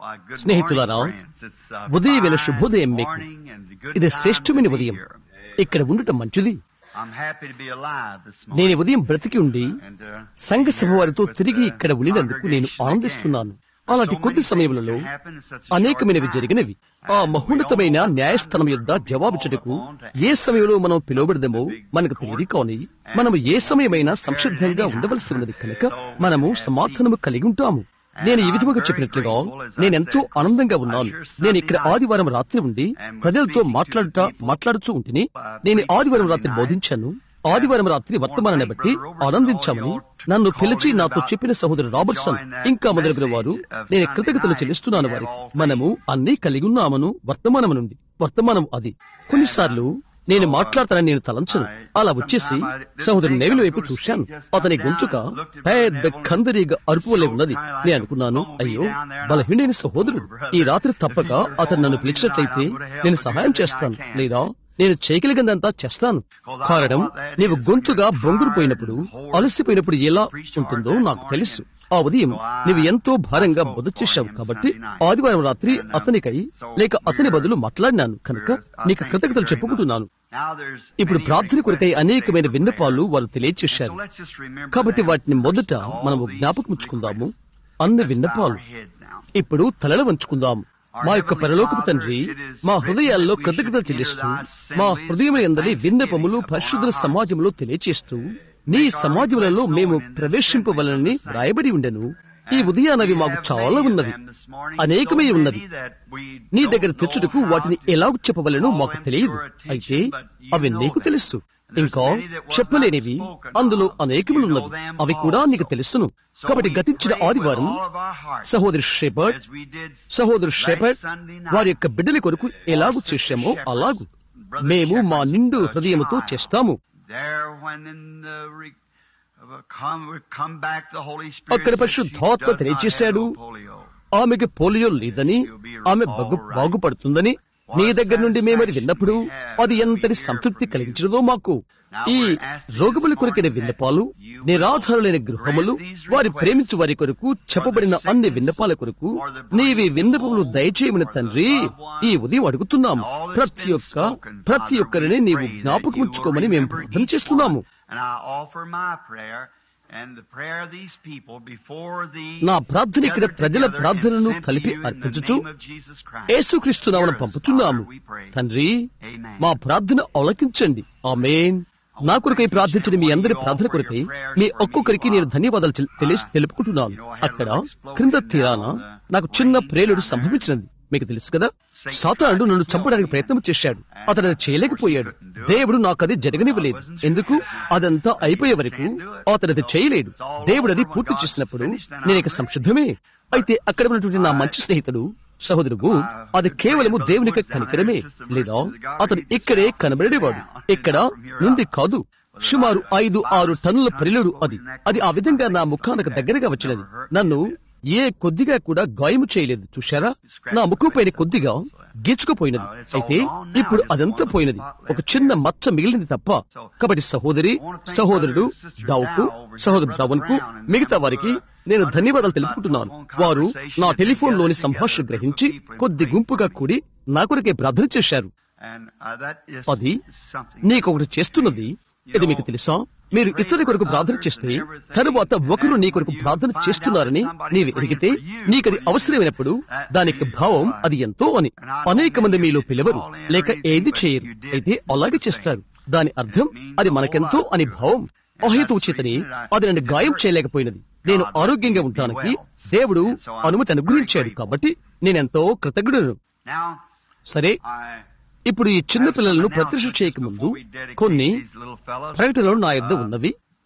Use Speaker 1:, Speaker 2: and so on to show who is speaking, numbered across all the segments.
Speaker 1: స్నేహితులారా ఉదయవేళ శుభోదయం మీకు ఇది శ్రేష్టమైన ఉదయం ఇక్కడ ఉండటం మంచిది నేను ఉదయం బ్రతికి ఉండి సంఘ సభ వారితో తిరిగి ఇక్కడ ఉండినందుకు నేను ఆనందిస్తున్నాను అలాంటి కొద్ది సమయములలో అనేకమైనవి జరిగినవి ఆ మహోన్నతమైన న్యాయస్థానం యొద్ద జవాబిచ్చుటకు ఏ సమయంలో మనం పిలువబడదేమో మనకు తెలియదు కానీ మనము ఏ సమయమైనా సంసిద్ధంగా ఉండవలసి ఉన్నది కనుక మనము సమాధానము కలిగి ఉంటాము నేను ఈ విధముగా చెప్పినట్లుగా నేనెంతో ఆనందంగా ఉన్నాను నేను ఇక్కడ ఆదివారం రాత్రి ఉండి ప్రజలతో మాట్లాడుట మాట్లాడుతూ ఉంటిని నేను ఆదివారం రాత్రి బోధించాను ఆదివారం రాత్రి వర్తమానాన్ని బట్టి ఆనందించామని నన్ను పిలిచి నాతో చెప్పిన సహోదరు రాబర్ట్సన్ ఇంకా మొదలగున వారు నేను కృతజ్ఞతలు చెల్లిస్తున్నాను వారికి మనము అన్నీ కలిగి ఉన్నామను వర్తమానము నుండి వర్తమానం అది కొన్నిసార్లు నేను మాట్లాడతానని నేను తలంచను అలా వచ్చేసి సహోదరు నెవిల వైపు చూశాను అతని గొంతుక పెద్ద కందరీగా అరుపు వలె ఉన్నది నేను అనుకున్నాను అయ్యో బలహీనైన సహోదరుడు ఈ రాత్రి తప్పక అతను నన్ను పిలిచినట్లయితే నేను సహాయం చేస్తాను లేదా నేను చేయగలిగిందంతా చేస్తాను కారణం నీవు గొంతుగా బొంగురుపోయినప్పుడు అలసిపోయినప్పుడు ఎలా ఉంటుందో నాకు తెలుసు ఆ ఉదయం నీవు ఎంతో భారంగా బోధ చేశావు కాబట్టి ఆదివారం రాత్రి అతనికై లేక అతని బదులు మాట్లాడినాను కనుక నీకు కృతజ్ఞతలు చెప్పుకుంటున్నాను ఇప్పుడు ప్రార్థన కొరకై అనేకమైన విన్నపాలు వారు తెలియచేశారు కాబట్టి వాటిని మొదట మనము జ్ఞాపకముంచుకుందాము అన్ని విన్నపాలు ఇప్పుడు తలలు వంచుకుందాము మా యొక్క పరలోకపు తండ్రి మా హృదయాల్లో కృతజ్ఞతలు చెల్లిస్తూ మా హృదయం ఎందరి విన్నపములు పరిశుద్ధ సమాజంలో తెలియచేస్తూ నీ సమాజములలో మేము ప్రవేశింపవలనని వ్రాయబడి ఉండెను ఈ ఉదయానవి మాకు చాలా ఉన్నవి అనేకమై ఉన్నది నీ దగ్గర తెచ్చుటకు వాటిని ఎలాగ చెప్పవలనో మాకు తెలియదు అయితే అవి నీకు తెలుసు ఇంకా చెప్పలేనివి అందులో అనేకములున్నవి అవి కూడా నీకు తెలుసును కాబట్టి గతించిన ఆదివారం సహోదరి షెపర్డ్ సహోదరు షెపర్డ్ వారి యొక్క బిడ్డల కొరకు ఎలాగు చేశామో అలాగు మేము మా నిండు హృదయముతో చేస్తాము అక్కడ పరిశుద్ధాత్మ తెలియచేశాడు ఆమెకి పోలియో లేదని ఆమె బగు బాగుపడుతుందని నీ దగ్గర నుండి మేమది విన్నప్పుడు అది ఎంతటి సంతృప్తి కలిగించడదో మాకు ఈ రోగముల కొరకైన విన్నపాలు నిరాధారులైన గృహములు వారి ప్రేమించు వారి కొరకు చెప్పబడిన అన్ని విన్నపాల కొరకు నీవి విన్నపములు దయచేయమని తండ్రి ఈ ఉదయం అడుగుతున్నాము ప్రతి ఒక్క ప్రతి ఒక్కరిని నీవు జ్ఞాపకముంచుకోమని మేము ప్రార్థన చేస్తున్నాము నా ప్రార్థన ఇక్కడ ప్రజల ప్రార్థనను కలిపి అర్పించుచు యేసుక్రీస్తునామను పంపుచున్నాము తండ్రి మా ప్రార్థన ఆలకించండి ఆమెన్ నా కొరకై ప్రార్థించిన మీ అందరి ప్రార్థన కొరకై మీ ఒక్కొక్కరికి నేను ధన్యవాదాలు తెలి తెలుపుకుంటున్నాను అక్కడ క్రింద తీరాన నాకు చిన్న ప్రేలుడు సంభవించినది మీకు తెలుసు కదా సాతానుడు నన్ను చంపడానికి ప్రయత్నం చేశాడు అతను అది చేయలేకపోయాడు దేవుడు నాకు అది జరగనివ్వలేదు ఎందుకు అదంతా అయిపోయే వరకు అతను అది చేయలేడు దేవుడు అది పూర్తి చేసినప్పుడు నేను ఇక సంసిద్ధమే అయితే అక్కడ ఉన్నటువంటి నా మంచి స్నేహితుడు సహోదరుడు అది కేవలము దేవునికి కనికరమే లేదా అతను ఇక్కడే కనబడేవాడు ఇక్కడ నుండి కాదు సుమారు ఐదు ఆరు టన్నుల పరిలుడు అది అది ఆ విధంగా నా ముఖానికి దగ్గరగా వచ్చినది నన్ను ఏ కొద్దిగా కూడా గాయము చేయలేదు చూశారా నా ముఖం పైన కొద్దిగా గీచుకుపోయినది అయితే ఇప్పుడు అదంతా పోయినది ఒక చిన్న మచ్చ మిగిలింది తప్ప కాబట్టి సహోదరి సహోదరుడు డౌకు సహోదరు డ్రవన్ కు మిగతా వారికి నేను ధన్యవాదాలు తెలుపుకుంటున్నాను వారు నా టెలిఫోన్ లోని సంభాషణ గ్రహించి కొద్ది గుంపుగా కూడి నా కొరకే ప్రార్థన చేశారు అది నీకొకటి చేస్తున్నది ఇది మీకు తెలుసా మీరు ఇతరుల కొరకు ప్రార్థన చేస్తే తరువాత ఒకరు నీ కొరకు ప్రార్థన చేస్తున్నారని నీవు ఎరిగితే నీకది అవసరమైనప్పుడు దానికి భావం అది ఎంతో అని అనేక మంది మీలో పిలవరు లేక ఏది చేయరు అయితే అలాగే చేస్తారు దాని అర్థం అది మనకెంతో అని భావం అహేతుచితని అది నన్ను గాయం చేయలేకపోయినది నేను ఆరోగ్యంగా ఉండటానికి దేవుడు అనుమతి అనుగ్రహించాడు కాబట్టి నేనెంతో కృతజ్ఞుడను సరే ఇప్పుడు ఈ చిన్న పిల్లలను ప్రత్యక్ష చేయకముందు కొన్ని ప్రకటనలు నా యొద్ద ఉన్నవి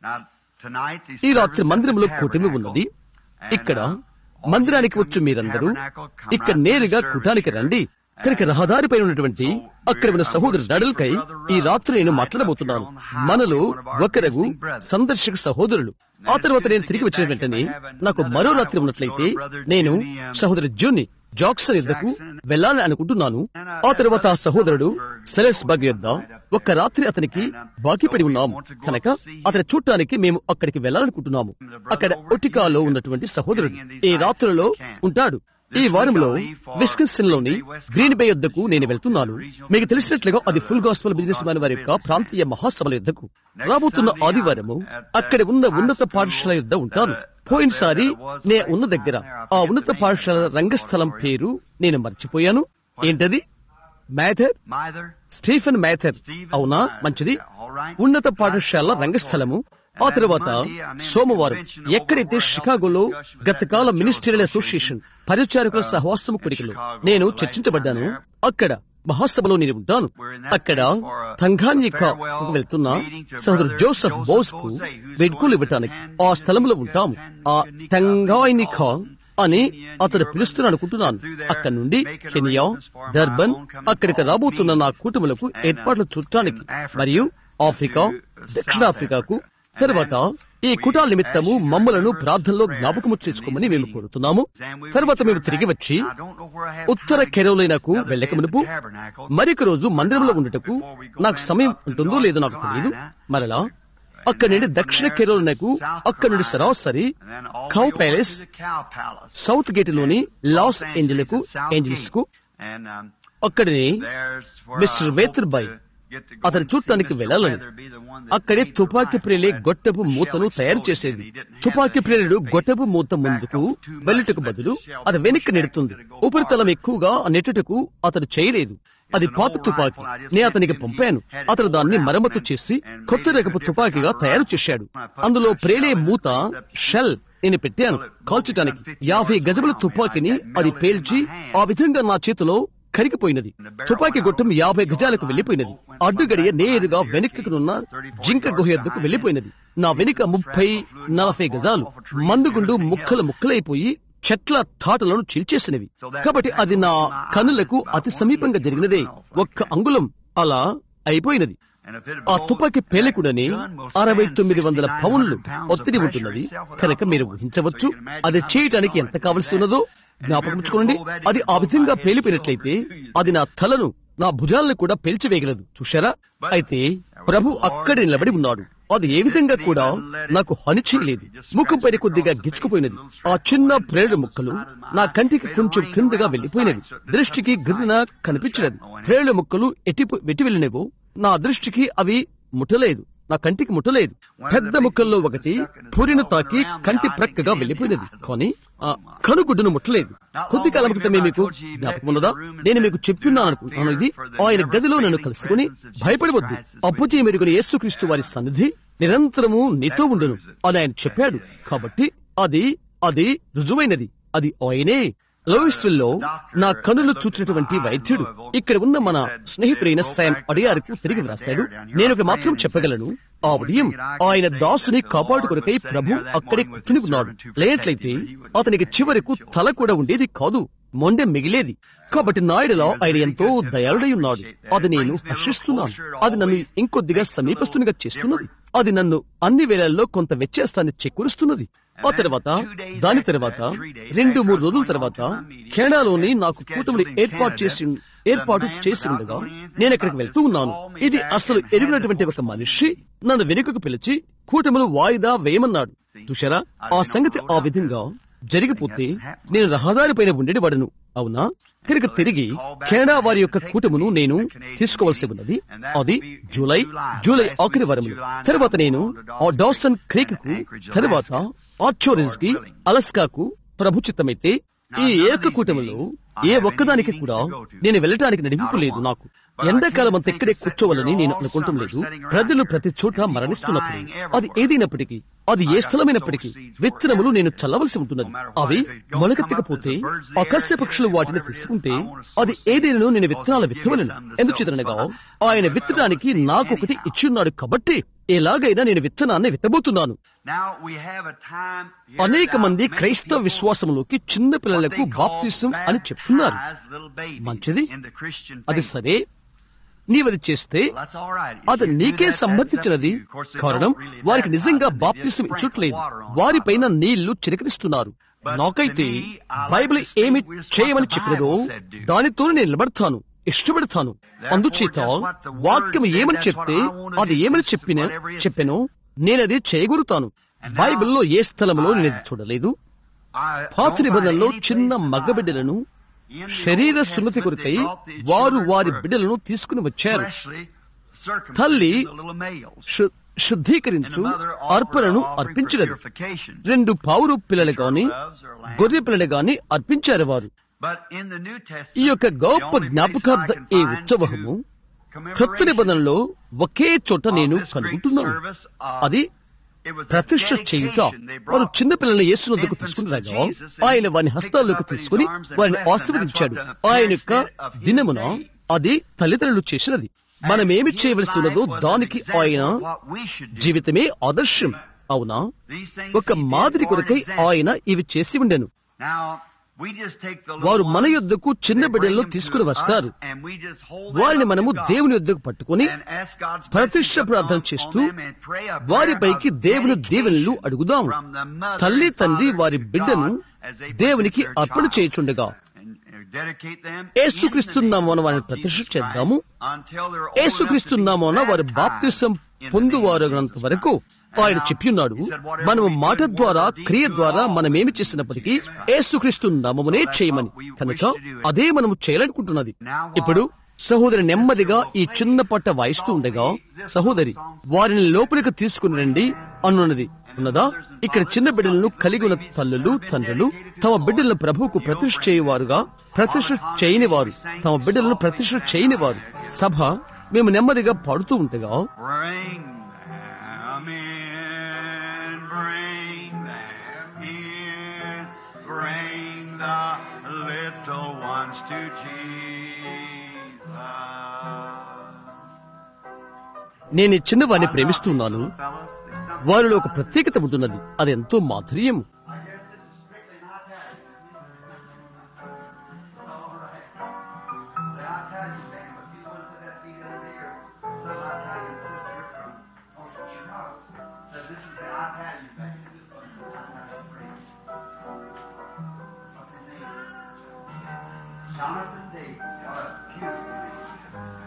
Speaker 1: ఈ రాత్రి మందిరంలో కూటమి ఉన్నది ఇక్కడ మందిరానికి వచ్చు మీరందరూ ఇక్కడ నేరుగా కూటానికి రండి కనుక రహదారిపై ఉన్నటువంటి అక్కడ ఉన్న సహోదరు నడల్కై ఈ రాత్రి నేను మాట్లాడబోతున్నాను మనలో ఒకరగు సందర్శక సహోదరులు ఆ తర్వాత నేను తిరిగి వచ్చిన వెంటనే నాకు మరో రాత్రి ఉన్నట్లయితే నేను సహోదరు జూని జాక్సన్ యుద్ధకు వెళ్ళాలని అనుకుంటున్నాను ఆ తర్వాత ఆ సహోదరుడు సెలెస్ బగ్ యుద్ధ ఒక్క రాత్రి అతనికి బాకీపడి ఉన్నాము కనుక అతని చూడటానికి మేము అక్కడికి వెళ్ళాలనుకుంటున్నాము అక్కడ ఒటికాలో ఉన్నటువంటి సహోదరుడు ఈ రాత్రులలో ఉంటాడు ఈ వారంలో విస్కన్సిన్ లోని గ్రీన్ బే యుద్ధకు నేను వెళ్తున్నాను మీకు తెలిసినట్లుగా అది ఫుల్ గాస్పల్ బిజినెస్ మ్యాన్ వారి యొక్క ప్రాంతీయ మహాసభల యుద్ధకు రాబోతున్న ఆదివారము అక్కడ ఉన్న ఉన్నత పాఠశాల యుద్ధ ఉంటాను పోయినసారి నే ఉన్న దగ్గర ఆ ఉన్నత పాఠశాల రంగస్థలం పేరు నేను మర్చిపోయాను ఏంటది మ్యాథర్ స్టీఫెన్ మ్యాథర్ అవునా మంచిది ఉన్నత పాఠశాల రంగస్థలము ఆ తర్వాత సోమవారం ఎక్కడైతే షికాగోలో గతకాల మినిస్ట్రియల్ అసోసియేషన్ పరిచారకుల సహవాసము కొరికలు నేను చర్చించబడ్డాను అక్కడ మహాసభలో నేను ఉంటాను అక్కడ తంగానికా వెళ్తున్న సహోదరు జోసెఫ్ బోస్ కు వెడ్కులు ఇవ్వటానికి ఆ స్థలంలో ఉంటాము ఆ తంగానికా అని అతడు పిలుస్తున్నాను అనుకుంటున్నాను అక్కడి నుండి కెనియా డర్బన్ అక్కడికి రాబోతున్న నా కూటములకు ఏర్పాట్లు చూడటానికి మరియు ఆఫ్రికా దక్షిణాఫ్రికాకు తర్వాత ఈ కుటాల నిమిత్తము మమ్మలను ప్రార్థనలో జ్ఞాపకము చేసుకోమని మేము కోరుతున్నాము తర్వాత మేము తిరిగి వచ్చి ఉత్తర కెరోలైనాకు వెళ్ళక మునుపు మరొక రోజు మందిరంలో ఉండటకు నాకు సమయం ఉంటుందో లేదో నాకు తెలియదు మరలా అక్కడి నుండి దక్షిణ కెరోలైనాకు అక్కడి నుండి సరాసరి కౌ ప్యాలెస్ సౌత్ గేట్ లోని లాస్ ఏంజలకు ఏంజల్స్ కు అక్కడిని మిస్టర్ వేతర్ బాయ్ అతను చూడటానికి వెళ్ళాలని అక్కడే తుపాకీ ప్రేలే గొట్టపు మూతను తయారు చేసేది తుపాకీ ప్రేలుడు గొట్టపు మూత ముందుకు వెళ్ళుటకు బదులు అది వెనక్కి నెడుతుంది ఉపరితలం ఎక్కువగా నెట్టుటకు అతడు చేయలేదు అది పాత తుపాకీ నే అతనికి పంపాను అతను దాన్ని మరమ్మతు చేసి కొత్త రకపు తుపాకీగా తయారు చేశాడు అందులో ప్రేలే మూత షెల్ నేను పెట్టాను కాల్చటానికి యాభై గజముల తుపాకీని అది పేల్చి ఆ విధంగా నా చేతిలో కరిగిపోయినది తుపాకీ గొట్టం యాభై గజాలకు వెళ్లిపోయినది అడ్డుగడియ నేరుగా వెనుకనున్న జింక గుహ ఎద్దుకు వెళ్లిపోయినది నా వెనుక ముప్పై నలభై గజాలు మందుగుండు ముక్కలు ముక్కలైపోయి చెట్ల తాటలను చీల్చేసినవి కాబట్టి అది నా కనులకు అతి సమీపంగా జరిగినదే ఒక్క అంగుళం అలా అయిపోయినది ఆ తుపాకీ పేలకుడని అరవై తొమ్మిది వందల పౌండ్లు ఒత్తిడి ఉంటున్నది కనుక మీరు ఊహించవచ్చు అది చేయటానికి ఎంత కావలసి ఉన్నదో జ్ఞాపకం ఉంచుకోండి అది ఆ విధంగా పేలిపోయినట్లయితే అది నా తలను నా భుజాలను కూడా పేల్చివేయగలదు చూశారా అయితే ప్రభు అక్కడే నిలబడి ఉన్నాడు అది ఏ విధంగా కూడా నాకు హాని చేయలేదు ముఖంపై కొద్దిగా గిచ్చుకుపోయినది ఆ చిన్న ప్రేరుడు ముక్కలు నా కంటికి కొంచెం క్రిందగా వెళ్లిపోయినవి దృష్టికి గిరిన కనిపించలేదు ప్రేరుడు ముక్కలు ఎట్టి వెట్టి వెళ్ళినవో నా దృష్టికి అవి ముట్టలేదు నా కంటికి ముట్టలేదు పెద్ద ముక్కల్లో ఒకటి పూరిన తాకి కంటి ప్రక్కగా వెళ్లిపోయినది కానీ ఆ కనుగుడ్డును ముట్టలేదు కొద్ది కాలం క్రితమే మీకు జ్ఞాపకం ఉన్నదా నేను మీకు చెప్తున్నాను అనుకుంటున్నాను ఇది ఆయన గదిలో నన్ను కలుసుకుని భయపడవద్దు అప్పుచే మెరుగున యేసుక్రీస్తు వారి సన్నిధి నిరంతరము నీతో ఉండును అని ఆయన చెప్పాడు కాబట్టి అది అది రుజువైనది అది ఆయనే లోయిస్విల్లో నా కనులు చూచినటువంటి వైద్యుడు ఇక్కడ ఉన్న మన స్నేహితుడైన శామ్ అడియార్కు తిరిగి వ్రాశాడు నేను ఒక మాత్రం చెప్పగలను ఆ ఉదయం ఆయన దాసుని కాపాడు కొరకై ప్రభు అక్కడే కూర్చుని ఉన్నాడు లేనట్లయితే అతనికి చివరకు తల కూడా ఉండేది కాదు మొండె మిగిలేది కాబట్టి నాయుడులో ఆయన ఎంతో దయాళుడై ఉన్నాడు అది నేను హర్షిస్తున్నాను అది నన్ను ఇంకొద్దిగా సమీపస్తునిగా చేస్తున్నది అది నన్ను అన్ని వేళల్లో కొంత వ్యత్యాసాన్ని చేకూరుస్తున్నది ఆ తర్వాత దాని తర్వాత రెండు మూడు రోజుల తర్వాత కెనడాలోని నాకు కూటమిని ఏర్పాటు చేసి ఏర్పాటు చేసి ఉండగా నేను అక్కడికి వెళ్తూ ఉన్నాను ఇది అసలు ఎరిగినటువంటి ఒక మనిషి నన్ను వెనుకకు పిలిచి కూటములు వాయిదా వేయమన్నాడు చూశారా ఆ సంగతి ఆ విధంగా జరిగిపోతే నేను రహదారిపైన ఉండేవాడను అవునా కనుక తిరిగి కెనడా వారి యొక్క కూటమును నేను తీసుకోవాల్సి ఉన్నది అది జూలై జూలై ఆఖరి వారములు తర్వాత నేను ఆ డాసన్ క్రీక్ కు తర్వాత ఆర్చోరిజ్ కి అలస్కాకు ప్రభుచిత్తమైతే ఈ ఏక కూటమిలో ఏ ఒక్కదానికి కూడా నేను వెళ్ళటానికి నడిపింపు లేదు నాకు ఎండాకాలం అంత ఇక్కడే కూర్చోవాలని నేను అనుకుంటం లేదు ప్రజలు ప్రతి చోట మరణిస్తున్నప్పుడు అది ఏదైనప్పటికీ అది ఏ స్థలమైనప్పటికీ విత్తనములు నేను చల్లవలసి ఉంటున్నది అవి మొలకెత్తకపోతే అకస్య పక్షులు వాటిని తీసుకుంటే అది ఏదైనా నేను విత్తనాలు విత్తవలను ఎందుచేతనగా ఆయన విత్తడానికి నాకొకటి ఇచ్చిన్నాడు కాబట్టి ఎలాగైనా నేను విత్తనాన్ని విత్తబోతున్నాను అనేక మంది క్రైస్తవ విశ్వాసంలోకి చిన్న పిల్లలకు బాప్తిసం అని చెప్తున్నారు మంచిది అది సరే నీవది చేస్తే అది నీకే సంబంధించినది కారణం వారికి నిజంగా బాప్తిసం ఇచ్చట్లేదు వారిపైన నీళ్లు చిరకరిస్తున్నారు నాకైతే బైబిల్ ఏమి చేయమని చెప్పినదో దానితో నేను నిలబడతాను ఇష్టపడతాను అందుచేత వాక్యం ఏమని చెప్తే అది ఏమని చెప్పిన చెప్పానో నేనది చేయగలుగుతాను బైబిల్లో ఏ స్థలంలో నేను చూడలేదు పాత నిబంధనలో చిన్న మగబిడ్డలను శరీర సున్నతి కొరకై వారు వారి బిడ్డలను తీసుకుని వచ్చారు తల్లి శు- శుద్ధీకరించు అర్పణను అర్పించినది రెండు పావురు పిల్లలు గాని గొర్రె పిల్లలు గాని అర్పించారు వారు ఈ యొక్క గొప్ప జ్ఞాపకార్థ ఈ ఉత్సవము కొత్త నిబంధనలో ఒకే చోట నేను కనుగొంటున్నాను అది ప్రతిష్ఠ చేయుట వారు చిన్న పిల్లల్ని యేసునందుకు తీసుకుని రాగా ఆయన వారి హస్తాల్లోకి తీసుకుని వారిని ఆశీర్వదించాడు ఆయన యొక్క దినమున అది తల్లిదండ్రులు చేసినది మనమేమి చేయవలసి ఉన్నదో దానికి ఆయన జీవితమే ఆదర్శం అవునా ఒక మాదిరి కొరకై ఆయన ఇవి చేసి ఉండెను వారు మన యొద్దకు చిన్న బిడ్డలను తీసుకుని వస్తారు వారిని మనము దేవుని యొద్దకు పట్టుకుని ప్రతిష్ట ప్రార్థన చేస్తూ వారిపైకి దేవుని దీవెనలు అడుగుదాం తల్లి తండ్రి వారి బిడ్డను దేవునికి అర్పణ చేయుచుండగా ఏసుక్రీస్తున్నామోన వారిని ప్రతిష్ఠ చేద్దాము ఏసుక్రీస్తున్నామోన వారి బాప్తిసం పొందువారగినంత వరకు ఆయన చెప్పియున్నాడు మనము మాట ద్వారా క్రియ ద్వారా మనమేమి చేసినప్పటికీ ఏసుక్రీస్తు నామమునే చేయమని కనుక అదే మనము చేయాలనుకుంటున్నది ఇప్పుడు సహోదరి నెమ్మదిగా ఈ చిన్న పట్ట వాయిస్తూ ఉండగా సహోదరి వారిని లోపలికి తీసుకుని రండి అనున్నది ఉన్నదా ఇక్కడ చిన్న బిడ్డలను కలిగి ఉన్న తల్లులు తండ్రులు తమ బిడ్డలను ప్రభువుకు ప్రతిష్ఠ చేయువారుగా ప్రతిష్ఠ చేయని వారు తమ బిడ్డలను ప్రతిష్ఠ చేయని వారు సభ మేము నెమ్మదిగా పాడుతూ ఉండగా
Speaker 2: Bring them in, bring them in, bring the little ones to Jesus.
Speaker 1: నేను ఈ చిన్నవారిని ప్రేమిస్తున్నాను వారిలో ఒక ప్రత్యేకత ఉంటున్నది అది ఎంతో మాధుర్యం
Speaker 2: Jonathan Davis, got a beautiful name.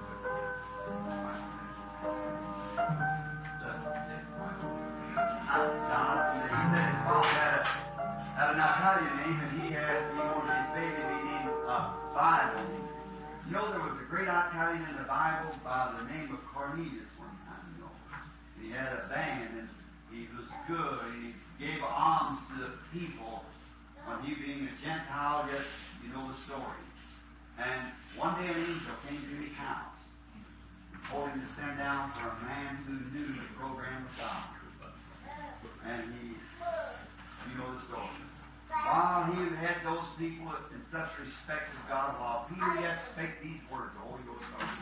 Speaker 2: Jonathan, he said his father had, a, had an Italian name, and he had he wanted his baby to be named uh, Bible. You know, there was a great Italian in the Bible by the name of Cornelius one time. You know, he had a band, and he was good, and he gave alms to the people. When he being a Gentile, yet you know the story. And one day an angel came to his house, told him to send down for a man who knew the program of God. And he, you know the story. While he had those people in such respect of God, while Peter yet spake these words, the Holy Ghost spoke.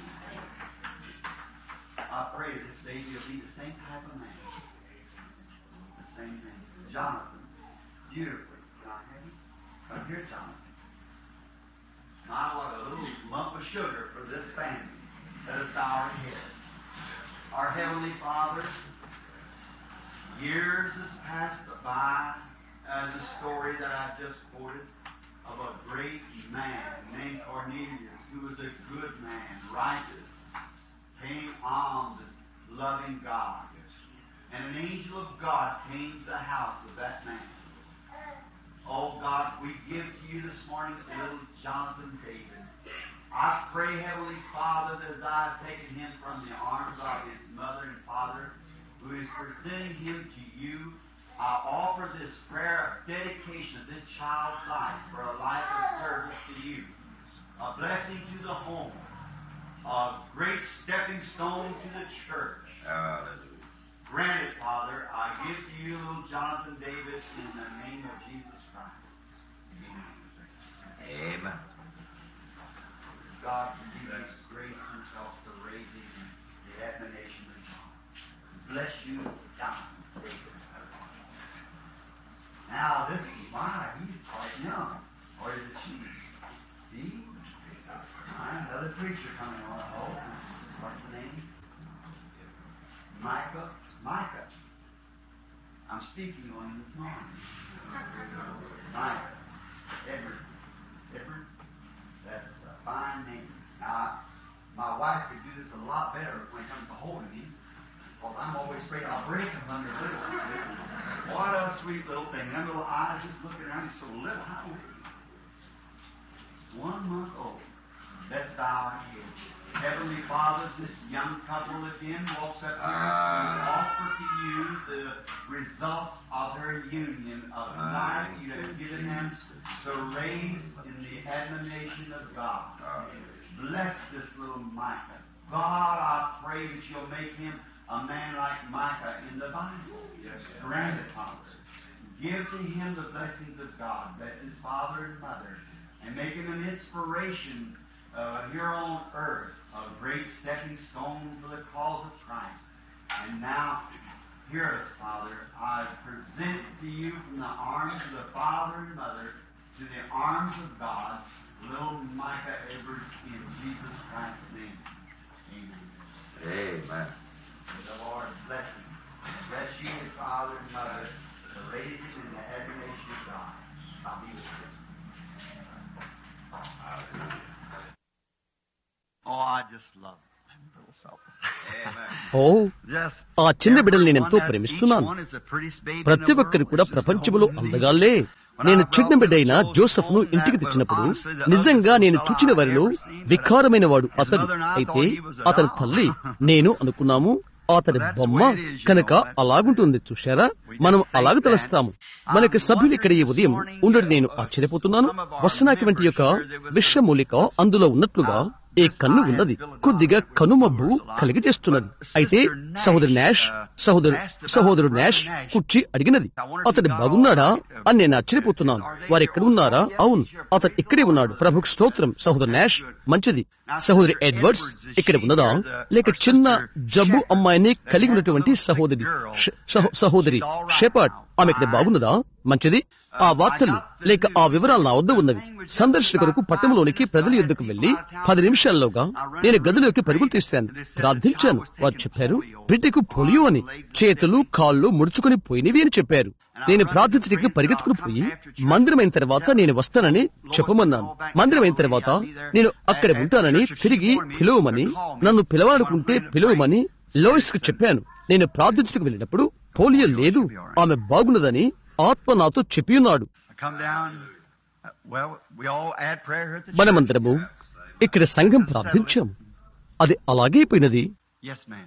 Speaker 2: I pray this day he'll be the same type of man. The same thing. Jonathan, beautifully. Can I have you? Come here, Jonathan. My, what a little lump of sugar for this family. Let us bow our heads. Our Heavenly Father, years has passed by as a story that I just quoted of a great man named Cornelius who was a good man, righteous, paying alms and loving God. And an angel of God came to the house of that man. Oh God, we give to you this morning little Jonathan David. I pray, Heavenly Father, that as I have taken him from the arms of his mother and father, who is presenting him to you, I offer this prayer of dedication of this child's life for a life of service to you, a blessing to the home, a great stepping stone to the church. Grant it, Father. I give to you little Jonathan Davis in the name of Jesus Christ.
Speaker 3: Amen.
Speaker 2: God continues to grace himself to raise him in the admonition of God. Bless you, Jonathan Davis. Now, this is why he's quite young. Or is it she? He? Right, another preacher coming on. Oh, what's the name? Micah. Micah. I'm speaking on him this morning. Micah. Edward. Edward. That's a fine name. Now, my wife could do this a lot better when it comes to holding him. Because I'm always afraid I'll break him under little. What a sweet little thing. Them little eyes just looking around. He's so little. How old is he? One month old. Let's bow our heads. Heavenly Father, this young couple again walks up here and offer to you the results of their union of the life you have given them to raise in the admonition of God. Bless this little Micah. God, I pray that you'll make him a man like Micah in the Bible. Yes, Grant it, Father. Give to him the blessings of God. Bless his father and mother. And make him an inspiration uh, here on earth, a great stepping stone for the cause of Christ. And now, hear us, Father. I present to you from the arms of the father and mother to the arms of God, little Micah Edwards, in Jesus Christ's name. Amen.
Speaker 3: Amen.
Speaker 2: May the Lord bless him. Bless you, his father and mother, to raise him in the admiration of God. I'll be with you. Oh, I just love them little fellas.
Speaker 3: Amen.
Speaker 1: Oh
Speaker 2: Just
Speaker 1: ఆ చిన్న బిడ్డలు నేను
Speaker 2: everyone
Speaker 1: ఎంతో
Speaker 2: has-
Speaker 1: ప్రేమిస్తున్నాను
Speaker 2: each one is the prettiest baby in
Speaker 1: ప్రతి
Speaker 2: the
Speaker 1: ఒక్కరు
Speaker 2: world,
Speaker 1: కూడా
Speaker 2: which is
Speaker 1: ప్రపంచములో
Speaker 2: so
Speaker 1: అందగాళ్లే నేను చిన్న బిడ్డైన జోసెఫ్ ను ఇంటికి తెచ్చినప్పుడు నిజంగా నేను చూచిన వారిలో వికారమైన వాడు అతడు అయితే అతని తల్లి నేను అనుకున్నాము అతని బొమ్మ కనుక అలాగుంటుంది చూశారా మనం అలాగ తెలుస్తాము మనకి సభ్యులు ఇక్కడ ఈ ఉదయం ఉండడం నేను ఆశ్చర్యపోతున్నాను వసనాకి వంటి యొక్క విషమూలిక అందులో ఉన్నట్లుగా ఈ కన్ను ఉన్నది కొద్దిగా కనుమబ్బు కలిగి చేస్తున్నది అయితే సహోదరు నాష్ సహోదరు సహోదరు నాష్ కుర్చీ అడిగినది అతడు బాగున్నాడా అని నేను ఆశ్చర్యపోతున్నాను వారు ఎక్కడ ఉన్నారా అవును అతను ఇక్కడే ఉన్నాడు ప్రభుకు స్తోత్రం సహోదరు నాష్ మంచిది సహోదరి ఎడ్వర్డ్స్ ఇక్కడ ఉన్నదా లేక చిన్న జబ్బు అమ్మాయిని కలిగి ఉన్నటువంటి సహోదరి ష- సహో- సహోదరి షెపర్డ్ ఆమె ఇక్కడ బాగున్నదా మంచిది ఆ వార్తలు లేక ఆ వివరాలు నా వద్ద ఉన్నవి సందర్శకులకు పట్టణంలోనికి ప్రజల యుద్ధకు వెళ్లి పది నిమిషాల్లోగా నేను గదిలోకి పరుగులు తీశాను ప్రార్థించాను వారు చెప్పారు బిడ్డకు పోలియో అని చేతులు కాళ్ళు ముడుచుకుని పోయినవి అని చెప్పారు నేను ప్రార్థించడానికి పరిగెత్తుకుని పోయి మందిరమైన తర్వాత నేను వస్తానని చెప్పమన్నాను మందిరమైన తర్వాత నేను అక్కడ ఉంటానని తిరిగి పిలువమని నన్ను పిలవాలనుకుంటే పిలువమని లోయిస్ కు చెప్పాను నేను ప్రార్థించడానికి వెళ్ళినప్పుడు పోలియో లేదు ఆమె బాగున్నదని ఆత్మ నాతో చెప్పి ఉన్నాడు
Speaker 2: I come down. uh, Well, we all add prayer at the church.
Speaker 1: మనమందరము ఇక్కడ సంఘం ప్రార్థించాం అది అలాగే అయిపోయినది
Speaker 2: Yes, ma'am.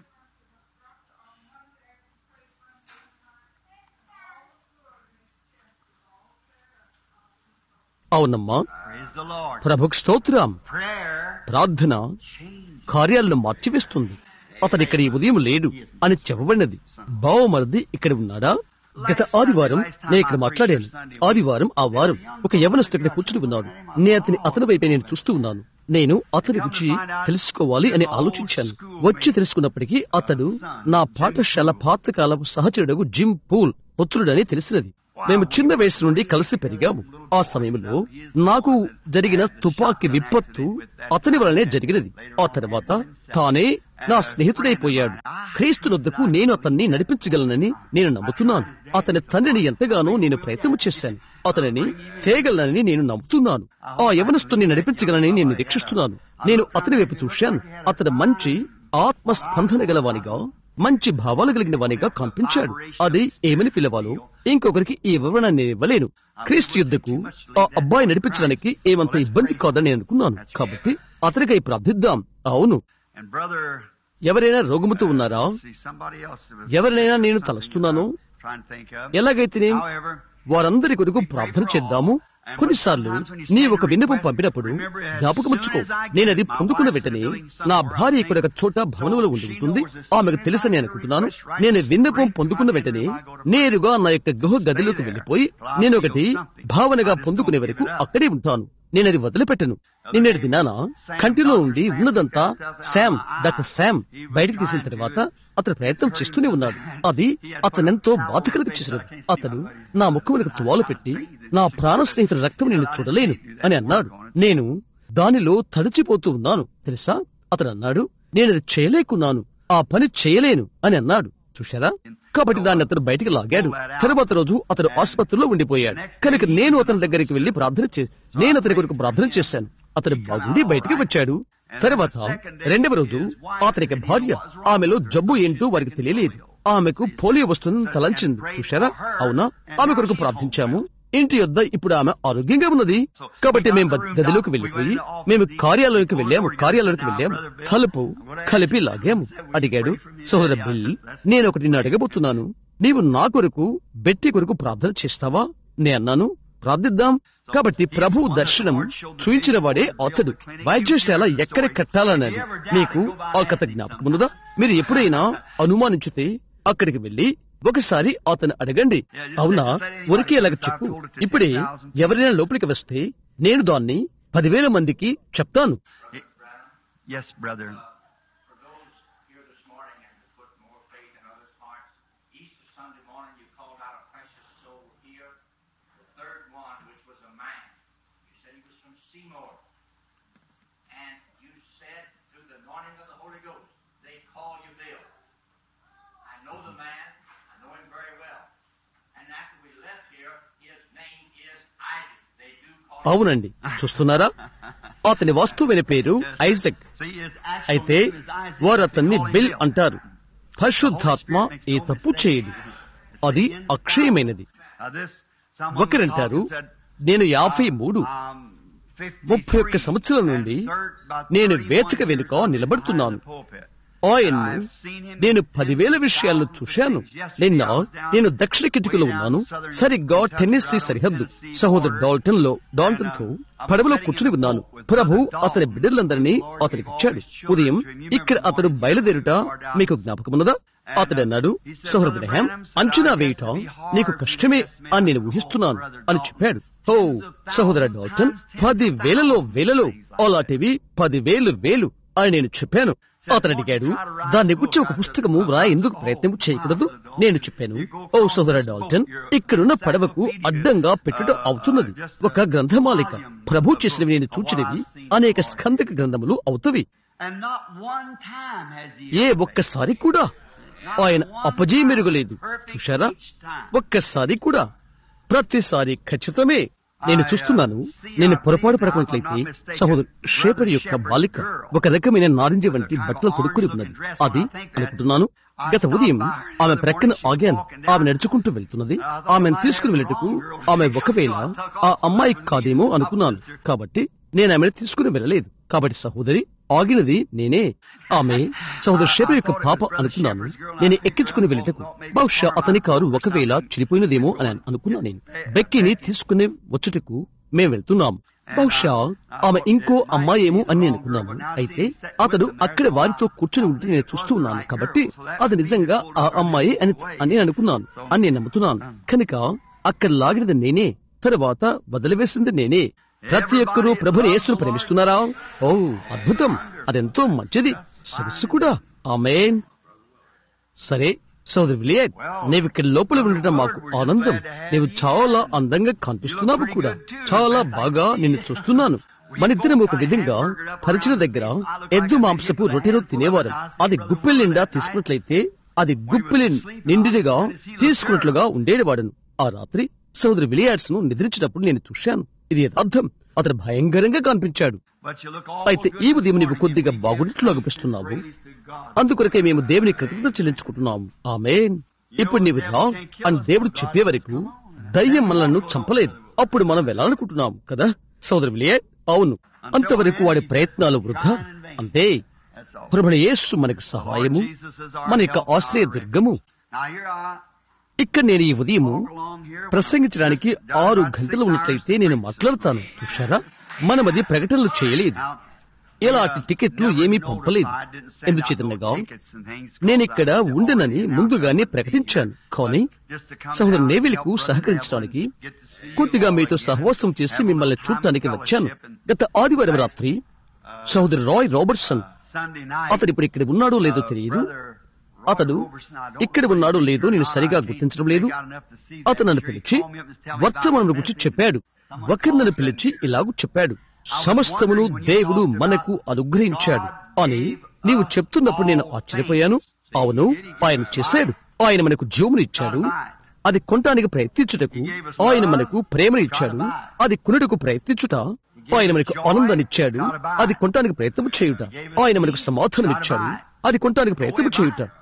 Speaker 1: అవునమ్మా
Speaker 2: Praise the Lord.
Speaker 1: ప్రభుకు స్తోత్రం
Speaker 2: Prayer
Speaker 1: ప్రార్థన
Speaker 2: changes.
Speaker 1: కార్యాలను మార్చివేస్తుంది అతను ఇక్కడ ఈ ఉదయం లేడు అని చెప్పబడినది బావమరిది ఇక్కడ ఉన్నాడా గత ఆదివారం నేను ఇక్కడ మాట్లాడాను ఆదివారం ఆ వారం ఒక యవనస్తు ఇక్కడ కూర్చుని ఉన్నాడు నేను అతని అతని వైపే నేను చూస్తూ ఉన్నాను నేను అతని గురించి తెలుసుకోవాలి అని ఆలోచించాను వచ్చి తెలుసుకున్నప్పటికీ అతడు నా పాఠశాల పాతకాలపు సహచరుడు జిమ్ పూల్ పుత్రుడని తెలిసినది మేము చిన్న వయసు నుండి కలిసి పెరిగాము ఆ సమయంలో నాకు జరిగిన తుపాకీ విపత్తు అతని వలనే జరిగినది ఆ తర్వాత తానే నా స్నేహితుడైపోయాడు క్రీస్తునొద్దకు నేను అతన్ని నడిపించగలనని నేను నమ్ముతున్నాను అతని తండ్రిని ఎంతగానో నేను ప్రయత్నం చేశాను అతనిని తేగలనని నేను నమ్ముతున్నాను ఆ యవనస్తుని నడిపించగలనని నేను నిరీక్షిస్తున్నాను నేను అతని వైపు చూశాను అతను మంచి ఆత్మ స్పందన గలవానిగా మంచి భావాలు కలిగిన వానిగా కనిపించాడు అది ఏమని పిలవాలో ఇంకొకరికి ఈ వివరణ నేను ఇవ్వలేను క్రీస్తు యుద్ధకు ఆ అబ్బాయి నడిపించడానికి ఏమంత ఇబ్బంది కాదని నేను అనుకున్నాను కాబట్టి అతనికై ప్రార్థిద్దాం అవును
Speaker 2: And brother,
Speaker 1: ఎవరైనా రోగముతో ఉన్నారా
Speaker 2: see somebody else that was
Speaker 1: ఎవరినైనా నేను తలుస్తున్నాను
Speaker 2: trying to think of.
Speaker 1: ఎలాగైతే
Speaker 2: However,
Speaker 1: వారందరి కొరకు ప్రార్థన చేద్దాము కొన్నిసార్లు నీ ఒక విన్నపం పంపినప్పుడు జ్ఞాపకముచ్చుకో నేను అది పొందుకున్న వెంటనే నా భార్య ఇక్కడ ఒక చోట భవనంలో ఉండి ఉంటుంది ఆమెకు తెలుసని అనుకుంటున్నాను నేను విన్నపం పొందుకున్న వెంటనే నేరుగా నా యొక్క గృహ గదిలోకి వెళ్లిపోయి నేను ఒకటి భావనగా పొందుకునే వరకు అక్కడే ఉంటాను నేను అది వదిలిపెట్టను నిన్నటి దినాన కంటిలో ఉండి ఉన్నదంతా శామ్ డాక్టర్ శామ్ బయటకు తీసిన తర్వాత అతను ప్రయత్నం చేస్తూనే ఉన్నాడు అది అతనెంతో బాధ కలిగి చేసినది అతడు నా ముఖములకు తువాలు పెట్టి నా ప్రాణ స్నేహితుడి రక్తం నేను చూడలేను అని అన్నాడు నేను దానిలో తడిచిపోతూ ఉన్నాను తెలుసా అతను అన్నాడు నేను అది చేయలేకున్నాను ఆ పని చేయలేను అని అన్నాడు చూశారా కాబట్టి దాన్ని అతను బయటికి లాగాడు తర్వాత రోజు అతను ఆసుపత్రిలో ఉండిపోయాడు కనుక నేను అతని దగ్గరికి వెళ్లి ప్రార్థన చే నేను అతని కొరకు ప్రార్థన చేశాను అతను బాగుండి బయటికి వచ్చాడు తర్వాత రెండవ రోజు అతనికి భార్య ఆమెలో జబ్బు ఏంటో వారికి తెలియలేదు ఆమెకు పోలియో వస్తుందని తలంచింది చూశారా అవునా ఆమె కొరకు ప్రార్థించాము ఇంటి యొద్ద ఇప్పుడు ఆమె ఆరోగ్యంగా ఉన్నది కాబట్టి మేము బ- గదిలోకి వెళ్ళిపోయి మేము కార్యాలయంకి వెళ్ళాము కార్యాలయానికి వెళ్ళాము తలుపు కలిపి లాగాము అడిగాడు సహోదర బిల్ నేను ఒకటి నిన్ను అడగబోతున్నాను నీవు నా కొరకు బెట్టి కొరకు ప్రార్థన చేస్తావా నే అన్నాను ప్రార్థిద్దాం కాబట్టి ప్రభు దర్శనం చూయించిన వాడే అతడు వైద్యశాల ఎక్కడ కట్టాలన్నది మీకు ఆ కథ జ్ఞాపకం ఉన్నదా మీరు ఎప్పుడైనా అనుమానించితే అక్కడికి వెళ్లి ఒకసారి అతను అడగండి అవునా ఉరికి ఎలాగ చెప్పు ఇప్పుడే ఎవరైనా లోపలికి వస్తే నేను దాన్ని పదివేల మందికి చెప్తాను
Speaker 2: Yes, brother.
Speaker 4: for those here this morning and to put more faith in others' hearts. Easter Sunday morning, you called out a precious soul here. The third one, which was a man. You said he was from Seymour. And you said, through the anointing of the Holy Ghost, they call you Bill. I know the man. I know him very well. And after we left here, his name is Isaac. They do call him
Speaker 1: అవునండి చూస్తున్నారా అతని వాస్తవమైన పేరు Isaac
Speaker 2: See, his actual
Speaker 1: అయితే
Speaker 2: name is Isaac.
Speaker 1: వారు అతన్ని
Speaker 2: They call him
Speaker 1: Bill
Speaker 2: Bill.
Speaker 1: అంటారు పరిశుద్ధాత్మ ఈ తప్పు చేయడు అది అక్షయమైనది
Speaker 2: Now this, someone
Speaker 1: ఒకరంటారు
Speaker 2: was talking, said,
Speaker 1: నేను యాభై మూడు
Speaker 2: um, 53,
Speaker 1: ముప్పై ఒక్క సంవత్సరం నుండి
Speaker 2: and third- about
Speaker 1: నేను
Speaker 2: 31
Speaker 1: వేదిక
Speaker 2: years
Speaker 1: వెనుక
Speaker 2: behind
Speaker 1: నిలబడుతున్నాను
Speaker 2: the pulpit.
Speaker 1: ఆయన్ను నేను పదివేల విషయాలను చూశాను నిన్న నేను దక్షిణ కిటికీలో ఉన్నాను సరిగ్గా టెన్నిస్సీ సరిహద్దు సహోదరు డాల్టన్ లో డాల్టన్ తో పడవలో కూర్చుని ఉన్నాను ప్రభు అతని బిడ్డలందరినీ అతనికి ఇచ్చాడు ఉదయం ఇక్కడ అతడు బయలుదేరుట మీకు జ్ఞాపకమున్నదా అతడు అన్నాడు సహోదరు బ్రహాం అంచనా వేయుట నీకు కష్టమే అని నేను ఊహిస్తున్నాను అని చెప్పాడు ఓ సహోదర డాల్టన్ పది వేలలో వేలలో అలాంటివి పదివేలు వేలు అని నేను చెప్పాను అతను అడిగాడు దాన్ని గురించి ఒక పుస్తకము వ్రాయ ఎందుకు ప్రయత్నం చేయకూడదు నేను చెప్పాను ఓ సోదర డాల్టన్ ఇక్కడున్న పడవకు అడ్డంగా పెట్టుట అవుతున్నది ఒక గ్రంథమాలిక ప్రభు చేసినవి నేను చూచినవి అనేక స్కందక గ్రంథములు అవుతవి
Speaker 2: And not one time has he
Speaker 1: ఏ ఒక్కసారి కూడా ఆయన అపజయ మెరుగలేదు చూశారా ఒక్కసారి కూడా ప్రతిసారి ఖచ్చితమే నేను చూస్తున్నాను నేను పొరపాటు పడకున్నట్లయితే సహోదరు షేపర్ యొక్క బాలిక ఒక రకమైన నారింజ వంటి బట్టలు తొడుక్కుని ఉన్నది అది అనుకుంటున్నాను గత ఉదయం ఆమె ప్రక్కన ఆగాను ఆమె నడుచుకుంటూ వెళ్తున్నది ఆమెను తీసుకుని వెళ్ళటకు ఆమె ఒకవేళ ఆ అమ్మాయి కాదేమో అనుకున్నాను కాబట్టి నేను ఆమెను తీసుకుని వెళ్ళలేదు కాబట్టి సహోదరి ఆగినది నేనే ఆమె సహోదరు షేపర్ యొక్క పాప అనుకున్నాను నేను ఎక్కించుకుని వెళ్ళటకు బహుశా అతని కారు ఒకవేళ చెడిపోయినదేమో అని అనుకున్నా నేను బెక్కిని తీసుకుని వచ్చుటకు మేము వెళ్తున్నాం బహుశా ఆమె ఇంకో అమ్మాయి ఏమో అని నేను అనుకున్నాను అయితే అతడు అక్కడ వారితో కూర్చుని ఉంటే నేను చూస్తూ ఉన్నాను కాబట్టి అది నిజంగా ఆ అమ్మాయి అని అని అనుకున్నాను అని నేను నమ్ముతున్నాను కనుక అక్కడ లాగినది నేనే తర్వాత వదిలివేసింది నేనే ప్రతి ఒక్కరూ ప్రభుని యేసును ప్రేమిస్తున్నారా ఓ అద్భుతం అదెంతో మంచిది సరస్సు కూడా ఆమెన్ సరే సోదరు విలియట్ నీవు ఇక్కడ లోపల ఉండటం మాకు ఆనందం నీవు చాలా అందంగా కనిపిస్తున్నావు కూడా చాలా బాగా నిన్ను చూస్తున్నాను మనిద్దరం ఒక విధంగా పరిచిన దగ్గర ఎద్దు మాంసపు రొట్టెను తినేవారు అది గుప్పిల్ నిండా తీసుకున్నట్లయితే అది గుప్పిలి నిండిదిగా తీసుకున్నట్లుగా ఉండేవాడను ఆ రాత్రి సోదరు విలియాడ్స్ ను నిద్రించినప్పుడు నేను చూశాను ఇది యథార్థం అతను భయంకరంగా కనిపించాడు
Speaker 2: But you look all
Speaker 1: అయితే
Speaker 2: good
Speaker 1: ఈ
Speaker 2: for
Speaker 1: ఉదయం
Speaker 2: the
Speaker 1: నీవు
Speaker 2: morning.
Speaker 1: కొద్దిగా బాగున్నట్లు అనిపిస్తున్నావు
Speaker 2: Praise to God.
Speaker 1: అందుకొరకే మేము దేవుని కృతజ్ఞత చెల్లించుకుంటున్నాము ఆమేన్ ఇప్పుడు నీవు రా అని దేవుడు చెప్పే వరకు దయ్యం మనల్ని చంపలేదు అప్పుడు మనం వెళ్ళాలనుకుంటున్నాం కదా సోదరు విలియట్ అవును అంతవరకు వాడి ప్రయత్నాలు వృధా అంతే
Speaker 2: That's all.
Speaker 1: ప్రభుని యేసు మనకు సహాయము మన యొక్క ఆశ్రయ దుర్గము
Speaker 2: Now here I
Speaker 1: ఇక్కడ నేను ఈ ఉదయము
Speaker 2: walk along here.
Speaker 1: ప్రసంగించడానికి ఆరు గంటలు ఉన్నట్లయితే నేను మాట్లాడతాను చూశారా మనం అది ప్రకటనలు చేయలేదు
Speaker 2: Now,
Speaker 1: ఇలాంటి టికెట్లు ఏమీ పంపలేదు ఎందుచేతనగా నేనిక్కడ ఉండనని ముందుగానే ప్రకటించాను కానీ సహోదరు నేవిల్కు సహకరించడానికి కొద్దిగా మీతో సహవాసం చేసి మిమ్మల్ని చూడటానికి వచ్చాను గత ఆదివారం రాత్రి సహోదరు రాయ్ రాబర్ట్సన్ అతడు ఇప్పుడు ఇక్కడ ఉన్నాడో లేదో తెలియదు అతడు ఇక్కడ ఉన్నాడో లేదో నేను సరిగా గుర్తించడం లేదు అతను నన్ను పిలిచి వర్తమానం గురించి చెప్పాడు ఒకరు నన్ను పిలిచి ఇలాగూ చెప్పాడు సమస్తమును దేవుడు మనకు అనుగ్రహించాడు అని నీవు చెప్తున్నప్పుడు నేను ఆశ్చర్యపోయాను అవును ఆయన చేశాడు ఆయన మనకు జీవమును ఇచ్చాడు అది కొనటానికి ప్రయత్నించుటకు ఆయన మనకు ప్రేమను ఇచ్చాడు అది కొనుటకు ప్రయత్నించుట ఆయన మనకు ఆనందాన్ని ఇచ్చాడు అది కొనటానికి ప్రయత్నం చేయుట ఆయన మనకు సమాధానం ఇచ్చాడు అది కొనటానికి ప్రయత్నం చేయుట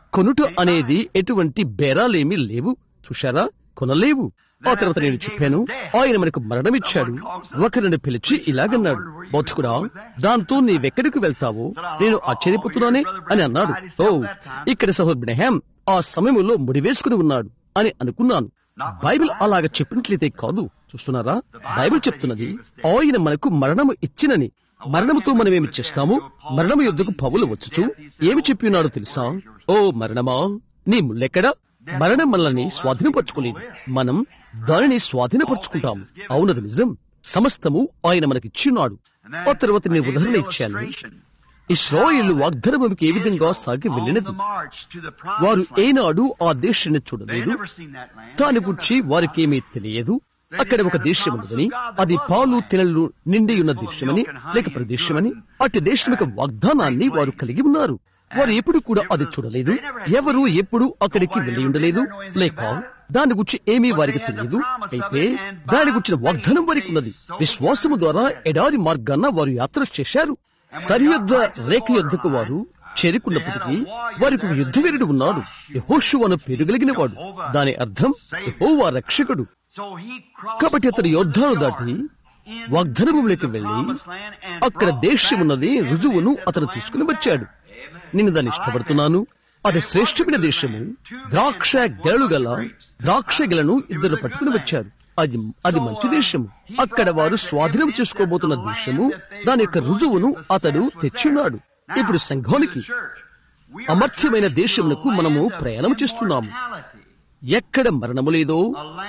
Speaker 1: కొనుట అనేది ఎటువంటి బేరాలేమీ లేవు చూశారా కొనలేవు ఆ తర్వాత నేను చెప్పాను ఆయన మనకు మరణమిచ్చాడు ఒకరిని పిలిచి ఇలాగన్నాడు బౌద్ధకుడా దాంతో నీవెక్కడికి వెళ్తావో నేను ఆశ్చర్యపోతున్నానే అని అన్నాడు ఓ ఇక్కడ సహోదరు బ్రహ్యాం ఆ సమయంలో ముడివేసుకుని ఉన్నాడు అని అనుకున్నాను బైబిల్ అలాగ చెప్పినట్లయితే కాదు చూస్తున్నారా బైబిల్ చెప్తున్నది ఆయన మనకు మరణము ఇచ్చినని మరణముతో మనమేమి చేస్తాము మరణము యుద్ధకు పౌలు వచ్చుచు ఏమి చెప్పి ఉన్నాడో తెలుసా ఓ మరణమా నీ ముల్లెక్కడా మరణం మనల్ని స్వాధీనపరచుకోలేదు మనం దానిని స్వాధీనపరచుకుంటాము అవునది నిజం సమస్తము ఆయన మనకిచ్చిన్నాడు ఆ తర్వాత నేను ఉదాహరణ ఇచ్చాను ఇస్రాయిల్ వాగ్దానముకి ఏ విధంగా సాగి వెళ్ళినది వారు ఏనాడు ఆ దేశాన్ని చూడలేదు దాని గురించి వారికేమీ తెలియదు అక్కడ ఒక దేశం ఉన్నదని అది పాలు తెనలు నిండి ఉన్న దేశమని లేక ప్రదేశమని అటు దేశం యొక్క వాగ్దానాన్ని వారు కలిగి ఉన్నారు వారు ఎప్పుడు కూడా అది చూడలేదు ఎవరు ఎప్పుడు అక్కడికి వెళ్ళి ఉండలేదు లేక దాని గురించి ఏమీ వారికి తెలియదు అయితే దాని గురించిన వాగ్దానం వారికి ఉన్నది విశ్వాసము ద్వారా ఎడారి మార్గాన వారు యాత్ర చేశారు సరియుద్ధ రేఖ యుద్ధకు వారు చేరుకున్నప్పటికీ వారికి ఒక యుద్ధవీరుడు ఉన్నాడు యహోషువను పేరుగలిగిన వాడు దాని అర్థం యెహోవా రక్షకుడు కాబట్టి అతడు యోద్ధాను దాటి వాగ్దాన భూమిలోకి వెళ్లి అక్కడ దేశం ఉన్నది రుజువును అతను తీసుకుని వచ్చాడు నేను దాన్ని ఇష్టపడుతున్నాను అది శ్రేష్టమైన దేశము ద్రాక్ష గెలలు గల ద్రాక్ష గెలను ఇద్దరు పట్టుకుని వచ్చారు అది అది మంచి దేశము అక్కడ వారు స్వాధీనం చేసుకోబోతున్న దేశము దాని యొక్క రుజువును అతడు తెచ్చున్నాడు ఇప్పుడు సంఘానికి అమర్థ్యమైన దేశమునకు మనము ప్రయాణం చేస్తున్నాము ఎక్కడ మరణము లేదో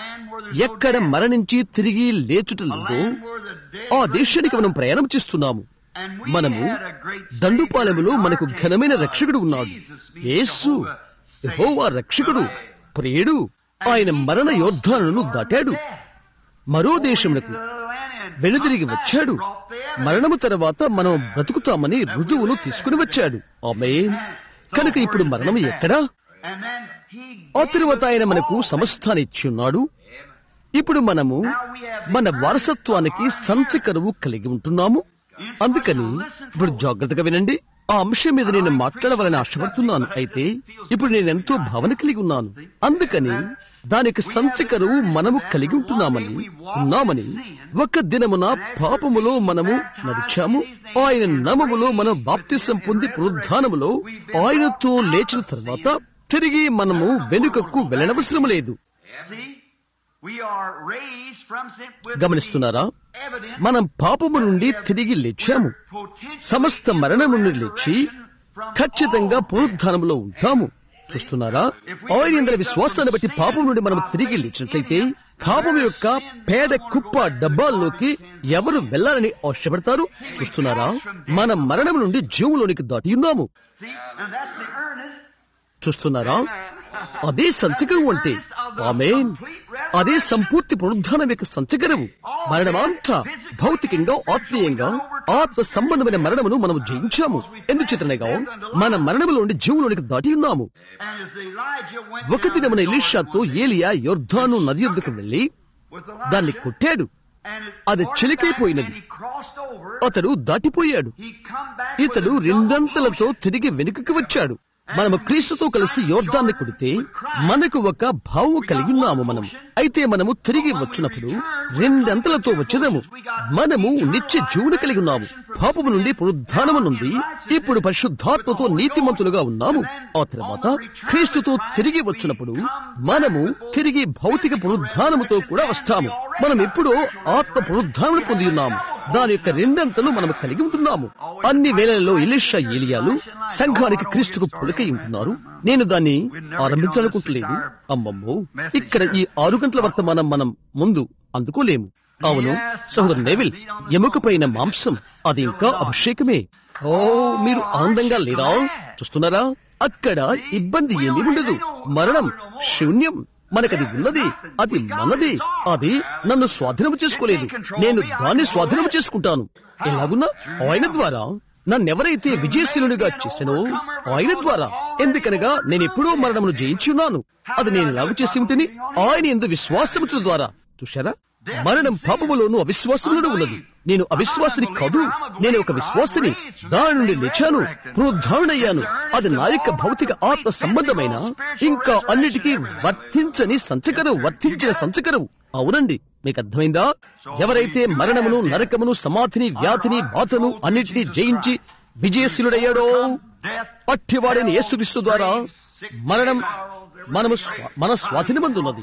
Speaker 1: ఎక్కడ మరణించి తిరిగి లేచుట లేదో ఆ దేశానికి మనం ప్రయాణం చేస్తున్నాము మనము దండుపాలెములో మనకు ఘనమైన రక్షకుడు ఉన్నాడు యేసు యెహోవా రక్షకుడు ప్రియుడు ఆయన మరణ యోద్ధాలను దాటాడు మరో దేశమునకు వెనుదిరిగి వచ్చాడు మరణము తర్వాత మనం బ్రతుకుతామని రుజువును తీసుకుని వచ్చాడు ఆమె కనుక ఇప్పుడు మరణం ఎక్కడా ఆ తరువాత ఆయన మనకు సమస్తాన్ని ఇచ్చి ఉన్నాడు ఇప్పుడు మనము మన వారసత్వానికి సంచకరువు కలిగి ఉంటున్నాము అందుకని ఇప్పుడు జాగ్రత్తగా వినండి ఆ అంశం మీద నేను మాట్లాడవాలని ఆశపడుతున్నాను అయితే ఇప్పుడు నేను ఎంతో భావన కలిగి ఉన్నాను అందుకని దానికి సంచకరువు మనము కలిగి ఉంటున్నామని ఉన్నామని ఒక దినమున పాపములో మనము నడిచాము ఆయన నామములో మనం బాప్తిసం పొంది పునరుద్ధానములో ఆయనతో లేచిన తర్వాత తిరిగి మనము వెనుకకు వెళ్ళనవసరం లేదు గమనిస్తున్నారా మనం పాపము నుండి తిరిగి లేచాము సమస్త మరణం నుండి లేచి ఖచ్చితంగా పునరుద్ధానంలో ఉంటాము చూస్తున్నారా ఆయన ఇందరి విశ్వాసాన్ని బట్టి పాపం నుండి మనం తిరిగి లేచినట్లయితే పాపం యొక్క పేద కుప్ప డబ్బాల్లోకి ఎవరు వెళ్లాలని ఆశపడతారు చూస్తున్నారా మన మరణం నుండి జీవులోనికి దాటి ఉన్నాము చూస్తున్నారా అదే సంచకరం అంటే ఆమెన్ అదే సంపూర్తి పునరుద్ధానం యొక్క సంచకరము మరణమంతా భౌతికంగా ఆత్మీయంగా ఆత్మ సంబంధమైన మరణమును మనం జయించాము ఎందుచేతనగా మన మరణములో నుండి జీవులోనికి దాటి ఉన్నాము ఒక దినమున ఎలీషాతో ఏలియా యొర్ధాను నది యొద్దకు వెళ్లి దాన్ని కొట్టాడు అది చిలికైపోయినది అతడు దాటిపోయాడు ఇతడు రెండంతలతో తిరిగి వెనుకకి వచ్చాడు మనము క్రీస్తుతో కలిసి యోర్ధాన్ని కొడితే మనకు ఒక భావం కలిగి ఉన్నాము మనం అయితే మనము తిరిగి వచ్చినప్పుడు రెండంతలతో వచ్చేదము మనము నిత్య జీవుని కలిగి ఉన్నాము పాపము నుండి పునరుద్ధానము నుండి ఇప్పుడు పరిశుద్ధాత్మతో నీతిమంతులుగా ఉన్నాము ఆ తర్వాత క్రీస్తుతో తిరిగి వచ్చినప్పుడు మనము తిరిగి భౌతిక పునరుద్ధానముతో కూడా వస్తాము మనం ఎప్పుడో ఆత్మ పునరుద్ధానమును పొంది ఉన్నాము దాని యొక్క రెండంతలు మనం కలిగి ఉంటున్నాము అన్ని వేళల్లో ఇలిషా ఏలియాలు సంఘానికి క్రీస్తుకు పులకై ఉంటున్నారు నేను దాన్ని ఆరంభించాలనుకుంటలేదు అమ్మమ్మో ఇక్కడ ఈ ఆరు గంటల వర్తమానం మనం ముందు అందుకోలేము అవును సహోదరు నెవిల్ ఎముకపైన మాంసం అది ఇంకా అభిషేకమే ఓ మీరు ఆనందంగా లేరా చూస్తున్నారా అక్కడ ఇబ్బంది ఏమీ ఉండదు మరణం శూన్యం మనకది ఉన్నది అది మనది అది నన్ను స్వాధీనం చేసుకోలేదు నేను దాన్ని స్వాధీనం చేసుకుంటాను ఎలాగున్నా ఆయన ద్వారా నన్నెవరైతే విజయశీలునిగా చేశానో ఆయన ద్వారా ఎందుకనగా నేను ఎప్పుడో మరణమును జయించున్నాను అది నేను ఎలాగ చేసి ఉంటేని ఆయన ఎందు విశ్వాసముచు ద్వారా చూశారా మరణం పాపములోను అవిశ్వాసంలోనూ ఉన్నది నేను అవిశ్వాసిని కాదు నేను ఒక విశ్వాసిని దాని నుండి లేచాను పునరుద్ధారణయ్యాను అది నా యొక్క భౌతిక ఆత్మ సంబంధమైన ఇంకా అన్నిటికీ వర్తించని సంచకరం వర్తించిన సంచకరం అవునండి మీకు అర్థమైందా ఎవరైతే మరణమును నరకమును సమాధిని వ్యాధిని బాధను అన్నిటినీ జయించి విజయశీలుడయ్యాడో అట్టివాడైన యేసుక్రీస్తు ద్వారా మరణం మనము స్వ- మన స్వాధీనమందున్నది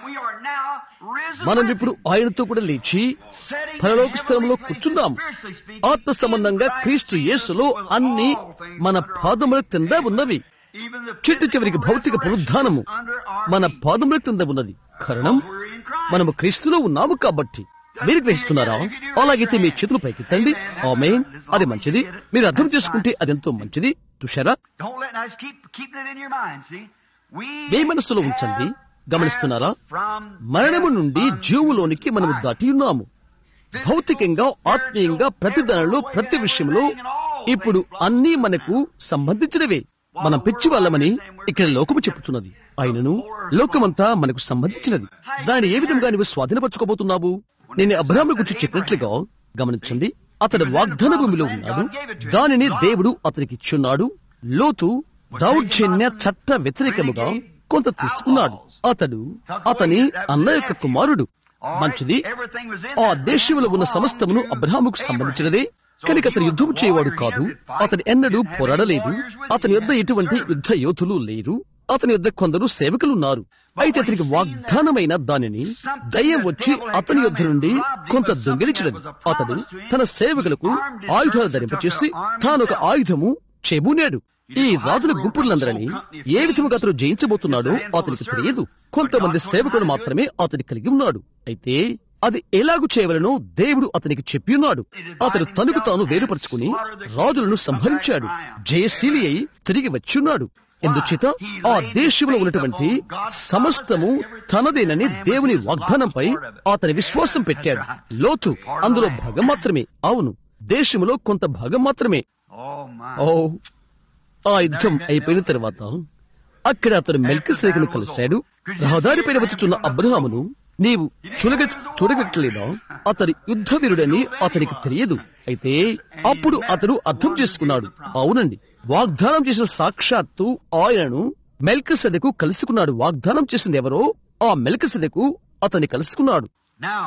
Speaker 1: మనం ఇప్పుడు ఆయనతో కూడా లేచి పరలోక స్థలంలో కూర్చున్నాం ఆత్మ సంబంధంగా క్రీస్తు యేసులో అన్ని మన పాదముల క్రింద ఉన్నవి చిట్టు చివరికి భౌతిక పునరుద్ధానము మన పాదముల క్రింద ఉన్నది కారణం మనము క్రీస్తులో ఉన్నాము కాబట్టి మీరు గ్రహిస్తున్నారా అలాగైతే మీ చేతులు పైకెత్తండి ఆమేన్ అది మంచిది మీరు అర్థం చేసుకుంటే అదెంతో మంచిది చూశారా
Speaker 2: Don't let us keep keeping it in your mind. See, we
Speaker 1: మీ మనస్సులో ఉంచండి గమనిస్తున్నారా
Speaker 2: from
Speaker 1: మరణము నుండి జీవులోనికి మనము దాటి ఉన్నాము భౌతికంగా ఆత్మీయంగా ప్రతి దానిలో ప్రతి విషయంలో ఇప్పుడు అన్నీ మనకు సంబంధించినవే మనం పిచ్చి వాళ్ళమని ఇక్కడ లోకము చెప్పుచున్నది ఆయనను లోకమంతా మనకు సంబంధించినది దానిని ఏ విధంగా నువ్వు స్వాధీనపరచుకోబోతున్నావు నేను అబ్రాహ్మ గురించి చెప్పినట్లుగా గమనించండి అతడు వాగ్దాన భూమిలో ఉన్నాడు దానిని దేవుడు అతనికి ఇచ్చున్నాడు లోతు దౌర్జన్య చట్ట వ్యతిరేకముగా కొంత తీసుకున్నాడు అతడు అతని అన్న యొక్క కుమారుడు మంచిది ఆ దేశంలో ఉన్న సమస్తమును అబ్రహాముకు సంబంధించినదే కనుక అతను యుద్ధం చేయవాడు కాదు అతను ఎన్నడూ పోరాడలేదు అతని యొద్ద ఎటువంటి యుద్ధ యోధులు లేరు అతని యొద్ద కొందరు సేవకులున్నారు అయితే అతనికి వాగ్దానమైన దానిని దయ్యం వచ్చి అతని యొద్ద నుండి కొంత దొంగిలించినది అతడు తన సేవకులకు ఆయుధాలు ధరింపచేసి తానొక ఆయుధము చెబునాడు ఈ రాజుల గుంపులందరినీ ఏ విధముగా అతను జయించబోతున్నాడో అతనికి తెలియదు కొంతమంది సేవకులు మాత్రమే అతని కలిగి ఉన్నాడు అయితే అది ఎలాగు చేయవలనో దేవుడు అతనికి చెప్పి ఉన్నాడు అతడు తనకు తాను వేరుపరుచుకుని రాజులను సంహరించాడు జయశీలి అయి తిరిగి వచ్చున్నాడు ఎందుచేత ఆ దేశంలో ఉన్నటువంటి సమస్తము తనదేనని దేవుని వాగ్దానంపై అతని విశ్వాసం పెట్టాడు లోతు అందులో భాగం మాత్రమే అవును దేశంలో కొంత భాగం మాత్రమే
Speaker 2: Oh my.
Speaker 1: ఓ ఆ యుద్ధం అయిపోయిన తర్వాత అక్కడ అతను మెల్కిసేకును కలిశాడు రహదారిపైన వచ్చుచున్న అబ్రహామును నీవు చులగ చూడగట్లేదా అతని యుద్ధ వీరుడని అతనికి తెలియదు అయితే అప్పుడు అతడు అర్థం చేసుకున్నాడు అవునండి వాగ్దానం చేసిన సాక్షాత్తు ఆయనను మెల్కసెదకు కలుసుకున్నాడు వాగ్దానం చేసింది ఎవరో ఆ మెల్కసెదకు అతన్ని కలుసుకున్నాడు
Speaker 2: Now,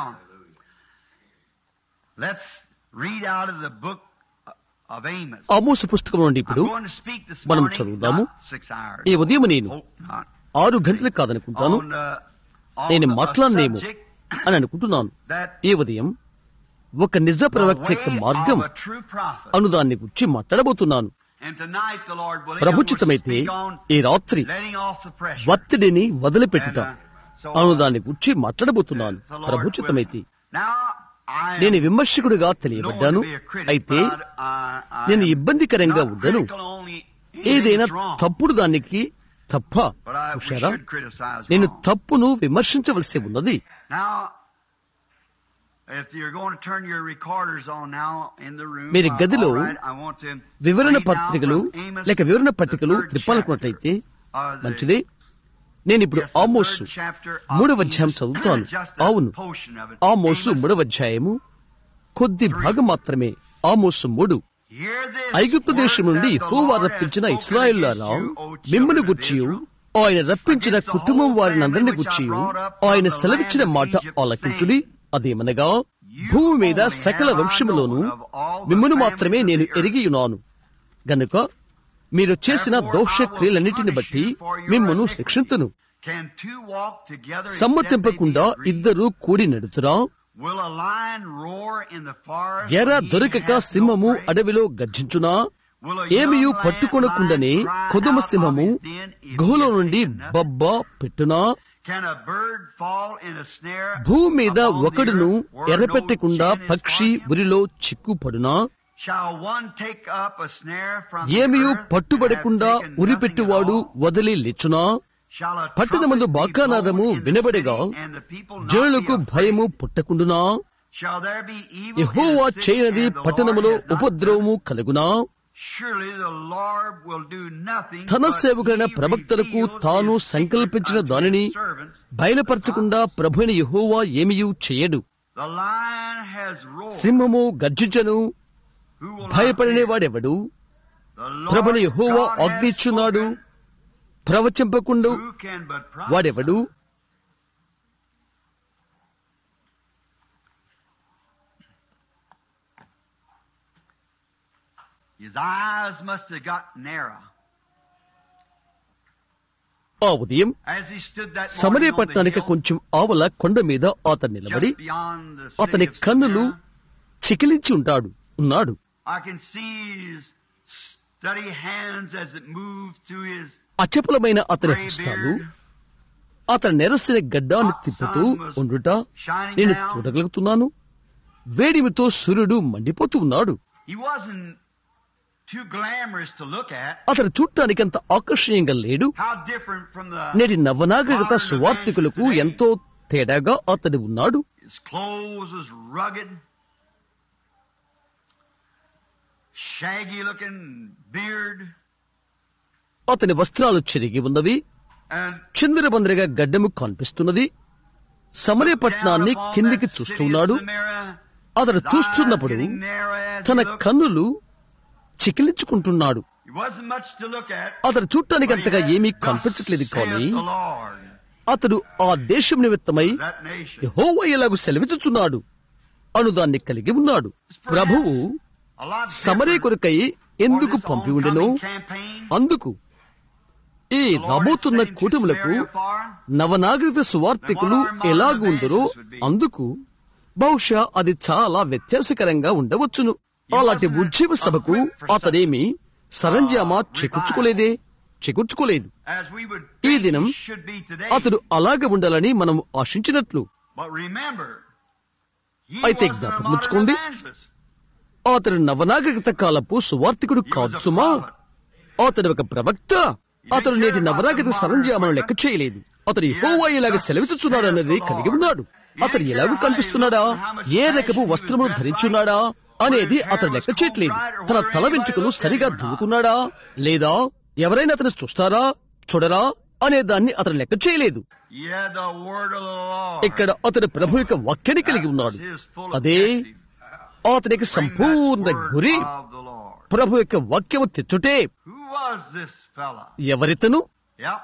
Speaker 2: let's read out of the book of Amos.
Speaker 1: ఆమోసు పుస్తకం నుండి
Speaker 2: I'm
Speaker 1: ఇప్పుడు
Speaker 2: going to speak this
Speaker 1: మనం
Speaker 2: morning,
Speaker 1: చదువుదాము.
Speaker 2: not six hours.
Speaker 1: ఈ ఉదయం నేను
Speaker 2: Hope not.
Speaker 1: ఆరు గంటలకు కాదనుకుంటాను
Speaker 2: On, uh, on
Speaker 1: నేను
Speaker 2: a
Speaker 1: మాట్లాడనేమో
Speaker 2: subject
Speaker 1: అని అనుకుంటున్నాను
Speaker 2: that
Speaker 1: ఈ ఉదయం ఒక నిజ ప్రవక్త యొక్క
Speaker 2: the way
Speaker 1: మార్గం
Speaker 2: of a true prophet.
Speaker 1: అను దాన్ని గురించి మాట్లాడబోతున్నాను
Speaker 2: And tonight the Lord willing,
Speaker 1: ప్రభుచితమైతే
Speaker 2: will speak on
Speaker 1: ఈ రాత్రి
Speaker 2: letting off the pressure.
Speaker 1: ఒత్తిడిని వదిలిపెట్టుట
Speaker 2: And, uh, so,
Speaker 1: Anu
Speaker 2: uh,
Speaker 1: దాన్ని గురించి మాట్లాడబోతున్నాను
Speaker 2: the Lord
Speaker 1: ప్రభుచితమైతే
Speaker 2: willing. Now, I am
Speaker 1: నేను విమర్శకుడిగా
Speaker 2: known
Speaker 1: తెలియబడ్డాను
Speaker 2: to be a critic,
Speaker 1: అయితే
Speaker 2: but I- I
Speaker 1: నేను
Speaker 2: am
Speaker 1: ఇబ్బందికరంగా
Speaker 2: not
Speaker 1: ఉండను
Speaker 2: critical only anything
Speaker 1: ఏదైనా
Speaker 2: that's wrong.
Speaker 1: తప్పుడు దానికి తప్ప
Speaker 2: But I- we
Speaker 1: చూశారా
Speaker 2: should criticize
Speaker 1: నేను
Speaker 2: wrong.
Speaker 1: తప్పును విమర్శించవలసి ఉన్నది
Speaker 2: Now, if you're going to turn your recorders on now in the room,
Speaker 1: మీరు
Speaker 2: uh,
Speaker 1: గదిలో
Speaker 2: all right, I want to
Speaker 1: వివరణ
Speaker 2: read now
Speaker 1: పత్రికలు
Speaker 2: from Amos,
Speaker 1: లేక వివరణ
Speaker 2: the
Speaker 1: పట్టికలు
Speaker 2: third
Speaker 1: త్రిప్పాలనుకున్నట్లయితే
Speaker 2: chapter, uh, the-
Speaker 1: మంచిది నేను ఇప్పుడు
Speaker 2: yes, the
Speaker 1: Amos
Speaker 2: third chapter of
Speaker 1: మూడవ అధ్యాయం
Speaker 2: Amos,
Speaker 1: చదువుతాను
Speaker 2: just a
Speaker 1: అవును
Speaker 2: portion of it.
Speaker 1: Amos
Speaker 2: Amos,
Speaker 1: మూడవ అధ్యాయము కొద్ది భాగం మాత్రమే ఆమోసు మూడు
Speaker 2: hear this
Speaker 1: ఐగుప్తు దేశం
Speaker 2: word
Speaker 1: నుండి
Speaker 2: that the
Speaker 1: Jehovah
Speaker 2: Lord has
Speaker 1: రప్పించిన
Speaker 2: spoken
Speaker 1: ఇస్రాయేల్లారా
Speaker 2: against you, O children
Speaker 1: మిమ్మల్ని
Speaker 2: of
Speaker 1: గుచ్చియు
Speaker 2: Israel.
Speaker 1: ఆయన రప్పించిన కుటుంబం వారినందరిని గుచ్చియు ఆయన సెలవిచ్చిన మాట ఆలకించుడి అదేమనగా భూమి మీద సకల వంశములోను మిమ్మను మాత్రమే నేను ఎరిగియున్నాను గనుక మీరు చేసిన దోష క్రియలన్నిటిని బట్టి మిమ్మను శిక్షింతును
Speaker 2: Can two walk together except
Speaker 1: సమ్మతింపకుండా
Speaker 2: they be agreed?
Speaker 1: ఇద్దరు కూడి నడుతురా
Speaker 2: Will a lion roar in the forest
Speaker 1: ఎర
Speaker 2: when he
Speaker 1: దొరకక
Speaker 2: hath no
Speaker 1: సింహము
Speaker 2: prey?
Speaker 1: అడవిలో గర్జించునా
Speaker 2: Will a
Speaker 1: ఏమియు
Speaker 2: young lion
Speaker 1: పట్టుకొనకుండానే
Speaker 2: cry
Speaker 1: కొదుమ
Speaker 2: out of
Speaker 1: సింహము
Speaker 2: his den if
Speaker 1: గుహలో
Speaker 2: he has
Speaker 1: నుండి
Speaker 2: taken nothing?
Speaker 1: బబ్బ పెట్టునా
Speaker 2: Can a bird fall in a snare
Speaker 1: భూమి మీద
Speaker 2: upon the
Speaker 1: ఒకడును
Speaker 2: earth where no
Speaker 1: ఎరపెట్టకుండా
Speaker 2: chin is
Speaker 1: పక్షి
Speaker 2: on him?
Speaker 1: ఉరిలో చిక్కుపడునా
Speaker 2: Shall one take up a snare from the
Speaker 1: ఏమియు
Speaker 2: earth
Speaker 1: పట్టుబడకుండా
Speaker 2: and have taken
Speaker 1: ఉరిపెట్టువాడు
Speaker 2: nothing at all?
Speaker 1: వదిలి లేచునా
Speaker 2: Shall a
Speaker 1: పట్టణమందు
Speaker 2: trumpet be
Speaker 1: బాకానాదము
Speaker 2: blown in the
Speaker 1: వినబడగా
Speaker 2: city and the people not
Speaker 1: జనులకు
Speaker 2: be afraid?
Speaker 1: భయము పుట్టకుండునా
Speaker 2: Shall there be evil in
Speaker 1: Jehovah
Speaker 2: the city
Speaker 1: చేయనది
Speaker 2: and the Lord
Speaker 1: పట్టణములో
Speaker 2: has not done
Speaker 1: ఉపద్రవము కలుగునా
Speaker 2: Surely the Lord will do nothing
Speaker 1: తన
Speaker 2: but
Speaker 1: సేవకులైన
Speaker 2: he
Speaker 1: ప్రవక్తలకు
Speaker 2: reveals
Speaker 1: తాను
Speaker 2: his
Speaker 1: సంకల్పించిన
Speaker 2: secrets unto
Speaker 1: దానిని
Speaker 2: his servants.
Speaker 1: బయలుపరచకుండా ప్రభుని యెహోవా ఏమియూ చేయడు
Speaker 2: The lion has roared.
Speaker 1: సింహము గర్జించను
Speaker 2: Who will not
Speaker 1: భయపడిన
Speaker 2: fear?
Speaker 1: వాడెవడు
Speaker 2: The Lord
Speaker 1: ప్రభుని యెహోవా
Speaker 2: God has
Speaker 1: ఆజ్ఞిచ్చున్నాడు
Speaker 2: spoken.
Speaker 1: ప్రవచింపకుండు
Speaker 2: Who can but prophesy?
Speaker 1: వాడెవడు
Speaker 2: His eyes must have got narrow.
Speaker 1: ఆ ఉదయం
Speaker 2: As he stood that
Speaker 1: సమరే
Speaker 2: morning on the
Speaker 1: పట్టణానికి
Speaker 2: hill,
Speaker 1: కొంచెం ఆవల కొండ మీద అతను నిలబడి
Speaker 2: just beyond the city
Speaker 1: అతని
Speaker 2: of
Speaker 1: కన్నులు
Speaker 2: Smyrna,
Speaker 1: చికిలించి ఉంటాడు ఉన్నాడు
Speaker 2: I can see his steady hands as it moved through his
Speaker 1: అచపలమైన అతని
Speaker 2: gray
Speaker 1: హస్తాలు
Speaker 2: beard.
Speaker 1: అతని నెరసిన గడ్డాన్ని తిప్పుతూ ఉండుట నేను చూడగలుగుతున్నాను వేడిమితో సూర్యుడు మండిపోతూ ఉన్నాడు
Speaker 2: He wasn't too glamorous to look at.
Speaker 1: అతను చూడటానికి అంత ఆకర్షణీయంగా లేడు
Speaker 2: How different from the
Speaker 1: నేటి నవనాగరికత సువార్థికులకు ఎంతో తేడాగా అతడు ఉన్నాడు
Speaker 2: his clothes was rugged, shaggy looking beard,
Speaker 1: అతని వస్త్రాలు చెరిగి ఉన్నవి
Speaker 2: and
Speaker 1: చిందరబందరగా గడ్డము కనిపిస్తున్నది సమరే పట్టణాన్ని కిందికి చూస్తున్నాడు అతడు చూస్తున్నప్పుడు తన కన్నులు చికిలించుకుంటున్నాడు
Speaker 2: He wasn't much to look at.
Speaker 1: అతడు చూడటానికి
Speaker 2: but he
Speaker 1: అంతగా
Speaker 2: had
Speaker 1: ఏమీ
Speaker 2: thus
Speaker 1: కనిపించట్లేదు కానీ
Speaker 2: saith the Lord,
Speaker 1: అతడు ఆ దేశం నిమిత్తమై
Speaker 2: that nation.
Speaker 1: యెహోవా ఎలాగు సెలవిచ్చుచున్నాడు అను దాన్ని కలిగి ఉన్నాడు ప్రభువు
Speaker 2: A lot
Speaker 1: సమరే
Speaker 2: different
Speaker 1: కొరకై
Speaker 2: for
Speaker 1: ఎందుకు
Speaker 2: this
Speaker 1: పంపివుండెను
Speaker 2: oncoming campaign.
Speaker 1: అందుకు ఈ
Speaker 2: The Lord is
Speaker 1: రాబోతున్న
Speaker 2: sending to
Speaker 1: కూటములకు
Speaker 2: Samaria for.
Speaker 1: నవనాగరిక సువార్థికులు ఎలాగు ఉందరో అందుకు బహుశా అది చాలా వ్యత్యాసకరంగా ఉండవచ్చును అలాంటి ఉజ్జీవ సభకు అతడేమి సరంజామా చేకూర్చుకోలేదే చేకూర్చుకోలేదు
Speaker 2: As we would
Speaker 1: ఈ
Speaker 2: think
Speaker 1: దినం
Speaker 2: he should be today.
Speaker 1: అతడు అలాగే ఉండాలని మనం ఆశించినట్లు
Speaker 2: But remember, he
Speaker 1: అయితే
Speaker 2: wasn't a
Speaker 1: జ్ఞాపకం
Speaker 2: modern
Speaker 1: ఉంచుకోండి.
Speaker 2: evangelist.
Speaker 1: అతడు నవనాగరికత కాలపు సువార్థికుడు కాదు సుమా అతడు ఒక ప్రవక్త అతడు నేటి నవనాగరిక సరంజామను లెక్క చేయలేదు అతడు యెహోవా ఇలాగ సెలవిచ్చుచున్నాడు అనేది కలిగి ఉన్నాడు అతడు ఎలాగ కనిపిస్తున్నాడా ఏ రకపు వస్త్రమును ధరించున్నాడా అనేది అతడు లెక్క చేయట్లేదు తన తల వెంట్రుకలు సరిగా దువ్వుకున్నాడా లేదా ఎవరైనా అతను చూస్తారా చూడరా అనే దాన్ని అతను లెక్క చేయలేదు
Speaker 2: He had the word of the Lord.
Speaker 1: ఇక్కడ అతడు ప్రభు యొక్క వాక్యాన్ని కలిగి ఉన్నాడు
Speaker 2: That's his full
Speaker 1: అదే
Speaker 2: objective.
Speaker 1: అతనికి
Speaker 2: Bring that
Speaker 1: సంపూర్ణ
Speaker 2: word
Speaker 1: గురి
Speaker 2: of the Lord.
Speaker 1: ప్రభు యొక్క వాక్యము తెచ్చుటే
Speaker 2: Who was this fella?
Speaker 1: ఎవరితను
Speaker 2: Yep.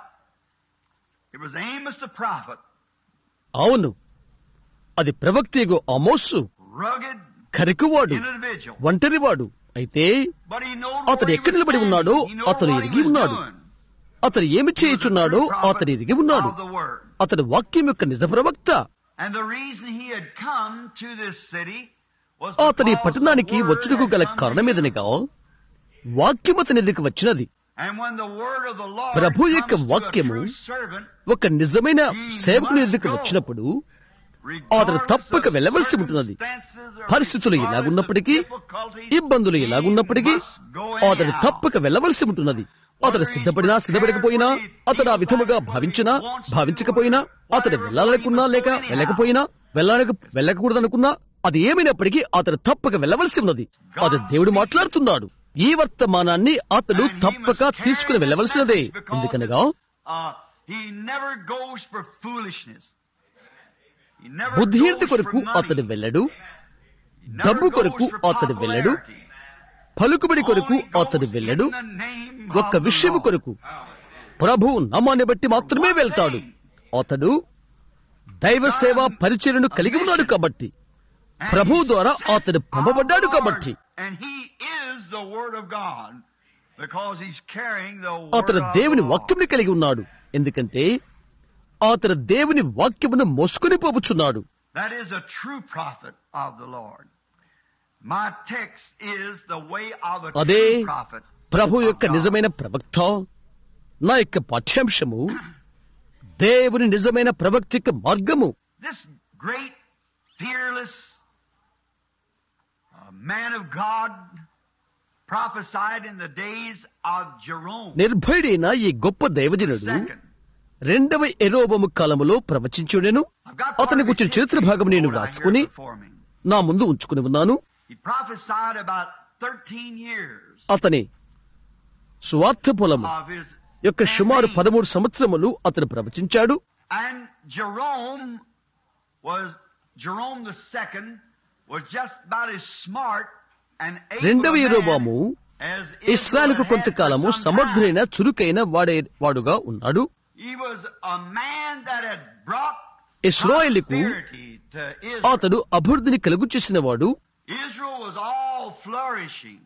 Speaker 2: It was Amos the prophet.
Speaker 1: అవును అది ప్రవక్తేగో అమోసు
Speaker 2: Rugged
Speaker 1: కరికువాడు
Speaker 2: individual.
Speaker 1: ఒంటరివాడు అయితే
Speaker 2: But he knew
Speaker 1: అతడు
Speaker 2: where he
Speaker 1: ఎక్కడ
Speaker 2: was
Speaker 1: నిలబడి
Speaker 2: standing.
Speaker 1: ఉన్నాడో
Speaker 2: He knew
Speaker 1: అతను
Speaker 2: what he
Speaker 1: ఎరిగి
Speaker 2: was
Speaker 1: ఉన్నాడు
Speaker 2: doing.
Speaker 1: అతను ఏమి చేయుచున్నాడో
Speaker 2: He was the
Speaker 1: అతను ఎరిగి
Speaker 2: prophet
Speaker 1: ఉన్నాడు
Speaker 2: of the word.
Speaker 1: అతడు వాక్యం యొక్క నిజ ప్రవక్త
Speaker 2: And the reason he had come to this city was
Speaker 1: అతని
Speaker 2: because
Speaker 1: పట్టణానికి
Speaker 2: the word
Speaker 1: వచ్చుటకు
Speaker 2: had
Speaker 1: గల
Speaker 2: come to him.
Speaker 1: కారణమేదనగా వాక్యం అతని ఎదుకు వచ్చినది
Speaker 2: And when the word of the Lord
Speaker 1: ప్రభు యొక్క
Speaker 2: comes to a
Speaker 1: వాక్యము
Speaker 2: true servant,
Speaker 1: ఒక నిజమైన సేవకుని ఎదుకు వచ్చినప్పుడు అతను తప్పక వెళ్ళవలసి ఉంటున్నది పరిస్థితులు ఎలాగున్నప్పటికీ ఇబ్బందులు ఎలాగున్నప్పటికీ అతడు తప్పక వెళ్ళవలసి ఉంటున్నది అతడు సిద్ధపడినా సిద్ధపడకపోయినా అతడు ఆ విధముగా భావించినా భావించకపోయినా అతడు వెళ్ళాలనుకున్నా లేక వెళ్ళకపోయినా వెళ్ళాలక వెళ్ళకూడదనుకున్నా అది ఏమైనప్పటికీ అతడు తప్పక వెళ్ళవలసి ఉన్నది అది దేవుడు మాట్లాడుతున్నాడు ఈ వర్తమానాన్ని అతడు తప్పక తీసుకుని వెళ్ళవలసినదే ఎందుకనగా బుద్ధిహీనత కొరకు అతడు వెళ్ళడు డబ్బు కొరకు అతడు వెళ్ళడు పలుకుబడి కొరకు అతడు వెళ్ళడు ఒక్క విషయం కొరకు ప్రభు నామాన్ని బట్టి మాత్రమే వెళ్తాడు అతడు దైవ సేవ పరిచయను కలిగి ఉన్నాడు కాబట్టి ప్రభు ద్వారా అతడు పంపబడ్డాడు కాబట్టి అతడు దేవుని వాక్యంని కలిగి ఉన్నాడు ఎందుకంటే అతడు దేవుని వాక్యమును మోసుకుని పోపుచున్నాడు
Speaker 2: That is a true prophet of the Lord. My text is the way of a
Speaker 1: అదే
Speaker 2: true prophet.
Speaker 1: ప్రభు
Speaker 2: of
Speaker 1: యొక్క
Speaker 2: God.
Speaker 1: నిజమైన ప్రవక్త నా యొక్క పాఠ్యాంశము దేవుని నిజమైన ప్రవక్త యొక్క మార్గము
Speaker 2: This great, fearless uh, man of God prophesied in the days of Jerome.
Speaker 1: నిర్భయుడైన ఈ గొప్ప దైవజనుడు
Speaker 2: Second.
Speaker 1: రెండవ ఎరోబము కాలములో ప్రవచించుడెను
Speaker 2: I've got
Speaker 1: అతని గుర్చిన చరిత్ర భాగం నేను
Speaker 2: Lord, I hear
Speaker 1: రాసుకుని
Speaker 2: before me.
Speaker 1: నా ముందు ఉంచుకుని ఉన్నాను
Speaker 2: He prophesied about 13 years
Speaker 1: అతని స్వార్థ పొలము
Speaker 2: of his
Speaker 1: యొక్క సుమారు
Speaker 2: campaign.
Speaker 1: పదమూడు సంవత్సరములు అతను ప్రవచించాడు
Speaker 2: And Jerome was Jerome the second was just about as smart and able
Speaker 1: రెండవ
Speaker 2: a man
Speaker 1: యెరోబాము
Speaker 2: as
Speaker 1: ఇస్రాయల్కు
Speaker 2: Israel had
Speaker 1: కొంతకాలము
Speaker 2: for some
Speaker 1: సమర్థుడైన
Speaker 2: time.
Speaker 1: చురుకైన వాడే వాడుగా ఉన్నాడు
Speaker 2: He was a man that had brought
Speaker 1: ఇస్రాయేలుకు
Speaker 2: prosperity to Israel.
Speaker 1: అతడు అభివృద్ధిని కలుగు చేసిన వాడు
Speaker 2: Israel was all flourishing.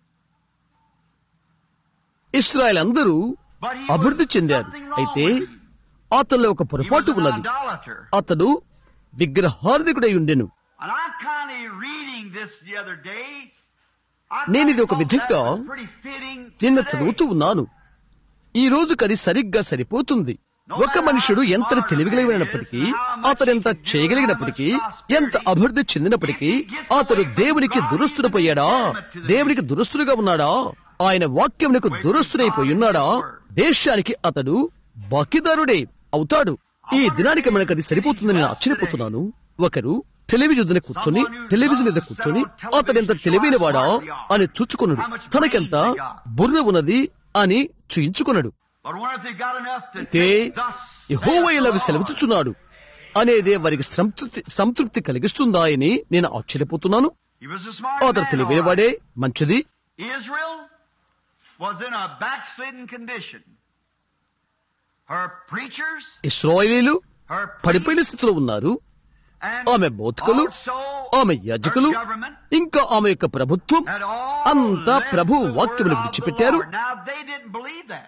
Speaker 1: Israel అందరూ
Speaker 2: But he
Speaker 1: అభివృద్ధి
Speaker 2: was
Speaker 1: చెందారు
Speaker 2: something wrong
Speaker 1: అయితే
Speaker 2: with him.
Speaker 1: అతనిలో ఒక
Speaker 2: He was
Speaker 1: పొరపాటు
Speaker 2: an
Speaker 1: ఉన్నది
Speaker 2: idolater.
Speaker 1: అతడు విగ్రహార్థికుడై ఉండెను
Speaker 2: And I'm kind of reading this the other day. I
Speaker 1: నేను ఇది
Speaker 2: kinda
Speaker 1: ఒక
Speaker 2: thought
Speaker 1: విధంగా
Speaker 2: that was pretty fitting to
Speaker 1: నిన్న
Speaker 2: today.
Speaker 1: చదువుతూ ఉన్నాను ఈ రోజుకి అది సరిగ్గా సరిపోతుంది ఒక మనుషుడు ఎంత తెలివిగలిగినప్పటికీ అతడెంత చేయగలిగినప్పటికీ ఎంత అభివృద్ధి చెందినప్పటికీ అతడు దేవునికి దురస్తుడపోయాడా దేవునికి దురస్తుడుగా ఉన్నాడా ఆయన వాక్యమునకు దురస్తుడైపోయి ఉన్నాడా దేశానికి అతడు బాకీదారుడే అవుతాడు ఈ దినానికి మనకు అది సరిపోతుందని నేను ఆశ్చర్యపోతున్నాను ఒకరు టెలివిజన్ మీద కూర్చొని టెలివిజన్ మీద కూర్చొని అతడెంత తెలివైనవాడా అని చూచుకున్నాడు తనకెంత బుర్ర ఉన్నది అని చూయించుకున్నాడు
Speaker 2: But what if they got enough to
Speaker 1: అయితే
Speaker 2: think, "Thus
Speaker 1: Jehovah
Speaker 2: saith the
Speaker 1: ఇలాగ
Speaker 2: Lord."
Speaker 1: సెలవుచున్నాడు అనేదే వారికి సంతృప్తి సంతృప్తి కలిగిస్తుందా అని నేను ఆశ్చర్యపోతున్నాను
Speaker 2: He was a smart
Speaker 1: అతడు
Speaker 2: man, all right.
Speaker 1: తెలివైనవాడే మంచిది
Speaker 2: Israel was in a backslidden condition. Her preachers,
Speaker 1: ఇస్రాయేలీలు
Speaker 2: her
Speaker 1: పడిపోయిన
Speaker 2: priests,
Speaker 1: స్థితిలో ఉన్నారు
Speaker 2: and
Speaker 1: ఆమె బోధకులు
Speaker 2: also
Speaker 1: ఆమె
Speaker 2: her
Speaker 1: యాజకులు
Speaker 2: government
Speaker 1: ఇంకా ఆమె యొక్క ప్రభుత్వం
Speaker 2: had all
Speaker 1: అంతా
Speaker 2: left
Speaker 1: ప్రభు
Speaker 2: the word
Speaker 1: వాక్యమును
Speaker 2: of the
Speaker 1: విడిచిపెట్టారు
Speaker 2: Lord. Now they didn't believe that.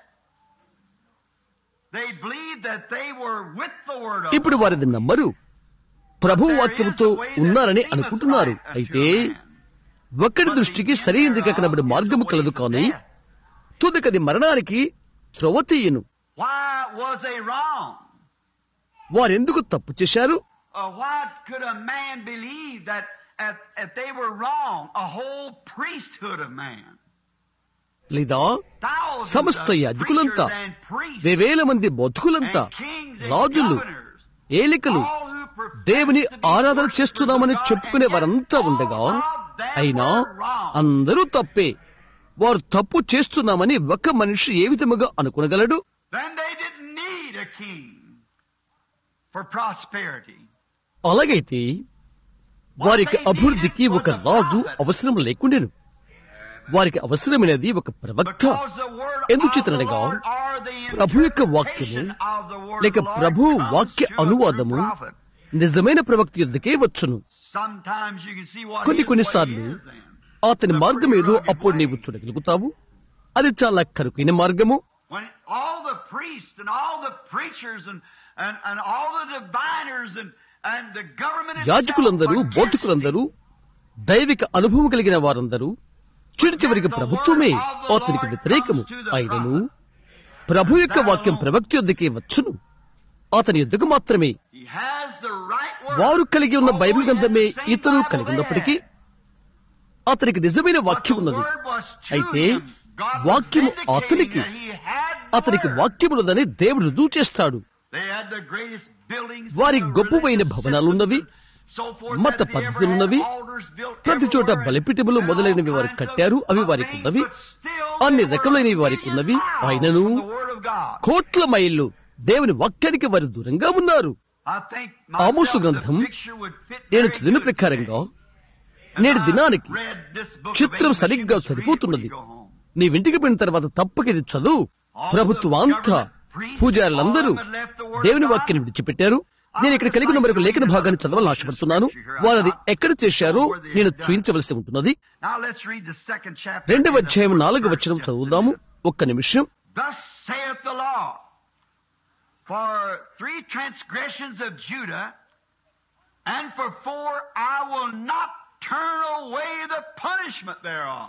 Speaker 2: They believed that they were with the word of
Speaker 1: ఇప్పుడు
Speaker 2: the Lord.
Speaker 1: వారిది నమ్మరు ప్రభు వాక్యముతో ఉన్నారని అనుకుంటున్నారు అయితే ఒక్కడి దృష్టికి సరైనదిగా కనబడే మార్గము కలదు కానీ తుదకది మరణానికి త్రొవ తీయను
Speaker 2: Why was they wrong?
Speaker 1: వారెందుకు తప్పు చేశారు
Speaker 2: Uh, why could a man believe that if, if they were wrong, a whole priesthood of man,
Speaker 1: లేదా
Speaker 2: thousands
Speaker 1: సమస్త
Speaker 2: of
Speaker 1: యాజకులంతా
Speaker 2: preachers and priests
Speaker 1: వేవేల మంది బొద్ధుకులంతా
Speaker 2: and kings and
Speaker 1: రాజులు
Speaker 2: governors,
Speaker 1: ఏలికలు
Speaker 2: all who professed
Speaker 1: దేవుని
Speaker 2: to be
Speaker 1: ఆరాధన
Speaker 2: worshippers
Speaker 1: చేస్తున్నామని
Speaker 2: of God,
Speaker 1: చెప్పుకునే
Speaker 2: and yet
Speaker 1: వారంతా
Speaker 2: all
Speaker 1: ఉండగా
Speaker 2: of them
Speaker 1: అయినా
Speaker 2: were wrong.
Speaker 1: అందరూ తప్పే వారు తప్పు చేస్తున్నామని ఒక మనిషి ఏ విధముగా అనుకునగలడు
Speaker 2: Then they didn't need a king for prosperity.
Speaker 1: అలాగైతే వారికి అభివృద్ధికి ఒక రాజు అవసరం లేకుండెను వారికి అవసరమైనది ఒక ప్రవక్త
Speaker 2: Because the word of the
Speaker 1: ఎందుచేతనగా
Speaker 2: Lord or the
Speaker 1: ప్రభు యొక్క వాక్యము
Speaker 2: interpretation of the word
Speaker 1: లేక
Speaker 2: of the Lord
Speaker 1: Prabhu
Speaker 2: comes
Speaker 1: వాక్య
Speaker 2: to a true
Speaker 1: అనువాదము
Speaker 2: prophet.
Speaker 1: నిజమైన ప్రవక్త యుద్ధకే వచ్చును
Speaker 2: Sometimes you can see what
Speaker 1: కొన్ని
Speaker 2: his
Speaker 1: కొన్ని
Speaker 2: way
Speaker 1: సార్లు
Speaker 2: is then.
Speaker 1: అతని మార్గం ఏదో అప్పుడు నీవు చూడగలుగుతావు అది చాలా కరుకైన మార్గము
Speaker 2: When all the priests and all the preachers and, and, and all the diviners and, and the government itself
Speaker 1: యాజకులందరూ
Speaker 2: against
Speaker 1: బోధకులందరూ దైవిక అనుభవం కలిగిన వారందరూ చిడి చివరికి ప్రభుత్వమే అతనికి వ్యతిరేకము అయినను ప్రభు యొక్క వాక్యం ప్రవక్త యుద్ధకే వచ్చును అతని యుద్ధకు మాత్రమే
Speaker 2: He has the right word.
Speaker 1: వారు కలిగి ఉన్న బైబిల్
Speaker 2: Although he had
Speaker 1: గ్రంథమే
Speaker 2: the same
Speaker 1: ఇతరులు
Speaker 2: Bible
Speaker 1: కలిగి
Speaker 2: they
Speaker 1: ఉన్నప్పటికీ
Speaker 2: had.
Speaker 1: అతనికి నిజమైన
Speaker 2: But the
Speaker 1: వాక్యం ఉన్నది
Speaker 2: word was to
Speaker 1: అయితే
Speaker 2: him. God was
Speaker 1: వాక్యము
Speaker 2: vindicating
Speaker 1: అతనికి
Speaker 2: that he had the
Speaker 1: అతనికి
Speaker 2: word.
Speaker 1: వాక్యమున్నదని దేవుడు రుజువు చేస్తాడు
Speaker 2: They had the greatest buildings,
Speaker 1: వారి
Speaker 2: the
Speaker 1: గొప్పవైన
Speaker 2: religious
Speaker 1: భవనాలున్నవి,
Speaker 2: systems, so forth,
Speaker 1: మత
Speaker 2: that they ever
Speaker 1: పద్ధతులున్నవి,
Speaker 2: had altars built
Speaker 1: ప్రతి చోట
Speaker 2: everywhere,
Speaker 1: బలిపీఠములు
Speaker 2: and
Speaker 1: మొదలైనవి
Speaker 2: all
Speaker 1: వారు
Speaker 2: kinds
Speaker 1: కట్టారు
Speaker 2: of
Speaker 1: అవి వారికి
Speaker 2: things,
Speaker 1: ఉన్నవి
Speaker 2: but still
Speaker 1: అన్ని
Speaker 2: they were
Speaker 1: రకములైనవి వారికి
Speaker 2: million
Speaker 1: ఉన్నవి
Speaker 2: miles
Speaker 1: ఆయనను
Speaker 2: from the word of God.
Speaker 1: కోట్ల మైళ్ళు దేవుని వాక్యానికి వారు దూరంగా ఉన్నారు
Speaker 2: I think
Speaker 1: Amos
Speaker 2: myself, the
Speaker 1: గ్రంథం
Speaker 2: picture would fit
Speaker 1: నేను
Speaker 2: very
Speaker 1: చదివిన
Speaker 2: good
Speaker 1: ప్రకారంగా
Speaker 2: today.
Speaker 1: నేడు
Speaker 2: As I
Speaker 1: దినానికి
Speaker 2: read this book of
Speaker 1: చిత్రం
Speaker 2: Amos,
Speaker 1: సరిగ్గా
Speaker 2: you must read it when
Speaker 1: సరిపోతున్నది
Speaker 2: you go home.
Speaker 1: నీవింటికి పోయిన తర్వాత తప్పక ఇది చదువు ప్రభుత్వం అంతా పూజారులందరూ దేవుని వాక్యాన్ని విడిచిపెట్టారు నేను ఇక్కడ కలిగి ఉన్న మరొక లేఖన భాగాన్ని చదవాలని ఆశపడుతున్నాను వారు అది ఎక్కడ చేశారో నేను చూయించవలసి ఉంటున్నది
Speaker 2: Now let's read the second chapter.
Speaker 1: రెండవ
Speaker 2: in the
Speaker 1: అధ్యాయం
Speaker 2: first
Speaker 1: నాలుగు
Speaker 2: verse
Speaker 1: వచనం
Speaker 2: just a
Speaker 1: చదువుదాము
Speaker 2: minute.
Speaker 1: ఒక్క నిమిషం
Speaker 2: Thus saith the Lord, for three transgressions of Judah, and for four I will not turn away the punishment thereof.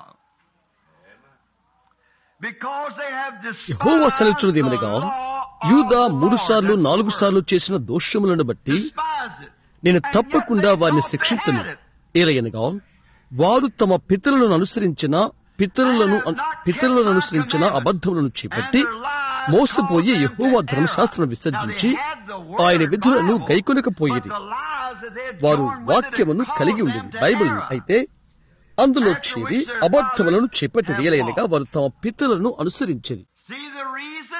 Speaker 2: Because they have
Speaker 1: Jehovah
Speaker 2: despised
Speaker 1: సెలవుచున్నది
Speaker 2: the
Speaker 1: ఏమనగా
Speaker 2: law of
Speaker 1: యూదా
Speaker 2: the
Speaker 1: మూడు
Speaker 2: Lord.
Speaker 1: సార్లు
Speaker 2: That's the
Speaker 1: నాలుగు
Speaker 2: word.
Speaker 1: సార్లు చేసిన దోషములను బట్టి
Speaker 2: Despised it.
Speaker 1: నేను
Speaker 2: And yet
Speaker 1: తప్పకుండా
Speaker 2: they
Speaker 1: వారిని
Speaker 2: thought they
Speaker 1: శిక్షించను
Speaker 2: had it.
Speaker 1: ఏలయనగా వారు తమ పితరులను అనుసరించిన పితరులను పితరులను అనుసరించిన అబద్ధములను చేపట్టి మోసపోయి యెహోవా ధర్మశాస్త్రం విసర్జించి ఆయన విధులను గైకొనకపోయిరి వారు వాక్యమును కలిగి ఉండేది బైబిల్ అయితే అందులో చేరి అబద్ధములను చేపట్టేయలేనగా వారు తమ పితరులను అనుసరించేది
Speaker 2: See the reason?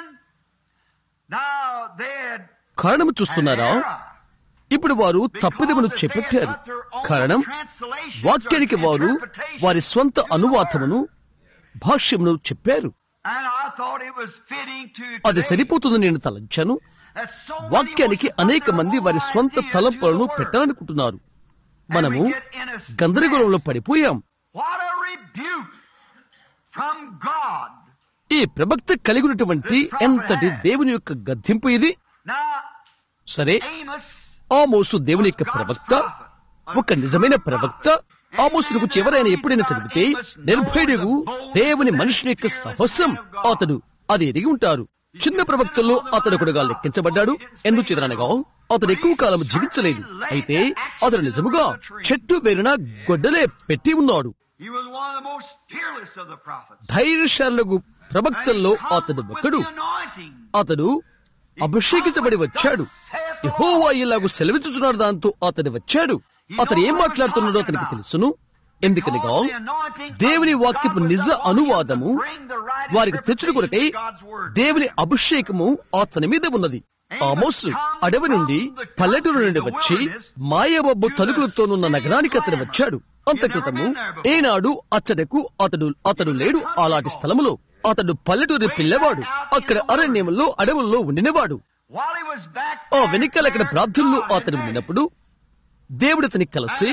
Speaker 2: Now they had
Speaker 1: కారణము చూస్తున్నారా ఇప్పుడు వారు తప్పిదమును చేపట్టారు కారణం వాక్యానికి వారు వారి స్వంత అనువాదమును భాష్యమును చెప్పారు
Speaker 2: And I thought it was fitting to
Speaker 1: అది
Speaker 2: today
Speaker 1: సరిపోతుందని నేను తలంచాను
Speaker 2: that so many
Speaker 1: వాక్యానికి
Speaker 2: want to put
Speaker 1: అనేక
Speaker 2: their
Speaker 1: మంది
Speaker 2: own
Speaker 1: వారి స్వంత
Speaker 2: idea to
Speaker 1: తలంపులను
Speaker 2: the word.
Speaker 1: పెట్టాలనుకుంటున్నారు
Speaker 2: And
Speaker 1: మనము
Speaker 2: we get in a
Speaker 1: గందరగోళంలో పడిపోయాం
Speaker 2: What a rebuke from God.
Speaker 1: ఈ ప్రవక్త కలిగినటువంటి ఎంతటి దేవుని యొక్క గద్దింపు ఇది
Speaker 2: Now,
Speaker 1: సరే
Speaker 2: Amos
Speaker 1: ఆమోసు దేవుని యొక్క ప్రవక్త ఒక నిజమైన ప్రవక్త ఆమోసులకు చివరైన ఎప్పుడైనా చదివితే నిర్భయుడు దేవుని మనుషుని యొక్క సహస్యం అతడు అది ఎరిగి ఉంటారు చిన్న ప్రవక్తల్లో అతడు ఒకడుగా లెక్కించబడ్డాడు ఎందుకు చిదరనగా అతడు ఎక్కువ కాలం జీవించలేదు అయితే అతడు నిజముగా చెట్టు వేరున గొడ్డలే పెట్టి ఉన్నాడు
Speaker 2: He was one of the most fearless of the prophets.
Speaker 1: ధైర్యశాలకు ప్రవక్తల్లో అతడు ఒకడు అతడు అభిషేకించబడి వచ్చాడు యెహోవా ఇలాగు సెలవిచ్చుచున్నాడు దాంతో అతడు వచ్చాడు అతడు ఏం మాట్లాడుతున్నాడో అతనికి తెలుసును ఎందుకనగా దేవుని వాక్యపు నిజ అనువాదము వారికి తెచ్చుడు కొరకై దేవుని అభిషేకము అతని మీద ఉన్నది ఆమోసు అడవి నుండి పల్లెటూరు నుండి వచ్చి మాయబబ్బు తలుపులతోనున్న నగరానికి అతడు వచ్చాడు అంత క్రితము ఏనాడు అచ్చటకు అతడు అతడు లేడు అలాంటి స్థలములో అతడు పల్లెటూరి పిల్లవాడు అక్కడ అరణ్యములో అడవుల్లో ఉండినవాడు
Speaker 2: While he was back
Speaker 1: ఆ వెనుకల అక్కడ ప్రార్థనలో అతడు విన్నప్పుడు దేవుడు అతని కలిసి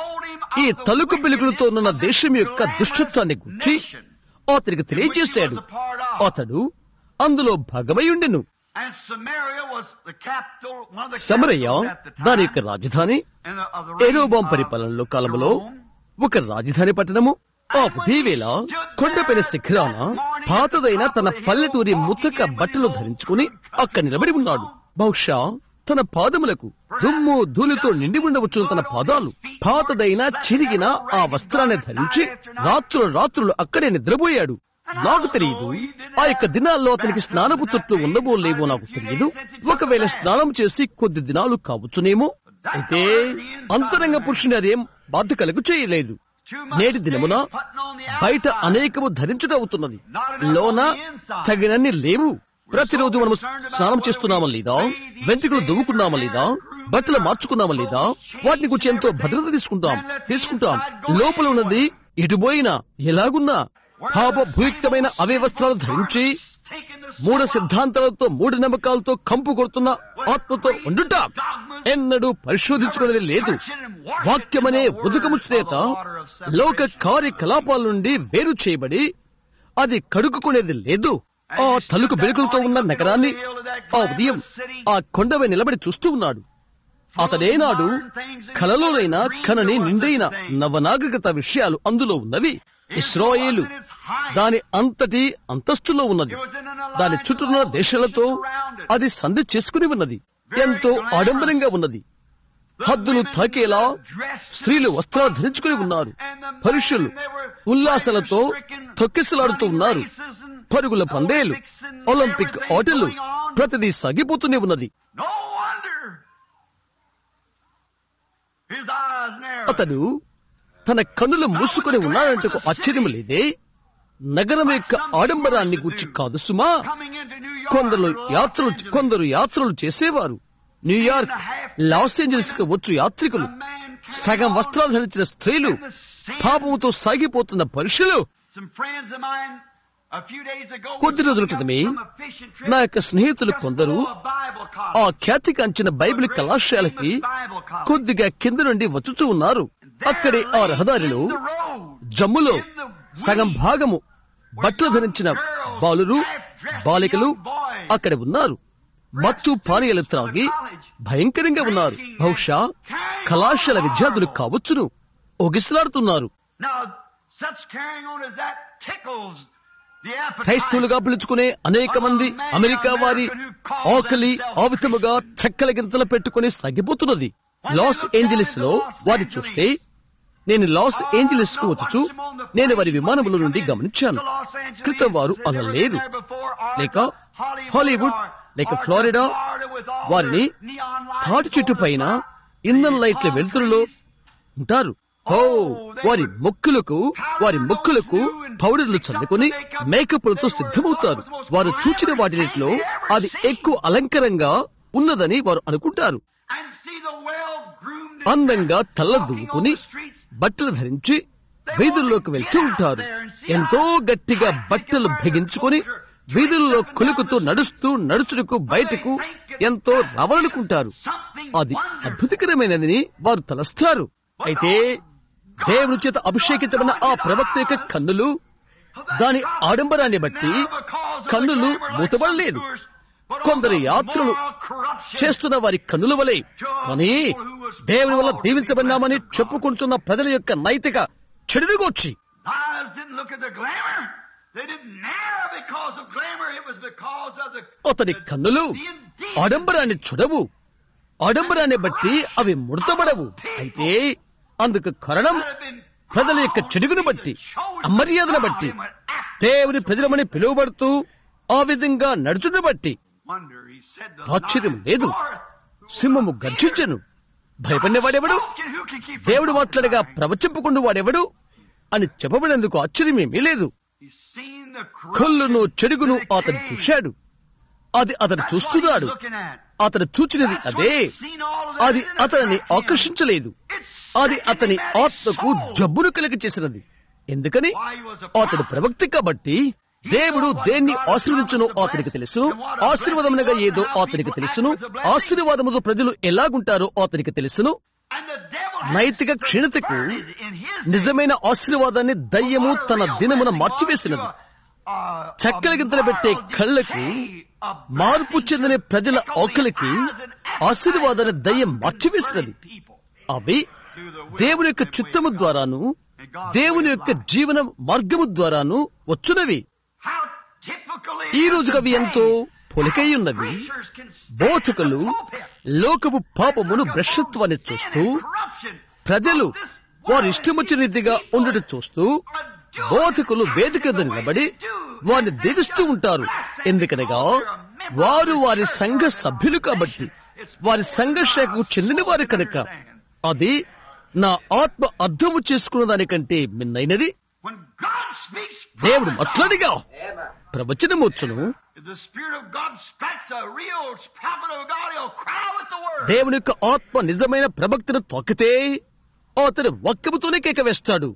Speaker 1: ఈ తలుకు బిలుగులతో ఉన్న దేశం యొక్క దుష్టత్వాన్ని గుర్చి అతనికి తెలియజేశాడు అతడు అందులో భాగమై ఉండెను
Speaker 2: And Samaria was the capital, one of the
Speaker 1: Samaria
Speaker 2: capitals at the time.
Speaker 1: దాని యొక్క రాజధాని
Speaker 2: And the- of the
Speaker 1: ఏరోబాం
Speaker 2: reign of
Speaker 1: పరిపాలనలో కాలంలో
Speaker 2: Rome.
Speaker 1: ఒక రాజధాని పట్టణము ఆ ఉదయవేళ కొండపైన శిఖరాన పాతదైన తన పల్లెటూరి ముతక బట్టలు ధరించుకుని అక్కడ నిలబడి ఉన్నాడు బహుశా తన పాదములకు దుమ్ము ధూళితో నిండి ఉండవచ్చు తన పాదాలు పాతదైన చిరిగిన ఆ వస్త్రాన్ని ధరించి రాత్రులు రాత్రులు అక్కడే నిద్రపోయాడు నాకు తెలియదు ఆ యొక్క దినాల్లో అతనికి స్నానపు తొట్లు ఉండబో లేవో నాకు తెలియదు ఒకవేళ స్నానం చేసి కొద్ది దినాలు కావచ్చునేమో అయితే అంతరంగ పురుషుని అదేం బాధ కలుగు చేయలేదు నేటి దినమున బయట అనేకము ధరించుటవుతున్నది లోన తగినన్ని లేవు ప్రతిరోజు మనము స్నానం చేస్తున్నామా లేదా వెంట్రుకలు దువ్వుకున్నామా లేదా బట్టలు మార్చుకున్నామా లేదా వాటిని గురించి ఎంతో భద్రత తీసుకుంటాం తీసుకుంటాం లోపల ఉన్నది ఎటుపోయినా ఎలాగున్నా భావభూయుక్తమైన అవే వస్త్రాలు ధరించి మూఢ సిద్ధాంతాలతో మూఢ నమ్మకాలతో కంపు కొడుతున్న ఆత్మతో ఉండుట ఎన్నడూ పరిశోధించుకునేది లేదు వాక్యమనే ఉదకము చేత లోక కార్యకలాపాల నుండి వేరు చేయబడి అది కడుక్కునేది లేదు ఆ తలుకు బెలుకులతో ఉన్న నగరాన్ని ఆ ఉదయం ఆ కొండపై నిలబడి చూస్తూ ఉన్నాడు అతడేనాడు కలలోనైనా కనని నిండైన నవనాగరికత విషయాలు అందులో ఉన్నవి ఇస్రాయేలు దాని అంతటి అంతస్తులో ఉన్నది దాని చుట్టూన్న దేశాలతో అది సంధి చేసుకుని ఉన్నది ఎంతో ఆడంబరంగా ఉన్నది హద్దులు తాకేలా స్త్రీలు వస్త్రాలు ధరించుకుని ఉన్నారు పురుషులు ఉల్లాసాలతో తొక్కిసలాడుతూ ఉన్నారు పరుగుల పందేలు ఒలింపిక్ ఆటలు ప్రతిదీ సాగిపోతూనే ఉన్నది
Speaker 2: No wonder his eyes narrowed.
Speaker 1: అతడు తన కన్నులు మూసుకొని ఉన్నాడంటకు ఆశ్చర్యం లేదే నగరం యొక్క ఆడంబరాన్ని గురించి కాదు సుమా
Speaker 2: Coming into New York,
Speaker 1: కొందరు
Speaker 2: Los
Speaker 1: యాత్రలు
Speaker 2: Angeles,
Speaker 1: కొందరు యాత్రలు చేసేవారు న్యూయార్క్ లాస్ ఏంజల్స్ కు వచ్చు యాత్రికులు
Speaker 2: a man carrying
Speaker 1: సగం
Speaker 2: on
Speaker 1: వస్త్రాలు ధరించిన స్త్రీలు
Speaker 2: in the sin.
Speaker 1: పాపముతో సాగిపోతున్న పురుషులు
Speaker 2: Some friends of mine a few days ago
Speaker 1: కొద్ది
Speaker 2: were
Speaker 1: రోజుల
Speaker 2: coming up
Speaker 1: క్రితమే
Speaker 2: from a fishing trip
Speaker 1: నా యొక్క స్నేహితులు
Speaker 2: just
Speaker 1: కొందరు
Speaker 2: below a Bible
Speaker 1: ఆ
Speaker 2: college.
Speaker 1: ఖ్యాతికంచిన బైబిల్ కళాశాలకి కొద్దిగా కింద నుండి వచ్చుచూ ఉన్నారు అక్కడే ఆ రహదారిలో
Speaker 2: In the road,
Speaker 1: జమ్ములో
Speaker 2: in the
Speaker 1: సగం
Speaker 2: weeds,
Speaker 1: భాగము బట్టలు ధరించిన బాలురు బాలికలు అక్కడ ఉన్నారు మత్తు పానీయాలు త్రాగి భయంకరంగా ఉన్నారు బహుశా కళాశాల విద్యార్థులు కావచ్చును ఒగిసలాడుతున్నారు
Speaker 2: Now, such carrying on as that tickles the appetite.
Speaker 1: క్రైస్తవులుగా పిలుచుకునే అనేక మంది అమెరికా వారి ఆకలి ఆవితముగా చెక్కల గింతలు పెట్టుకుని సాగిపోతున్నది లాస్ ఏంజలిస్ లో వారి చూస్తే నేను లాస్ ఏంజలిస్ కు వచ్చుచు నేను వారి విమానముల నుండి గమనించాను క్రితం వారు అలా లేరు లేక హాలీవుడ్ లేక ఫ్లోరిడా వారిని తాటి చెట్టు పైన ఇంధన లైట్ల వెలుతురులో ఉంటారు ఓ వారి మొక్కులకు వారి మొక్కులకు పౌడర్లు చల్లుకొని మేకప్లతో సిద్ధమవుతారు వారు చూచిన వాటిలో అది ఎక్కువ అలంకరంగా ఉన్నదని వారు అనుకుంటారు
Speaker 2: and see the well-groomed
Speaker 1: అందంగా తల్ల దువ్వుకుని బట్టలు ధరించి వీధుల్లోకి వెళ్తూ ఉంటారు ఎంతో గట్టిగా బట్టలు బిగించుకొని వీధుల్లో కొలుకుతూ నడుస్తూ నడుచుటకు బయటకు ఎంతో రావాలనుకుంటారు అది అద్భుతకరమైనదని వారు తలస్తారు అయితే దేవుని చేత అభిషేకించబడిన ఆ ప్రవక్త యొక్క కన్నులు దాని ఆడంబరాన్ని బట్టి కన్నులు మూతబడలేదు కొందరు యాత్రలు చేస్తున్న వారి కన్నుల వలె కానీ దేవుని వల్ల దీవించబడినామని చెప్పుకుంటున్న ప్రజల యొక్క నైతిక చెడునుగొచ్చి
Speaker 2: Eyes didn't look at the glamour. They didn't narrow because of glamour. It was because of the.
Speaker 1: అతని కన్నులు ఆడంబరాన్ని చూడవు ఆడంబరాన్ని బట్టి అవి ముడతబడవు అయితే అందుకు కారణం ప్రజల యొక్క చెడుగును బట్టి అమర్యాదను బట్టి దేవుని ప్రజలమని పిలువబడుతూ ఆ విధంగా నడుచును బట్టి
Speaker 2: Wonder, he said the
Speaker 1: ఆశ్చర్యం
Speaker 2: lion
Speaker 1: లేదు
Speaker 2: roared.
Speaker 1: సింహము గర్జించను భయపడినవాడెవడు
Speaker 2: Who can- who can keep from
Speaker 1: దేవుడు మాట్లాడగా
Speaker 2: prophesying?
Speaker 1: ప్రవచింపకుండా వాడెవడు అని చెప్పబడినందుకు ఆశ్చర్యమేమీ లేదు
Speaker 2: He's seen the
Speaker 1: కళ్ళును
Speaker 2: corruption
Speaker 1: చెడుగును
Speaker 2: that it
Speaker 1: అతను
Speaker 2: came.
Speaker 1: చూశాడు అది అతను
Speaker 2: That's
Speaker 1: చూస్తున్నాడు
Speaker 2: what he's looking at.
Speaker 1: అతను చూచినది
Speaker 2: That's
Speaker 1: అదే
Speaker 2: what he's seen all of that
Speaker 1: అది
Speaker 2: in
Speaker 1: అతనిని
Speaker 2: attract him.
Speaker 1: ఆకర్షించలేదు
Speaker 2: It's
Speaker 1: అది అతని
Speaker 2: sickening that his
Speaker 1: ఆత్మకు
Speaker 2: soul-
Speaker 1: జబ్బును కలిగి చేసినది ఎందుకని
Speaker 2: Why he was a
Speaker 1: అతడు
Speaker 2: prophet.
Speaker 1: ప్రవక్త కాబట్టి దేవుడు దేన్ని ఆశీర్వదించునో అతనికి తెలుసును ఆశీర్వాదమునగా ఏదో అతనికి తెలుసును ఆశీర్వాదముతో ప్రజలు ఎలాగుంటారో అతనికి తెలుసును
Speaker 2: And the devil has
Speaker 1: నైతిక క్షీణతకు
Speaker 2: perverted in his
Speaker 1: నిజమైన ఆశీర్వాదాన్ని దయ్యము తన దినమున మార్చివేసినది చక్కల గింతలు పెట్టే కళ్ళకు మార్పు చెందిన ప్రజల ఆకలికి ఆశీర్వాదాన్ని దయ్యం మార్చివేసినది అవి దేవుని యొక్క చిత్తము ద్వారాను దేవుని యొక్క జీవన మార్గము ద్వారాను వచ్చునవి ఈ రోజుగా అవి ఎంతో పొలికై ఉన్నవి బోధకులు లోకపు పాపమును భ్రష్టత్వాన్ని చూస్తూ ప్రజలు వారి ఇష్టమొచ్చిన రీతిగా ఉండటం చూస్తూ బోధకులు వేదిక ఎదుట నిలబడి వారిని దీవిస్తూ ఉంటారు ఎందుకనగా వారు వారి సంఘ సభ్యులు కాబట్టి వారి సంఘ శాఖకు చెందిన వారు కనుక అది నా ఆత్మ అర్థము చేసుకున్న దానికంటే మిన్నైనది దేవుడు మాట్లాడిగా ప్రవచనం వచ్చును దేవుని యొక్క ఆత్మ నిజమైన ప్రవక్తను తాకితే అతను వాక్యముతోనే కేక వేస్తాడు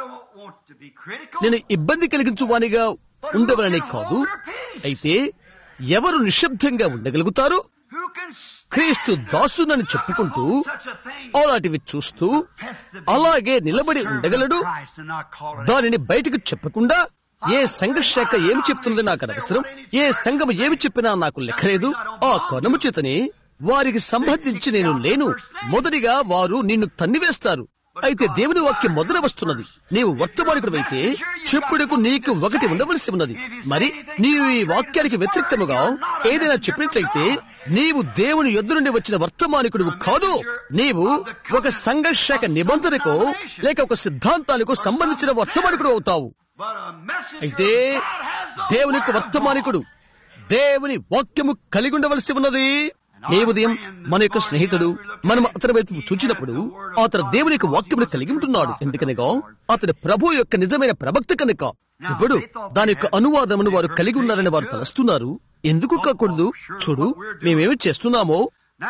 Speaker 1: నేను ఇబ్బంది కలిగించు వానిగా ఉండవలని కాదు అయితే ఎవరు నిశ్శబ్దంగా ఉండగలుగుతారు క్రీస్తు దాసునని చెప్పుకుంటూ అలాంటివి చూస్తూ అలాగే నిలబడి ఉండగలడు దానిని బయటకు చెప్పకుండా ఏ సంఘ శాఖ ఏమి చెప్తున్నది నాకు అనవసరం ఏ సంఘం ఏమి చెప్పినా నాకు లెక్కలేదు ఆ కొనము చేతనే వారికి సంబంధించి నేను లేను మొదటిగా వారు నిన్ను తన్నివేస్తారు అయితే దేవుని వాక్యం మొదట వస్తున్నది నీవు వర్తమానికుడు చెప్పుడుకు నీకు ఒకటి ఉండవలసి ఉన్నది మరి నీవు ఈ వాక్యానికి వ్యతిరేక్తముగా ఏదైనా చెప్పినట్లయితే నీవు దేవుని యొద్ద నుండి వచ్చిన వర్తమానికుడు కాదు నీవు ఒక సంఘర్షక నిబంధనకు లేక ఒక సిద్ధాంతాలకు సంబంధించిన వర్తమానికుడు అవుతావు అయితే దేవుని యొక్క వర్తమానికుడు దేవుని వాక్యము కలిగి ఉండవలసి ఉన్నది ఏ ఉదయం మన యొక్క స్నేహితుడు మనం అతని వైపు చూచినప్పుడు అతను దేవుని యొక్క వాక్యమును కలిగి ఉంటున్నాడు ఎందుకనగా అతని ప్రభు యొక్క నిజమైన ప్రవక్త కనుక ఇప్పుడు దాని యొక్క అనువాదమును వారు కలిగి ఉన్నారని వారు తలస్తున్నారు ఎందుకు కాకూడదు చూడు మేమేమి చేస్తున్నామో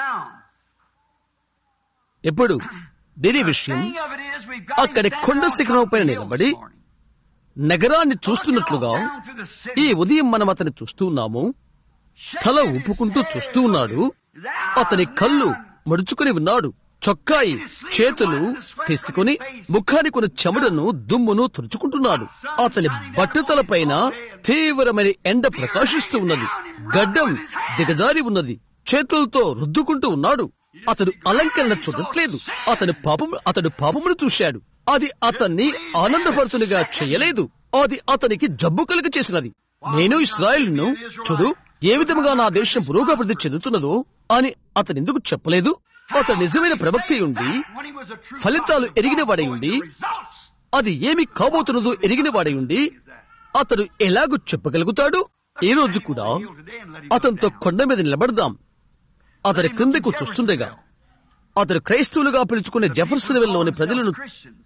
Speaker 1: ఎప్పుడు దీని విషయం అక్కడి కొండ శిఖరం పైన నిలబడి నగరాన్ని చూస్తున్నట్లుగా ఈ ఉదయం మనం అతన్ని చూస్తూ ఉన్నాము తల ఊపుకుంటూ చూస్తూ ఉన్నాడు అతని కళ్ళు మడుచుకుని ఉన్నాడు చొక్కాయి చేతులు తీసుకుని ముఖానికి ఉన్న చెమటను దుమ్మును తుడుచుకుంటున్నాడు అతని బట్టతల పైన తీవ్రమైన ఎండ ప్రకాశిస్తూ ఉన్నది గడ్డం దిగజారి ఉన్నది చేతులతో రుద్దుకుంటూ ఉన్నాడు అతడు అలంకరణ చూడట్లేదు అతని పాపము అతడు పాపమును చూశాడు అది అతన్ని ఆనందపడుతునిగా చేయలేదు అది అతనికి జబ్బు కలుగ చేసినది నేను ఇస్రాయల్ను చూడు ఏ విధముగా నా దేశం పురోగభివృద్ధి చెందుతున్నదో అని అతను ఎందుకు చెప్పలేదు అతను నిజమైన ప్రవక్త ఉండి ఫలితాలు ఎరిగిన వాడై ఉండి అది ఏమి కాబోతున్నదో ఎరిగిన వాడై ఉండి అతడు ఎలాగూ చెప్పగలుగుతాడు ఈ రోజు కూడా అతనితో కొండ మీద నిలబడదాం అతని క్రిందకు చూస్తుండగా అతడు క్రైస్తవులుగా పిలుచుకునే జెఫర్సన్ లోని ప్రజలను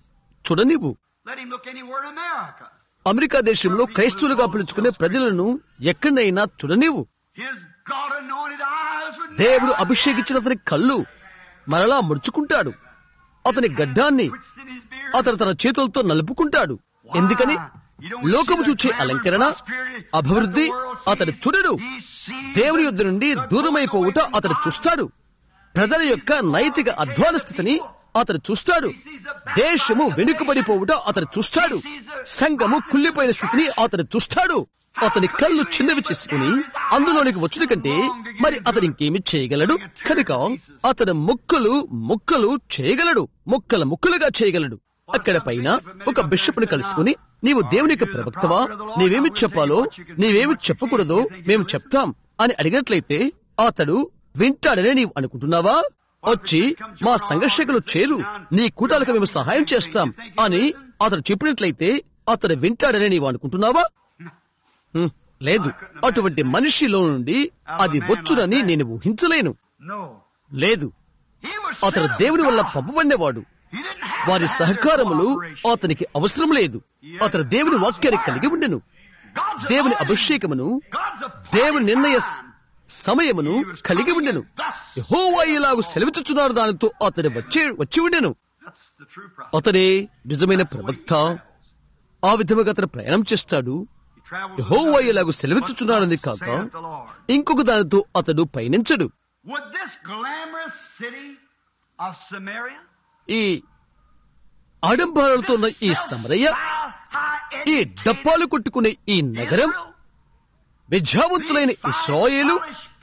Speaker 1: చూడనివ్వు
Speaker 2: Let him look anywhere in America.
Speaker 1: America దేశంలో క్రైస్తవులుగా పిలుచుకునే ప్రజలను ఎక్కడైనా చూడనివ్వు
Speaker 2: His God anointed eyes would
Speaker 1: దేవుడు
Speaker 2: never
Speaker 1: అభిషేకించిన అతని కళ్ళు మరలా ముడుచుకుంటాడు అతని గడ్డాన్ని
Speaker 2: twitched in his beard.
Speaker 1: అతను తన చేతులతో నలుపుకుంటాడు ఎందుకని లోకము చూచే అలంకరణ అభివృద్ధి అతడు చూడడు దేవుని యొద్ద నుండి దూరమైపోవుట అతడు చూస్తాడు ప్రజల యొక్క నైతిక అధ్వాన స్థితిని అతడు చూస్తాడు దేశము వెనుకబడిపోవుట అతడు చూస్తాడు సంఘము కుళ్ళిపోయిన స్థితిని అతడు చూస్తాడు అతని కళ్ళు చిన్నవి చేసుకుని అందులోనికి వచ్చిన కంటే మరి అతను ఇంకేమి చేయగలడు కనుక అతను ముక్కలు ముక్కలు చేయగలడు ముక్కల ముక్కలుగా చేయగలడు అక్కడ పైన ఒక బిషప్ను కలుసుకుని నీవు దేవునికి ప్రవక్తవా నీవేమి చెప్పాలో నీవేమి చెప్పకూడదో మేము చెప్తాం అని అడిగినట్లయితే అతడు వింటాడని నీవు అనుకుంటున్నావా వచ్చి మా సంఘర్షకులు చేరు నీ కూటాలకు మేము సహాయం చేస్తాం అని అతడు చెప్పినట్లయితే అతడు వింటాడని నీవు అనుకుంటున్నావా హ్మ్, లేదు అటువంటి మనిషిలో నుండి అది వచ్చునని నేను ఊహించలేను
Speaker 2: No.
Speaker 1: లేదు
Speaker 2: He was
Speaker 1: అతడు
Speaker 2: sent of
Speaker 1: దేవుని వల్ల
Speaker 2: God.
Speaker 1: పంపబడినవాడు
Speaker 2: He didn't have
Speaker 1: వారి
Speaker 2: to have
Speaker 1: సహకారములు
Speaker 2: their cooperation.
Speaker 1: అతనికి అవసరం లేదు అతడు దేవుని వాక్యాన్ని కలిగి ఉండెను
Speaker 2: God's
Speaker 1: దేవుని
Speaker 2: anointing.
Speaker 1: అభిషేకమును
Speaker 2: God's appointed
Speaker 1: దేవుని నిర్ణయ
Speaker 2: time.
Speaker 1: సమయమును కలిగి ఉండెను యెహోవా ఇలాగు సెలవిచ్చుచున్నాడు దానితో అతడు వచ్చే వచ్చి ఉండెను
Speaker 2: That's the true prophet.
Speaker 1: అతడే నిజమైన ప్రవక్త ఆ విధముగా అతను ప్రయాణం చేస్తాడు
Speaker 2: He travels
Speaker 1: యెహోవా
Speaker 2: with
Speaker 1: ఇలాగు
Speaker 2: God.
Speaker 1: సెలవిచ్చుచున్నాడని
Speaker 2: What
Speaker 1: కాక
Speaker 2: saith the Lord.
Speaker 1: ఇంకొక దానితో అతడు పయనించడు
Speaker 2: Would this glamorous city of Samaria,
Speaker 1: ఈ ఆడంబరాలతో ఉన్న ఈ సమరయ్య ఈ డప్పాలు కొట్టుకునే ఈ నగరం విద్యావంతులైన ఇస్రాయేలు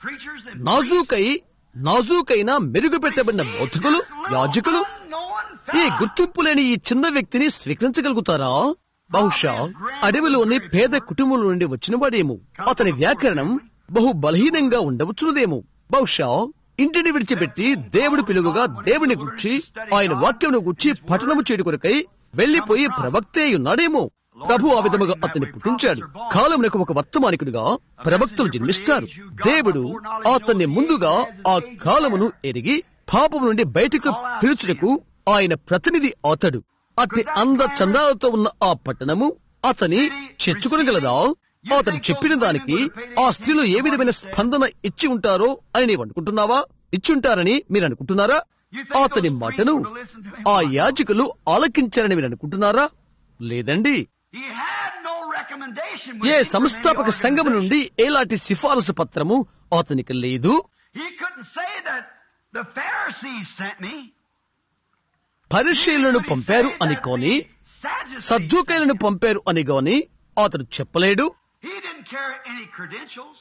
Speaker 1: నాజూకై నాజూకైన మెరుగుపెట్టబడిన బోధకులు యాజకులు ఈ గుర్తింపు లేని ఈ చిన్న వ్యక్తిని స్వీకరించగలుగుతారా బహుశా అడవిలోని పేద కుటుంబం నుండి వచ్చినవాడేమో అతని వ్యాకరణం బహు బలహీనంగా ఉండవచ్చునదేమో బహుశా ఇంటిని విడిచిపెట్టి దేవుడు పిలువగా దేవుని గుర్చి ఆయన వాక్యమును గుర్చి పఠనము చేయడు కొరకై వెళ్లిపోయి ప్రవక్తే ఉన్నాడేమో ప్రభు ఆ విధముగా అతన్ని పుట్టించాడు కాలమునకు ఒక వర్తమానికుడిగా ప్రవక్తలు జన్మిస్తారు దేవుడు అతన్ని ముందుగా ఆ కాలమును ఎరిగి పాపము నుండి బయటకు పిలుచుటకు ఆయన ప్రతినిధి అతడు అట్టి అంద చందాలతో ఉన్న ఆ పట్టణము అతని చెచ్చుకొనగలదా అతను చెప్పిన దానికి ఆ స్త్రీలు ఏ విధమైన స్పందన ఇచ్చి ఉంటారో అని నీవు అనుకుంటున్నావా ఇచ్చుంటారని మీరు అనుకుంటున్నారా అతని మాటను ఆ యాజకులు ఆలకించారని మీరు అనుకుంటున్నారా లేదండి
Speaker 2: He had no recommendation.
Speaker 1: A
Speaker 2: when he
Speaker 1: సంస్థాపక
Speaker 2: made
Speaker 1: సంఘం
Speaker 2: organization.
Speaker 1: నుండి ఎలాంటి సిఫారసు పత్రము అతనికి లేదు
Speaker 2: He couldn't say that the Pharisees sent me.
Speaker 1: పరిశీలనను పంపారు అని కోని
Speaker 2: Sadducees
Speaker 1: సద్దుకైలను పంపారు అని గాని అతడు చెప్పలేడు
Speaker 2: He didn't carry any credentials.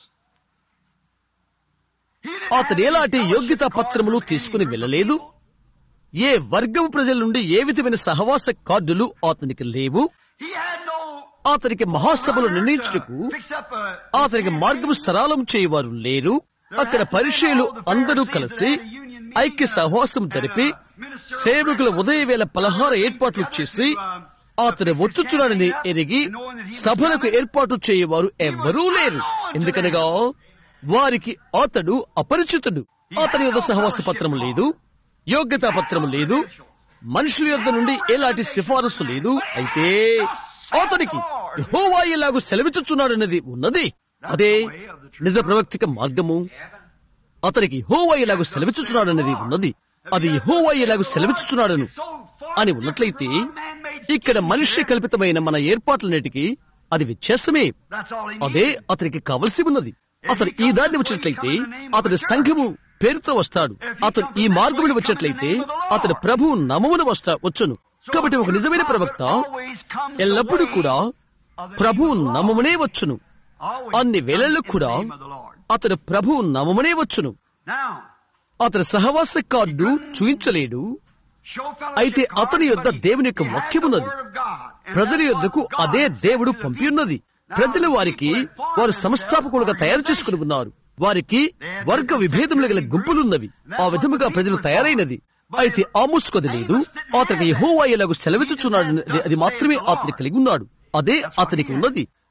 Speaker 2: He didn't
Speaker 1: అతడు
Speaker 2: have any
Speaker 1: ఎలాంటి
Speaker 2: fellowship
Speaker 1: యోగ్యతా
Speaker 2: cards
Speaker 1: పత్రములు
Speaker 2: from any
Speaker 1: తీసుకుని
Speaker 2: group of
Speaker 1: వెళ్ళలేదు
Speaker 2: people.
Speaker 1: ఏ వర్గం ప్రజల నుండి ఏ విధమైన సహవాస కార్డులు అతనికి లేవు
Speaker 2: He had no
Speaker 1: అతనికి మహాసభలు
Speaker 2: runner to
Speaker 1: నిర్ణయించుటకు
Speaker 2: fix up a-
Speaker 1: అతనికి మార్గము సరళం చేయవారు లేరు అక్కడ పరిచయలు అందరూ కలిసి ఐక్య సహవాసం జరిపి సేవకుల ఉదయవేళ పలహార ఏర్పాట్లు చేసి అతను వచ్చుచున్నాడని ఎరిగి సభలకు ఏర్పాటు చేయవారు ఎవ్వరూ లేరు ఎందుకనగా వారికి అతడు అపరిచితుడు అతని యొద్ద సహవాస పత్రం లేదు యోగ్యతా పత్రం లేదు మనుషుల యొద్ద నుండి ఎలాంటి సిఫారసు లేదు అయితే అతనికి యెహోవా ఇలాగు సెలవిచ్చుచున్నాడన్నది ఉన్నది అదే నిజ ప్రవక్తిక మార్గము అతనికి హోవా ఇలాగు సెలవిచ్చుచున్నాడన్నది ఉన్నది అది హోవా ఇలాగు సెలవిచ్చుచున్నాడను అని ఉన్నట్లయితే ఇక్కడ మనిషి కల్పితమైన మన ఏర్పాట్లన్నిటికీ అది వ్యత్యాసమే
Speaker 2: That's all he
Speaker 1: అదే
Speaker 2: needed.
Speaker 1: అతనికి కావలసి ఉన్నది అతను ఈ దారిని వచ్చినట్లయితే అతని సంఘము పేరుతో వస్తాడు అతను ఈ మార్గముని వచ్చినట్లయితే అతడు ప్రభు నమమును వస్తా వచ్చును కాబట్టి ఒక నిజమైన ప్రవక్త ఎల్లప్పుడూ కూడా ప్రభు నమమునే వచ్చును అన్ని వేళల్లో కూడా అతడు ప్రభు నమమునే వచ్చును
Speaker 2: Now,
Speaker 1: అతని సహవాస కార్డు చూయించలేడు
Speaker 2: show
Speaker 1: అయితే
Speaker 2: fellowship
Speaker 1: అతని
Speaker 2: cards,
Speaker 1: యొద్ద
Speaker 2: but he
Speaker 1: దేవుని యొక్క
Speaker 2: had the
Speaker 1: వాక్యమున్నది
Speaker 2: word of God. And
Speaker 1: ప్రజల
Speaker 2: that's
Speaker 1: యొద్దకు
Speaker 2: what God
Speaker 1: అదే
Speaker 2: sent
Speaker 1: దేవుడు
Speaker 2: to the
Speaker 1: పంపి
Speaker 2: people.
Speaker 1: ఉన్నది
Speaker 2: Now,
Speaker 1: ప్రజల
Speaker 2: the
Speaker 1: వారికి
Speaker 2: people had formed
Speaker 1: వారు
Speaker 2: themselves
Speaker 1: సంస్థాపకులుగా తయారు
Speaker 2: organizations.
Speaker 1: చేసుకుని ఉన్నారు వారికి వర్గ విభేదములు గల గుంపులున్నవి ఆ విధముగా ప్రజలు తయారైనది అయితే ఆముసుకొది లేదు అతనికి యెహోవా ఎలాగూ సెలవిచ్చుచున్నాడు అది మాత్రమే అతని కలిగి ఉన్నాడు అదే అతనికి ఉన్నది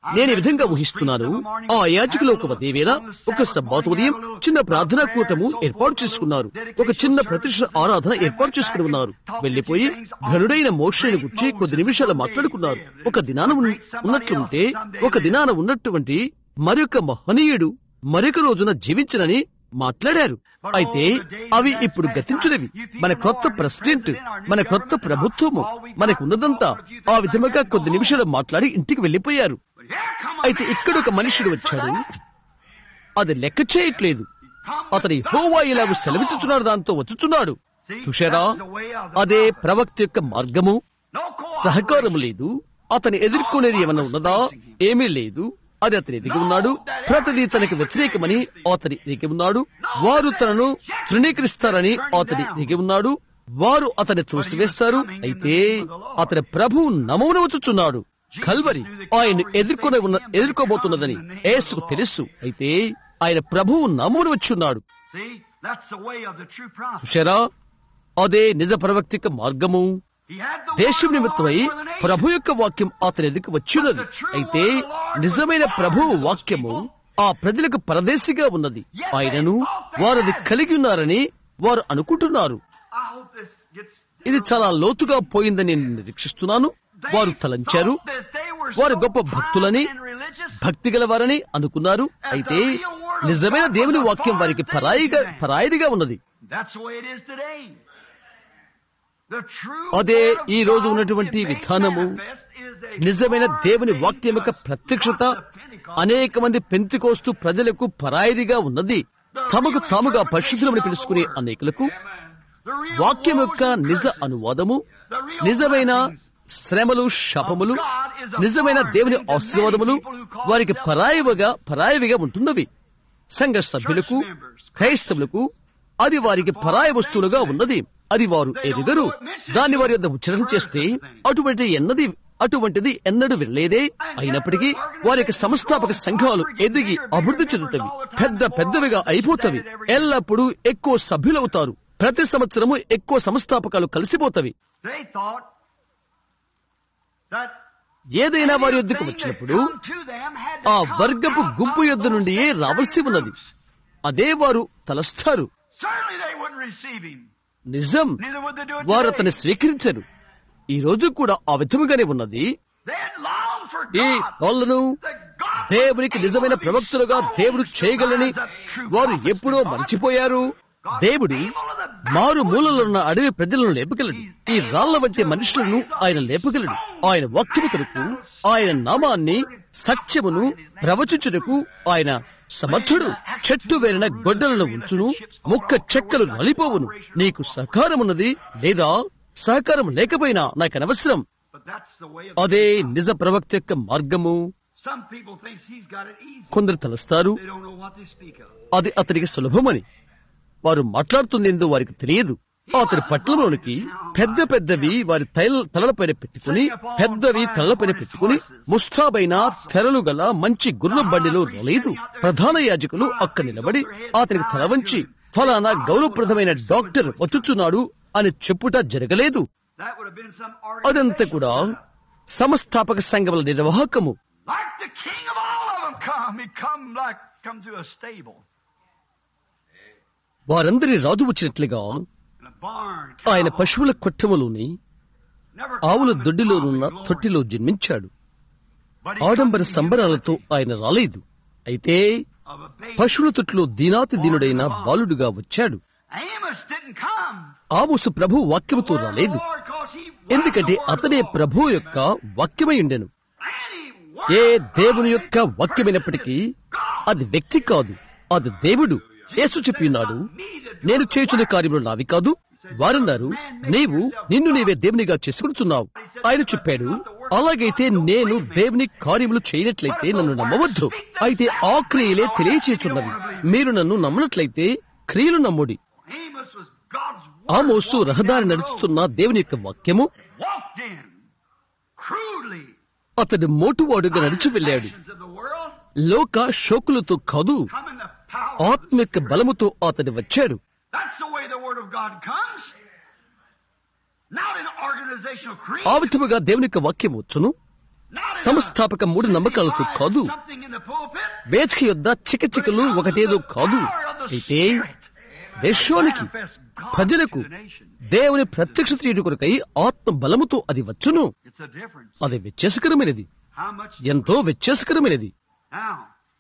Speaker 1: నేను ఈ విధంగా ఊహిస్తున్నాను ఆ యాజకులు ఒక ఉదయవేళ ఒక సబ్బాతు ఉదయం చిన్న ప్రార్థనా కూటము ఏర్పాటు చేసుకున్నారు ఒక చిన్న ప్రతిష్ట ఆరాధన ఏర్పాటు చేసుకుని ఉన్నారు వెళ్లిపోయి ఘనుడైన మోషని గురించి కొద్ది నిమిషాలు మాట్లాడుకున్నారు ఒక దినాన ఉన్న- ఉన్నట్లుంటే ఒక దినాన ఉన్నటువంటి మరొక మహనీయుడు మరొక రోజున జీవించనని మాట్లాడారు అయితే అవి ఇప్పుడు గతించినవి మన కొత్త ప్రెసిడెంట్ మన కొత్త ప్రభుత్వము మనకున్నదంతా ఆ విధముగా కొద్ది నిమిషాలు మాట్లాడి ఇంటికి వెళ్లిపోయారు అయితే ఇక్కడ ఒక మనుషుడు వచ్చాడు అది లెక్క చేయట్లేదు అతని హోవా ఇలాగ సెలవిచ్చుచున్నాడు దాంతో వచ్చుచున్నాడు చూశారా అదే ప్రవక్త యొక్క మార్గము సహకారం లేదు అతని ఎదుర్కొనేది ఏమన్నా ఉన్నదా ఏమీ లేదు అది అతని ఎదిగి ఉన్నాడు ప్రతిదీ తనకు వ్యతిరేకమని అతని ఎదిగి ఉన్నాడు వారు తనను తృణీకరిస్తారని అతని ఎదిగి ఉన్నాడు వారు అతని త్రోసివేస్తారు అయితే అతని ప్రభువు నమమున వచ్చుచున్నాడు కల్వరి ఆయన ఎదుర్కొనే ఉన్న ఎదుర్కోబోతున్నదని ఏసుకు తెలుసు అయితే ఆయన ప్రభువు నమమున వచ్చున్నాడు
Speaker 2: See, that's the way of the true prophet.
Speaker 1: చూశారా అదే నిజ ప్రవక్తిక మార్గము
Speaker 2: He had the
Speaker 1: దేశం
Speaker 2: word of the
Speaker 1: నిమిత్తమై
Speaker 2: Lord for the nation.
Speaker 1: ప్రభు యొక్క వాక్యం అతని ఎదుకు వచ్చినది అయితే నిజమైన ప్రభువు వాక్యము ఆ ప్రజలకు పరదేశిగా ఉన్నది ఆయనను వారు అది కలిగి ఉన్నారని వారు అనుకుంటున్నారు
Speaker 2: I hope this gets.
Speaker 1: ఇది చాలా లోతుగా పోయిందని నేను నిరీక్షిస్తున్నాను వారు తలంచారు వారు గొప్ప భక్తులని భక్తి గలవారని అనుకున్నారు అయితే నిజమైన దేవుని వాక్యం వారికి పరాయిగా పరాయిదిగా ఉన్నది
Speaker 2: That's the way it is today. The true
Speaker 1: అదే
Speaker 2: word of
Speaker 1: ఈ రోజు
Speaker 2: God
Speaker 1: ఉన్నటువంటి
Speaker 2: is made
Speaker 1: విధానము
Speaker 2: manifest is the
Speaker 1: నిజమైన
Speaker 2: word
Speaker 1: దేవుని
Speaker 2: made
Speaker 1: వాక్యం యొక్క
Speaker 2: us.
Speaker 1: ప్రత్యక్షత
Speaker 2: Not the Pentecost.
Speaker 1: అనేక మంది పెంతికోస్తు ప్రజలకు పరాయిదిగా ఉన్నది తమకు తాముగా పరిశుద్ధులమని పిలుచుకునే అనేకులకు
Speaker 2: The real
Speaker 1: వాక్యం యొక్క
Speaker 2: woes and
Speaker 1: నిజ
Speaker 2: curses.
Speaker 1: అనువాదము నిజమైన శ్రమలు శాపములు నిజమైన దేవుని ఆశీర్వాదములు వారికి పరాయివగా పరాయివిగా ఉంటున్నవి సంఘ సభ్యులకు క్రైస్తవులకు అది వారికి పరాయి వస్తువులుగా ఉన్నది అది వారు ఎరుగరు దాన్ని వారి యొద్ద ఉచ్చరణ చేస్తే అటువంటి ఎన్నది అటువంటిది ఎన్నడూ వెళ్ళలేదే అయినప్పటికీ వారి యొక్క సంస్థాపక సంఘాలు ఎదిగి అభివృద్ధి చెందుతవి పెద్ద పెద్దవిగా అయిపోతవి ఎల్లప్పుడూ ఎక్కువ సభ్యులవుతారు ప్రతి సంవత్సరము ఎక్కువ సంస్థాపకాలు కలిసిపోతవి
Speaker 2: They thought that
Speaker 1: ఏదైనా వారి యొద్దకు వచ్చినప్పుడు ఆ వర్గపు గుంపు యొద్ద నుండియే రావలసి ఉన్నది అదే వారు తలస్తారు
Speaker 2: Certainly they wouldn't receive him.
Speaker 1: నిజం
Speaker 2: Neither would they do it
Speaker 1: వారు
Speaker 2: today.
Speaker 1: అతన్ని స్వీకరించరు ఈ రోజు కూడా ఆ విధముగానే ఉన్నది
Speaker 2: They had longed for
Speaker 1: ఈ
Speaker 2: God.
Speaker 1: వాళ్ళను
Speaker 2: That God was
Speaker 1: దేవునికి
Speaker 2: able
Speaker 1: నిజమైన
Speaker 2: to be
Speaker 1: ప్రవక్తులుగా
Speaker 2: so
Speaker 1: దేవుడు చేయగలని
Speaker 2: sure as a true
Speaker 1: వారు
Speaker 2: prophet
Speaker 1: ఎప్పుడో
Speaker 2: God.
Speaker 1: మర్చిపోయారు దేవుడు మారు మూలలో ఉన్న అడవి ప్రజలను లేపగలడు ఈ రాళ్ల వంటి మనుషులను ఆయన లేపగలడు ఆయన వాక్యము కొరకు ఆయన నామాన్ని సత్యమును ప్రవచించుటకు ఆయన సమర్థుడు చెట్టు వేరిన గొడ్డలను ఉంచును ముక్క చెక్కలు నలిపోవును నీకు సహకారమున్నది లేదా సహకారం లేకపోయినా నాకు అనవసరం
Speaker 2: But that's the way of
Speaker 1: అదే నిజ ప్రవక్త యొక్క మార్గము
Speaker 2: Some people think he's got it easy.
Speaker 1: కొందరు తలస్తారు
Speaker 2: They don't know what they speak of.
Speaker 1: అది అతనికి సులభమని వారు మాట్లాడుతుందేందో వారికి తెలియదు అతని పట్లంలోనికి పెద్ద పెద్దవి వారి తైల తలలపైన పెట్టుకుని పెద్దవి తలలపైన పెట్టుకుని ముస్తాబైన తెరలు గల మంచి గుర్ర బండిలో రాలేదు ప్రధాన యాజకులు అక్కడ నిలబడి అతనికి తల వంచి ఫలానా గౌరవప్రదమైన డాక్టర్ వచ్చుచున్నాడు అని చెప్పుట జరగలేదు
Speaker 2: That would have been some
Speaker 1: అదంతా
Speaker 2: organization.
Speaker 1: కూడా సంస్థాపక సంఘముల నిర్వాహకము
Speaker 2: Like the king of all of them come. He come like come through a stable.
Speaker 1: వారందరి రాజు వచ్చినట్లుగా
Speaker 2: In a barn.
Speaker 1: ఆయన
Speaker 2: cow.
Speaker 1: పశువుల కొట్టములోని
Speaker 2: Never
Speaker 1: ఆవుల
Speaker 2: come in
Speaker 1: దొడ్డిలోనున్న
Speaker 2: pomp and glory.
Speaker 1: తొట్టిలో జన్మించాడు
Speaker 2: But he
Speaker 1: ఆడంబర
Speaker 2: comes in
Speaker 1: సంబరాలతో
Speaker 2: humility
Speaker 1: ఆయన రాలేదు అయితే
Speaker 2: of a baby.
Speaker 1: పశువుల తొట్టులో దీనాతి దీనుడైన బాలుడుగా వచ్చాడు
Speaker 2: Amos didn't come.
Speaker 1: ఆమోసు ప్రభు వాక్యముతో
Speaker 2: The word of the
Speaker 1: రాలేదు
Speaker 2: Lord, 'cause he was
Speaker 1: ఎందుకంటే
Speaker 2: the word of
Speaker 1: అతనే
Speaker 2: the Lord.
Speaker 1: ప్రభు యొక్క వాక్యమై ఉండెను
Speaker 2: And he
Speaker 1: ఏ
Speaker 2: was
Speaker 1: దేవుని
Speaker 2: God.
Speaker 1: యొక్క వాక్యమైనప్పటికీ అది వ్యక్తి కాదు అది దేవుడు యేసు చెప్పినాడు నేను చేయుచున్న కార్యములు నావి కాదు వారన్నారు నీవు నిన్ను నీవే దేవునిగా చేసుకుంటున్నావు ఆయన చెప్పాడు అలాగైతే నేను దేవుని కార్యములు చేయనట్లయితే నన్ను నమ్మవద్దు అయితే ఆ క్రియలే తెలియచేచున్నవి మీరు నన్ను నమ్మనట్లయితే క్రియలు నమ్ముడి
Speaker 2: Amos was God's word.
Speaker 1: Amos
Speaker 2: walking
Speaker 1: రహదారి
Speaker 2: down the
Speaker 1: నడుస్తున్న దేవుని యొక్క వాక్యము
Speaker 2: road. Walked in. Crudely.
Speaker 1: అతడు మోటువాడుగా నడిచి వెళ్ళాడు
Speaker 2: Passions of the world.
Speaker 1: లోక షోకులతో కాదు
Speaker 2: Come in the power.
Speaker 1: ఆత్మ యొక్క బలముతో అతడు వచ్చాడు
Speaker 2: That's the way the word of God comes. Not in organizational creed.
Speaker 1: ఆ విధముగా దేవుని యొక్క వాక్యం వచ్చును
Speaker 2: Not
Speaker 1: సంస్థాపక మూడు నమ్మకాలతో కాదు
Speaker 2: something in the pulpit.
Speaker 1: వేదిక యొద్ద చికచికలు ఒకటేదో కాదు అయితే దేశానికి ప్రజలకు దేవుని ప్రత్యక్షత చేయడం కొరకై ఆత్మ బలముతో అది వచ్చును
Speaker 2: It's a difference.
Speaker 1: అది వ్యత్యాసకరమైనది
Speaker 2: How much
Speaker 1: ఎంతో వ్యత్యాసకరమైనది
Speaker 2: now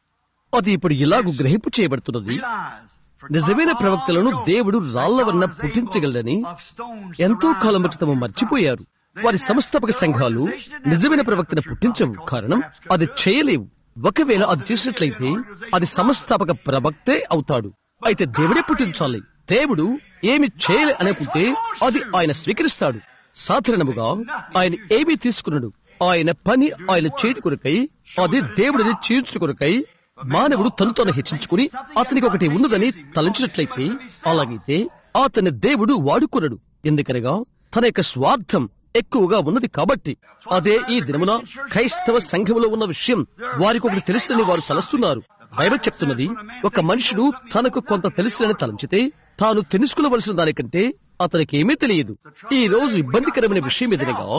Speaker 1: అది ఇప్పుడు ఇలాగు గ్రహింపు చేయబడుతున్నది
Speaker 2: realize for
Speaker 1: నిజమైన
Speaker 2: God
Speaker 1: ప్రవక్తలను
Speaker 2: knows
Speaker 1: దేవుడు
Speaker 2: that
Speaker 1: రాళ్ల
Speaker 2: God
Speaker 1: వలన
Speaker 2: is able
Speaker 1: పుట్టించగలడని
Speaker 2: of stones
Speaker 1: ఎంతో
Speaker 2: to
Speaker 1: కాలం
Speaker 2: rise
Speaker 1: బట్టి తమ
Speaker 2: up
Speaker 1: మర్చిపోయారు
Speaker 2: They
Speaker 1: వారి
Speaker 2: have
Speaker 1: సంస్థాపక
Speaker 2: their
Speaker 1: సంఘాలు
Speaker 2: organization didn't have
Speaker 1: నిజమైన
Speaker 2: to
Speaker 1: ప్రవక్తను
Speaker 2: because
Speaker 1: పుట్టించవు
Speaker 2: perhaps
Speaker 1: కారణం
Speaker 2: could
Speaker 1: అది
Speaker 2: do it.
Speaker 1: చేయలేవు ఒకవేళ అది చేసినట్లయితే అది సంస్థాపక ప్రవక్తే అవుతాడు అయితే దేవుడే పుట్టించాలి దేవుడు ఏమి చేయలే అనుకుంటే అది ఆయన స్వీకరిస్తాడు సాధారణముగా ఆయన ఏమీ తీసుకున్నాడు ఆయన పని ఆయన చేతి కొరకై అది దేవుడిని చేయించు కొరకై మానవుడు తను తాను హెచ్చించుకుని అతనికి ఒకటి ఉన్నదని తలంచినట్లయితే అలాగైతే అతని దేవుడు వాడుకున్నాడు ఎందుకనగా తన యొక్క స్వార్థం ఎక్కువగా ఉన్నది కాబట్టి అదే ఈ దినమున క్రైస్తవ సంఘములో ఉన్న విషయం వారికి ఒకటి తెలుసని వారు తలస్తున్నారు బైబిల్ చెప్తున్నది ఒక మనుషుడు తనకు కొంత తెలుసునని తలంచితే తాను తెలుసుకోవలసిన దానికంటే అతనికి ఏమీ తెలియదు ఈ రోజు ఇబ్బందికరమైన విషయం ఎదురుగా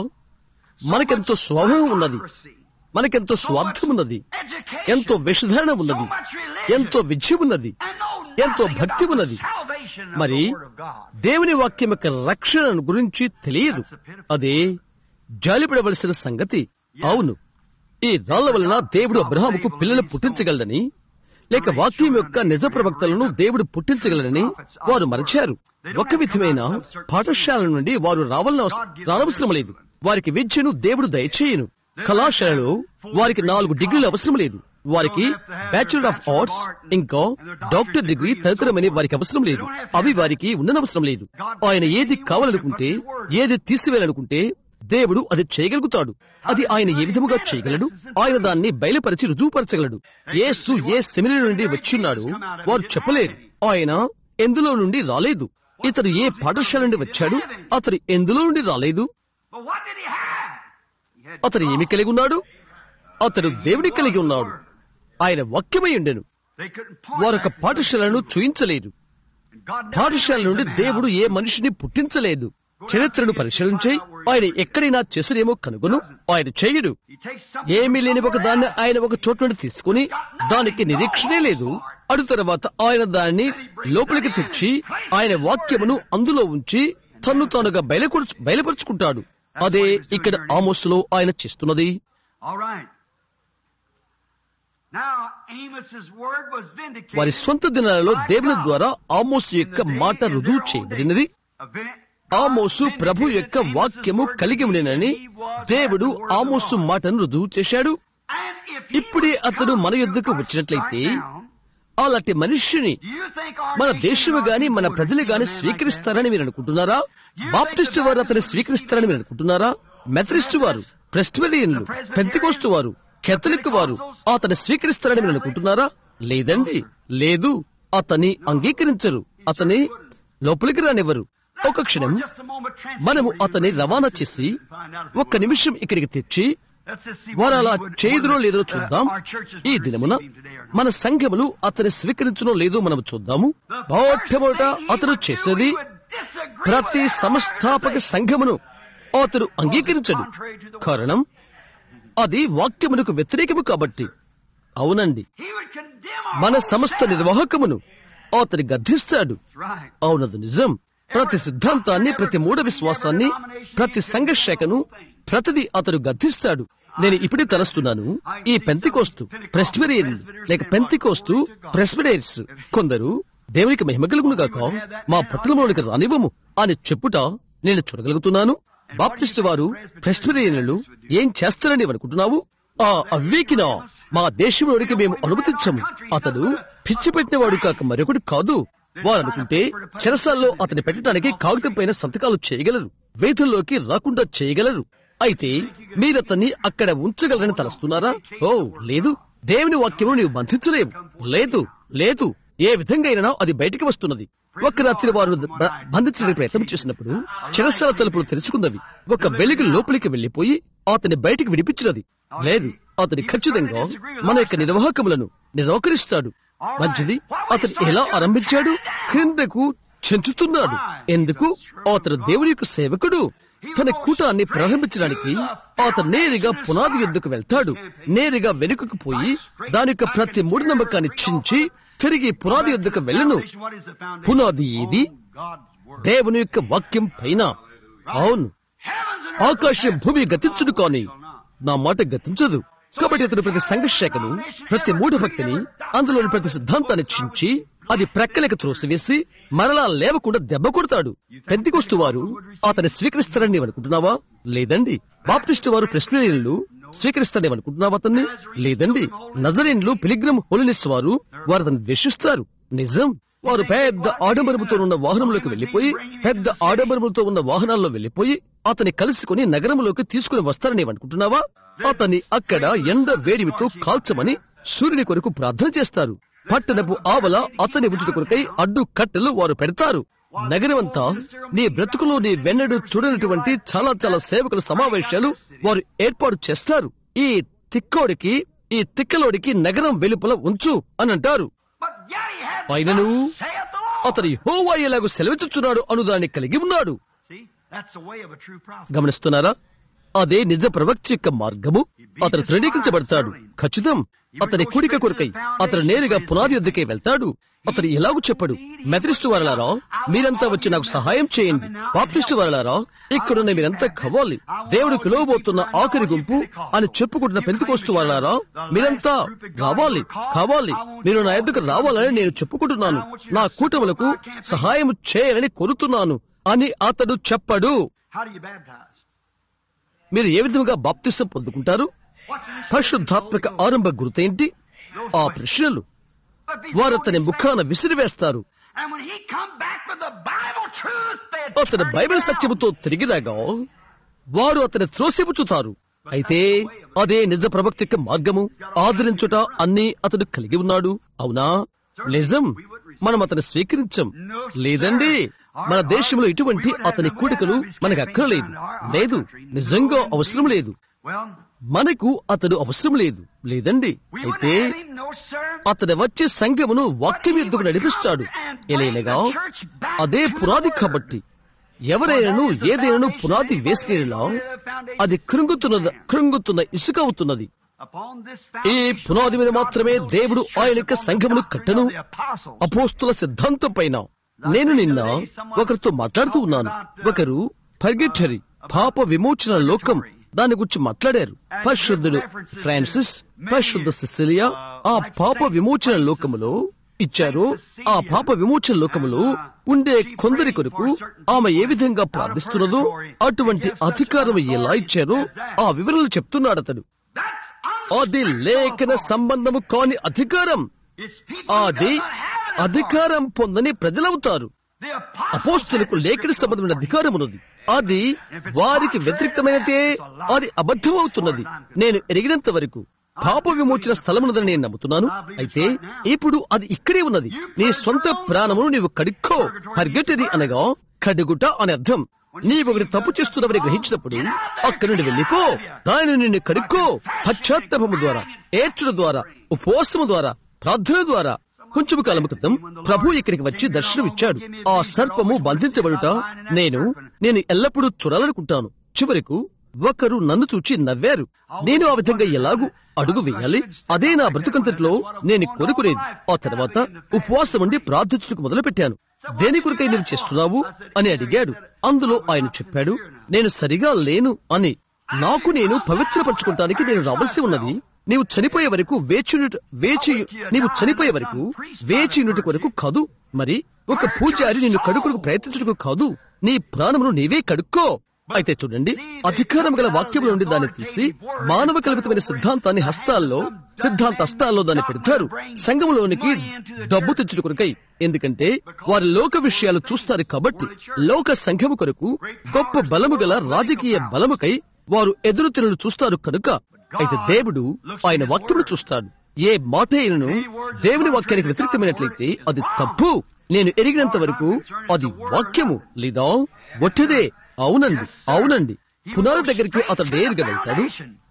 Speaker 1: మనకెంతో స్వభావం ఉన్నది మనకెంతో స్వార్థం ఉన్నది ఎంతో వేషధారణ ఉన్నది ఎంతో విజయం ఉన్నది ఎంతో భక్తి ఉన్నది మరి దేవుని వాక్యం యొక్క రక్షణ గురించి తెలియదు అదే జాలిపడవలసిన సంగతి అవును ఈ రాళ్ల వలన దేవుడు అబ్రహాముకు పిల్లలు పుట్టించగలడని లేక వాక్యం యొక్క నిజ ప్రవక్తలను దేవుడు పుట్టించగలడని వారు మరచారు ఒక విధమైన పాఠశాల నుండి వారు రావాలని రానవసరం లేదు వారికి విద్యను దేవుడు దయచేయను కళాశాలలో వారికి నాలుగు డిగ్రీలు అవసరం లేదు వారికి బ్యాచులర్ ఆఫ్ ఆర్ట్స్ ఇంకా డాక్టర్ డిగ్రీ తదితరమని వారికి అవసరం లేదు అవి వారికి ఉండనవసరం లేదు ఆయన ఏది కావాలనుకుంటే ఏది తీసివేయాలనుకుంటే దేవుడు అది చేయగలుగుతాడు అది ఆయన ఏ విధముగా చేయగలడు ఆయన దాన్ని బయలుపరిచి రుజువుపరచగలడు యేసు ఏ సెమినరీ నుండి వచ్చిన్నాడు వారు చెప్పలేరు ఆయన ఎందులో నుండి రాలేదు ఇతడు ఏ పాఠశాల నుండి వచ్చాడు అతడు ఎందులో నుండి రాలేదు
Speaker 2: But what did he have? He had
Speaker 1: అతడు ఏమి కలిగి ఉన్నాడు అతడు దేవుని కలిగి ఉన్నాడు ఆయన వాక్యమై ఉండెను
Speaker 2: They couldn't point
Speaker 1: వారొక
Speaker 2: back to
Speaker 1: పాఠశాలను చూయించలేరు
Speaker 2: And God never
Speaker 1: పాఠశాల నుండి
Speaker 2: raised a man
Speaker 1: దేవుడు
Speaker 2: up.
Speaker 1: ఏ మనిషిని పుట్టించలేదు చరిత్రను పరిశీలించి ఆయన ఎక్కడైనా చేసినేమో కనుగొను ఆయన చేయడు
Speaker 2: He takes something
Speaker 1: ఏమీ లేని ఒక
Speaker 2: somewhere
Speaker 1: దాన్ని
Speaker 2: else.
Speaker 1: ఆయన ఒక చోటు నుండి తీసుకుని దానికి నిరీక్షణే లేదు అడు తర్వాత ఆయన దాన్ని లోపలికి తెచ్చి ఆయన వాక్యమును అందులో ఉంచి తన్ను తానుగా బయలుపరుచు బయలుపరుచుకుంటాడు అదే ఇక్కడ ఆమోసులో ఆయన చేస్తున్నది
Speaker 2: All right. Now Amos's word was vindicated.
Speaker 1: వారి స్వంత దినాలలో దేవుని ద్వారా ఆమోసు యొక్క మాట రుజువు చేయబడినది ఆమోసు ప్రభు యొక్క వాక్యము కలిగి ఉండేనని దేవుడు ఆమోసు మాటను రుజువు చేశాడు ఇప్పుడే అతడు మన యుద్ధకు వచ్చినట్లయితే అలాంటి మనిషిని మన దేశము గాని మన ప్రజలు గాని స్వీకరిస్తారని మీరు అనుకుంటున్నారా బాప్టిస్టు వారు అతన్ని స్వీకరిస్తారని మీరు అనుకుంటున్నారా మెథరిస్టు వారు ప్రెస్టిబిలియన్లు పెంతికోస్తు వారు కెథలిక్ వారు అతన్ని స్వీకరిస్తారని మీరు అనుకుంటున్నారా లేదండి లేదు అతన్ని అంగీకరించరు అతని లోపలికి రానివ్వరు ఒక క్షణం మనము అతన్ని రవాణా చేసి ఒక్క నిమిషం ఇక్కడికి తెచ్చి వారు అలా చేదురో లేదో చూద్దాం ఈ దినమున మన సంఘములు అతని స్వీకరించడం లేదో మనం చూద్దాము మొట్టమొదట అతను చేసేది ప్రతి సంస్థాపక సంఘమును అతడు అంగీకరించడు కారణం అది వాక్యమునకు వ్యతిరేకము కాబట్టి అవునండి మన సంస్థ నిర్వాహకమును అతని గద్దిస్తాడు అవునది నిజం ప్రతి సిద్ధాంతాన్ని ప్రతి మూఢ విశ్వాసాన్ని ప్రతి సంఘర్షకను ప్రతిది అతడు గద్దిస్తాడు నేను ఇప్పుడే తలస్తున్నాను ఈ పెంతికోస్తు ప్రెస్బిరియన్ లేక పెంతికోస్తు ప్రెస్బిడైర్స్ కొందరు దేవునికి మహిమ కలుగును గాక మా పట్టణంలోనికి రానివ్వము అని చెప్పుట నేను చూడగలుగుతున్నాను బాప్టిస్ట్ వారు ప్రెస్బిరియన్లు ఏం చేస్తారని అనుకుంటున్నావు ఆ అవ్వేకిన మా దేశంలోనికి మేము అనుమతించము అతడు పిచ్చి పెట్టినవాడు కాక మరొకటి కాదు వారు అనుకుంటే చెరసాల్లో అతని పెట్టడానికి కాగితం పైన సంతకాలు చేయగలరు వేధుల్లోకి రాకుండా చేయగలరు అయితే మీరతన్ని అక్కడ ఉంచగలరని తలస్తున్నారా ఓ లేదు దేవుని వాక్యము నీవు బంధించలేవు లేదు లేదు ఏ విధంగా అయినా అది బయటికి వస్తున్నది ఒక రాత్రి వారు బ- బంధించడానికి ప్రయత్నం చేసినప్పుడు చెరసాల తలుపులు తెరుచుకున్నవి ఒక వెలుగు లోపలికి వెళ్లిపోయి అతని బయటికి విడిపించినది లేదు అతని ఖచ్చితంగా మన యొక్క నిర్వాహకములను నిరాకరిస్తాడు మంచిది అతను ఎలా ఆరంభించాడు క్రిందకు చెంచుతున్నాడు ఎందుకు అతను దేవుని యొక్క సేవకుడు తన కూటాన్ని ప్రారంభించడానికి అతను నేరుగా పునాది ఎద్దుకు వెళ్తాడు నేరుగా వెనుకకు పోయి దాని యొక్క ప్రతి మూఢనమ్మకాన్ని చించి తిరిగి పునాది ఎద్దుకు వెళ్ళను పునాది ఏది దేవుని యొక్క వాక్యం పైన అవును ఆకాశం భూమి గతించుడు కాని నా మాట గతించదు కాబట్టి అతను ప్రతి సంఘర్షకను ప్రతి మూఢభక్తిని అందులోని ప్రతి సిద్ధాంతాన్ని చించి అది ప్రక్కలకు త్రోసివేసి మరలా లేవకుండా దెబ్బ కొడతాడు పెంతికొస్తు వారు అతన్ని స్వీకరిస్తారని నీవు అనుకుంటున్నావా లేదండి బాప్టిస్టు వారు ప్రెస్బిరియన్లు స్వీకరిస్తారని అనుకుంటున్నావా అతన్ని లేదండి నజరేన్లు పిలిగ్రమ్ హోలినెస్ వారు వారు అతన్ని ద్వేషిస్తారు నిజం వారు పెద్ద ఆడంబరముతో ఉన్న వాహనంలోకి వెళ్లిపోయి పెద్ద ఆడంబరములతో ఉన్న వాహనాల్లో వెళ్లిపోయి అతని కలుసుకుని నగరంలోకి తీసుకుని వస్తారని నీవు అనుకుంటున్నావా అతన్ని అక్కడ ఎండ వేడిమితో కాల్చమని సూర్యుని కొరకు ప్రార్థన చేస్తారు పట్టణపు ఆవల అతని ఉంచుట కొరకై అడ్డు కట్టెలు వారు పెడతారు నగరమంతా నీ బ్రతుకులో నీ వెన్నడు చూడనటువంటి చాలా చాలా సేవకుల సమావేశాలు వారు ఏర్పాటు చేస్తారు ఈ తిక్కోడికి ఈ తిక్కలోడికి నగరం వెలుపల ఉంచు అని అంటారు ఆయనను అతని హోవా ఎలాగో సెలవిచ్చుచున్నాడు అనుదాన్ని కలిగి ఉన్నాడు గమనిస్తున్నారా అదే నిజ ప్రవక్త యొక్క మార్గము అతను తృణీకరించబడతాడు ఖచ్చితం అతని కుడిక కొరకై అతను నేరుగా పునాది వద్దకే వెళ్తాడు అతను ఎలాగూ చెప్పడు మెథడిస్టు వారలారా మీరంతా వచ్చి నాకు సహాయం చేయండి బాప్టిస్టు వారలారా ఇక్కడున్న మీరంతా కావాలి దేవుడు పిలువబోతున్న ఆఖరి గుంపు అని చెప్పుకుంటున్న పెంతుకోస్తు వారలారా మీరంతా రావాలి కావాలి మీరు నా ఎద్దుకు రావాలని నేను చెప్పుకుంటున్నాను నా కూటములకు సహాయం చేయాలని కోరుతున్నాను అని అతడు చెప్పడు మీరు ఏ విధంగా బాప్తిసం పొందుకుంటారు పరిశుద్ధాత్మక ఆరంభ గుర్తేంటి ఆ ప్రశ్నలు వారు అతని ముఖాన విసిరివేస్తారు అతని బైబిల్ సత్యముతో తిరిగిరాగా వారు అతని త్రోసిపుచ్చుతారు అయితే అదే నిజ ప్రవక్త యొక్క మార్గము ఆదరించుట అన్ని అతడు కలిగి ఉన్నాడు అవునా నిజం మనం అతను స్వీకరించం లేదండి మన దేశంలో ఇటువంటి అతని కూడికలు మనకు అక్కర్లేదు లేదు నిజంగా అవసరం లేదు మనకు అతడు అవసరం లేదు లేదండి అయితే అతడు వచ్చే సంఘమును వాక్యం యుద్ధకు నడిపిస్తాడు ఎలైనగా అదే పునాది కాబట్టి ఎవరైనాను ఏదైనాను పునాది వేసినలా అది కృంగుతున్న కృంగుతున్న ఇసుక అవుతున్నది ఈ పునాది మీద మాత్రమే దేవుడు ఆయన యొక్క సంఘమును కట్టను అపోస్తుల సిద్ధాంతం పైన నేను నిన్న ఒకరితో మాట్లాడుతూ ఉన్నాను ఒకరు పర్గిటరీ పాప విమోచన లోకం దాని గురించి మాట్లాడారు పరిశుద్ధుడు ఫ్రాన్సిస్ పరిశుద్ధ సిసిలియా ఆ పాప విమోచన లోకములో ఇచ్చారు ఆ పాప విమోచన లోకములో ఉండే కొందరి కొరకు ఆమె ఏ విధంగా ప్రార్థిస్తున్నదో అటువంటి అధికారం ఎలా ఇచ్చారో ఆ వివరాలు చెప్తున్నాడు అతడు అది లేఖన సంబంధము కాని అధికారం అది అధికారం పొందని ప్రజలవుతారు అపోస్తులకు లేఖన సంబంధమైన అధికారం ఉన్నది అది వారికి వ్యతిరేక్తమైనదే అది అబద్ధమవుతున్నది నేను ఎరిగినంత వరకు పాప విమోచన స్థలమున్నదని నేను నమ్ముతున్నాను అయితే ఇప్పుడు అది ఇక్కడే ఉన్నది నీ సొంత ప్రాణమును నీవు కడుక్కో పర్గటరి అనగా కడుగుట అని అర్థం నీవు ఒకటి తప్పు చేస్తున్నావని గ్రహించినప్పుడు అక్కడి నుండి వెళ్ళిపో దానిని నిన్ను కడుక్కో పశ్చాత్తాపము ద్వారా ఏడ్చడం ద్వారా ఉపవాసము ద్వారా ప్రార్థన ద్వారా కొంచెం కాలం క్రితం ప్రభు ఇక్కడికి వచ్చి దర్శనం ఇచ్చాడు ఆ సర్పము బంధించబడుట నేను నేను ఎల్లప్పుడూ చూడాలనుకుంటాను చివరకు ఒకరు నన్ను చూచి నవ్వారు నేను ఆ విధంగా ఎలాగూ అడుగు వేయాలి అదే నా బ్రతుకంతట్లో నేను కోరుకునేది ఆ తర్వాత ఉపవాసం ఉండి ప్రార్థించుటకు మొదలు పెట్టాను దేని కొరకై నువ్వు చేస్తున్నావు అని అడిగాడు అందులో ఆయన చెప్పాడు నేను సరిగా లేను అని నాకు నేను పవిత్రపరచుకుంటానికి నేను రావాల్సి ఉన్నది నీవు చనిపోయే వరకు వేచి వేచి నీవు చనిపోయే వరకు వేచినుటి కొరకు కాదు మరి ఒక పూజారి నిన్ను కడుకులకు ప్రయత్నించుటకు కాదు నీ ప్రాణమును నీవే కడుక్కో అయితే చూడండి అధికారం గల వాక్యముల నుండి దాన్ని తీసి మానవ కల్పితమైన సిద్ధాంతాన్ని హస్తాల్లో సిద్ధాంత హస్తాల్లో దాన్ని పెడతారు సంఘంలోనికి డబ్బు తెచ్చుట కొరకై ఎందుకంటే వారి లోక విషయాలు చూస్తారు కాబట్టి లోక సంఘము కొరకు గొప్ప బలము గల రాజకీయ బలముకై వారు ఎదురు తిరులు చూస్తారు కనుక అయితే దేవుడు ఆయన వాక్యమును చూస్తాడు ఏ మాట అయినను దేవుని వాక్యానికి వ్యతిరేకమైనట్లయితే అది తప్పు నేను ఎరిగినంత వరకు అది వాక్యము లేదా ఒట్టదే అవునండి అవునండి పునాది దగ్గరికి అతడు నేరుగా వెళ్తాడు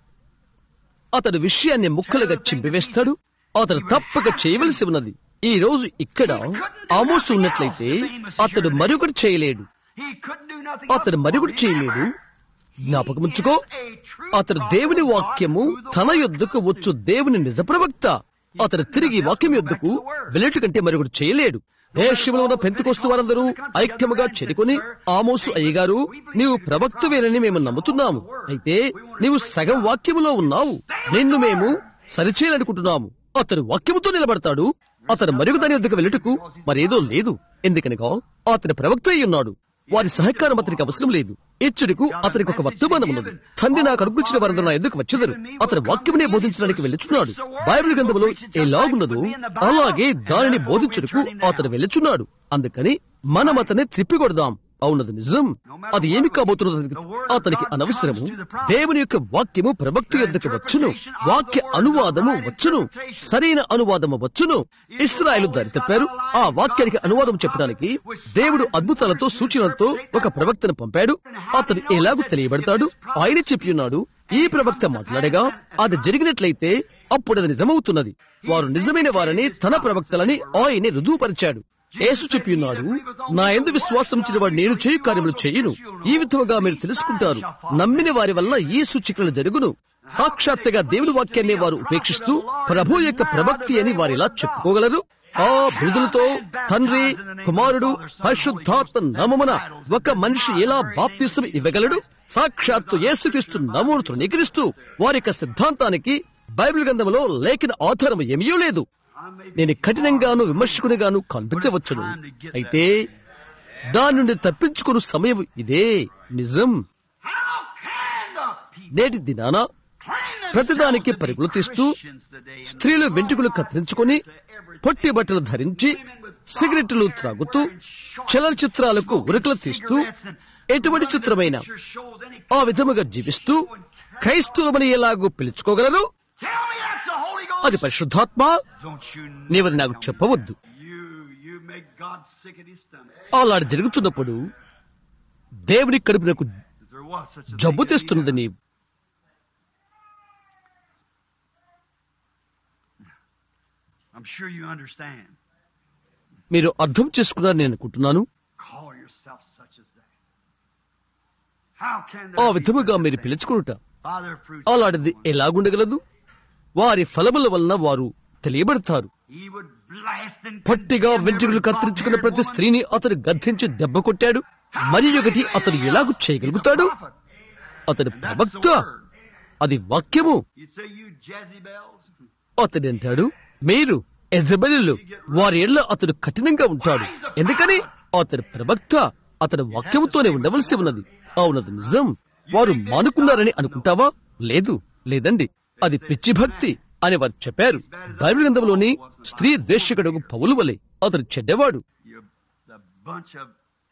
Speaker 1: అతడు విషయాన్ని ముక్కలుగా చింపివేస్తాడు అతడు తప్పక చేయవలసి ఉన్నది ఈ రోజు ఇక్కడ ఆమోసు ఉన్నట్లయితే అతడు మరొకటి చేయలేడు
Speaker 2: He couldn't do nothing
Speaker 1: అతను
Speaker 2: else.
Speaker 1: మరొకటి చేయలేడు జ్ఞాపకముంచుకో అతను దేవుని వాక్యము తన యొద్దకు వచ్చు దేవుని నిజ ప్రవక్త అతను తిరిగి వాక్యం యొద్దకు వెళ్ళేటు కంటే మరొకటి చేయలేడు దేశంలో ఉన్న పెంతుకొస్తు వారందరూ ఐక్యముగా చేరుకొని ఆమోసు అయ్యగారు నీవు ప్రవక్తవేనని మేము నమ్ముతున్నాము అయితే నీవు సగం వాక్యములో ఉన్నావు నిన్ను మేము సరిచేయాలనుకుంటున్నాము అతను వాక్యముతో నిలబడతాడు అతను మరొక దాని యొద్దకు వెళ్ళుటకు మరేదో లేదు ఎందుకనగా అతని ప్రవక్త అయి ఉన్నాడు వారి సహకారం అతనికి అవసరం లేదు ఇచ్చుడికు అతనికి ఒక వర్తమానం ఉన్నది తండ్రి నాకు అనుగ్రహించిన వారందరూ నా ఎందుకు వచ్చెదరు అతని వాక్యమునే బోధించడానికి వెళ్ళుచున్నాడు బైబిల్ గ్రంథములో ఎలాగున్నదో అలాగే దానిని బోధించుటకు అతను వెళ్ళుచున్నాడు అందుకని మనం అతన్ని త్రిప్పికొడదాం అవునది నిజం అది ఏమి కాబోతున్నది అతనికి- అతనికి అనవసరము దేవుని యొక్క వాక్యము ప్రవక్త యొద్దకు వచ్చును వాక్య అనువాదము వచ్చును సరైన అనువాదము వచ్చును ఇస్రాయలు దారి తప్పారు ఆ వాక్యానికి అనువాదం చెప్పడానికి దేవుడు అద్భుతాలతో సూచనలతో ఒక ప్రవక్తను పంపాడు అతను ఎలాగూ తెలియబడతాడు ఆయన చెప్పి ఉన్నాడు ఈ ప్రవక్త మాట్లాడగా అది జరిగినట్లయితే అప్పుడు అది నిజమవుతున్నది వారు నిజమైన వారని తన ప్రవక్తలని ఆయనే రుజువుపరిచాడు యేసు చెప్పి ఉన్నాడు నా ఎందు విశ్వాసం వాడు నేను చేయు కార్యములు చేయను ఈ విధముగా మీరు తెలుసుకుంటారు నమ్మిన వారి వల్ల ఈ సూచికలు జరుగును సాక్షాత్తుగా దేవుని వాక్యాన్ని వారు ఉపేక్షిస్తూ ప్రభు యొక్క ప్రవక్తి అని వారు ఇలా చెప్పుకోగలరు ఆ మృదులతో తండ్రి కుమారుడు పరిశుద్ధాత్మ నామమున ఒక మనిషి ఎలా బాప్తిసం ఇవ్వగలడు సాక్షాత్తు యేసుక్రీస్తు నమూను తృణీకరిస్తూ వారి యొక్క సిద్ధాంతానికి బైబిల్ గ్రంథంలో లేఖన ఆధారం ఏమీ లేదు నేను కఠినంగాను విమర్శకునిగాను కనిపించవచ్చును అయితే దాని నుండి తప్పించుకుని సమయం ఇదే నిజం
Speaker 2: How can the people
Speaker 1: నేటి దినాన
Speaker 2: claim
Speaker 1: ప్రతిదానికి
Speaker 2: themselves to be
Speaker 1: పరుగులు తీస్తూ
Speaker 2: Christians today?
Speaker 1: స్త్రీలు వెంట్రుకలు కత్తిరించుకొని పొట్టి బట్టలు ధరించి సిగరెట్లు త్రాగుతూ చలనచిత్రాలకు ఉరకలు తీస్తూ ఎటువంటి చిత్రమైన ఆ విధముగా జీవిస్తూ క్రైస్తవులమని ఎలాగూ పిలుచుకోగలరు
Speaker 2: Tell me that's the Holy Ghost.
Speaker 1: అది పరిశుద్ధాత్మ
Speaker 2: Don't you know?
Speaker 1: నీవని నాకు చెప్పవద్దు
Speaker 2: You, you make God sick at his stomach.
Speaker 1: అలా జరుగుతున్నప్పుడు దేవుని కడుపునకు
Speaker 2: If there was such a
Speaker 1: జబ్బు
Speaker 2: thing as
Speaker 1: తెస్తున్నది
Speaker 2: he
Speaker 1: నీ
Speaker 2: I'm sure you understand.
Speaker 1: మీరు అర్థం చేసుకున్నారని నేను అనుకుంటున్నాను
Speaker 2: Call yourself such as that. How can
Speaker 1: ఆ
Speaker 2: there be
Speaker 1: విధముగా
Speaker 2: such a
Speaker 1: మీరు
Speaker 2: thing?
Speaker 1: పిలుచుకునుట
Speaker 2: By their fruits
Speaker 1: అలాంటిది ఎలాగుండగలదు వారి ఫలముల వలన వారు తెలియబడతారు
Speaker 2: He would blast and
Speaker 1: పొట్టిగా
Speaker 2: condemn
Speaker 1: వెంట్రుకలు
Speaker 2: every
Speaker 1: కత్తిరించుకున్న ప్రతి
Speaker 2: God-fearing
Speaker 1: స్త్రీని అతను గద్దించి దెబ్బ కొట్టాడు మరి ఒకటి అతను ఎలాగు చేయగలుగుతాడు
Speaker 2: woman. He's a prophet.
Speaker 1: అతని
Speaker 2: And that's the
Speaker 1: ప్రవక్త
Speaker 2: word.
Speaker 1: అది వాక్యము
Speaker 2: You say you Jezebels?
Speaker 1: అతడు అంటాడు మీరు ఎజబెలు వారి ఎళ్ళ అతడు కఠినంగా ఉంటాడు ఎందుకని అతడు ప్రవక్త అతడు వాక్యముతోనే ఉండవలసి ఉన్నది అవునది నిజం వారు మానుకున్నారని అనుకుంటావా లేదు లేదండి అది పిచ్చి భక్తి అని వారు చెప్పారు బైబిల్ గ్రంథంలోని స్త్రీ ద్వేషకుడు పౌలు వలె అతడు చెడ్డవాడు
Speaker 2: You the bunch of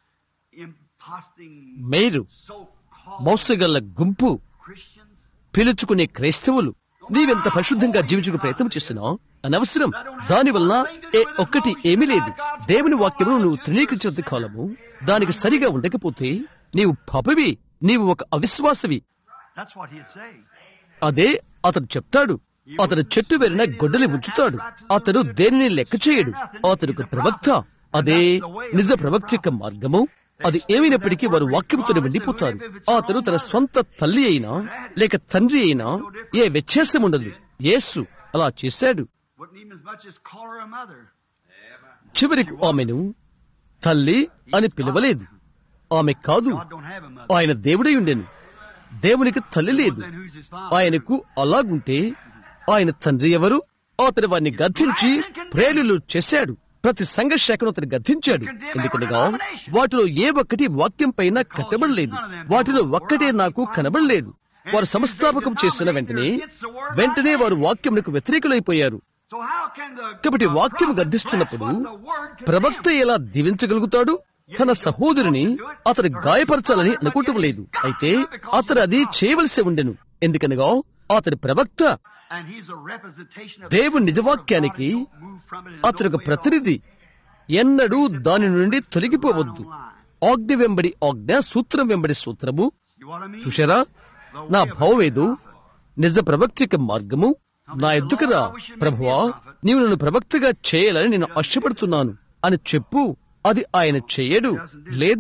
Speaker 2: imposting
Speaker 1: మీరు
Speaker 2: so-called
Speaker 1: మోసగల్ల గుంపు
Speaker 2: Christians.
Speaker 1: పిలుచుకునే క్రైస్తవులు నీవెంత పరిశుద్ధంగా జీవించుకు ప్రయత్నం చేసినా అనవసరం దాని వలన ఏ ఒక్కటి ఏమీ లేదు దేవుని వాక్యమును నువ్వు తృణీకరించినంత కాలము దానికి సరిగా ఉండకపోతే నీవు పాపవి నీవు ఒక అవిశ్వాసవి
Speaker 2: That's what he'd say.
Speaker 1: అదే అతడు చెప్తాడు అతడు చెట్టు వెరిన గొడ్డలి ఉంచుతాడు అతడు దేనిని లెక్క చేయడు అతడు ఒక ప్రవక్త అదే నిజ ప్రవక్త యొక్క మార్గము అది ఏమైనప్పటికీ వారు వాక్యంతోనే ఉండిపోతారు అతడు తన స్వంత తల్లి అయినా లేక తండ్రి అయినా ఏ వ్యత్యాసం ఉండదు యేసు అలా చేశాడు
Speaker 2: Wouldn't even as much as call her a mother.
Speaker 1: చివరికి ఆమెను తల్లి అని పిలవలేదు ఆమె కాదు
Speaker 2: God don't have a mother.
Speaker 1: ఆయన దేవుడై ఉండెను దేవునికి తల్లి లేదు
Speaker 2: Then who's his father?
Speaker 1: ఆయనకు అలాగుంటే ఆయన తండ్రి ఎవరు అతడు వారిని గద్దించి ప్రేరులు చేశాడు ప్రతి సంఘర్షాఖను అతను గద్దించాడు ఎందుకనగా వాటిలో ఏ ఒక్కటి వాక్యం పైన కట్టబడలేదు వాటిలో ఒక్కటే నాకు కనబడలేదు వారు సంస్థాపకం చేసిన వెంటనే వెంటనే వారు వాక్యమునకు వ్యతిరేకులైపోయారు
Speaker 2: So how can the
Speaker 1: కాబట్టి
Speaker 2: the
Speaker 1: వాక్యం
Speaker 2: prophet
Speaker 1: గద్దిస్తున్నప్పుడు
Speaker 2: bless what the word condemns?
Speaker 1: ప్రవక్త ఎలా దీవించగలుగుతాడు తన సహోదరుని అతను గాయపరచాలని అనుకోవటం లేదు అయితే అతను అది చేయవలసి ఉండెను ఎందుకనగా అతని ప్రవక్త
Speaker 2: And he's a representation of
Speaker 1: దేవుని నిజవాక్యానికి
Speaker 2: Don't move from it in
Speaker 1: అతను ఒక
Speaker 2: no way at all.
Speaker 1: ప్రతినిధి ఎన్నడూ దాని నుండి తొలగిపోవద్దు ఆజ్ఞ వెంబడి ఆజ్ఞ సూత్రం వెంబడి సూత్రము
Speaker 2: You what I mean?
Speaker 1: చూశారా నా భావమేదు నిజ ప్రవక్తిక మార్గము నా ఎద్దుకరా ప్రభువా నీవు నన్ను ప్రవక్తగా చేయాలని నేను ఆశపడుతున్నాను అని చెప్పు అది ఆయన చేయడు లేదు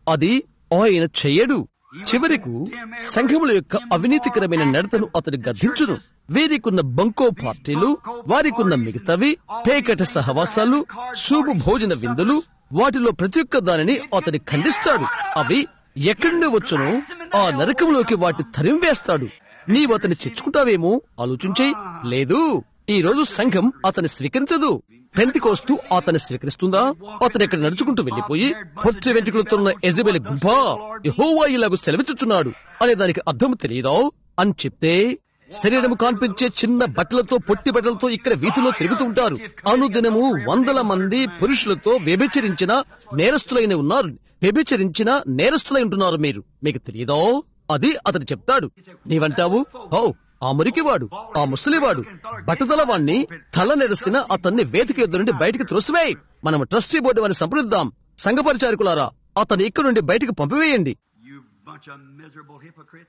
Speaker 1: అది ఆయన చెయ్యడు చివరకు సంఘముల యొక్క అవినీతికరమైన నడతను అతడు గద్దించును వీరికున్న బంకో పార్టీలు వారికున్న మిగతావి పేకట సహవాసాలు శుభ భోజన విందులు వాటిలో ప్రతి ఒక్క దానిని అతని ఖండిస్తాడు అవి ఎక్కడి నుండి వచ్చునో ఆ నరకంలోకి వాటిని తరిం వేస్తాడు నీవు అతన్ని తెచ్చుకుంటావేమో ఆలోచించే లేదు ఈ రోజు సంఘం అతన్ని స్వీకరించదు పెంతికోస్తూ అతన్ని స్వీకరిస్తుందా అతను ఇక్కడ నడుచుకుంటూ వెళ్లిపోయి పొట్టి వెంట్రుకలతో ఉన్న ఎజబెల్ గుంప యెహోవా ఇలాగూ సెలవిచ్చుచున్నాడు అనే దానికి అర్థం తెలియదా అని చెప్తే శరీరము కనిపించే చిన్న బట్టలతో పొట్టి బట్టలతో ఇక్కడ వీధిలో తిరుగుతూ ఉంటారు అనుదినము వందల మంది పురుషులతో వ్యభిచరించిన నేరస్తులైన ఉన్నారు వ్యభిచరించిన నేరస్తులై ఉంటున్నారు మీరు మీకు తెలియదో అది అతను చెప్తాడు నీవంటావు ఓ ఆ మురికివాడు ఆ ముసలివాడు బట్టతల వాణ్ణి తల నెరసిన అతన్ని వేదిక ఎద్దు నుండి బయటికి త్రోసివేయి మనం ట్రస్టీ బోర్డు వారిని సంప్రదిద్దాం సంఘ పరిచారకులారా అతను ఇక్కడ నుండి బయటికి పంపివేయండి
Speaker 2: You bunch of miserable hypocrites.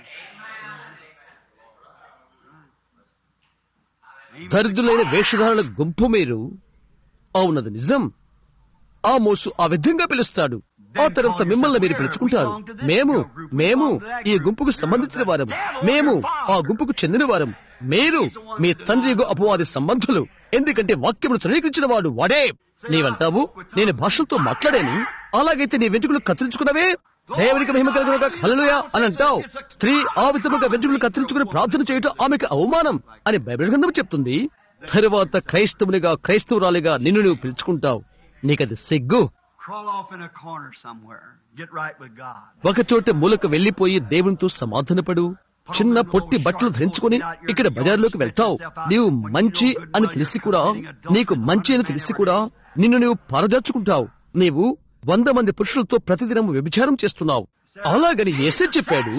Speaker 1: దరిద్రులైన వేషధారుల గుంపు మీరు అవునది నిజం ఆ మోసు ఆ విధంగా పిలుస్తాడు ఆ తర్వాత మిమ్మల్ని మీరు పిలుచుకుంటారు మేము మేము ఈ గుంపుకు సంబంధించిన వారం మేము ఆ గుంపుకు చెందిన వారం మీరు మీ తండ్రి అపవాది సంబంధులు ఎందుకంటే వాక్యమును తృణీకరించిన వాడు వాడే నీవంటావు నేను భాషలతో మాట్లాడాను అలాగైతే నీ వెంట్రుకలు కత్తిరించుకున్నవే దేవునికి మహిమ కలుగునుగా హల్లెలూయా అని అంటావు స్త్రీ ఆ విధముగా వెంట్రుకలు కత్తిరించుకుని ప్రార్థన చేయటం ఆమెకు అవమానం అని బైబిల్ గ్రంథం చెప్తుంది తరువాత క్రైస్తవునిగా క్రైస్తవురాలిగా నిన్ను నువ్వు పిలుచుకుంటావు నీకది సిగ్గు
Speaker 2: Crawl off in a corner somewhere. Get right with God.
Speaker 1: ఒకచోట మూలకు వెళ్లిపోయి దేవునితో సమాధానపడు చిన్న పొట్టి బట్టలు ధరించుకుని ఇక్కడ బజార్లోకి వెళ్తావు నీవు మంచి అని తెలిసి కూడా నీకు మంచి అని తెలిసి కూడా నిన్ను నీవు పారదాచుకుంటావు నీవు వంద మంది పురుషులతో ప్రతిదినం వ్యభిచారం చేస్తున్నావు అలాగని ఏసే చెప్పాడు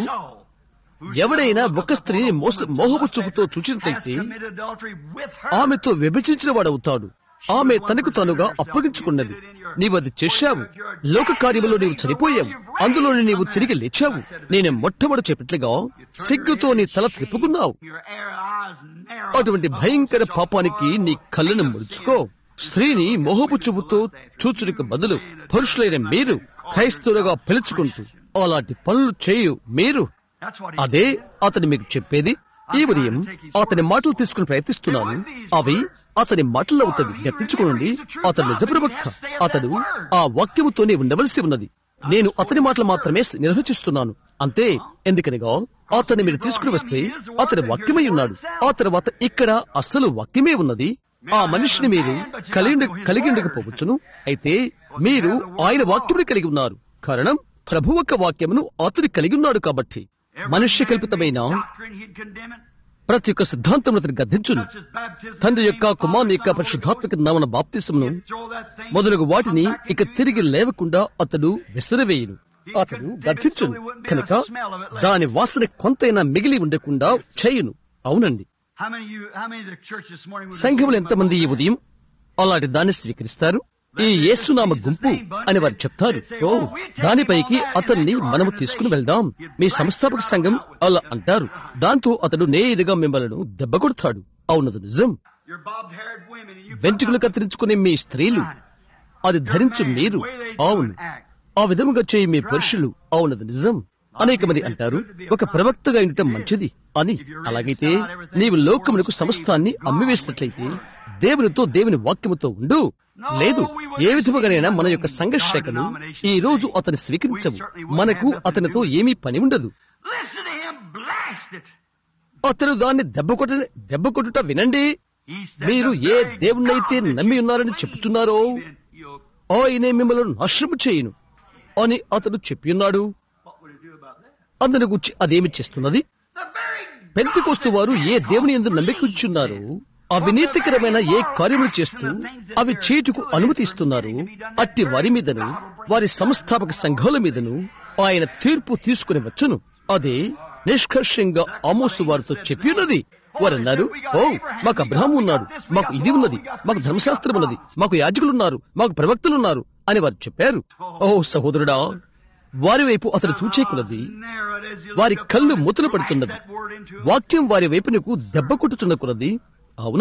Speaker 1: ఎవడైనా ఒక స్త్రీని మోస మోహపు చూపుతో చూచినట్లయితే
Speaker 2: Committed adultery with her.
Speaker 1: ఆమెతో విభజించిన వాడవుతాడు ఆమె తనకు తానుగా అప్పగించుకున్నది నీవు అది చేశావు లోక కార్యములో నీవు చనిపోయావు అందులోని నీవు తిరిగి లేచావు నేను మొట్టమొదటి చెప్పినట్లుగా సిగ్గుతో నీ తల త్రిప్పుకున్నావు
Speaker 2: Your air eyes narrow.
Speaker 1: అటువంటి భయంకర పాపానికి నీ కళ్ళను ముడుచుకో స్త్రీని మోహపు చూపుతో చూచుడికి బదులు పురుషులైన మీరు క్రైస్తవులుగా పిలుచుకుంటూ అలాంటి పనులు చేయు మీరు
Speaker 2: That's what he
Speaker 1: అదే అతని మీకు చెప్పేది ఈ ఉదయం అతని మాటలు తీసుకుని ప్రయత్నిస్తున్నాను అవి అతని మాటల్లో అవుతుంది జ్ఞప్తించుకోనండి అతడు నిజ ప్రవక్త అతడు ఆ వాక్యముతోనే ఉండవలసి ఉన్నది నేను అతని మాటలు మాత్రమే నిర్వచిస్తున్నాను అంతే ఎందుకనగా అతన్ని మీరు తీసుకుని వస్తే అతని వాక్యమై ఉన్నాడు ఆ తర్వాత ఇక్కడ అస్సలు వాక్యమే ఉన్నది ఆ మనిషిని మీరు కలిగి కలిగి ఉండకపోవచ్చును అయితే మీరు ఆయన వాక్యముని కలిగి ఉన్నారు కారణం ప్రభు యొక్క వాక్యమును అతడు కలిగి ఉన్నాడు కాబట్టి మనుష్య కల్పితమైన
Speaker 2: doctrine, he'd condemn it.
Speaker 1: ప్రతి ఒక్క సిద్ధాంతం అతను గద్దించును
Speaker 2: Such as baptism.
Speaker 1: తండ్రి యొక్క కుమారుని యొక్క పరిశుద్ధాత్మక నామన బాప్తిసమును
Speaker 2: Throw that thing.
Speaker 1: మొదలగు వాటిని ఇక తిరిగి లేవకుండా అతడు విసిరివేయును అతడు గద్దించును కనుక దాని వాసన కొంతైనా మిగిలి ఉండకుండా చేయును అవునండి
Speaker 2: How many of you, how many of the church this morning would
Speaker 1: సంఘములు ఎంతమంది ఈ ఉదయం అలాంటి దాన్ని స్వీకరిస్తారు ఈ యేసునామ గుంపు అని వారు చెప్తారు ఓ దానిపైకి అతన్ని మనము తీసుకుని వెళ్దాం మీ సంస్థాపక సంఘం అలా అంటారు దాంతో అతడు నేరుగా మిమ్మల్ని దెబ్బ కొడతాడు అవునది నిజం
Speaker 2: Your bobbed haired women and you
Speaker 1: వెంట్రుకలు కత్తిరించుకునే మీ స్త్రీలు అది ధరించు మీరు అవును ఆ విధముగా చేయి మీ పురుషులు అవునది నిజం అనేక మంది అంటారు ఒక ప్రవక్తగా ఉండటం మంచిది అని అలాగైతే నీవు లోకమునకు సమస్తాన్ని అమ్మివేసినట్లయితే దేవునితో దేవుని వాక్యముతో ఉండు లేదు ఏ విధముగానైనా మన యొక్క సంఘర్షకలు ఈ రోజు అతని స్వీకరించవు మనకు అతనితో ఏమీ పని ఉండదు
Speaker 2: Listen to him blast it.
Speaker 1: అతను దాన్ని దెబ్బ కొట్ట దెబ్బ కొట్టుట వినండి
Speaker 2: He said,
Speaker 1: మీరు
Speaker 2: "The
Speaker 1: A
Speaker 2: very
Speaker 1: దేవుణ్ణైతే
Speaker 2: God that
Speaker 1: నమ్మి
Speaker 2: you
Speaker 1: ఉన్నారని
Speaker 2: believe
Speaker 1: చెప్పుచున్నారో
Speaker 2: in, you'll-
Speaker 1: ఆయనే మిమ్మల్ని నాశనము చేయును అని అతడు చెప్పియున్నాడు
Speaker 2: What would he do about that?
Speaker 1: అందుని గురించి అదేమి చేస్తున్నది
Speaker 2: The very
Speaker 1: పెంతికోస్తు వారు ఏ దేవుని ఎందు నమ్మిక ఉంచున్నారు అవినీతికరమైన ఏ కార్యములు చేస్తూ అవి చేటుకు అనుమతి ఇస్తున్నారు అట్టి వారి మీదను వారి సంస్థాపక సంఘాల మీదను ఆయన తీర్పు తీసుకుని వచ్చును అదే నిష్కర్షంగా ఆమోసు వారితో చెప్పినది వారన్నారు ఓ మాకు అబ్రహం ఉన్నాడు మాకు ఇది ఉన్నది మాకు ధర్మశాస్త్రం ఉన్నది మాకు యాజకులున్నారు మాకు ప్రవక్తలున్నారు అని వారు చెప్పారు ఓ సహోదరుడా వారి వైపు అతడు చూచేకున్నది
Speaker 2: narrow it is you
Speaker 1: వారి
Speaker 2: look
Speaker 1: కళ్ళు
Speaker 2: upon it,
Speaker 1: మూతలు
Speaker 2: blast
Speaker 1: పడుతున్నది
Speaker 2: that word into it.
Speaker 1: వాక్యం వారి వైపునకు దెబ్బ కొట్టుచున్నకున్నది అవునండి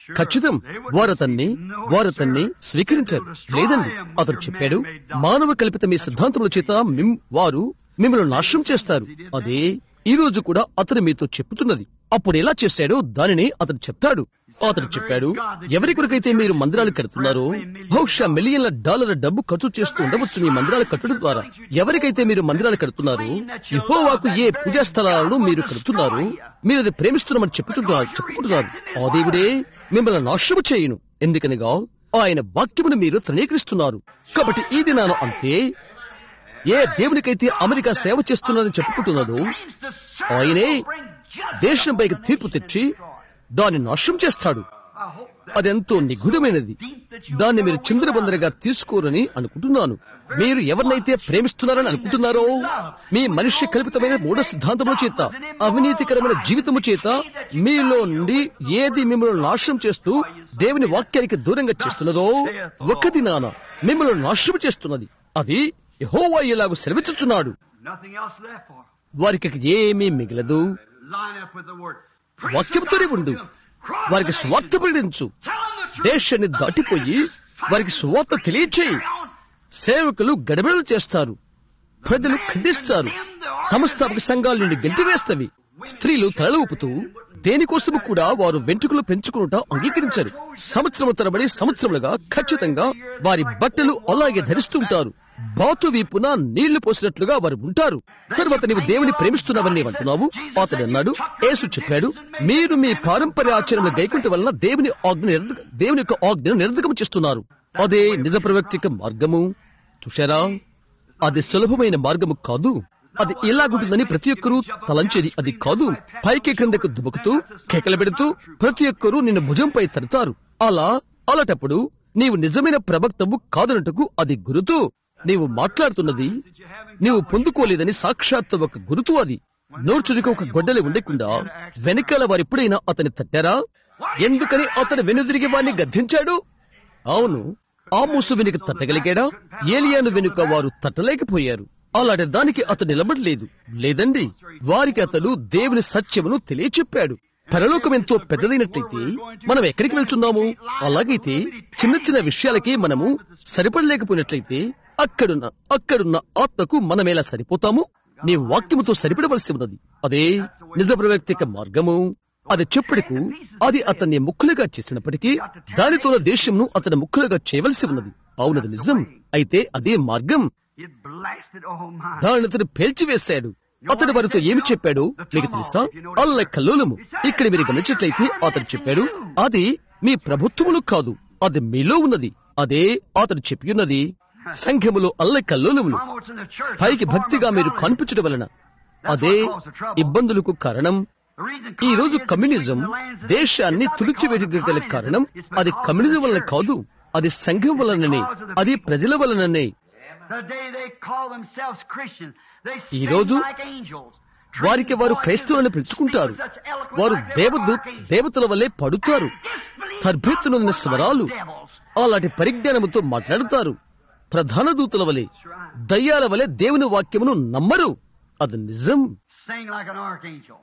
Speaker 1: ఖచ్చితం వారతన్ని వారతన్ని స్వీకరించారు లేదండి అతడు చెప్పాడు మానవ కల్పిత మీ సిద్ధాంతముల చేత మిమ్- వారు మిమ్మల్ని నాశనం చేస్తారు అదే ఈ రోజు కూడా అతను మీతో చెప్పుతున్నది అప్పుడు ఎలా చేశాడో దానిని అతను చెప్తాడు అతడు చెప్పాడు ఎవరి కొరకైతే మీరు మందిరాలు కడుతున్నారో బహుశా మిలియన్ల డాలర్ల డబ్బు ఖర్చు చేస్తూ ఉండవచ్చు మీ మందిరాలు కట్టడం ద్వారా ఎవరికైతే మీరు మందిరాలు కడుతున్నారో యెహోవాకు ఏ పూజా స్థలాలను మీరు కడుతున్నారు మీరు అది ప్రేమిస్తున్నామని చెప్పుతున్నారు చెప్పుకుంటున్నారు ఆ దేవుడే మిమ్మల్ని నాశనము చేయను ఎందుకనగా ఆయన వాక్యమును మీరు తృణీకరిస్తున్నారు కాబట్టి ఈ దినాన అంతే ఏ దేవునికైతే అమెరికా సేవ చేస్తున్నదని చెప్పుకుంటున్నదో ఆయనే దేశంపైకి తీర్పు తెచ్చి దాన్ని నాశనం చేస్తాడు అదెంతో నిగూఢమైనది దాన్ని మీరు చిందరబందరగా తీసుకోరని అనుకుంటున్నాను మీరు ఎవరినైతే ప్రేమిస్తున్నారని అనుకుంటున్నారో మీ మనిషి కల్పితమైన మూఢ సిద్ధాంతముల చేత అవినీతికరమైన జీవితము చేత మీలో నుండి ఏది మిమ్మల్ని నాశనం చేస్తూ దేవుని వాక్యానికి దూరంగా చేస్తున్నదో ఒక దినాన మిమ్మల్ని నాశనం చేస్తున్నది అది యెహోవా ఇలాగు సెలవిచ్చుచున్నాడు
Speaker 2: Nothing else left for. 'em.
Speaker 1: వారికి ఏమీ మిగలదు
Speaker 2: Line up with the word.
Speaker 1: వాక్యంతోనే ఉండు వారికి స్వార్థ ప్రకటించు దేశాన్ని దాటిపోయి వారికి స్వార్థ తెలియచేయి సేవకులు గడబిడలు చేస్తారు ప్రజలు ఖండిస్తారు సంస్థాపక సంఘాల నుండి గంటివేస్తవి స్త్రీలు తల ఊపుతూ దేనికోసము కూడా వారు వెంట్రుకలు పెంచుకునుట అంగీకరించరు సంవత్సరం తరబడి సంవత్సరములుగా ఖచ్చితంగా వారి బట్టలు అలాగే ధరిస్తుంటారు బాతు వీపున నీళ్లు పోసినట్లుగా వారు ఉంటారు తరువాత నీవు దేవుని ప్రేమిస్తున్నావని నీవు అంటున్నావు అతడు అన్నాడు యేసు చెప్పాడు మీరు మీ పారంపర్య ఆచరణలు గైకుంట వలన దేవుని ఆజ్ఞ నిరర్ధక- దేవుని యొక్క ఆజ్ఞను నిరర్ధకం చేస్తున్నారు అదే నిజ ప్రవక్తిక మార్గము చూశారా అది సులభమైన మార్గము కాదు అది ఎలాగుంటుందని ప్రతి ఒక్కరూ తలంచేది అది కాదు పైకి క్రిందకు దుబకుతూ కేకలు పెడుతూ ప్రతి ఒక్కరూ నిన్ను భుజంపై తడతారు అలా అలాటప్పుడు నీవు నిజమైన ప్రవక్తవు కాదనట్టుకు అది గురుతు నీవు మాట్లాడుతున్నది నీవు పొందుకోలేదని సాక్షాత్ ఒక గురుతు అది నోర్చుడికి ఒక గొడ్డలి ఉండకుండా వెనకాల వారిప్పుడైనా అతని తట్టారా ఎందుకని అతను వెనుదిరిగి వారిని గద్దించాడు అవును ఆమోసు వెనుక తట్టగలిగాడా ఏలియాను వెనుక వారు తట్టలేకపోయారు అలాంటి దానికి అతను నిలబడలేదు లేదండి వారికి అతడు దేవుని సత్యమును తెలియచెప్పాడు పరలోకం ఎంతో పెద్దదైనట్లయితే మనం ఎక్కడికి వెళ్తున్నాము అలాగైతే చిన్న చిన్న విషయాలకి మనము సరిపడలేకపోయినట్లయితే అక్కడున్న అక్కడున్న ఆత్మకు మనమేలా సరిపోతాము నీ వాక్యముతో సరిపడవలసి ఉన్నది అదే నిజ ప్రవ్యక్తిక మార్గము అది చెప్పుడుకు అది అతన్ని ముక్కులుగా చేసినప్పటికీ దానితో దేశంను అతని ముక్కులుగా చేయవలసి ఉన్నది అవునది నిజం అయితే అదే మార్గం
Speaker 2: It blasted, oh my.
Speaker 1: దానిని అతను పేల్చివేశాడు అతడు వారితో ఏమి చెప్పాడు మీకు తెలుసా అల్ల కల్లోలము ఇక్కడ మీరు గమనించినట్లయితే అతడు చెప్పాడు అది మీ ప్రభుత్వములు కాదు అది మీలో ఉన్నది అదే అతడు చెప్పి ఉన్నది సంఘములో అల్ల కల్లోలములు
Speaker 2: Almost in the church.
Speaker 1: పైకి భక్తిగా మీరు కనిపించడం వలన అదే ఇబ్బందులకు కారణం
Speaker 2: The reason
Speaker 1: ఈ రోజు
Speaker 2: communism
Speaker 1: communism
Speaker 2: is in the lands of-
Speaker 1: దేశాన్ని
Speaker 2: it's not
Speaker 1: తుడిచివేయగల
Speaker 2: because of
Speaker 1: కారణం
Speaker 2: communism, it's
Speaker 1: అది
Speaker 2: because
Speaker 1: కమ్యూనిజం
Speaker 2: of the
Speaker 1: వలన
Speaker 2: church.
Speaker 1: కాదు అది సంఘం వలననే అది ప్రజల వలననే
Speaker 2: The day they call themselves Christians, they
Speaker 1: ఈ
Speaker 2: sing
Speaker 1: రోజు
Speaker 2: like angels.
Speaker 1: వారికి వారు క్రైస్తవులను పిలుచుకుంటారు వారు దేవదూ దేవతల వల్లే పడుతారు తర్భిత్తునున్న స్వరాలు అలాంటి పరిజ్ఞానముతో మాట్లాడుతారు ప్రధాన దూతల వలె దయ్యాల వలె దేవుని వాక్యమును నమ్మరు అది నిజం
Speaker 2: Sing like an archangel.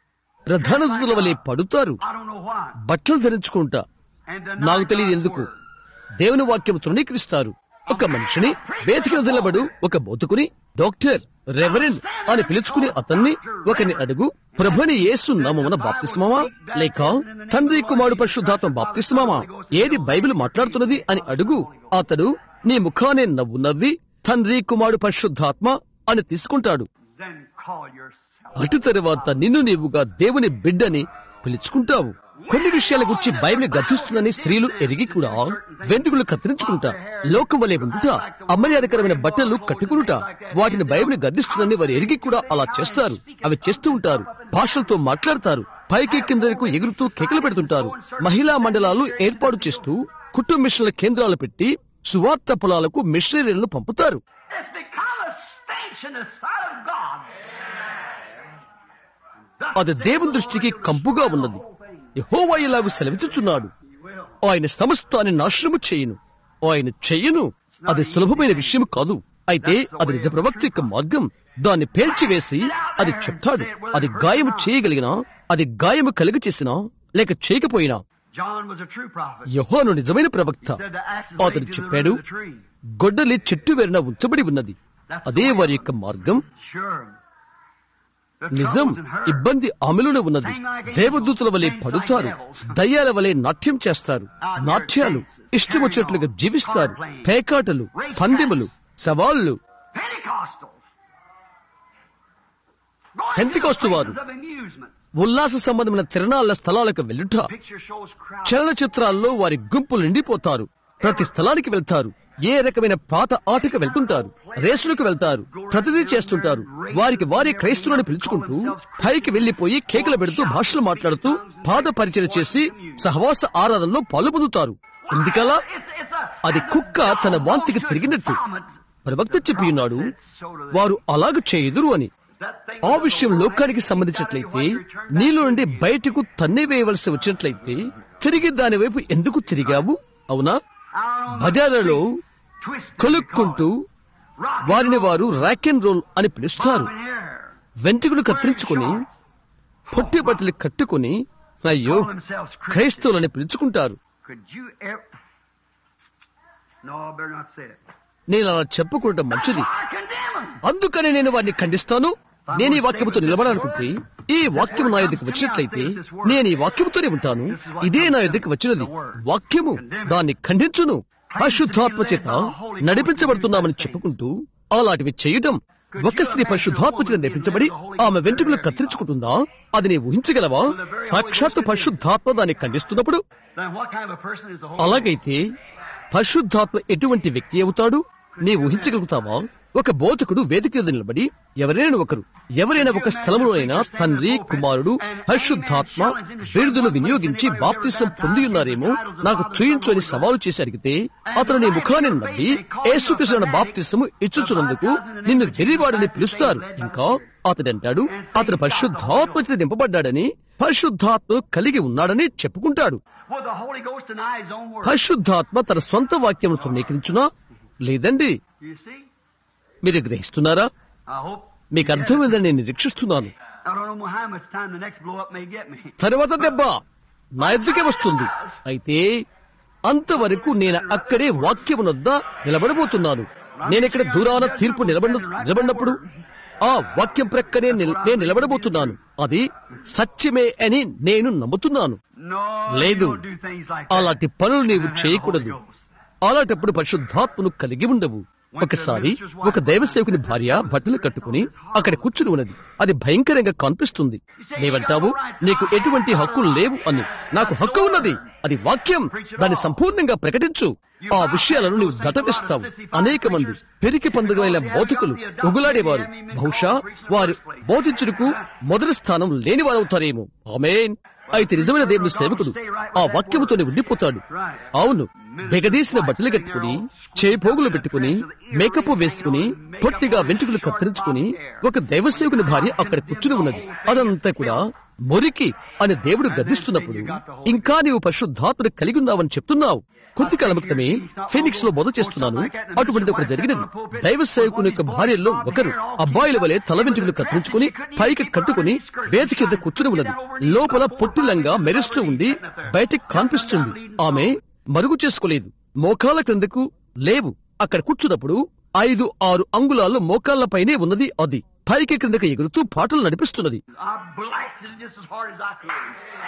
Speaker 1: ప్రధాన దూతల వలె పడుతారు
Speaker 2: I don't know why.
Speaker 1: బట్టలు ధరించుకుంటా
Speaker 2: And
Speaker 1: నాకు
Speaker 2: deny
Speaker 1: తెలియదు
Speaker 2: God's
Speaker 1: ఎందుకు
Speaker 2: word.
Speaker 1: దేవుని వాక్యం తృణీకరిస్తారు ఒక మనిషిని వేదిక నిలబడు ఒక బోతుకుని డాక్టర్ రెవరెండ్ అని పిలుచుకుని అతన్ని ఒకరిని అడుగు ప్రభుని యేసు నామమున బాప్తిస్మమా లేక తండ్రి కుమారుడు పరిశుద్ధాత్మ బాప్తిస్మమా ఏది బైబిల్ మాట్లాడుతున్నది అని అడుగు అతడు నీ ముఖానే నవ్వు నవ్వి తండ్రి కుమారుడు పరిశుద్ధాత్మ అని తీసుకుంటాడు
Speaker 2: Then call yourself.
Speaker 1: అటు తరువాత నిన్ను నీవుగా దేవుని బిడ్డని పిలుచుకుంటావు కొన్ని విషయాల గురించి బైబిల్ గర్తిస్తుందని స్త్రీలు ఎరిగి కూడా వెంట్రుకలు కత్తిరించుకుంటా లోకం వలె ఉండుట అమర్యాదకరమైన బట్టలు కట్టుకునుట వాటిని బైబిల్ గర్దిస్తుందని వారు ఎరిగి కూడా అలా చేస్తారు అవి చేస్తూ ఉంటారు భాషలతో మాట్లాడతారు పైకి కిందకు ఎగురుతూ కేకలు పెడుతుంటారు మహిళా మండలాలు ఏర్పాటు చేస్తూ కుటుంబ మిషన్ల కేంద్రాలు పెట్టి సువార్త పొలాలకు మిషనరీలను పంపుతారు
Speaker 2: It's become a stench in the sight of God.
Speaker 1: అది దేవుని దృష్టికి కంపుగా ఉన్నది యెహోవా ఇలాగు సెలవిచ్చుచున్నాడు ఆయన సమస్తాన్ని నాశనము చేయును ఆయన చెయ్యను అది సులభమైన విషయం కాదు అయితే అది నిజ ప్రవక్త యొక్క మార్గం దాన్ని పేల్చివేసి అది చెప్తాడు అది గాయము చేయగలిగినా అది గాయము కలిగి చేసినా లేక చేయకపోయినా
Speaker 2: John was a true prophet.
Speaker 1: యహోను నిజమైన ప్రవక్త
Speaker 2: Said the axe is
Speaker 1: అతడు
Speaker 2: laid to the
Speaker 1: చెప్పాడు
Speaker 2: root of the tree.
Speaker 1: గొడ్డలి చెట్టు వెరిన ఉంచబడి ఉన్నది అదే వారి యొక్క మార్గం
Speaker 2: Sure. The
Speaker 1: నిజం
Speaker 2: trouble's in her.
Speaker 1: ఇబ్బంది ఆమెలోనే ఉన్నది దేవదూతుల వలె పడుతారు దయ్యాల వలె నాట్యం చేస్తారు నాట్యాలు ఇష్టం వచ్చినట్లుగా జీవిస్తారు పేకాటలు పందెములు సవాళ్లు
Speaker 2: Pentecostals.
Speaker 1: పెంతికోస్తు వారు.
Speaker 2: Of amusement.
Speaker 1: ఉల్లాస సంబంధమైన తిరణాల స్థలాలకు వెళ్ళుట
Speaker 2: Picture shows crowds.
Speaker 1: చలనచిత్రాల్లో వారి గుంపులు నిండిపోతారు ప్రతి స్థలానికి వెళ్తారు ఏ రకమైన పాత ఆటకు వెళ్తుంటారు రేసులకు వెళ్తారు ప్రతిదీ చేస్తుంటారు వారికి వారి క్రైస్తువులను పిలుచుకుంటూ పైకి వెళ్లిపోయి కేకలు పెడుతూ భాషలు మాట్లాడుతూ పాద పరిచయం చేసి సహవాస ఆరాధనలో పాలు పొందుతారు ఎందుకలా
Speaker 2: It's, it's a,
Speaker 1: అది కుక్క తన వాంతికి తిరిగినట్టు ప్రవక్త చెప్పి ఉన్నాడు వారు అలాగ చేయదురు అని
Speaker 2: that thing
Speaker 1: ఆ విషయం లోకానికి సంబంధించినట్లయితే నీలో నుండి బయటకు తన్నే వేయవలసి వచ్చినట్లయితే తిరిగి దాని వైపు ఎందుకు తిరిగావు అవునా బజార్లలో కొలుక్కుంటూ వారిని వారు ర్యాక్ అండ్ రోల్ అని పిలుస్తారు వెంట్రుకలు కత్తిరించుకుని పొట్టి బట్టలు కట్టుకుని అయ్యో క్రైస్తవులని పిలుచుకుంటారు
Speaker 2: Could you ever? No, I better not say it.
Speaker 1: నేను అలా చెప్పుకోవడం మంచిది
Speaker 2: I condemn them.
Speaker 1: అందుకని నేను వారిని ఖండిస్తాను నేను ఈ వాక్యముతో నిలబడాలనుకుంటే ఈ వాక్యం నా ఎదుకు వచ్చినట్లయితే నేను ఈ వాక్యముతోనే ఉంటాను ఇదే నా ఎదుకు వచ్చినది వాక్యము దాన్ని ఖండించును పరిశుద్ధాత్మ చేత నడిపించబడుతున్నామని చెప్పుకుంటూ అలాంటివి చేయటం ఒక స్త్రీ పరిశుద్ధాత్మ చేత నడిపించబడి ఆమె వెంట్రుకలు కత్తిరించుకుంటుందా అది నీ ఊహించగలవా సాక్షాత్తు పరిశుద్ధాత్మ దాన్ని ఖండిస్తున్నప్పుడు
Speaker 2: Then what kind of a person is the Holy
Speaker 1: అలాగైతే పరిశుద్ధాత్మ ఎటువంటి వ్యక్తి అవుతాడు నీ ఊహించగలుగుతావా ఒక బోధకుడు వేదిక మీద నిలబడి ఎవరైనా ఒకరు ఎవరైనా ఒక స్థలంలోనైనా తండ్రి కుమారుడు పరిశుద్ధాత్మ బిరుదును వినియోగించి బాప్తిసం పొంది ఉన్నారేమో నాకు చూయించు అని సవాలు చేసి అడిగితే అతను నీ ముఖాన్ని నవ్వి ఏసుకృష్ణ బాప్తిసము ఇచ్చుచున్నందుకు నిన్ను వెరివాడని పిలుస్తారు ఇంకా అతడు అంటాడు అతను పరిశుద్ధాత్మ చేత నింపబడ్డాడని పరిశుద్ధాత్మను కలిగి ఉన్నాడని చెప్పుకుంటాడు
Speaker 2: Will the Holy Ghost deny His own word?
Speaker 1: పరిశుద్ధాత్మ తన సొంత వాక్యమును తృణీకరించునా లేదండి
Speaker 2: You see?
Speaker 1: మీరు గ్రహిస్తున్నారా
Speaker 2: I hope.
Speaker 1: మీకు అర్థమైందని నేను నిరీక్షిస్తున్నాను
Speaker 2: I don't know how much time the next blow up may get me.
Speaker 1: తర్వాత దెబ్బ నా ఎద్దుకే వస్తుంది అయితే అంతవరకు నేను అక్కడే వాక్యమునొద్ద నిలబడబోతున్నాను నేనిక్కడ దూరాన తీర్పు నిలబడి నిలబడినప్పుడు ఆ వాక్యం ప్రక్కనే నిల- నేను నిలబడబోతున్నాను అది సత్యమే అని నేను నమ్ముతున్నాను
Speaker 2: No,
Speaker 1: లేదు
Speaker 2: you don't do things like that.
Speaker 1: అలాంటి పనులు నీవు చేయకూడదు అలాంటప్పుడు పరిశుద్ధాత్మను కలిగి ఉండవు ఒకసారి ఒక దైవసేవకుని భార్య బట్టలు కట్టుకుని అక్కడ కూర్చుని ఉన్నది అది భయంకరంగా కనిపిస్తుంది నీవంటావు నీకు ఎటువంటి హక్కులు లేవు అని నాకు హక్కు ఉన్నది అది వాక్యం దాన్ని సంపూర్ణంగా ప్రకటించు ఆ విషయాలను నీవు దటపిస్తావు అనేక మంది పెరికి పండుగైన బోధకులు ఉగులాడేవారు బహుశా వారు బోధించుటకు మొదటి స్థానం లేని వారవుతారేమో ఆమేన్ అయితే నిజమైన దేవుని సేవకుడు ఆ వాక్యముతోనే ఉండిపోతాడు అవును బెగదీసిన బట్టలు కట్టుకుని చేపోగులు పెట్టుకుని మేకప్ వేసుకుని పొట్టిగా వెంట్రుకలు కత్తిరించుకుని ఒక దైవసేవకుని భార్య అక్కడ కూర్చుని ఉన్నది అదంతా కూడా మురికి అని దేవుడు గద్దిస్తున్నప్పుడు ఇంకా నీవు పరిశుద్ధాత్మను కలిగి ఉన్నావని చెప్తున్నావు కొద్ది కాలం క్రితమే ఫినిక్స్ లో బోధ చేస్తున్నాను అటువంటిది ఒకటి జరిగినది దైవ సేవకుని యొక్క భార్యల్లో ఒకరు అబ్బాయిల వలె తల వెంట్రుకలు కత్తిరించుకుని పైకి కట్టుకుని వేదిక కింద కూర్చుని ఉన్నది లోపల పొట్టిలంగా మెరుస్తూ ఉండి బయటికి కనిపిస్తుంది ఆమె మరుగు చేసుకోలేదు మోకాల క్రిందకు లేవు అక్కడ కూర్చున్నప్పుడు ఐదు ఆరు అంగుళాలు మోకాళ్ల పైనే ఉన్నది అది పైకి క్రిందకి ఎగురుతూ పాటలు నడిపిస్తున్నది
Speaker 2: I blasted it just as hard as I could.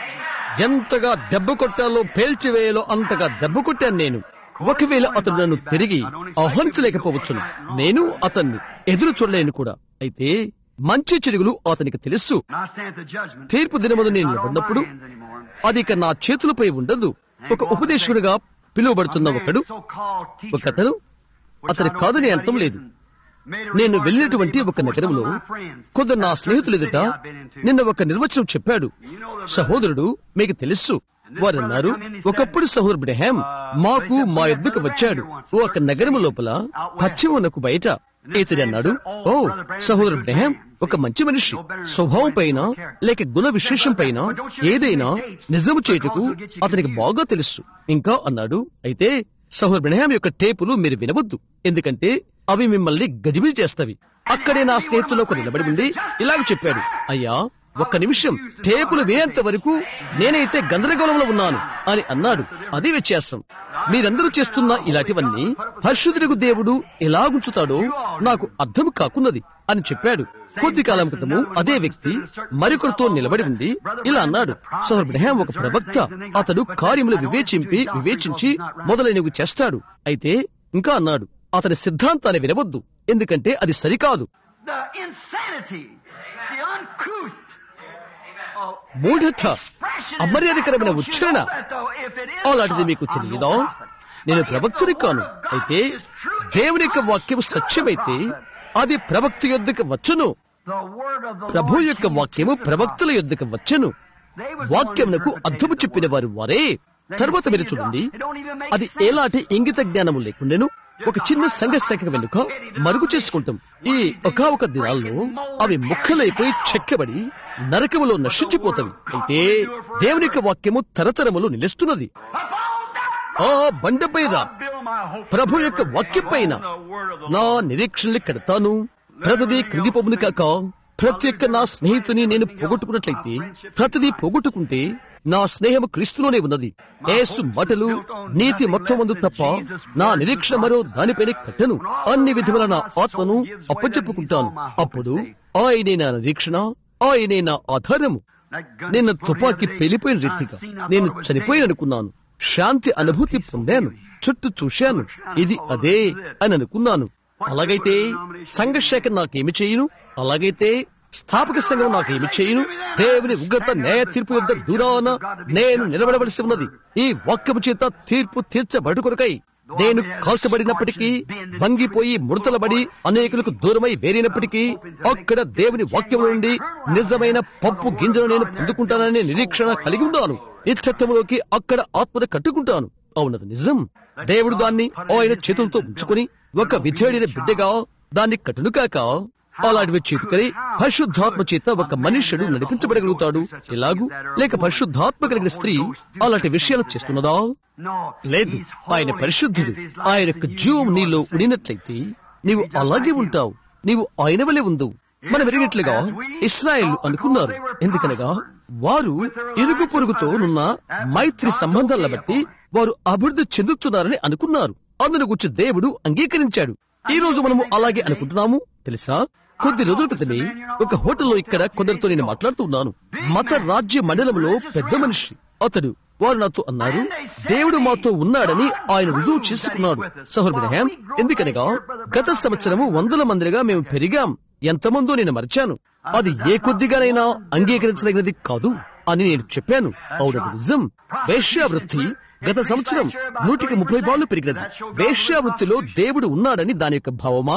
Speaker 1: ఎంతగా దెబ్బ కొట్టాలో పేల్చివేయాలో అంతగా దెబ్బ కొట్టాను నేను ఒకవేళ అతడు నన్ను తిరిగి ఆహ్వానించలేకపోవచ్చును నేను అతన్ని ఎదురు చూడలేను కూడా అయితే మంచి చెడుగులు అతనికి తెలుసు
Speaker 2: And I stand at the judgment.
Speaker 1: తీర్పు దినమున నేను
Speaker 2: Not on my
Speaker 1: నిలబడినప్పుడు
Speaker 2: hands anymore.
Speaker 1: అది ఇక నా చేతులపై ఉండదు ఒక ఉపదేశకుడిగా పిలువబడుతున్న ఒకడు ఒకతను అతని కాదని అర్థం లేదు నేను వెళ్ళినటువంటి ఒక నగరంలో కొందరు నా స్నేహితులు ఎదుట నిన్న ఒక నిర్వచనం చెప్పాడు సహోదరుడు మీకు తెలుసు వారు అన్నారు ఒకప్పుడు సహోదరుడు బ్రహాం మాకు మా ఎద్దుకు వచ్చాడు ఓ ఒక నగరం లోపల పశ్చిమనకు బయట ఇతడు అన్నాడు ఓ సహోదరుడు బ్రహాం ఒక మంచి మనిషి స్వభావం పైన లేక గుణ విశేషం పైన ఏదైనా నిజము చేటుకు అతనికి బాగా తెలుసు ఇంకా అన్నాడు అయితే సహోదరు బ్రహాం యొక్క టేపులు మీరు వినవద్దు ఎందుకంటే అవి మిమ్మల్ని గజిబిజి చేస్తవి అక్కడే నా స్నేహితుల్లో ఒక నిలబడి ఉండి ఇలాగ చెప్పాడు అయ్యా ఒక్క నిమిషం టేపులు వినేంత వరకు నేనైతే గందరగోళంలో ఉన్నాను అని అన్నాడు అది వ్యత్యాసం మీరందరూ చేస్తున్న ఇలాంటివన్నీ పరిశుద్ధుడికి దేవుడు ఎలాగుంచుతాడో నాకు అర్థం కాకున్నది అని చెప్పాడు కొద్ది కాలం క్రితము అదే వ్యక్తి మరొకరితో నిలబడి ఉండి ఇలా అన్నాడు సహర్ బ్రహాం ఒక ప్రవక్త అతడు కార్యములు వివేచింపి వివేచించి మొదలైనవి చేస్తాడు అయితే ఇంకా అన్నాడు అతని సిద్ధాంతాన్ని వినవద్దు ఎందుకంటే అది సరికాదు
Speaker 2: The insanity, the uncouth uh,
Speaker 1: మూఢత
Speaker 2: expression
Speaker 1: అమర్యాదకరమైన
Speaker 2: Don't you
Speaker 1: ఉచ్చారణ
Speaker 2: know that though, if it is
Speaker 1: అలాంటిది
Speaker 2: God,
Speaker 1: మీకు
Speaker 2: I'm no
Speaker 1: తెలియదా
Speaker 2: prophet.
Speaker 1: నేను
Speaker 2: But if
Speaker 1: ప్రవక్తని
Speaker 2: the
Speaker 1: కాను
Speaker 2: word of God
Speaker 1: అయితే
Speaker 2: is true, it
Speaker 1: దేవుని యొక్క
Speaker 2: comes
Speaker 1: వాక్యం
Speaker 2: to the
Speaker 1: సత్యమైతే
Speaker 2: prophet.
Speaker 1: అది ప్రవక్త యొద్దకు వచ్చును
Speaker 2: The word of the
Speaker 1: Prabhu
Speaker 2: Lord
Speaker 1: యొక్క
Speaker 2: came
Speaker 1: వాక్యము
Speaker 2: to the
Speaker 1: ప్రవక్తల
Speaker 2: prophet.
Speaker 1: యొద్దకు వచ్చును
Speaker 2: They was
Speaker 1: వాక్యమునకు
Speaker 2: the one
Speaker 1: అర్థము
Speaker 2: interpretation
Speaker 1: చెప్పిన
Speaker 2: of the
Speaker 1: వారు వారే తర్వాత మీరు చూడండి అది ఎలాంటి ఇంగిత జ్ఞానము లేకుండెను ఒక చిన్న సంఘ శాఖ వెనుక మరుగు చేసుకుంటాం ఈ ఒక ఒక దినాల్లో అవి ముక్కలైపోయి చెక్కబడి నరకములో నశించిపోతవి అయితే దేవుని యొక్క వాక్యము తరతరములు నిలుస్తున్నది ఆ బండ మీద ప్రభు యొక్క వాక్యం పైన నా నిరీక్షణలు కడతాను ప్రతిదీ కృంగిపోమును కాక ప్రతి ఒక్క నా స్నేహితుని నేను పోగొట్టుకున్నట్లయితే ప్రతిదీ పోగొట్టుకుంటే నా స్నేహం క్రీస్తులోనే ఉన్నది యేసు మాటలు నీతి మొత్తం ముందు తప్ప నా నిరీక్షణ మరో దానిపైనే కట్టను అన్ని విధముల నా ఆత్మను అప్పచెప్పుకుంటాను అప్పుడు ఆయనే నా నిరీక్షణ ఆయనే నా ఆధారము నిన్న తుపాకీ పెళ్లిపోయిన రీతిగా నేను చనిపోయి అనుకున్నాను శాంతి అనుభూతి పొందాను చుట్టూ చూశాను ఇది అదే అని అనుకున్నాను అలాగైతే సంఘశాఖ నాకేమి చేయను అలాగైతే స్థాపక సంఘం నాకేమి చేయను దేవుని ఉగ్రత న్యాయ తీర్పు యొద్ద దూరాన నేను నిలబడవలసి ఉన్నది ఈ వాక్యము చేత తీర్పు తీర్చబడు కొరకై నేను కాల్చబడినప్పటికీ వంగిపోయి ముడతలబడి అనేకులకు దూరమై వేరినప్పటికీ అక్కడ దేవుని వాక్యం నుండి నిజమైన పప్పు గింజను నేను పొందుకుంటాననే నిరీక్షణ కలిగి ఉన్నాను నిత్యత్వంలోకి అక్కడ ఆత్మను కట్టుకుంటాను అవునది నిజం దేవుడు దాన్ని ఆయన చేతులతో ఉంచుకొని ఒక విధేయుడైన బిడ్డగా దాన్ని కట్టును కాక అలాంటివి చేతుకరి పరిశుద్ధాత్మ చేత ఒక మనుష్యుడు నడిపించబడగలుగుతాడు ఎలాగూ లేక పరిశుద్ధాత్మ కలిగిన స్త్రీ అలాంటి విషయాలు చేస్తున్నదా లేదు ఆయన పరిశుద్ధుడు ఆయన యొక్క జీవం నీలో ఉండినట్లయితే నీవు అలాగే ఉంటావు నీవు ఆయన వలె ఉండు మనం ఎరిగినట్లుగా ఇస్రాయేల్ అనుకున్నారు ఎందుకనగా వారు ఇరుగు పొరుగుతో నున్న మైత్రి సంబంధాల బట్టి వారు అభివృద్ధి చెందుతున్నారని అనుకున్నారు అందును గురించి దేవుడు అంగీకరించాడు ఈ రోజు మనము అలాగే అనుకుంటున్నాము తెలుసా కొద్ది రోజుల క్రితమే ఒక హోటల్లో ఇక్కడ కొందరితో నేను మాట్లాడుతున్నాను మత రాజ్య మండలంలో పెద్ద మనిషి అతడు వారు నాతో అన్నారు దేవుడు మాతో ఉన్నాడని ఆయన రుజువు చేసుకున్నాడు సహోర్బినహాం ఎందుకనగా గత సంవత్సరము వందల మందిగా మేము పెరిగాం ఎంతమందో నేను మర్చాను అది ఏ కొద్దిగానైనా అంగీకరించదగినది కాదు అని నేను చెప్పాను అవునది నిజం వేశ్యావృత్తి గత సంవత్సరం నూటికి ముప్పై బాళ్ళు పెరిగినది వేశ్యావృత్తిలో దేవుడు ఉన్నాడని దాని యొక్క భావమా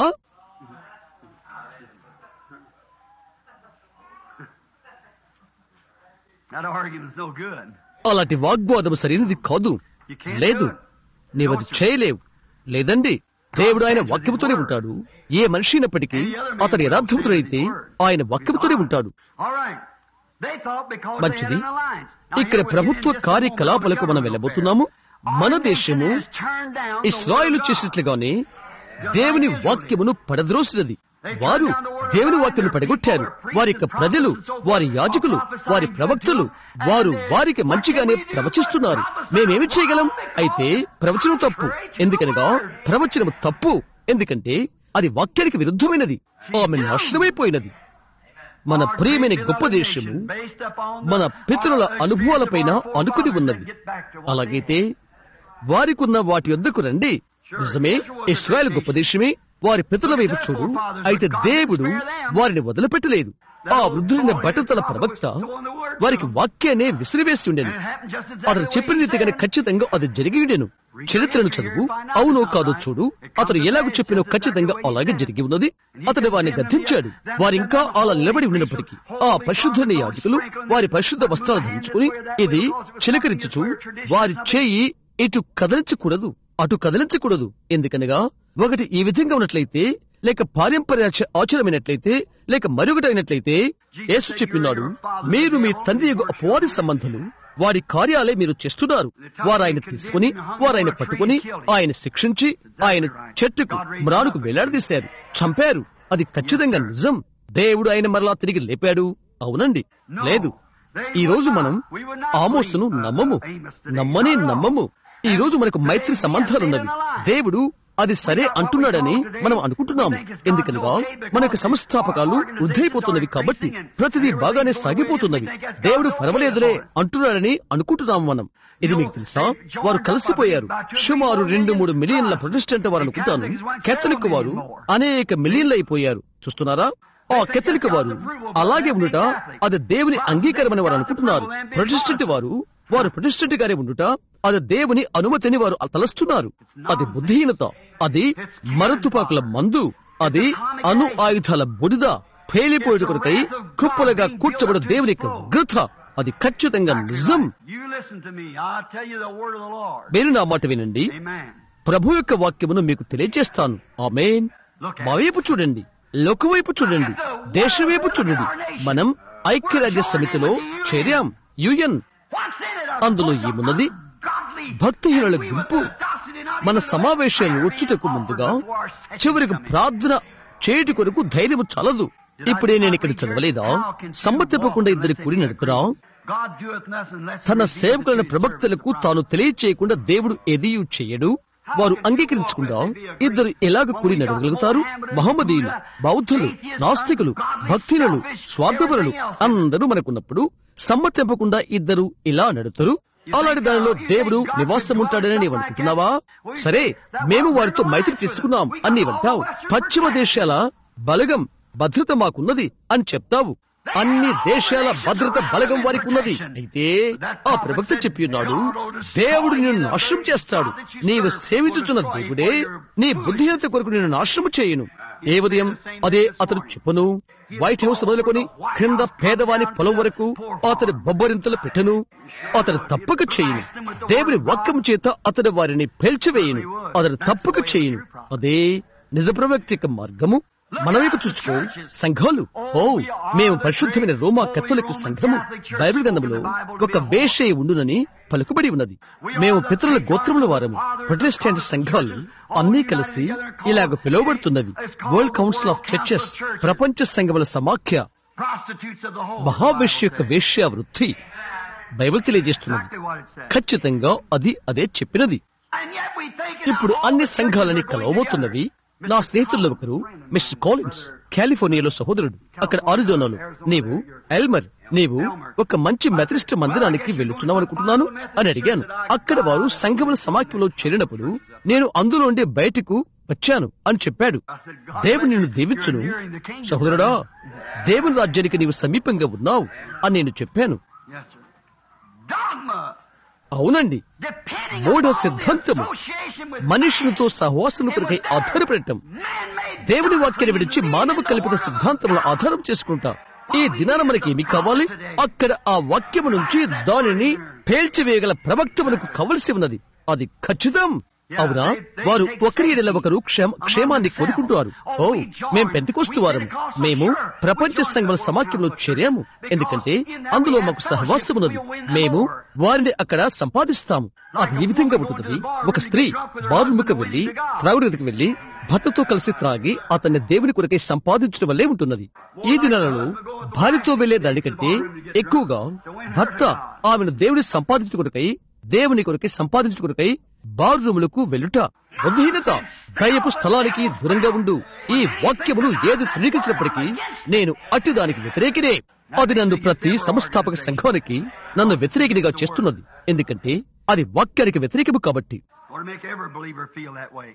Speaker 2: That argument's no good.
Speaker 1: అలాంటి వాగ్వాదం సరైనది కాదు లేదు నీవది చేయలేవు లేదండి దేవుడు ఆయన వాక్యముతోనే ఉంటాడు ఏ మనిషి అయినప్పటికీ అతడు యథార్థవంతుడైతే ఆయన వాక్యముతోనే ఉంటాడు
Speaker 2: All right. They thought because
Speaker 1: మంచిది
Speaker 2: they had an alliance. Now,
Speaker 1: ఇక్కడ
Speaker 2: here we
Speaker 1: ప్రభుత్వ
Speaker 2: get just
Speaker 1: కార్యకలాపాలకు మనం
Speaker 2: a
Speaker 1: వెళ్ళబోతున్నాము మన
Speaker 2: Our
Speaker 1: దేశము
Speaker 2: nation has turned down the
Speaker 1: ఇస్రాయిలు
Speaker 2: word of God.
Speaker 1: చేసినట్లుగానే దేవుని వాక్యమును పడద్రోసినది వారు దేవుని వాక్యను పడగొట్టారు వారి యొక్క ప్రజలు వారి యాజకులు వారి ప్రవక్తలు వారు వారికి మంచిగానే ప్రవచిస్తున్నారు మేమేమి చేయగలం అయితే ప్రవచనం తప్పు ఎందుకనగా ప్రవచనము తప్పు ఎందుకంటే అది వాక్యానికి విరుద్ధమైనది ఆమె నాశనమైపోయినది మన ప్రియమైన గొప్ప దేశము మన పితరుల అనుభవాలపైన అనుకుని ఉన్నది అలాగైతే వారికున్న వాటి వద్దకు రండి నిజమే ఇస్రాయల్ గొప్ప దేశమే వారి పితరుల వైపు చూడు అయితే దేవుడు వారిని వదిలిపెట్టలేదు ఆ వృద్ధులైన బట్టతల ప్రవక్త వారికి వాక్యాన్ని విసిరివేసి ఉండెను అతను చెప్పిన రీతిగానే ఖచ్చితంగా అది జరిగి ఉండెను చరిత్రను చదువు అవునో కాదో చూడు అతను ఎలాగో చెప్పినో ఖచ్చితంగా అలాగే జరిగి ఉన్నది అతడు వారిని గద్దించాడు వారింకా అలా నిలబడి ఉన్నప్పటికీ ఆ పరిశుద్ధుని యాజకులు వారి పరిశుద్ధ వస్త్రాలు ధరించుకుని ఇది చిలకరించుచు వారి చేయి ఇటు కదలించకూడదు అటు కదలించకూడదు ఎందుకనగా ఒకటి ఈ విధంగా ఉన్నట్లయితే లేక పారంపర్య ఆచారమైనట్లయితే లేక మరొకటైనట్లయితే యేసు చెప్పినాడు మీరు మీ తండ్రి యొక్క అపవాది సంబంధులు వారి కార్యాలే మీరు చేస్తున్నారు వారు ఆయన తీసుకుని వారు ఆయన పట్టుకుని ఆయన శిక్షించి ఆయన చెట్టుకు మ్రానుకు వేలాడదీశారు చంపారు అది ఖచ్చితంగా నిజం దేవుడు ఆయన మరలా తిరిగి లేపాడు అవునండి లేదు ఈ రోజు మనం ఆమోసును నమ్మము నమ్మనే నమ్మము ఈ రోజు మనకు మైత్రి సంబంధాలున్నవి దేవుడు అది సరే అంటున్నాడని మనం అనుకుంటున్నాము ఎందుకనగా మనకు సంస్థాపకాలు వృద్ధైపోతున్నవి కాబట్టి ప్రతిదీ బాగానే సాగిపోతున్నవి దేవుడు పర్వాలేదులే అంటున్నాడని అనుకుంటున్నాము మనం ఇది మీకు తెలుసా వారు కలిసిపోయారు సుమారు రెండు మూడు మిలియన్ల ప్రొటెస్టెంట్ వారు అనుకుంటాను కేథలిక్ వారు అనేక మిలియన్లు అయిపోయారు చూస్తున్నారా ఆ కెథలిక్ వారు అలాగే ఉండుట అది దేవుని అంగీకారమని వారు అనుకుంటున్నారు ప్రొటెస్టెంట్ వారు వారు ప్రొటెస్టెంట్ గారే ఉండుట అది దేవుని అనుమతిని వారు తలస్తున్నారు అది బుద్ధిహీనత అది మరతుపాకుల మందు అది అణు ఆయుధాల బుడిద పేలిపోయేట కొరకై కుప్పలుగా కూర్చబడు దేవుని యొక్క ఉగ్రత అది ఖచ్చితంగా నిజం
Speaker 2: You listen to me. I'll tell you the word of the Lord.
Speaker 1: మీరు నా మాట వినండి
Speaker 2: Amen.
Speaker 1: ప్రభు యొక్క వాక్యమును మీకు తెలియజేస్తాను ఆమేన్ మా వైపు చూడండి లోకం వైపు చూడండి దేశం వైపు చూడండి మనం ఐక్యరాజ్య సమితిలో చేరాం యుఎన్
Speaker 2: What's in it?
Speaker 1: అందులో ఏమున్నది భక్తిహీనుల గుంపు మన సమావేశాలు వచ్చుటకు ముందుగా చివరికి ప్రార్థన చేయుటి కొరకు ధైర్యం చాలదు ఇప్పుడే నేను ఇక్కడ చదవలేదా సమ్మతిప్పకుండా ఇద్దరి కూడి నడుపురా
Speaker 2: God doeth nothing unless
Speaker 1: తన
Speaker 2: he
Speaker 1: సేవకులైన
Speaker 2: reveals
Speaker 1: ప్రవక్తలకు తాను తెలియచేయకుండా దేవుడు ఎదియు చేయడు వారు అంగీకరించకుండా ఇద్దరు ఎలాగ కూడి నడవగలుగుతారు మహమ్మదీయులు బౌద్ధులు నాస్తికులు భక్తులు స్వార్థపరులు అందరూ మనకున్నప్పుడు సమ్మతింపకుండా ఇద్దరు ఇలా నడుతారు అలాంటి దానిలో దేవుడు నివాసం ఉంటాడని నీవు అనుకుంటున్నావా సరే మేము వారితో మైత్రి తీసుకున్నాం అని నీవంటావు పశ్చిమ దేశాల బలగం భద్రత మాకున్నది అని చెప్తావు అన్ని దేశాల భద్రత బలగం వారికి ఉన్నది అయితే ఆ ప్రవక్త చెప్పి ఉన్నాడు దేవుడు నిన్ను నాశనం చేస్తాడు నీవు సేవించుచున్న దేవుడే నీ బుద్ధిహీనత కొరకు నిన్ను నాశనం చేయను ఏ ఉదయం అదే అతడు చెప్పును వైట్ హౌస్ మొదలుకొని క్రింద పేదవాని పొలం వరకు అతడి బొబ్బరింతలు పెట్టను అతడు తప్పక చేయను దేవుని వాక్యం చేత అతడు వారిని పేల్చివేయను అతడు తప్పక చేయను అదే నిజ ప్రవక్త యొక్క మార్గము మన వైపు చూచుకో సంఘాలు ఓ మేము పరిశుద్ధమైన రోమా కత్తులకు సంఘము బైబిల్ గ్రంథంలో ఒక వేషే ఉండునని పలుకుబడి ఉన్నది మేము పితరుల గోత్రముల వారము ప్రొటెస్టాంట్ సంఘాలు అన్నీ కలిసి ఇలాగ పిలువబడుతున్నవి వరల్డ్ కౌన్సిల్ ఆఫ్ చర్చెస్ ప్రపంచ సంఘముల సమాఖ్య
Speaker 2: prostitutes of the whole.
Speaker 1: మహావేశ్య యొక్క వేశ్య వృత్తి బైబిల్ తెలియజేస్తున్నది
Speaker 2: Exactly what it says.
Speaker 1: ఖచ్చితంగా అది అదే చెప్పినది
Speaker 2: And yet we think it
Speaker 1: ఇప్పుడు
Speaker 2: all
Speaker 1: అన్ని
Speaker 2: the
Speaker 1: సంఘాలని
Speaker 2: churches are going
Speaker 1: కలవబోతున్నవి
Speaker 2: together.
Speaker 1: నా స్నేహితుల్లో ఒకరు మిస్టర్ కాలిన్స్ కాలిఫోర్నియాలో సహోదరుడు అక్కడ ఆరిజోనాలో నీవు ఎల్మర్ నీవు ఒక మంచి మెథడిస్ట్ మందిరానికి వెళ్ళుచున్నావు అనుకుంటున్నాను అని అడిగాను అక్కడ వారు సంఘముల సమాఖ్యలో చేరినప్పుడు నేను అందులోండి బయటకు వచ్చాను అని చెప్పాడు దేవుడు నిన్ను దీవించును సహోదరుడా దేవుని రాజ్యానికి నీవు సమీపంగా ఉన్నావు అని నేను చెప్పాను
Speaker 2: Yes, sir. Dogma.
Speaker 1: అవునండి
Speaker 2: Depending
Speaker 1: మూఢ
Speaker 2: upon the
Speaker 1: సిద్ధాంతము
Speaker 2: association with
Speaker 1: మనుషులతో సహవాసము కొరకై ఆధారపడటం
Speaker 2: man-made
Speaker 1: దేవుని వాక్యాన్ని విడిచి మానవ కల్పిత సిద్ధాంతములను ఆధారం చేసుకుంటా ఈ దినాన మనకి ఏమి కావాలి అక్కడ ఆ వాక్యము నుంచి దానిని పేల్చివేయగల ప్రవక్త మనకు కావలసి ఉన్నది అది ఖచ్చితం అవునా వారు ఒకరి ఎడల ఒకరు క్షేమ క్షేమాన్ని కోరుకుంటారు ఓ మేం పెంతికొస్తు వారం మేము ప్రపంచ సంఘం సమాఖ్యంలో చేరాము ఎందుకంటే అందులో మాకు సహవాసం ఉన్నది మేము వారిని అక్కడ సంపాదిస్తాము అది ఈ విధంగా ఉంటుంది ఒక స్త్రీ బారుముకు వెళ్లి త్రాగుడికి వెళ్లి భర్తతో కలిసి త్రాగి అతన్ని దేవుని కొరకై సంపాదించడం వల్లే ఉంటున్నది ఈ దినాలలో భార్యతో వెళ్లే దానికంటే ఎక్కువగా భర్త ఆమెను దేవుని సంపాదించుకొరకై దేవుని కొరకై సంపాదించుకొరకై బార్ రూములకు వెళ్ళుట బుద్ధిహీనత దయపు స్థలానికి దూరంగా ఉండు ఈ వాక్యమును ఏది ధృవీకరించినప్పటికీ నేను అట్టిదానికి వ్యతిరేకినే అది నన్ను ప్రతి సంస్థాపక సంఘానికి నన్ను వ్యతిరేకినిగా చేస్తున్నది ఎందుకంటే అది వాక్యానికి వ్యతిరేకము కాబట్టి
Speaker 2: Or to make every believer feel that way.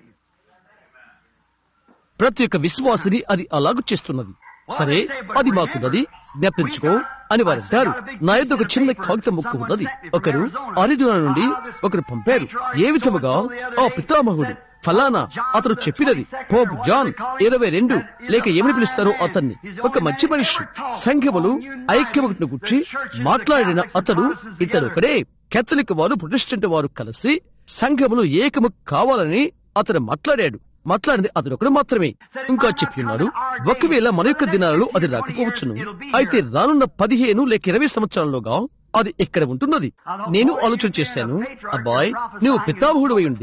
Speaker 1: ప్రతి ఒక్క విశ్వాసిని అది అలాగు చేస్తున్నది సరే అది మాకున్నది జ్ఞాపించుకో అని వారు అంటారు నా యొద్ద ఒక చిన్న కాగితం ముక్క ఉన్నది ఒకరు అరిజోనా నుండి ఒకరు పంపారు ఏ విధముగా ఆ పితామహుడు ఫలానా అతడు చెప్పినది పోప్ జాన్ ఇరవై రెండు లేక ఏమని పిలుస్తారో అతన్ని ఒక మంచి మనిషి సంఘములు ఐక్యమగుట్ను గుర్చి మాట్లాడిన అతడు ఇతడు ఒకడే కేథలిక్ వారు ప్రొటెస్టెంట్ వారు కలిసి సంఘములు ఏకము కావాలని అతడు మాట్లాడాడు మాట్లాడింది అతడు ఒకడు మాత్రమే ఇంకా చెప్పి ఉన్నాడు ఒకవేళ మన యొక్క దినాలలో అది రాకపోవచ్చును అయితే రానున్న పదిహేను లేక ఇరవై సంవత్సరాల్లోగా అది ఇక్కడ ఉంటున్నది నేను ఆలోచన చేశాను అబ్బాయ్ నువ్వు పితామహుడు ఉండి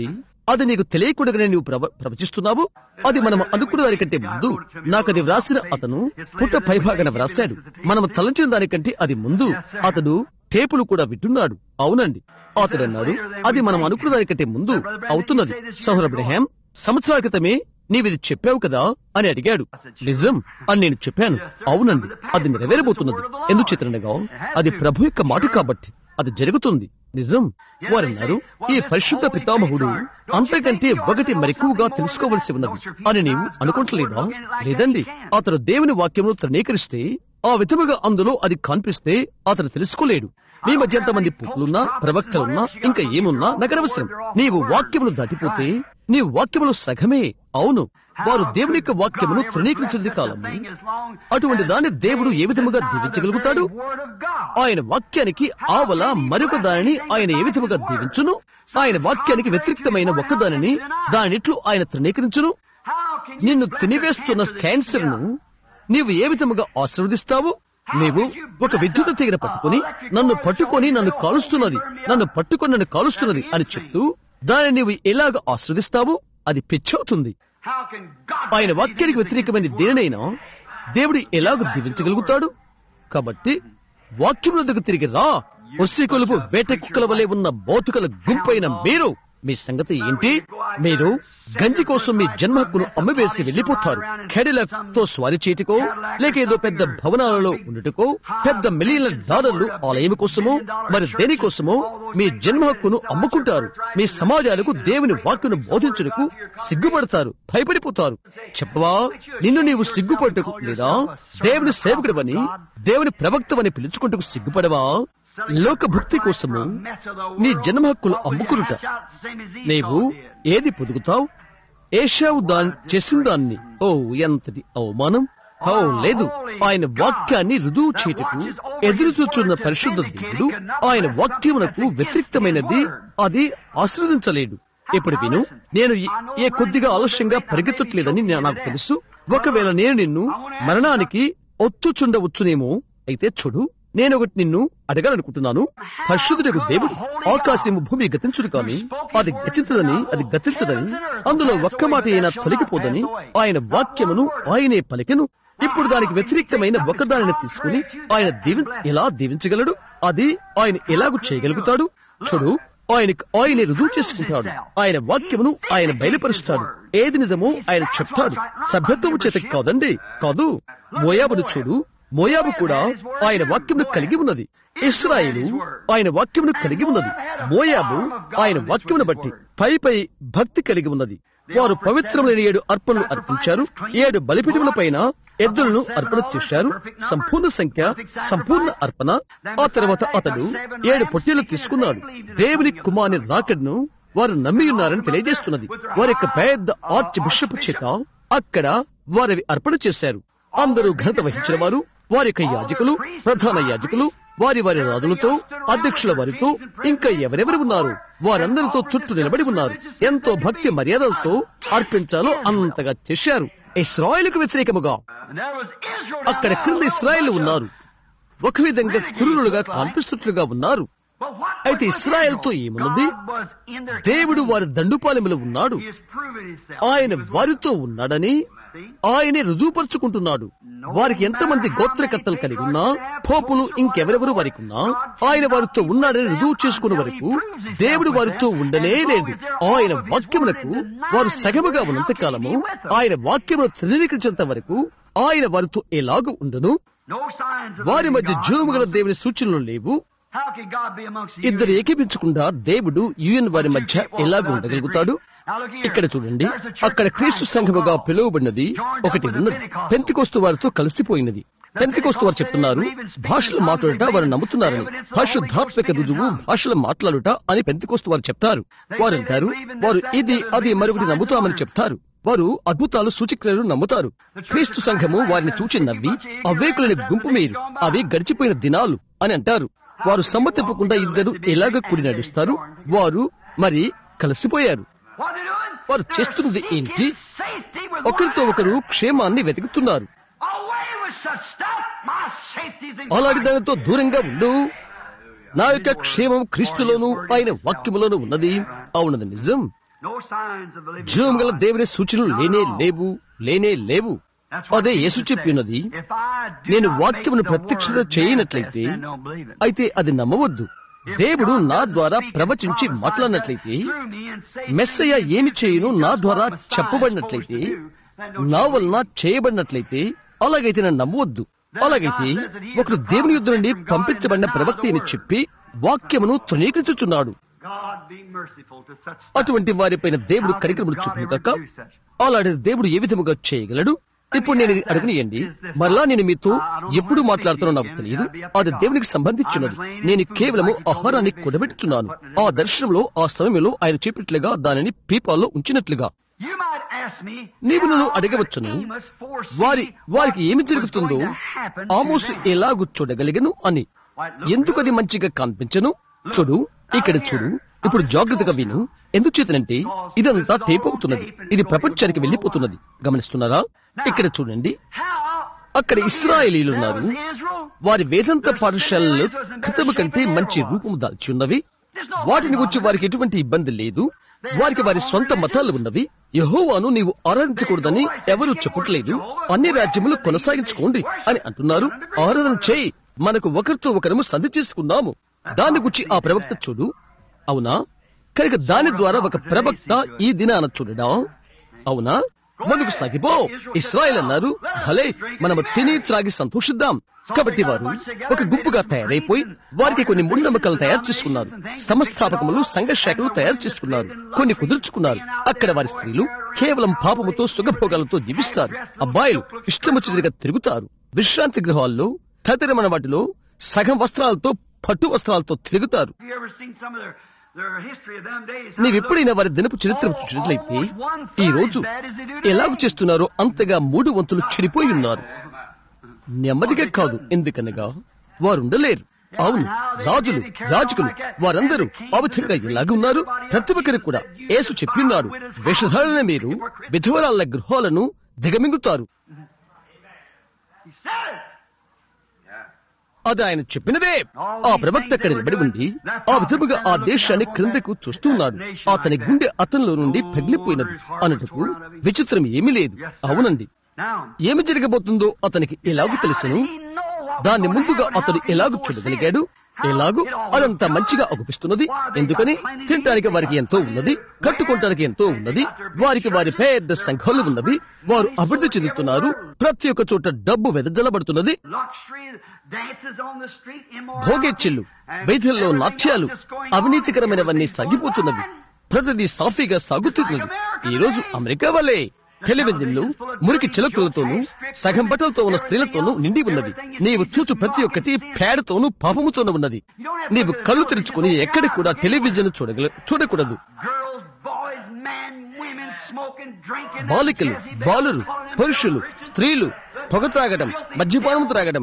Speaker 1: అది నీకు తెలియకూడగానే నీవు ప్రవ- ప్రవచిస్తున్నావు అది మనం అనుకున్న దానికంటే ముందు నాకు అది వ్రాసిన అతను పుట్ట పైభాగన వ్రాశాడు మనం తలంచిన దానికంటే అది ముందు అతడు టేపులు కూడా వింటున్నాడు అవునండి అతడు అన్నాడు అది మనం అనుకున్న దానికంటే ముందు అవుతున్నది సహోర అబ్రహాం సంవత్సరాల క్రితమే నీవిది చెప్పావు కదా అని అడిగాడు నిజం అని నేను చెప్పాను అవునండి అది నెరవేరబోతున్నది ఎందుచేతనగా అది ప్రభు యొక్క మాట కాబట్టి అది జరుగుతుంది నిజం వారన్నారు ఈ పరిశుద్ధ పితామహుడు అంతకంటే ఒకటి మరెక్కువగా తెలుసుకోవలసి ఉన్నది అని నీవు అనుకుంటలేదా లేదండి అతడు దేవుని వాక్యమును తృణీకరిస్తే ఆ విధముగా అందులో అది కనిపిస్తే అతను తెలుసుకోలేడు మీ మధ్య ఎంతమంది పుట్లున్నా ప్రవక్తలున్నా ఇంకా ఏమున్నా నగరవసరం నీవు వాక్యమును దాటిపోతే నీ వాక్యములు సగమే అవును వారు దేవుని యొక్క వాక్యమును తృణీకరించింది కాలము అటువంటి దాన్ని దేవుడు ఏ విధముగా దీవించగలుగుతాడు ఆయన వాక్యానికి ఆవల మరొక దానిని ఆయన ఏ విధముగా దీవించును ఆయన వాక్యానికి వ్యతిరిక్తమైన ఒక్క దానిని దానిట్లు ఆయన తృణీకరించును నిన్ను తినివేస్తున్న క్యాన్సర్ ను నీవు ఏ విధముగా ఆశీర్వదిస్తావు నీవు ఒక విద్యుత్ తీగన పట్టుకొని నన్ను పట్టుకొని నన్ను కాలుస్తున్నది నన్ను పట్టుకొని నన్ను కాలుస్తున్నది అని చెప్తూ దాన్ని నీవు ఎలాగ ఆశ్రదిస్తావు అది పిచ్చవుతుంది ఆయన వాక్యానికి వ్యతిరేకమైన దేనినైనా దేవుడు ఎలాగ దీవించగలుగుతాడు కాబట్టి వాక్యం వద్దకు తిరిగి రా ఒస్సి కొలుపు వేట కుక్కల వలె ఉన్న బౌతుకల గుంపైన మీరు మీ సంగతి ఏంటి మీరు గంజి కోసం మీ జన్మ హక్కును అమ్మివేసి వెళ్లిపోతారు తో స్వారీ చేయటికో లేక ఏదో పెద్ద భవనాలలో ఉండుటకో పెద్ద మిలియన్ల డాలర్లు ఆలయం కోసమో మరి దేనికోసమో మీ జన్మ హక్కును అమ్ముకుంటారు మీ సమాజాలకు దేవుని వాక్యను బోధించుటకు సిగ్గుపడతారు భయపడిపోతారు చెప్పవా నిన్ను నీవు సిగ్గుపడటకు లేదా దేవుని సేవకుడవని దేవుని ప్రవక్తవని పిలుచుకుంటకు సిగ్గుపడవా లోక భక్తి కోసము నీ జన్మ హక్కులు అమ్ముకునుట నీవు ఏది పొదుగుతావు ఏషావు దాన్ని చేసిన దాన్ని ఓ ఎంతటి అవమానం ఓ లేదు ఆయన వాక్యాన్ని రుజువు చేయుటకు ఎదురు చూచున్న పరిశుద్ధ దేవుడు ఆయన వాక్యమునకు వ్యతిరిక్తమైనది అది ఆశీర్వదించలేడు ఇప్పుడు విను నేను ఏ- ఏ కొద్దిగా ఆలస్యంగా పరిగెత్తట్లేదని నే- నాకు తెలుసు ఒకవేళ నేను నిన్ను మరణానికి ఒత్తుచుండవచ్చునేమో అయితే చూడు నేను ఒకటి నిన్ను అడగాలనుకుంటున్నాను పరిశుద్ధుడు దేవుడు ఆకాశము భూమి గతించుడు కాని అది గతించదని అది గతించదని అందులో ఒక్క మాట అయినా తొలగిపోదని ఆయన వాక్యమును ఆయనే పలికెను ఇప్పుడు దానికి వ్యతిరేక్తమైన ఒకదానిని తీసుకుని ఆయన దీవి ఎలా దీవించగలడు అది ఆయన ఎలాగూ చేయగలుగుతాడు చూడు ఆయనకు ఆయనే రుజువు చేసుకుంటాడు ఆయన వాక్యమును ఆయన బయలుపరుస్తాడు ఏది నిజమో ఆయన చెప్తాడు సభ్యత్వము చేత కాదండి కాదు మోయాబును చూడు మోయాబు కూడా ఆయన వాక్యమును కలిగి ఉన్నది ఇస్రాయేలు ఆయన వాక్యమును కలిగి ఉన్నది మోయాబు ఆయన వాక్యమును బట్టి పై పై భక్తి కలిగి ఉన్నది వారు పవిత్రమైన ఏడు అర్పణలు అర్పించారు ఏడు బలిపీఠముల పైన ఎద్దులను అర్పణ చేశారు సంపూర్ణ సంఖ్య సంపూర్ణ అర్పణ ఆ తర్వాత అతడు ఏడు పొట్టేలు తీసుకున్నాడు దేవుని కుమారుని రాకడ్ను వారు నమ్మి ఉన్నారని తెలియజేస్తున్నది వారి యొక్క పెద్ద ఆర్చ్ బిషప్ చేత అక్కడ వారి అర్పణ చేశారు అందరూ ఘనత వహించిన వారు వారి యొక్క యాజకులు ప్రధాన యాజకులు వారి వారి రాజులతో అధ్యక్షుల వారితో ఇంకా ఎవరెవరు ఉన్నారు వారందరితో చుట్టూ నిలబడి ఉన్నారు ఎంతో భక్తి మర్యాదలతో అర్పించాలో అంతగా చేశారు ఇస్రాయేలుకు వ్యతిరేకముగా అక్కడ క్రింద ఇస్రాయేల్ ఉన్నారు ఒక విధంగా కురులుగా కనిపిస్తున్నట్లుగా ఉన్నారు అయితే ఇస్రాయేల్తో ఏమున్నది దేవుడు వారి దండుపాలెములో ఉన్నాడు ఆయన వారితో ఉన్నాడని ఆయనే రుజువుపరుచుకుంటున్నాడు వారికి ఎంతమంది గోత్రకర్తలు కలిగి ఉన్నా పోపులు ఇంకెవరెవరు వారికి ఉన్నా ఆయన వారితో ఉన్నాడని రుజువు చేసుకునే వరకు దేవుడు వారితో ఉండనే లేదు ఆయన వాక్యమునకు వారు సగముగా ఉన్నంత కాలము ఆయన వాక్యమును ధృవీకరించేంత వరకు ఆయన వారితో ఎలాగూ ఉండును వారి మధ్య జీవము గల దేవుని సూచనలు లేవు ఇద్దరు ఏకీపించకుండా దేవుడు యుఎన్ వారి మధ్య ఎలాగ ఉండగలుగుతాడు ఇక్కడ చూడండి అక్కడ క్రీస్తు సంఘముగా పిలువబడినది ఒకటి ఉన్నది పెంతికోస్తు వారితో కలిసిపోయినది పెంతికోస్తు వారు చెప్తున్నారు భాషలు మాట్లాడుట వారు నమ్ముతున్నారని పరిశుద్ధాత్మక రుజువు భాషలు మాట్లాడుట అని పెంతికోస్తు వారు చెప్తారు వారు అంటారు వారు ఇది అది మరొకటి నమ్ముతామని చెప్తారు వారు అద్భుతాలు సూచిక్రియలు నమ్ముతారు క్రీస్తు సంఘము వారిని చూచి నవ్వి అవేకులని గుంపు మీరు అవి గడిచిపోయిన దినాలు అని అంటారు వారు సమ్మతిప్పకుండా ఇద్దరు ఎలాగ కూడి నడుస్తారు వారు మరి కలిసిపోయారు వారు చేస్తున్నది ఏంటి ఒకరితో ఒకరు క్షేమాన్ని వెతుకుతున్నారు అలాంటి దానితో దూరంగా ఉండు నా యొక్క క్షేమం క్రీస్తులోను ఆయన వాక్యములోను ఉన్నది అవునది నిజం
Speaker 2: No signs of the living
Speaker 1: జీవం గల
Speaker 2: God.
Speaker 1: దేవుని సూచనలు లేనే లేవు లేనే లేవు
Speaker 2: That's what
Speaker 1: అదే
Speaker 2: Jesus
Speaker 1: యేసు
Speaker 2: said.
Speaker 1: చెప్పినది
Speaker 2: If I do
Speaker 1: నేను
Speaker 2: not
Speaker 1: వాక్యమును
Speaker 2: make the
Speaker 1: ప్రత్యక్షత
Speaker 2: word
Speaker 1: చేయనట్లయితే
Speaker 2: manifest, then don't believe it.
Speaker 1: అయితే అది నమ్మవద్దు దేవుడు నా ద్వారా ప్రవచించి మాట్లాడినట్లయితే మెస్సయ్య ఏమి చేయును నా ద్వారా చెప్పబడినట్లయితే నా వలన చేయబడినట్లయితే అలాగైతే నన్ను నమ్మవద్దు అలాగైతే ఒకడు దేవుని యుద్ధ నుండి పంపించబడిన ప్రవక్త అని చెప్పి వాక్యమును తృణీకరించుచున్నాడు
Speaker 2: God being merciful to such
Speaker 1: అటువంటి వారిపైన దేవుడు కరికరములు చూపుగాక అలాంటి దేవుడు ఏ విధముగా చేయగలడు ఇప్పుడు నేను ఇది అడుగునియండి మరలా నేను మీతో ఎప్పుడు మాట్లాడుతానో నాకు తెలియదు అది దేవునికి సంబంధించినది నేను కేవలము ఆహారాన్ని కొడబెట్టుచున్నాను ఆ దర్శనంలో ఆ సమయంలో ఆయన చెప్పినట్లుగా దానిని పీపాల్లో ఉంచినట్లుగా
Speaker 2: You might ask me,
Speaker 1: నీవు నన్ను
Speaker 2: how
Speaker 1: అడగవచ్చును
Speaker 2: could Amos foresee
Speaker 1: వారి వారికి ఏమి
Speaker 2: what
Speaker 1: జరుగుతుందో
Speaker 2: was going to happen to
Speaker 1: Amos
Speaker 2: them?
Speaker 1: ఎలాగు చూడగలిగను అని ఎందుకు అది మంచిగా కనిపించను చూడు ఇక్కడ చూడు ఇప్పుడు జాగ్రత్తగా విను ఎందుచేతనంటే ఇదంతా టేప్ అవుతున్నది ఇది ప్రపంచానికి వెళ్ళిపోతున్నది గమనిస్తున్నారా ఇక్కడ చూడండి
Speaker 2: How
Speaker 1: అక్కడ ఇస్రాయేలీలు ఉన్నారు
Speaker 2: there was Israel,
Speaker 1: వారి వేదాంత పాఠశాలలు క్రితము కంటే మంచి రూపము దాల్చి ఉన్నవి వాటిని గురించి వారికి ఎటువంటి ఇబ్బంది లేదు వారికి వారి సొంత మతాలు ఉన్నవి యహోవాను నీవు ఆరాధించకూడదని ఎవరూ చెప్పట్లేదు అన్ని రాజ్యములు కొనసాగించుకోండి అని అంటున్నారు ఆరాధన చేయి మనకు ఒకరితో ఒకరము సంధి చేసుకున్నాము దాని గురించి ఆ ప్రవక్త చూడు అవునా కనుక దాని ద్వారా ఒక ప్రవక్త ఈ దినాన చూడడా అవునా ముందుకు సాగిపో ఇస్రాయల్ అన్నారు భలే మనము తిని త్రాగి సంతోషిద్దాం కాబట్టి వారు ఒక గుంపుగా తయారైపోయి వారికి కొన్ని మూఢనమ్మకాలు తయారు చేసుకున్నారు సంస్థాపకములు సంఘ శాఖలు తయారు చేసుకున్నారు కొన్ని కుదుర్చుకున్నారు అక్కడ వారి స్త్రీలు కేవలం పాపముతో సుఖభోగాలతో జీవిస్తారు అబ్బాయిలు ఇష్టమొచ్చినదిగా తిరుగుతారు విశ్రాంతి గృహాల్లో తదితరమైన వాటిలో సగం వస్త్రాలతో పట్టు వస్త్రాలతో తిరుగుతారు
Speaker 2: Have you ever seen some of their, their history of them days?
Speaker 1: నీవెప్పుడైనా వారి దినపు చరిత్ర చూసినట్లయితే ఈ రోజు ఎలాగ చేస్తున్నారో అంతగా మూడు వంతులు చెడిపోయి ఉన్నారు నెమ్మదిగా కాదు ఎందుకనగా వారు ఉండలేరు అవును రాజులు రాజుకులు వారందరూ ఆ విధంగా ఎలాగ ఉన్నారు ప్రతి ఒక్కరికి కూడా యేసు చెప్పిన్నాడు వేషధారణ మీరు విధవరాళ్ల గృహాలను దిగమింగుతారు
Speaker 2: He said it.
Speaker 1: అది ఆయన చెప్పినదే ఆ ప్రవక్త అక్కడ నిలబడి ఉండి ఆ విధముగా ఆ దేశాన్ని క్రిందకు చూస్తున్నాడు అతని గుండె అతనిలో నుండి పగిలిపోయినది అన్నట్టుకు విచిత్రం ఏమీ లేదు అవునండి
Speaker 2: Now,
Speaker 1: ఏమి జరగబోతుందో అతనికి ఎలాగూ తెలుసును
Speaker 2: he know what
Speaker 1: దాన్ని
Speaker 2: was
Speaker 1: ముందుగా
Speaker 2: gonna happen,
Speaker 1: అతడు
Speaker 2: how he
Speaker 1: ఎలాగూ
Speaker 2: knows
Speaker 1: చూడగలిగాడు
Speaker 2: it. How
Speaker 1: ఎలాగూ
Speaker 2: it all
Speaker 1: అదంతా
Speaker 2: was
Speaker 1: మంచిగా
Speaker 2: done.
Speaker 1: అగుపిస్తున్నది
Speaker 2: Why, they
Speaker 1: ఎందుకని
Speaker 2: got plenty to
Speaker 1: తినడానికి
Speaker 2: eat,
Speaker 1: వారికి
Speaker 2: they
Speaker 1: ఎంతో
Speaker 2: got
Speaker 1: ఉన్నది
Speaker 2: plenty to
Speaker 1: కట్టుకోవడానికి ఎంతో ఉన్నది వారికి వారి పెద్ద సంఘాలు ఉన్నవి వారు అభివృద్ధి చెందుతున్నారు ప్రతి ఒక్క చోట డబ్బు వెదజల్లబడుతున్నది
Speaker 2: Luxury, dances on the street, immorality,
Speaker 1: భోగేచ్ఛలు
Speaker 2: and
Speaker 1: వైద్యుల్లో
Speaker 2: everything
Speaker 1: నాట్యాలు
Speaker 2: else that's going on.
Speaker 1: అవినీతికరమైనవన్నీ
Speaker 2: Everything's
Speaker 1: సాగిపోతున్నవి
Speaker 2: going on.
Speaker 1: ప్రతిదీ సాఫీగా సాగుతున్నది ఈ రోజు అమెరికా వలె టెలివిజన్లు మురికి చిలకలతోనూ సగం బట్టలతో ఉన్న స్త్రీలతోనూ నిండి ఉన్నవి నీవు చూచు ప్రతి ఒక్కటి పేడతోనూ పాపముతోనూ ఉన్నది నీవు కళ్ళు తెరుచుకుని ఎక్కడి కూడా టెలివిజన్ చూడగల చూడకూడదు
Speaker 2: Girls, boys, men, women smoking, drinking.
Speaker 1: బాలికలు బాలురు పురుషులు స్త్రీలు పొగ త్రాగడం మద్యపానం త్రాగడం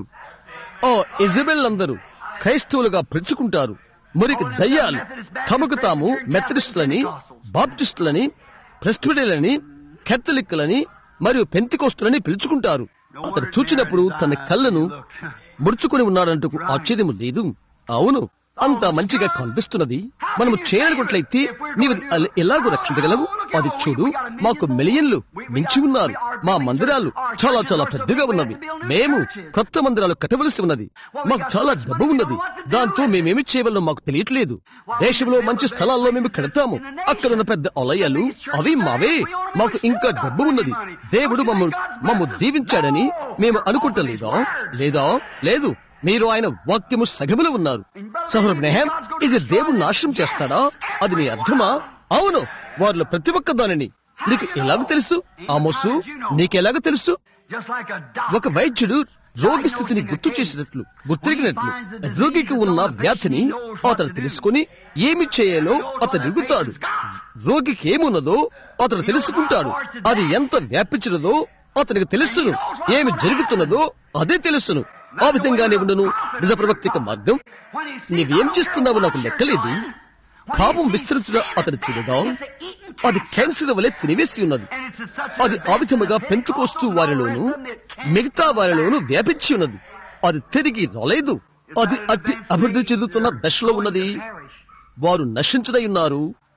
Speaker 1: ఓ ఇజబెల్ అందరూ క్రైస్తవులుగా పిలుచుకుంటారు మురికి దయ్యాలు తమకు తాము మెథడిస్టులని బాప్టిస్టులని ప్రెస్టిడీలని కెథలిక్లని మరియు పెంతికోస్తులని పిలుచుకుంటారు అతడు చూచినప్పుడు తన కళ్ళను ముడుచుకుని ఉన్నాడంటూ ఆశ్చర్యము లేదు అవును అంత మంచిగా కనిపిస్తున్నది మనము చేయాలనుకున్నట్లయితే నీవు అల- ఎలాగో రక్షించగలవు అది చూడు మాకు మిలియన్లు మించి ఉన్నారు మా మందిరాలు చాలా చాలా పెద్దగా ఉన్నవి మేము కొత్త మందిరాలు కట్టవలసి ఉన్నది మాకు చాలా డబ్బు ఉన్నది దాంతో మేమేమి చేయవల్లో మాకు తెలియట్లేదు దేశంలో మంచి స్థలాల్లో మేము కడతాము అక్కడ ఉన్న పెద్ద ఆలయాలు అవి మావే మాకు ఇంకా డబ్బు ఉన్నది దేవుడు మమ్ము మమ్ము దీవించాడని మేము అనుకుంటలేదా లేదా లేదు మీరు ఆయన వాక్యము సగములో ఉన్నారు సహోదరు బ్రహం ఇది దేవుడు నాశనం చేస్తాడా అది నీ అర్థమా అవును వారిలో ప్రతి ఒక్క దానిని నీకు ఎలాగ తెలుసు ఆమోసు నీకెలాగ తెలుసు
Speaker 2: Just like a doctor.
Speaker 1: ఒక వైద్యుడు రోగి స్థితిని గుర్తు చేసినట్లు గుర్తిరిగినట్లు రోగికి ఉన్న వ్యాధిని అతను తెలుసుకుని ఏమి చేయాలో అతను ఎరుగుతాడు రోగికి ఏమున్నదో అతను తెలుసుకుంటాడు అది ఎంత వ్యాపించినదో అతనికి తెలుసును ఏమి జరుగుతున్నదో అదే తెలుసును ఆ విధంగానే ఉండను నిజ ప్రవక్తిక మార్గం
Speaker 2: When he sees
Speaker 1: నీవేం
Speaker 2: out
Speaker 1: చేస్తున్నావో నాకు
Speaker 2: there
Speaker 1: లెక్కలేదు
Speaker 2: going,
Speaker 1: పాపం విస్తరించడం అతను చూడగా అది క్యాన్సర్ వలె తినివేసి ఉన్నది
Speaker 2: and it's in such a
Speaker 1: అది ఆ విధముగా పెంతుకొస్తూ వారిలోను మిగతా వారిలోను వ్యాపించి ఉన్నది అది తిరిగి రాలేదు అది అట్టి అభివృద్ధి చెందుతున్న దశలో ఉన్నది వారు నశించదై ఉన్నారు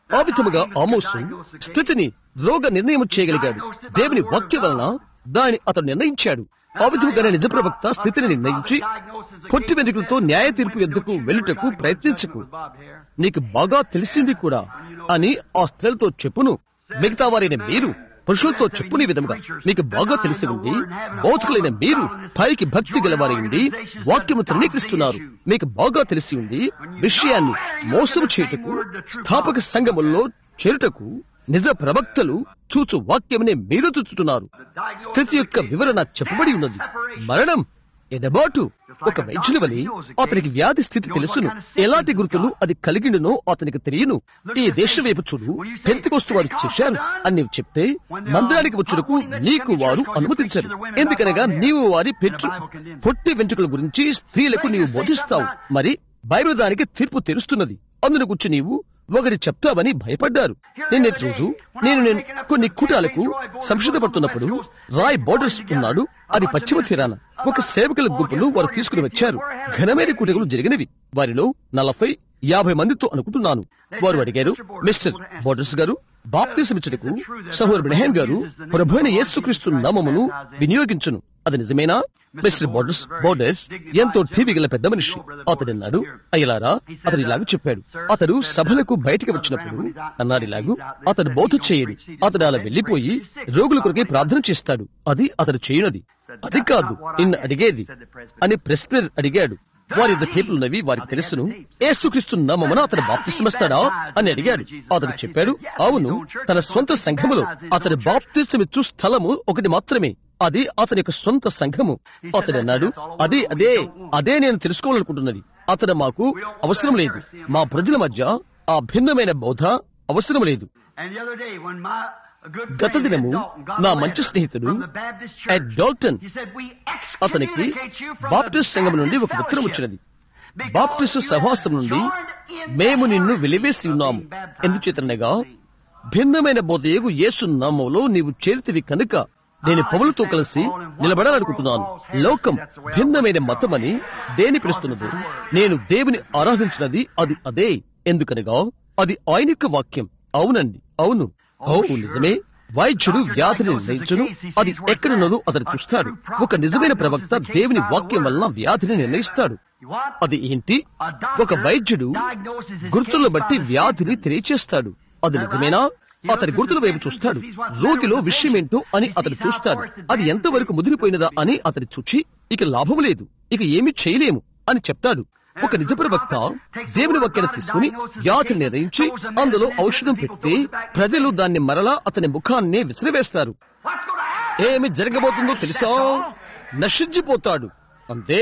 Speaker 1: ఆ విధముగా ఆమోసు స్థితిని రోగ నిర్ణయం చేయగలిగాడు దేవుని వాక్యం వలన దానిని అతడు నిర్ణయించాడు ఆ విధముగానే నిజ ప్రవక్త స్థితిని నిర్ణయించి పొట్టి వెనుకలతో న్యాయ తీర్పు ఎద్దుకు వెళ్ళుటకు ప్రయత్నించకు నీకు బాగా తెలిసింది కూడా అని ఆ స్త్రీలతో చెప్పును మిగతా వారైన మీరు పురుషులతో చెప్పుని విధముగా మీకు బాగా తెలిసి ఉండి బౌద్ధులైన మీరు పైకి భక్తి గలవారి ఉండి వాక్యము తృణీకరిస్తున్నారు మీకు బాగా తెలిసి ఉండి విషయాన్ని మోసం చేయుటకు స్థాపక సంఘముల్లో చేరుటకు నిజ ప్రవక్తలు చూచు వాక్యమునే మీరు చూచుతున్నారు స్థితి యొక్క వివరణ చెప్పబడి ఉన్నది మరణం ఎడబాటు ఒక వైద్యుని వలె అతనికి వ్యాధి స్థితి తెలుసును ఎలాంటి గుర్తులు అది కలిగిండునో అతనికి తెలియను ఈ దేశం వైపు చూడు పెంతికొస్తు వారు చేశారు అని నీవు చెప్తే మందిరానికి వచ్చుటకు నీకు వారు అనుమతించరు ఎందుకనగా నీవు వారి పెట్టు పొట్టి వెంట్రుకల గురించి స్త్రీలకు నీవు బోధిస్తావు మరి బైబిల్ దానికి తీర్పు తెరుస్తున్నది అందును గురించి నీవు ఒకటి చెప్తావని భయపడ్డారు నిన్నటి రోజు నేను నేను కొన్ని కూటాలకు సంసిద్ధపడుతున్నప్పుడు రాయ్ బోర్డర్స్ ఉన్నాడు అది పశ్చిమ తీరాన ఒక సేవకుల గుంపును వారు తీసుకుని వచ్చారు ఘనమైన కూటకులు జరిగినవి వారిలో నలభై యాభై మందితో అనుకుంటున్నాను వారు అడిగారు మిస్టర్ బోర్డర్స్ గారు బాప్తిసమిచ్చుటకు సహోర్ బ్రహేం గారు ప్రభుైన యేసుక్రీస్తు నామమును వినియోగించును అది నిజమేనా మిస్టర్ బోర్డర్స్ బోర్డర్స్ ఎంతో టీవీ గల పెద్ద మనిషి అతడు అన్నాడు అయ్యలారా అతడు ఇలాగ చెప్పాడు అతడు సభలకు బయటికి వచ్చినప్పుడు అన్నాడు ఇలాగు అతడు బోధ చేయడు అతడు అలా వెళ్లిపోయి రోగుల కొరకే ప్రార్థన చేస్తాడు అది అతడు చేయనది అది కాదు నిన్ను అడిగేది అని ప్రెస్ప్రేర్ అడిగాడు వారి యుద్ధ టేపులున్నవి వారికి తెలుసును ఏసుక్రీస్తు నామమున అతను బాప్తిసమిస్తాడా అని అడిగాడు అతడు చెప్పాడు అవును తన సొంత సంఘములో అతని బాప్తిసమిచ్చు స్థలము ఒకటి మాత్రమే అది అతని యొక్క సొంత సంఘము అతడు అన్నాడు అదే అదే అదే నేను తెలుసుకోవాలనుకుంటున్నది అతడు మాకు అవసరం లేదు మా ప్రజల మధ్య ఆ భిన్నమైన బోధ అవసరం లేదు గత దినము నా మంచి స్నేహితుడు ఎడ్ డాల్టన్ అతనికి బాప్టిస్ట్ సంఘం నుండి ఒక ఉత్తరం వచ్చినది బాప్టిస్ట్ సహవాసం నుండి మేము నిన్ను వెలివేసి ఉన్నాము ఎందుచేతనగా భిన్నమైన బోధయగు యేసు నామంలో నీవు చేరితివి కనుక నేను పౌలతో కలిసి నిలబడాలనుకుంటున్నాను లోకం భిన్నమైన మతమని దేని పిలుస్తున్నదో నేను దేవుని ఆరాధించినది అది అదే ఎందుకనగా అది ఆయన యొక్క వాక్యం అవునండి అవును అవును నిజమే వైద్యుడు వ్యాధిని నిర్ణయించును అది ఎక్కడున్నదో అతను చూస్తాడు ఒక నిజమైన ప్రవక్త దేవుని వాక్యం వలన వ్యాధిని నిర్ణయిస్తాడు అది ఏంటి ఒక వైద్యుడు గుర్తులను బట్టి వ్యాధిని తెలియచేస్తాడు అది నిజమేనా అతని గుర్తుల వైపు చూస్తాడు రోగిలో విషయమేంటో అని అతను చూస్తాడు అది ఎంతవరకు ముదిరిపోయినదా అని అతను చూచి ఇక లాభం లేదు ఇక ఏమి చేయలేము అని చెప్తాడు ఒక నిజ ప్రవక్త దేవుని వాక్యాన్ని తీసుకుని వ్యాధిని నిర్ణయించి అందులో ఔషధం పెడితే ప్రజలు దాన్ని మరలా అతని ముఖాన్నే విసిరివేస్తారు ఏమి జరగబోతుందో తెలుసా నశించిపోతాడు అంతే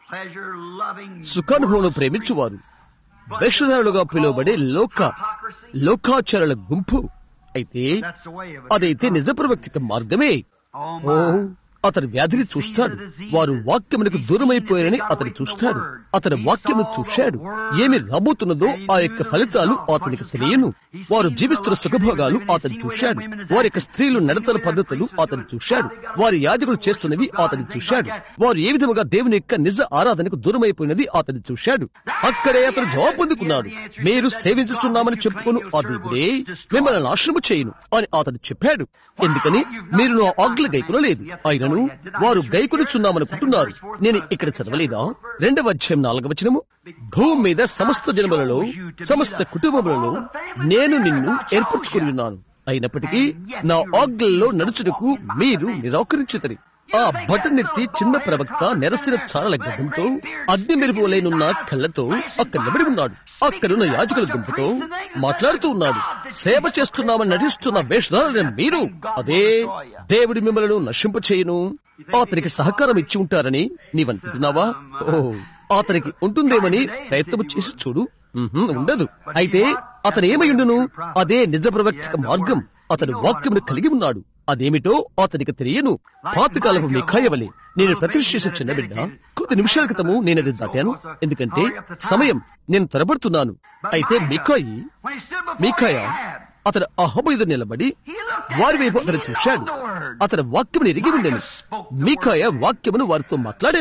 Speaker 1: సుఖానుభవం ప్రేమించువారు వేషధారులుగా పిలువబడే లోక లోకాచారుల గుంపు అయితే అదైతే నిజ ప్రవక్తిక మార్గమే ఓ అతని వ్యాధిని చూస్తాడు వారు వాక్యమునకు దూరమైపోయారని అతను చూస్తాడు అతని వాక్యము చూశాడు ఏమి రాబోతున్నదో ఆ యొక్క ఫలితాలు అతనికి తెలియను వారు జీవిస్తున్న సుఖభోగాలు అతను చూశాడు వారి యొక్క స్త్రీలు నడతల పద్ధతులు అతను చూశాడు వారి యాజకులు చేస్తున్నవి అతను చూశాడు వారు ఏ విధముగా దేవుని యొక్క నిజ ఆరాధనకు దూరమైపోయినది అతను చూశాడు అక్కడే అతను జవాబు పొందుకున్నాడు మీరు సేవించుచున్నామని చెప్పుకును ఆ దేవుడే మిమ్మల్ని నాశనము చేయను అని అతను చెప్పాడు ఎందుకని మీరు నా ఆజ్ఞలు గైకునలేదు అయినను వారు గైకునిచున్నామనుకుంటున్నారు నేను ఇక్కడ చదవలేదా రెండవ అధ్యాయం నాలుగవ వచనము భూమి మీద సమస్త జనములలో సమస్త కుటుంబములలో నేను నిన్ను ఏర్పరచుకుని ఉన్నాను అయినప్పటికీ నా ఆజ్ఞల్లో నడుచుటకు మీరు నిరాకరించుతరి ఆ బటనెత్తి చిన్న ప్రవక్త నెరసిన చారల గడ్డంతో అగ్ని మెరుపులైనున్న కళ్ళతో అక్కడ నిలబడి ఉన్నాడు అక్కడున్న యాజకుల గుంపుతో మాట్లాడుతూ ఉన్నాడు సేవ చేస్తున్నామని నటిస్తున్న వేషధారులైన మీరు అదే దేవుడి మిమ్మల్ని నశింపచేయను అతనికి సహకారం ఇచ్చి ఉంటారని నీవనుకుంటున్నావా ఓ అతనికి ఉంటుందేమని ప్రయత్నం చేసి చూడు ఉహుం, ఉండదు అయితే అతను ఏమైండును అదే నిజ ప్రవక్తిక మార్గం అతడు వాక్యమును కలిగి ఉన్నాడు అదేమిటో అతనికి తెలియను పాతకాలపు మిఖాయవలే నేను ప్రతిష్ఠ చేసిన చిన్న బిడ్డ కొద్ది నిమిషాల క్రితము నేనది దాటాను ఎందుకంటే సమయం నేను త్వరపడుతున్నాను అయితే మిఖాయి మీకాయ అతడు అహబ ఎదురు నిలబడి వారి వైపు అతను చూశాడు అతని వాక్యమును ఎరిగి ఉండెను మీకాయ వాక్యమును వారితో మాట్లాడాను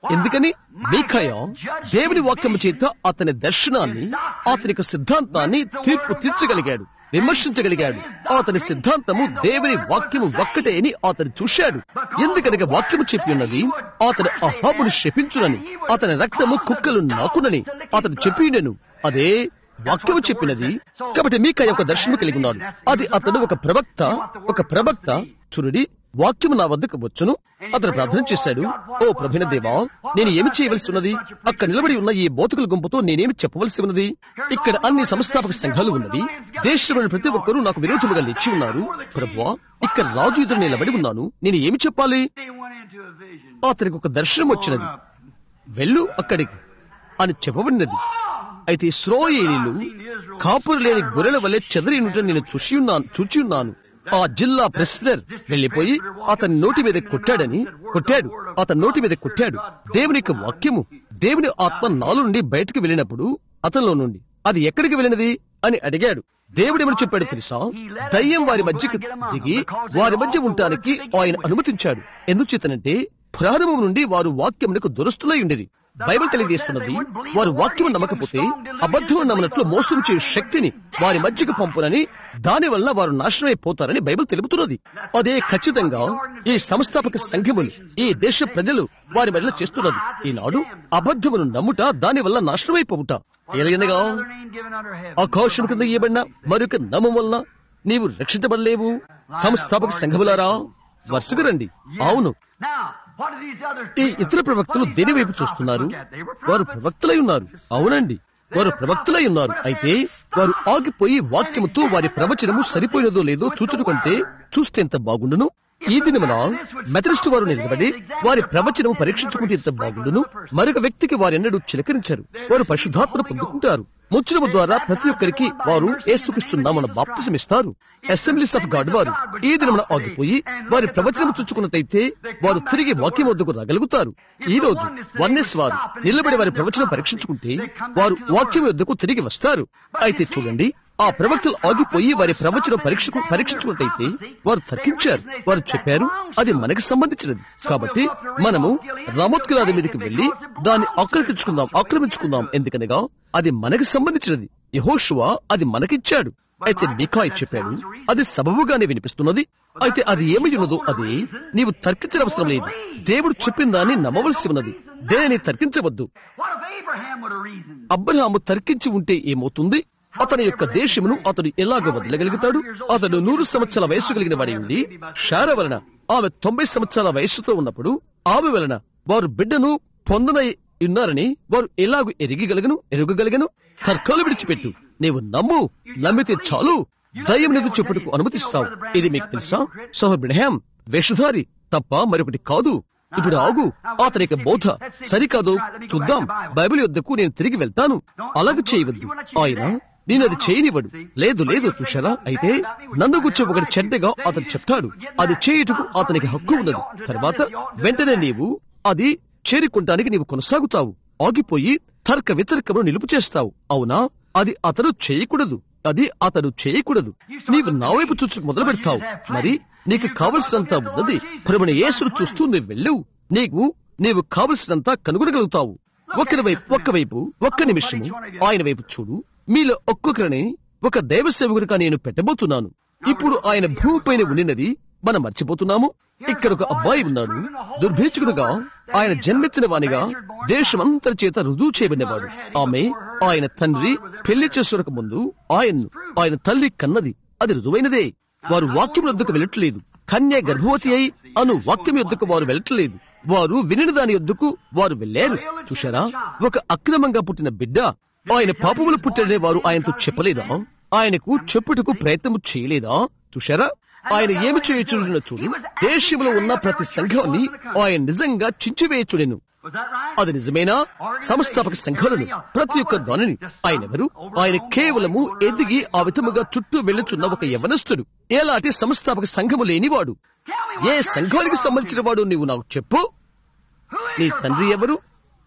Speaker 1: ఎందుకని మీఖయ దేవుని వాక్యం చేత అతని దర్శనాన్ని అతని యొక్క సిద్ధాంతాన్ని తీర్పు తీర్చగలిగాడు విమర్శించగలిగాడు అతని సిద్ధాంతము దేవుని వాక్యము ఒక్కటే అని అతను చూశాడు ఎందుకనగా వాక్యము చెప్పి ఉన్నది అతను అహాబును శపించునని అతని రక్తము కుక్కలు నాకునని అతను చెప్పినను అదే వాక్యము చెప్పినది కాబట్టి మీక యొక్క దర్శనం కలిగి ఉన్నాడు అది అతడు ఒక ప్రవక్త ఒక ప్రవక్త చూడండి వాక్యము నా వద్దకు వచ్చును అతను ప్రార్థన చేశాడు ఓ ప్రభున దేవా నేను ఏమి చేయవలసి ఉన్నది అక్కడ నిలబడి ఉన్న ఈ బోతుకుల గుంపుతో నేనేమి చెప్పవలసి ఉన్నది ఇక్కడ అన్ని సంస్థాపక సంఘాలు ఉన్నవి దేశంలోని ప్రతి ఒక్కరూ నాకు విరోధులుగా లేచి ఉన్నారు ప్రభువా ఇక్కడ రాజు ఎదురు నిలబడి ఉన్నాను నేను ఏమి చెప్పాలి
Speaker 2: They went into a vision.
Speaker 1: అతనికి ఒక దర్శనం వచ్చినది వెళ్ళు అక్కడికి అని చెప్పబడినది అయితే ఇస్రోయేలీలు కాపురు లేని గొర్రెల వలె చెదరినుట నేను చూసి ఉన్నాను చూచి ఉన్నాను ఆ జిల్లా ప్రెసిడెంట్ వెళ్లిపోయి అతని నోటి మీద కొట్టాడని కొట్టాడు అతని నోటి మీద కొట్టాడు దేవుని యొక్క వాక్యము దేవుని ఆత్మ నాలో నుండి బయటకు వెళ్ళినప్పుడు అతనిలో నుండి అది ఎక్కడికి వెళ్ళినది అని అడిగాడు దేవుడు ఏమని చెప్పాడు తెలుసా దయ్యం వారి మధ్యకి దిగి వారి మధ్య ఉండటానికి ఆయన అనుమతించాడు ఎందుచేతనంటే ప్రారంభం నుండి వారు వాక్యమునకు దురస్తులై ఉండేది బైబిల్ తెలియజేస్తున్నది వారు వాక్యం నమ్మకపోతే అబద్ధం నమ్మనట్లు మోసం చేయు శక్తిని వారి మధ్యకు పంపునని దాని వలన వారు నాశనమైపోతారని బైబిల్ తెలుపుతున్నది అదే ఖచ్చితంగా ఈ సంస్థాపక సంఘములు ఈ దేశ ప్రజలు వారి మెడల చేస్తున్నది ఈనాడు అబద్ధమును నమ్ముట దాని వల్ల నాశనమైపోవుట ఎలాగనగా
Speaker 2: Other name given under heaven.
Speaker 1: ఆకాశం కింద ఇవ్వబడిన మరొక నమ్మం వలన నీవు రక్షించబడలేవు సంస్థాపక సంఘములారా వరుసగా రండి అవును
Speaker 2: Now, what do these others
Speaker 1: ఈ ఇతర ప్రవక్తలు దేని వైపు చూస్తున్నారు వారు ప్రవక్తలై ఉన్నారు అవునండి వారు ప్రవక్తలై ఉన్నారు అయితే వారు ఆగిపోయి వాక్యముతో వారి ప్రవచనము సరిపోయినదో లేదో చూచుట కంటే చూస్తే ఎంత బాగుండును ఈ దినమున మెథడిస్ట్ వారు నిలబడి వారి ప్రవచనము పరీక్షించుకుంటే ఎంత బాగుండును మరొక వ్యక్తికి వారెన్నడూ చిలకరించారు వారు పరిశుద్ధాత్మను పొందుకుంటారు ముచ్చడము ద్వారా ప్రతి ఒక్కరికి వారు ఏసుక్రీస్తున్నామన్న బాప్తిసం ఇస్తారు అసెంబ్లీస్ ఆఫ్ గాడ్ వారు ఈ దినమున ఆగిపోయి వారి ప్రవచనం చుచ్చుకున్నట్టయితే వారు తిరిగి వాక్యం వద్దకు రాగలుగుతారు ఈ రోజు వన్నెస్ వారు నిలబడి వారి ప్రవచనం పరీక్షించుకుంటే వారు వాక్యం వద్దకు తిరిగి వస్తారు అయితే చూడండి ఆ ప్రవక్తలు ఆగిపోయి వారి ప్రవచనం పరీక్ష పరీక్షించుకున్నట్టయితే వారు తర్కించారు వారు చెప్పారు అది మనకి సంబంధించినది కాబట్టి మనము రామోత్కలాది మీదకి వెళ్లి దాన్ని ఆక్రమించుకుందాం ఆక్రమించుకుందాం ఎందుకనగా అది మనకి సంబంధించినది యహోషువ అది మనకిచ్చాడు అయితే మికాయ్ చెప్పాడు అది సబబుగానే వినిపిస్తున్నది అయితే అది ఏమై ఉన్నదో అది నీవు తర్కించిన అవసరం లేదు దేవుడు చెప్పిన దాన్ని నమ్మవలసి ఉన్నది దేనిని తర్కించవద్దు
Speaker 2: What if Abraham would have reasoned?
Speaker 1: Abraham తర్కించి ఉంటే ఏమవుతుంది అతని యొక్క దేశమును అతడు ఎలాగ వదలగలుగుతాడు అతడు నూరు సంవత్సరాల వయస్సు కలిగిన వాడి ఉండి షార వలన ఆమె తొంభై సంవత్సరాల వయస్సుతో ఉన్నప్పుడు ఆమె వలన వారు బిడ్డను పొందనై ఉన్నారని వారు ఎలాగూ ఎరిగగలగను ఎరుగగలగను తర్కాలు విడిచిపెట్టు నీవు నమ్ము నమ్మితే చాలు దయ్యం నీకు చెప్పుటకు అనుమతిస్తావు ఇది మీకు తెలుసా సోహర్ బ్రహ్యాం వేషధారి తప్ప మరొకటి కాదు ఇప్పుడు ఆగు అతని యొక్క బోధ సరికాదు చూద్దాం బైబిల్ యొద్దకు నేను తిరిగి వెళ్తాను అలాగ చేయవద్దు ఆయన నేను అది చేయనివ్వడు లేదు లేదు చూశారా అయితే నన్ను గుచ్చి ఒకటి చెడ్డగా అతను చెప్తాడు అది చేయుటకు అతనికి హక్కు ఉన్నది తర్వాత వెంటనే నీవు అది చేరుకుంటానికి నీవు కొనసాగుతావు ఆగిపోయి తర్క వితర్కమును నిలుపు చేస్తావు అవునా అది అతడు చేయకూడదు అది అతడు చేయకూడదు నీవు నా వైపు చూచుకు మొదలు పెడతావు మరి నీకు కావలసినంత ఉన్నది ప్రభుని యేసును చూస్తూ నువ్వు వెళ్ళు నీకు నీవు కావలసినంత కనుగొనగలుగుతావు ఒకరి వైపు ఒక్క వైపు ఒక్క నిమిషము ఆయన వైపు చూడు మీలో ఒక్కొక్కరిని ఒక దైవ సేవకుడిగా నేను పెట్టబోతున్నాను ఇప్పుడు ఆయన భూమిపైన ఉండినది మనం మర్చిపోతున్నాము ఇక్కడ ఒక అబ్బాయి ఉన్నాడు దుర్భేచుకుడుగా ఆయన జన్మెత్తిన వానిగా దేశమంతరి చేత రుజువు చేయబడినవాడు ఆమె ఆయన తండ్రి పెళ్లి చేసుకునక ముందు ఆయన్ను ఆయన తల్లి కన్నది అది రుజువైనదే వారు వాక్యం యొద్దకు వెళ్ళట్లేదు కన్య గర్భవతి అయి అను వాక్యం యొద్దకు వారు వెళ్ళట్లేదు వారు వినిన దాని యొద్దకు వారు వెళ్ళారు చూశారా ఒక అక్రమంగా పుట్టిన బిడ్డ ఆయన పాపములు పుట్టాడనే వారు ఆయనతో చెప్పలేదా ఆయనకు చెప్పుటకు ప్రయత్నము చేయలేదా చూశారా ఆయన ఏమి చేయొచ్చు చూడు దేశంలో ఉన్న ప్రతి సంఘాన్ని ఆయన నిజంగా చించివేయచుడెను
Speaker 2: Was that right?
Speaker 1: అది నిజమేనా సంస్థాపక సంఘాలను ప్రతి ఒక్క దానిని ఆయన ఎవరు ఆయన కేవలము ఎదిగి ఆ విధముగా చుట్టూ వెళ్ళుచున్న ఒక యవనస్తుడు ఎలాంటి సంస్థాపక సంఘము లేనివాడు
Speaker 2: Tell me
Speaker 1: ఏ
Speaker 2: what
Speaker 1: సంఘానికి సంబంధించిన వాడు నీవు నాకు చెప్పు
Speaker 2: Who is
Speaker 1: నీ
Speaker 2: your
Speaker 1: తండ్రి
Speaker 2: father?
Speaker 1: ఎవరు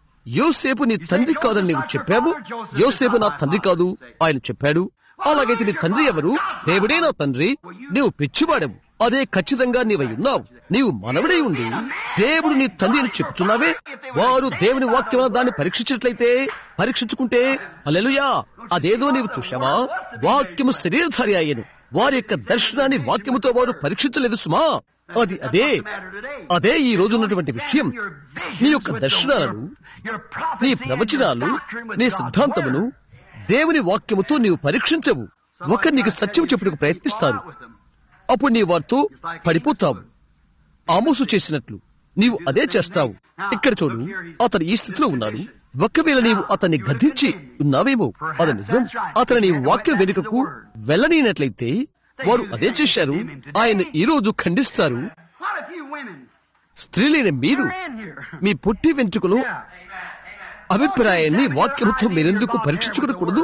Speaker 1: యోసేపు నీ తండ్రి కాదని నీవు చెప్పావు యోసేపు నా తండ్రి కాదు ఆయన చెప్పాడు అలాగైతే నీ తండ్రి ఎవరు దేవుడే నా తండ్రి నీవు పిచ్చివాడవు అదే ఖచ్చితంగా నీవై ఉన్నావు నీవు మనవడై ఉండి దేవుడు నీ తండ్రి అని చెప్పుచున్నావే వారు దేవుని వాక్యం దాన్ని పరీక్షించినట్లయితే పరీక్షించుకుంటే అలెలుయా అదేదో నీవు చూశావా వాక్యము శరీరధారి అయ్యను వారి యొక్క దర్శనాన్ని వాక్యముతో వారు పరీక్షించలేదు సుమా అది అదే అదే ఈ రోజు ఉన్నటువంటి విషయం నీ యొక్క దర్శనాలను నీ ప్రవచనాలు నీ సిద్ధాంతమును దేవుని వాక్యముతో నీవు పరీక్షించవు ఒకరు నీకు సత్యం చెప్పుటకు ప్రయత్నిస్తారు అప్పుడు నీ వారితో పడిపోతావు ఆమోసు చేసినట్లు నీవు అదే చేస్తావు ఇక్కడ చూడు అతను ఈ స్థితిలో ఉన్నాడు ఒకవేళ నీవు అతన్ని గద్దించి ఉన్నావేమో అది నిజం అతను నీ వాక్యం వెనుకకు వెళ్ళనీనట్లయితే వారు అదే చేశారు ఆయన ఈ రోజు ఖండిస్తారు
Speaker 2: What if you women
Speaker 1: స్త్రీలైన మీరు
Speaker 2: ran here?
Speaker 1: మీ పుట్టి వెంట్రుకలు అభిప్రాయాన్ని వాక్యముతో మీరెందుకు పరీక్షించుకోకూడదు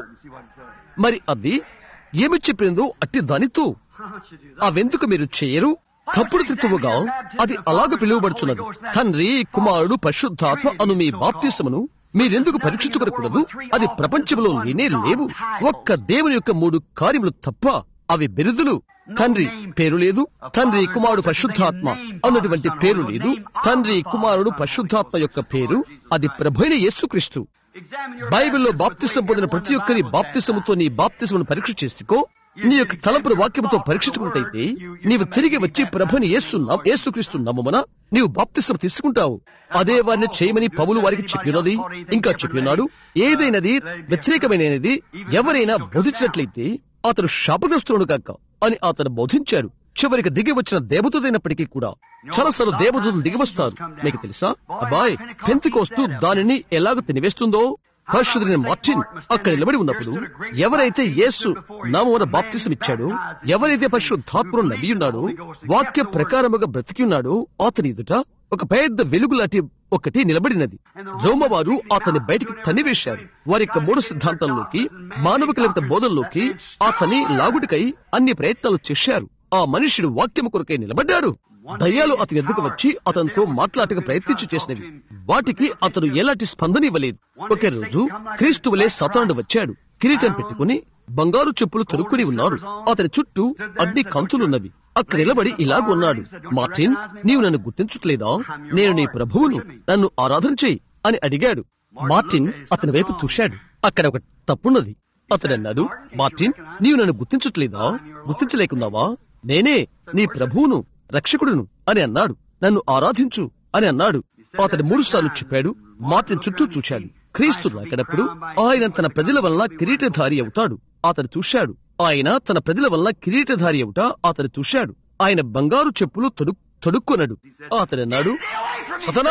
Speaker 1: మరి అది ఏమి చెప్పిందో అట్టి దానితో అవెందుకు మీరు చేయరు తప్పుడు తిత్తువుగా అది అలాగ పిలువబడుచున్నది తండ్రి కుమారుడు పరిశుద్ధాత్మ అను మీ బాప్తిసమును మీరెందుకు పరీక్షించుకోకూడదు అది ప్రపంచంలో లేనే లేవు ఒక్క దేవుని యొక్క మూడు కార్యములు తప్ప అవి బిరుదులు తండ్రి పేరు లేదు తండ్రి కుమారుడు పరిశుద్ధాత్మ అన్నటువంటి పేరు లేదు తండ్రి కుమారుడు పరిశుద్ధాత్మ యొక్క పేరు అది ప్రభైన యేసుక్రీస్తు బైబిల్లో బాప్తిసం పొందిన ప్రతి ఒక్కరి బాప్తిసముతో నీ బాప్తిసమును పరీక్ష చేసుకో నీ యొక్క తలంపుల వాక్యముతో పరీక్షించుకుంటైతే నీవు తిరిగి వచ్చి ప్రభుని యేసు యేసుక్రీస్తు నమ్మమన నీవు బాప్తిసం తీసుకుంటావు అదే వారిని చేయమని పౌలు వారికి చెప్పినది ఇంకా చెప్పినాడు ఏదైనది వ్యతిరేకమైనది ఎవరైనా బోధించినట్లయితే అతడు శాపగ్రస్తుడు కాక అని అతను బోధించాడు చివరికి దిగి వచ్చిన దేవదూతైనప్పటికీ కూడా చాలాసార్లు దేవదూతలు దిగి వస్తారు మీకు తెలుసా అబ్బాయ్ పెంతికోస్తూ దానిని ఎలాగ తినివేస్తుందో పరిశుద్ధుని మార్టిన్ అక్కడ నిలబడి ఉన్నప్పుడు ఎవరైతే యేసు నామమున బాప్తిసం ఇచ్చాడో ఎవరైతే పరిశుద్ధాత్మను నమ్మి ఉన్నాడో వాక్య ప్రకారముగా బ్రతికి ఉన్నాడో అతని ఎదుట ఒక పెద్ద వెలుగు లాంటి ఒకటి నిలబడినది రోమవారు అతన్ని బయటికి తన్నివేశారు వారి యొక్క మూడు సిద్ధాంతంలోకి మానవ కల్పిత బోధనలోకి అతని లాగుటికై అన్ని ప్రయత్నాలు చేశారు ఆ మనుషుడు వాక్యము కొరకై నిలబడ్డాడు దయ్యాలు అతని ఎద్దుకు వచ్చి అతనితో మాట్లాడక ప్రయత్నించి చేసినవి వాటికి అతను ఎలాంటి స్పందన ఇవ్వలేదు ఒకే రోజు క్రీస్తువులే సతానుడు వచ్చాడు కిరీటం పెట్టుకుని బంగారు చెప్పులు తొడుక్కుని ఉన్నారు అతని చుట్టూ అగ్ని కంతులున్నవి అక్కడ నిలబడి ఇలాగున్నాడు మార్టిన్ నీవు నన్ను గుర్తించట్లేదా నేను నీ ప్రభువును నన్ను ఆరాధన చేయి అని అడిగాడు మార్టిన్ అతని వైపు చూశాడు అక్కడ ఒక తప్పున్నది అతడు అన్నాడు మార్టిన్ నీవు నన్ను గుర్తించట్లేదా గుర్తించలేకున్నావా నేనే నీ ప్రభువును రక్షకుడును అని అన్నాడు నన్ను ఆరాధించు అని అన్నాడు అతడు మూడు సార్లు చెప్పాడు మార్టిన్ చుట్టూ చూశాడు క్రీస్తు రాకడప్పుడు ఆయన తన ప్రజల వలన కిరీటధారి అవుతాడు అతడు చూశాడు ఆయన తన ప్రజల వలన కిరీటధారి అవుట అతడు చూశాడు ఆయన బంగారు చెప్పులు తొడు తొడుక్కున్నాడు అతడు అన్నాడు సతనా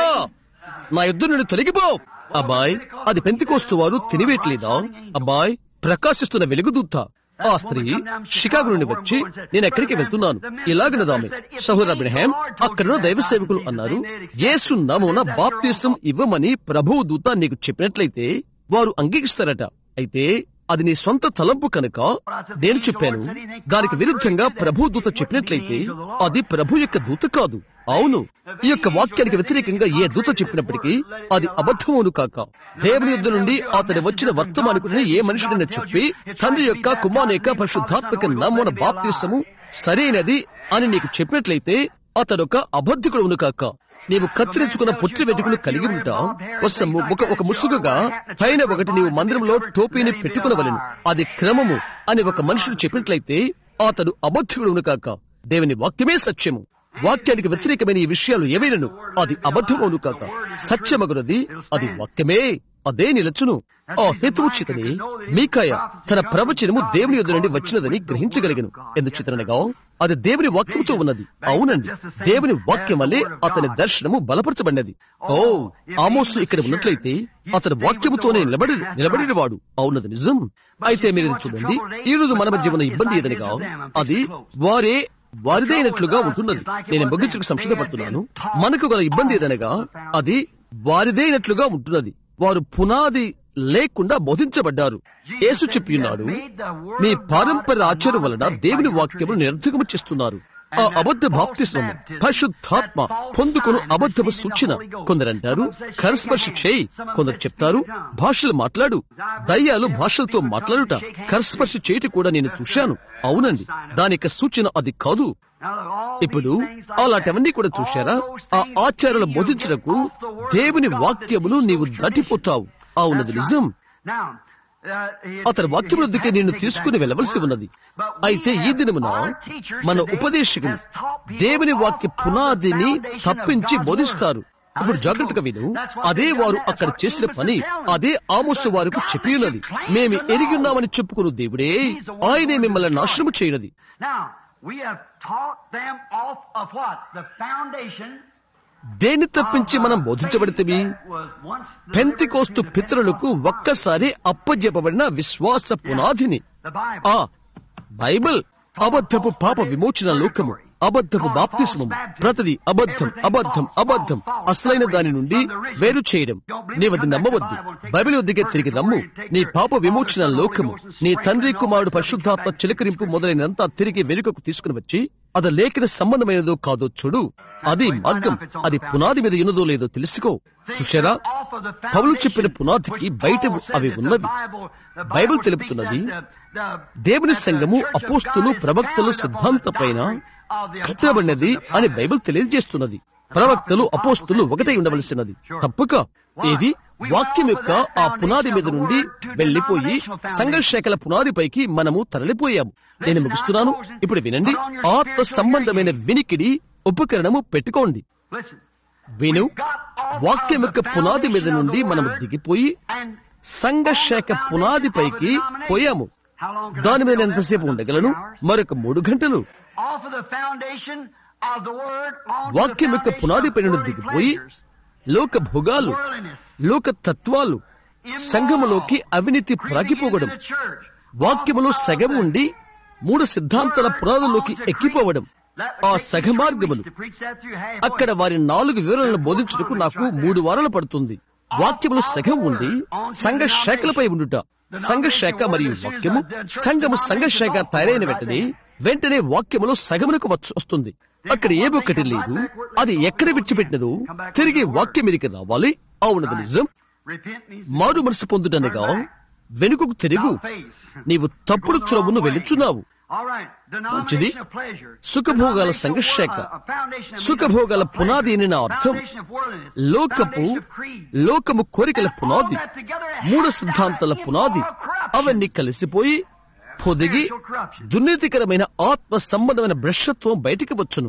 Speaker 1: నా యుద్ధం నుండి తొలగిపో అబ్బాయ్ అది పెంతికోస్తు వారు తినివేయట్లేదా అబ్బాయ్ ప్రకాశిస్తున్న వెలుగుదూత ఆ స్త్రీ షికాగో నుండి వచ్చి నేను ఎక్కడికి వెళ్తున్నాను ఇలాగనదామె సహోదర అబ్రహాం అక్కడున్న దైవ సేవకులు అన్నారు యేసు నామమున బాప్తీసం ఇవ్వమని ప్రభువు దూత నీకు చెప్పినట్లయితే వారు అంగీకరిస్తారట అయితే అది నీ సొంత తలంపు కనుక నేను చెప్పాను దానికి విరుద్ధంగా ప్రభు దూత చెప్పినట్లయితే అది ప్రభు యొక్క దూత కాదు అవును ఈ యొక్క వాక్యానికి వ్యతిరేకంగా ఏ దూత చెప్పినప్పటికీ అది అబద్ధమును కాక దేవుని యుద్ధ నుండి అతని వచ్చిన వర్తమానికుడిని ఏ మనుషుడైనా చెప్పి తండ్రి యొక్క కుమారు యొక్క పరిశుద్ధాత్మక నమ్మన బాప్తీసము సరైనది అని నీకు చెప్పినట్లయితే అతడొక అబద్ధికుడును కాక నీవు కత్తిరించుకున్న పుట్టి వెంట్రుకలు కలిగి ఉంటా ఒక ఒక ముసుగుగా పైన ఒకటి నీవు మందిరంలో టోపీని పెట్టుకునవలను అది క్రమము అని ఒక మనుషుడు చెప్పినట్లయితే అతడు అబద్ధికుడును కాక దేవుని వాక్యమే సత్యము వాక్యానికి వ్యతిరేకమైన ఈ విషయాలు ఏవైనను అది అబద్ధమవును కాక సత్యమగునది అది వాక్యమే అదే నిలచును ఆ హేతువుచితని మీకాయ తన ప్రవచనము దేవుని యొద్ద నుండి వచ్చినదని గ్రహించగలిగను ఎందుచేతనగా అది దేవుని వాక్యముతో ఉన్నది అవునండి దేవుని వాక్యం వల్లే అతని దర్శనము బలపరచబడినది ఓ ఆమోసు ఇక్కడ ఉన్నట్లయితే అతని వాక్యముతోనే నిలబడి నిలబడిన వాడు అవునది నిజం అయితే మీరు ఇది చూడండి ఈ రోజు మన మధ్య ఉన్న ఇబ్బంది ఏదనగా అది వారే వారిదైనట్లుగా ఉంటున్నది నేను ముగించుకు సంసిద్ధపడుతున్నాను మనకు గల ఇబ్బంది ఏదనగా అది వారిదైనట్లుగా ఉంటున్నది వారు పునాది లేకుండా బోధించబడ్డారు యేసు చెప్పియున్నాడు మీ పారంపర్య ఆచారం వలన దేవుని వాక్యములు నిరర్థకము చేస్తున్నారు ఆ అబద్ధ బాప్తిస్మము పరిశుద్ధాత్మ పొందుకును అబద్ధపు సూచన కొందరంటారు కరస్పర్శ చేయి కొందరు చెప్తారు భాషలు మాట్లాడు దయ్యాలు భాషలతో మాట్లాడుట కరస్పర్శ చేయటి కూడా నేను చూశాను అవునండి దాని యొక్క సూచన అది కాదు ఇప్పుడు అలాంటివన్నీ కూడా చూశారా ఆ ఆచారాలు బోధించడకు దేవుని వాక్యములు నీవు దాటిపోతావు అవునది నిజం అతని వాక్యములొద్దుకే నిన్ను తీసుకుని వెళ్ళవలసి ఉన్నది అయితే ఈ దినమున మన ఉపదేశకులు దేవుని వాక్య పునాదిని తప్పించి బోధిస్తారు ఇప్పుడు జాగ్రత్తగా విను అదే వారు అక్కడ చేసిన పని అదే ఆమోసు వారికి చెప్పి ఉన్నది మేము ఎరిగి ఉన్నామని చెప్పుకున్న దేవుడే ఆయనే మిమ్మల్ని నాశనము చేయనది
Speaker 2: Now, we have taught them off of what? The foundation
Speaker 1: దేన్ని తప్పించి మనం బోధించబడితే పెంతికోస్తు పితరులకు ఒక్కసారి అప్పజెప్పబడిన విశ్వాస పునాదిని ఆ బైబిల్ అబద్ధపు పాప విమోచన లోకము అబద్ధపు బాప్తిస్మము ప్రతిది అబద్ధం అబద్ధం అబద్ధం అసలైన దాని నుండి వేరు చేయడం నీవది నమ్మవద్దు బైబిల్ వద్దకే తిరిగి నమ్ము నీ పాప విమోచన లోకము నీ తండ్రి కుమారుడు పరిశుద్ధాత్మ చిలకరింపు మొదలైనంతా తిరిగి వెనుకకు తీసుకుని వచ్చి అది లేఖన సంబంధమైనదో కాదో చూడు అది మార్గం అది పునాది మీద ఉన్నదో లేదో తెలుసుకో చూశారా పౌలు చెప్పిన పునాదికి బయట అవి ఉన్నవి బైబిల్ తెలుపుతున్నది దేవుని సంఘము అపోస్తులు ప్రవక్తలు సిద్ధాంత పైన కట్టబడినది అని బైబిల్ తెలియజేస్తున్నది ప్రవక్తలు అపోస్తులు ఒకటై ఉండవలసినది తప్పక ఏది వాక్యం యొక్క ఆ పునాది మీద నుండి వెళ్లిపోయి సంఘర్షకల పునాదిపైకి మనము తరలిపోయాము నేను ముగిస్తున్నాను ఇప్పుడు వినండి ఆత్మ సంబంధమైన వినికిడి ఉపకరణము పెట్టుకోండి విను వాక్యం యొక్క పునాది మీద నుండి మనము దిగిపోయి సంఘశాఖ పునాదిపైకి పోయాము దాని మీద ఎంతసేపు ఉండగలను మరొక మూడు గంటలు వాక్యం యొక్క పునాది పైన దిగిపోయి లోక భోగాలు లోక తత్వాలు సంఘములోకి అవినీతి ప్రాగిపోవడం వాక్యములో సగం ఉండి మూడు సిద్ధాంతాల పునాదుల్లోకి ఎక్కిపోవడం ఆ సగ మార్గములు అక్కడ వారి నాలుగు వివరాలను బోధించుటకు నాకు మూడు వారాలు పడుతుంది వాక్యములు సగం ఉండి సంఘ శాఖలపై ఉండుట సంఘ శాఖ మరియు వాక్యము సంఘము సంఘ శాఖ తయారైన వెంటనే వెంటనే వాక్యములో సగమునకు వస్తుంది అక్కడ ఏ ఒక్కటి లేదు అది ఎక్కడ విడిచిపెట్టినదో తిరిగి వాక్యం మీదకి రావాలి అవునది నిజం మారు మనసు పొందుటనగా వెనుకకు తిరుగు నీవు తప్పుడు త్రోవును వెళ్ళుచున్నావు మంచిది సుఖభోగాల సంఘశాఖ సుఖభోగాల పునాది అని నా అర్థం లోకపు లోకము కోరికల పునాది మూడు సిద్ధాంతాల పునాది అవన్నీ కలిసిపోయి పొదిగి దుర్నీతికరమైన ఆత్మ సంబంధమైన భ్రష్టత్వం బయటికి వచ్చును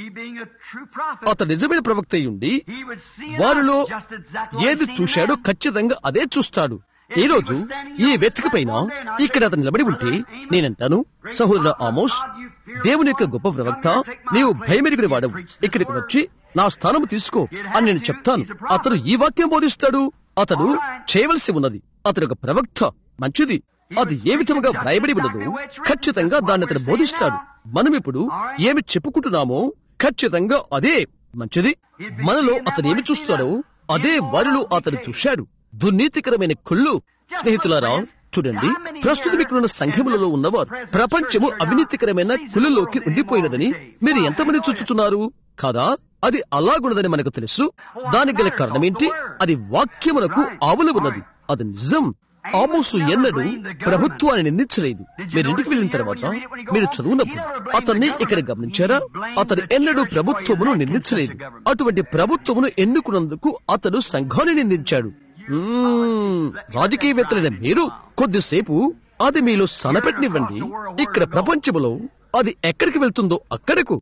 Speaker 1: అతడు నిజమైన ప్రవక్త ఉండి వారిలో ఏది చూశాడో ఖచ్చితంగా అదే చూస్తాడు ఈ రోజు ఈ వెతిక పైన ఇక్కడ అతను నిలబడి ఉంటే నేనంటాను సహోదర ఆమోస్ దేవుని యొక్క గొప్ప ప్రవక్త నీవు భయమెరుగుని వాడవు ఇక్కడికి వచ్చి నా స్థానం తీసుకో అని నేను చెప్తాను అతడు ఈ వాక్యం బోధిస్తాడు అతడు చేయవలసి ఉన్నది అతడు ఒక ప్రవక్త మంచిది అది ఏ విధముగా వ్రాయబడి ఉన్నదో ఖచ్చితంగా దాన్ని అతను బోధిస్తాడు మనం ఇప్పుడు ఏమి చెప్పుకుంటున్నామో ఖచ్చితంగా అదే మంచిది మనలో అతను ఏమి చూస్తాడో అదే వారిలో అతను చూశాడు దుర్నీతికరమైన కుళ్ళు స్నేహితులారా చూడండి ప్రస్తుతం ఇక్కడున్న సంఘములలో ఉన్నవారు ప్రపంచము అవినీతికరమైన కుళ్ళలోకి ఉండిపోయినదని మీరు ఎంతమంది చూచుతున్నారు కాదా అది అలాగున్నదని మనకు తెలుసు దానికి గల కారణమేంటి అది వాక్యమునకు ఆవులు ఉన్నది అది నిజం ఆమోసు ఎన్నడూ ప్రభుత్వాన్ని నిందించలేదు మీరు ఇంటికి వెళ్ళిన తర్వాత మీరు చదువునప్పుడు అతన్ని ఇక్కడ గమనించారా అతను ఎన్నడూ ప్రభుత్వమును నిందించలేదు అటువంటి ప్రభుత్వమును ఎన్నుకున్నందుకు అతడు సంఘాన్ని నిందించాడు రాజకీయవేత్తలైన మీరు కొద్దిసేపు అది మీలో సనపెట్టనివ్వండి ఇక్కడ ప్రపంచములో అది ఎక్కడికి వెళ్తుందో అక్కడకు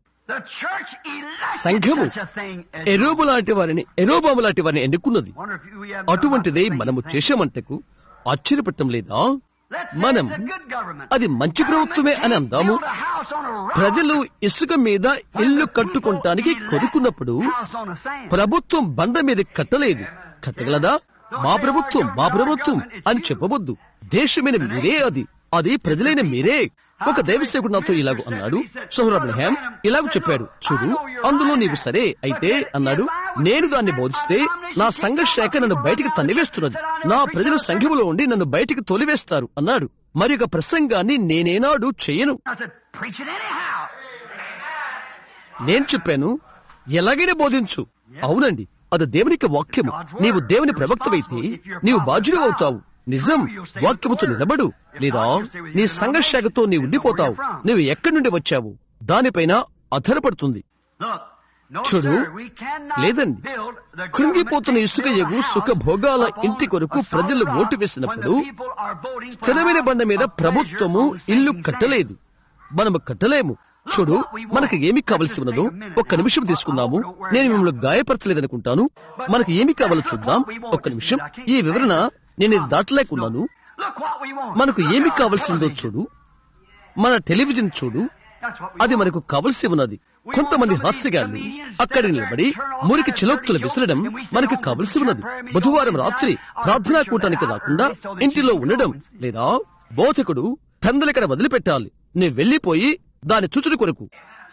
Speaker 1: సంఘము ఎరోబు లాంటి వారిని ఎరోబాము లాంటి వారిని ఎన్నుకున్నది అటువంటిదే మనము చేశామంటకు ఆశ్చర్యపడటం లేదా మనం అది మంచి ప్రభుత్వమే అని అందాము ప్రజలు ఇసుక మీద ఇల్లు కట్టుకుంటానికి కొనుక్కున్నప్పుడు ప్రభుత్వం బండ మీద కట్టలేదు కట్టగలదా మా ప్రభుత్వం మా ప్రభుత్వం అని చెప్పవద్దు దేశమైన మీరే అది అది ప్రజలైన మీరే ఒక దైవసేకుడు నాతో ఇలాగ అన్నాడు సోహరబ్రహాం ఇలాగ చెప్పాడు చూడు అందులో నీవు సరే అయితే అన్నాడు నేను దాన్ని బోధిస్తే నా సంఘ శాఖ నన్ను బయటికి తన్నివేస్తున్నది నా ప్రజలు సంఘములో ఉండి నన్ను బయటికి తొలివేస్తారు అన్నాడు మరి ఒక ప్రసంగాన్ని నేనేనాడు చేయను నేను చెప్పాను ఎలాగైనా బోధించు అవునండి అది దేవునికి వాక్యము నీవు దేవుని ప్రవక్తవైతే నీవు బాధ్యుడు అవుతావు నిజం వాక్యముతో నిలబడు లేదా నీ సంఘర్షాగతో నీ ఉండిపోతావు నీవు ఎక్కడి నుండి వచ్చావు దానిపైన ఆధారపడుతుంది చూడు లేదండి కృంగిపోతున్న ఇసుక ఎగు సుఖ భోగాల ఇంటి కొరకు ప్రజలు ఓటు వేసినప్పుడు స్థిరమైన బండ మీద ప్రభుత్వము ఇల్లు కట్టలేదు మనము కట్టలేము చూడు మనకు ఏమి కావలసి ఉన్నదో ఒక్క నిమిషం తీసుకుందాము నేను మిమ్మల్ని గాయపరచలేదనుకుంటాను మనకు ఏమి కావాలో చూద్దాం ఒక్క నిమిషం ఈ వివరణ నేను ఇది దాటలేకున్నాను మనకు ఏమి కావలసిందో చూడు మన టెలివిజన్ చూడు అది మనకు కావలసి ఉన్నది కొంతమంది హాస్యగాళ్ళు అక్కడ నిలబడి మురికి చిలోక్తులు విసరడం మనకి కావలసి ఉన్నది బుధవారం రాత్రి ప్రార్థనా కూటానికి రాకుండా ఇంటిలో ఉండడం లేదా బోధకుడు పెందలిక్కడ వదిలిపెట్టాలి నీ వెళ్లిపోయి దాని చుచుడు కొరకు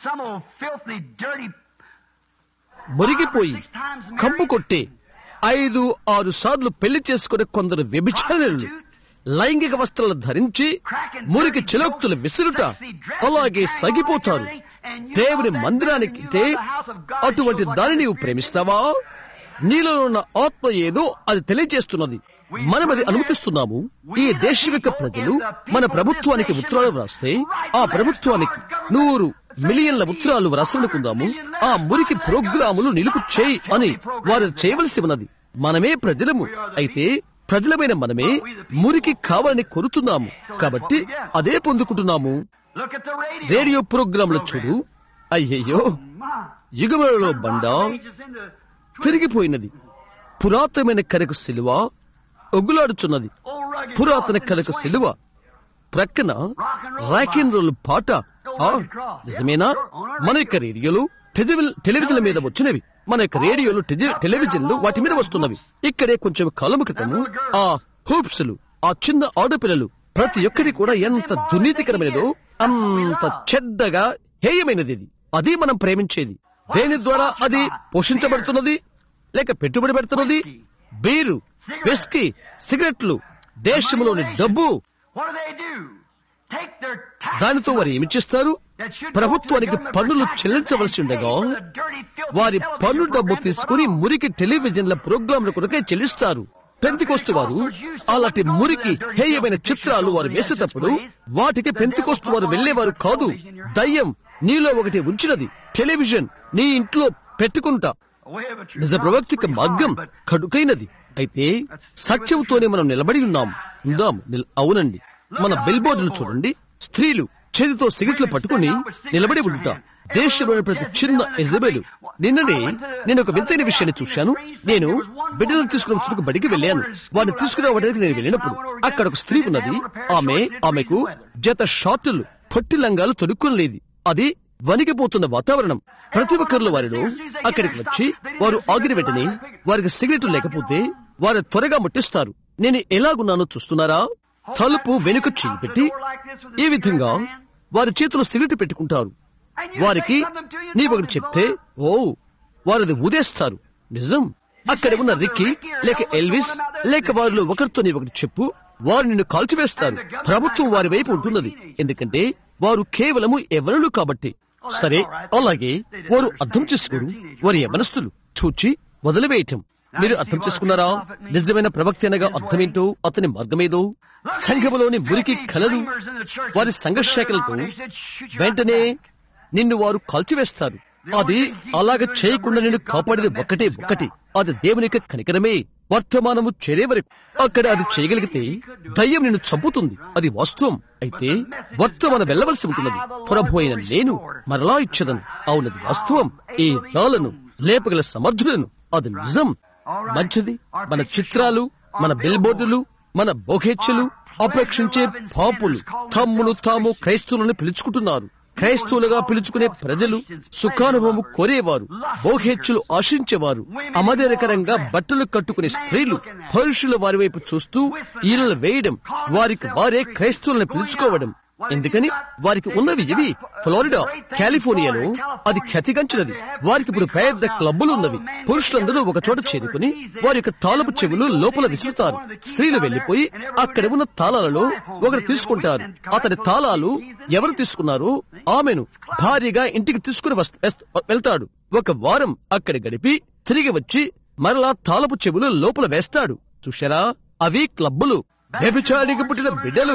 Speaker 1: మురిగిపోయి కంపు కొట్టే ఐదు ఆరు సార్లు పెళ్లి చేసుకునే కొందరు వ్యభిచారులు లైంగిక వస్త్రాలు ధరించి మురికి చిలోక్తులు విసురుట అలాగే సగిపోతారు దేవుని మందిరానికి అటువంటి దాన్ని నీవు ప్రేమిస్తావా నీలో ఉన్న ఆత్మ ఏదో అది తెలియజేస్తున్నది మనం అది అనుమతిస్తున్నాము ఈ దేశం యొక్క ప్రజలు మన ప్రభుత్వానికి ఉత్తరాలు వ్రాస్తే ఆ ప్రభుత్వానికి నూరు మిలియన్ల ఉత్తరాలు వ్రాసనుకుందాము ఆ మురికి ప్రోగ్రాములు నిలుపు చేయి అని వారు చేయవలసి ఉన్నది మనమే ప్రజలము అయితే ప్రజలమైన మనమే మురికి కావాలని కోరుతున్నాము కాబట్టి అదే పొందుకుంటున్నాము రేడియో ప్రోగ్రాంలు చూడు అయ్యయ్యో యుగములలో బండ తిరిగిపోయినది పురాతనమైన కరకు సిలువ ఒగులాడుచున్నది పురాతన కరకు సిలువ ప్రక్కన రాకిన్ రోల్ పాట ఆ, నిజమేనా మన యొక్క రేడియోలు టెలివి- టెలివిజన్ల మీద వచ్చినవి మన యొక్క రేడియోలు టెలి- టెలివిజన్లు వాటి మీద వస్తున్నవి ఇక్కడే కొంచెం కాలము క్రితము ఆ హూప్స్లు ఆ చిన్న ఆడపిల్లలు ప్రతి ఒక్కటి కూడా ఎంత దుర్నీతికరమైనదో అంత చెడ్డగా హేయమైనది ఇది అది మనం ప్రేమించేది దేని ద్వారా అది పోషించబడుతున్నది లేక పెట్టుబడి పెడుతున్నది బీరు విస్కీ సిగరెట్లు దేశంలోని డబ్బు దానితో వారు ఏమి చేస్తారు ప్రభుత్వానికి పన్నులు చెల్లించవలసి ఉండగా వారి పన్ను డబ్బు తీసుకుని మురికి టెలివిజన్ల ప్రోగ్రాంల కొరకే చెల్లిస్తారు పెంతికోస్తు వారు అలాంటి మురికి హేయమైన చిత్రాలు వారు వేసేటప్పుడు వాటికి పెంతికోస్తు వారు వెళ్లేవారు కాదు దయ్యం నీలో ఒకటి ఉంచినది టెలివిజన్ నీ ఇంట్లో పెట్టుకుంటా నిజ ప్రవక్తిక మార్గం కడుకైనది అయితే సత్యంతోనే మనం నిలబడి ఉన్నాం ఉందాం నిల్- అవునండి మన బిల్ బోర్డులు చూడండి స్త్రీలు చేతితో సిగరెట్లు పట్టుకుని నిలబడి ఉంటా దేశంలోని ప్రతి చిన్న ఎజబెలు నిన్ననే నేను ఒక వింతైన విషయాన్ని చూశాను నేను బిడ్డలను తీసుకుని చుట్టూ బడికి వెళ్ళాను వాడిని తీసుకురావడానికి నేను వెళ్ళినప్పుడు అక్కడ ఒక స్త్రీ ఉన్నది ఆమె ఆమెకు జత షార్టులు పొట్టి లంగాలు తొడుక్కోలేదు అది వణికిపోతున్న వాతావరణం ప్రతి ఒక్కరిలో వారిలో అక్కడికి వచ్చి వారు ఆగిన వెంటనే వారికి సిగరెట్లు లేకపోతే వారు త్వరగా ముట్టిస్తారు నేను ఎలాగున్నానో చూస్తున్నారా తలుపు వెనుక చెయ్యి పెట్టి ఈ విధంగా వారి చేతిలో సిగరెట్ పెట్టుకుంటారు వారికి నీ ఒకటి చెప్తే ఓ వారిది ఊదేస్తారు నిజం అక్కడ ఉన్న రిక్కీ లేక ఎల్విస్ లేక వారిలో ఒకరితో నీ ఒకటి చెప్పు వారు నిన్ను కాల్చివేస్తారు ప్రభుత్వం వారి వైపు ఉంటున్నది ఎందుకంటే వారు కేవలము ఎవరులు కాబట్టి సరే అలాగే వారు అర్థం చేసుకోరు వారి యవనస్తులు చూచి వదిలివేయటం మీరు అర్థం చేసుకున్నారా నిజమైన ప్రవక్త అనగా అర్థమేంటో అతని మార్గమేదో సంఘములోని మురికి కలలు వారి సంఘర్షకులతో వెంటనే నిన్ను వారు కాల్చివేస్తారు అది అలాగ చేయకుండా నిన్ను కాపాడేది ఒక్కటే ఒక్కటి అది దేవుని యొక్క కనికరమే వర్తమానము చేరే వరకు అక్కడ అది చేయగలిగితే దయ్యం నిన్ను చంపుతుంది అది వాస్తవం అయితే వర్తమానం వెళ్ళవలసి ఉంటున్నది ప్రభు అయిన నేను మరలా ఇచ్చదను అవునది వాస్తవం ఈ రాళ్లను లేపగల సమర్థులను అది నిజం మంచిది మన చిత్రాలు మన బిల్ బోర్డులు మన బోహెచ్చలు అపేక్షించే పాపులు తమ్మును తాము క్రైస్తవులను పిలుచుకుంటున్నారు క్రైస్తవులుగా పిలుచుకునే ప్రజలు సుఖానుభవము కోరేవారు బోహెచ్చులు ఆశించేవారు అమదేరకరంగా బట్టలు కట్టుకునే స్త్రీలు పురుషుల వారి వైపు చూస్తూ ఈలలు వేయడం వారికి వారే క్రైస్తవులను పిలుచుకోవడం ఎందుకని వారికి ఉన్నవి ఇవి ఫ్లోరిడా కాలిఫోర్నియాలో అది ఖ్యాతిగంచినది వారికి ఇప్పుడు పెద్ద క్లబ్బులు ఉన్నవి పురుషులందరూ ఒక చోట చేరుకుని వారి యొక్క తాళపు చెవులు లోపల విసురుతారు స్త్రీలు వెళ్లిపోయి అక్కడ ఉన్న తాళాలలో ఒకరు తీసుకుంటారు అతని తాళాలు ఎవరు తీసుకున్నారో ఆమెను భారీగా ఇంటికి తీసుకుని వస్త- వెస్- వెళ్తాడు ఒక వారం అక్కడ గడిపి తిరిగి వచ్చి మరలా తాళపు చెవులు లోపల వేస్తాడు చూశారా అవి క్లబ్బులు వ్యభిచారికి పుట్టిన బిడ్డలు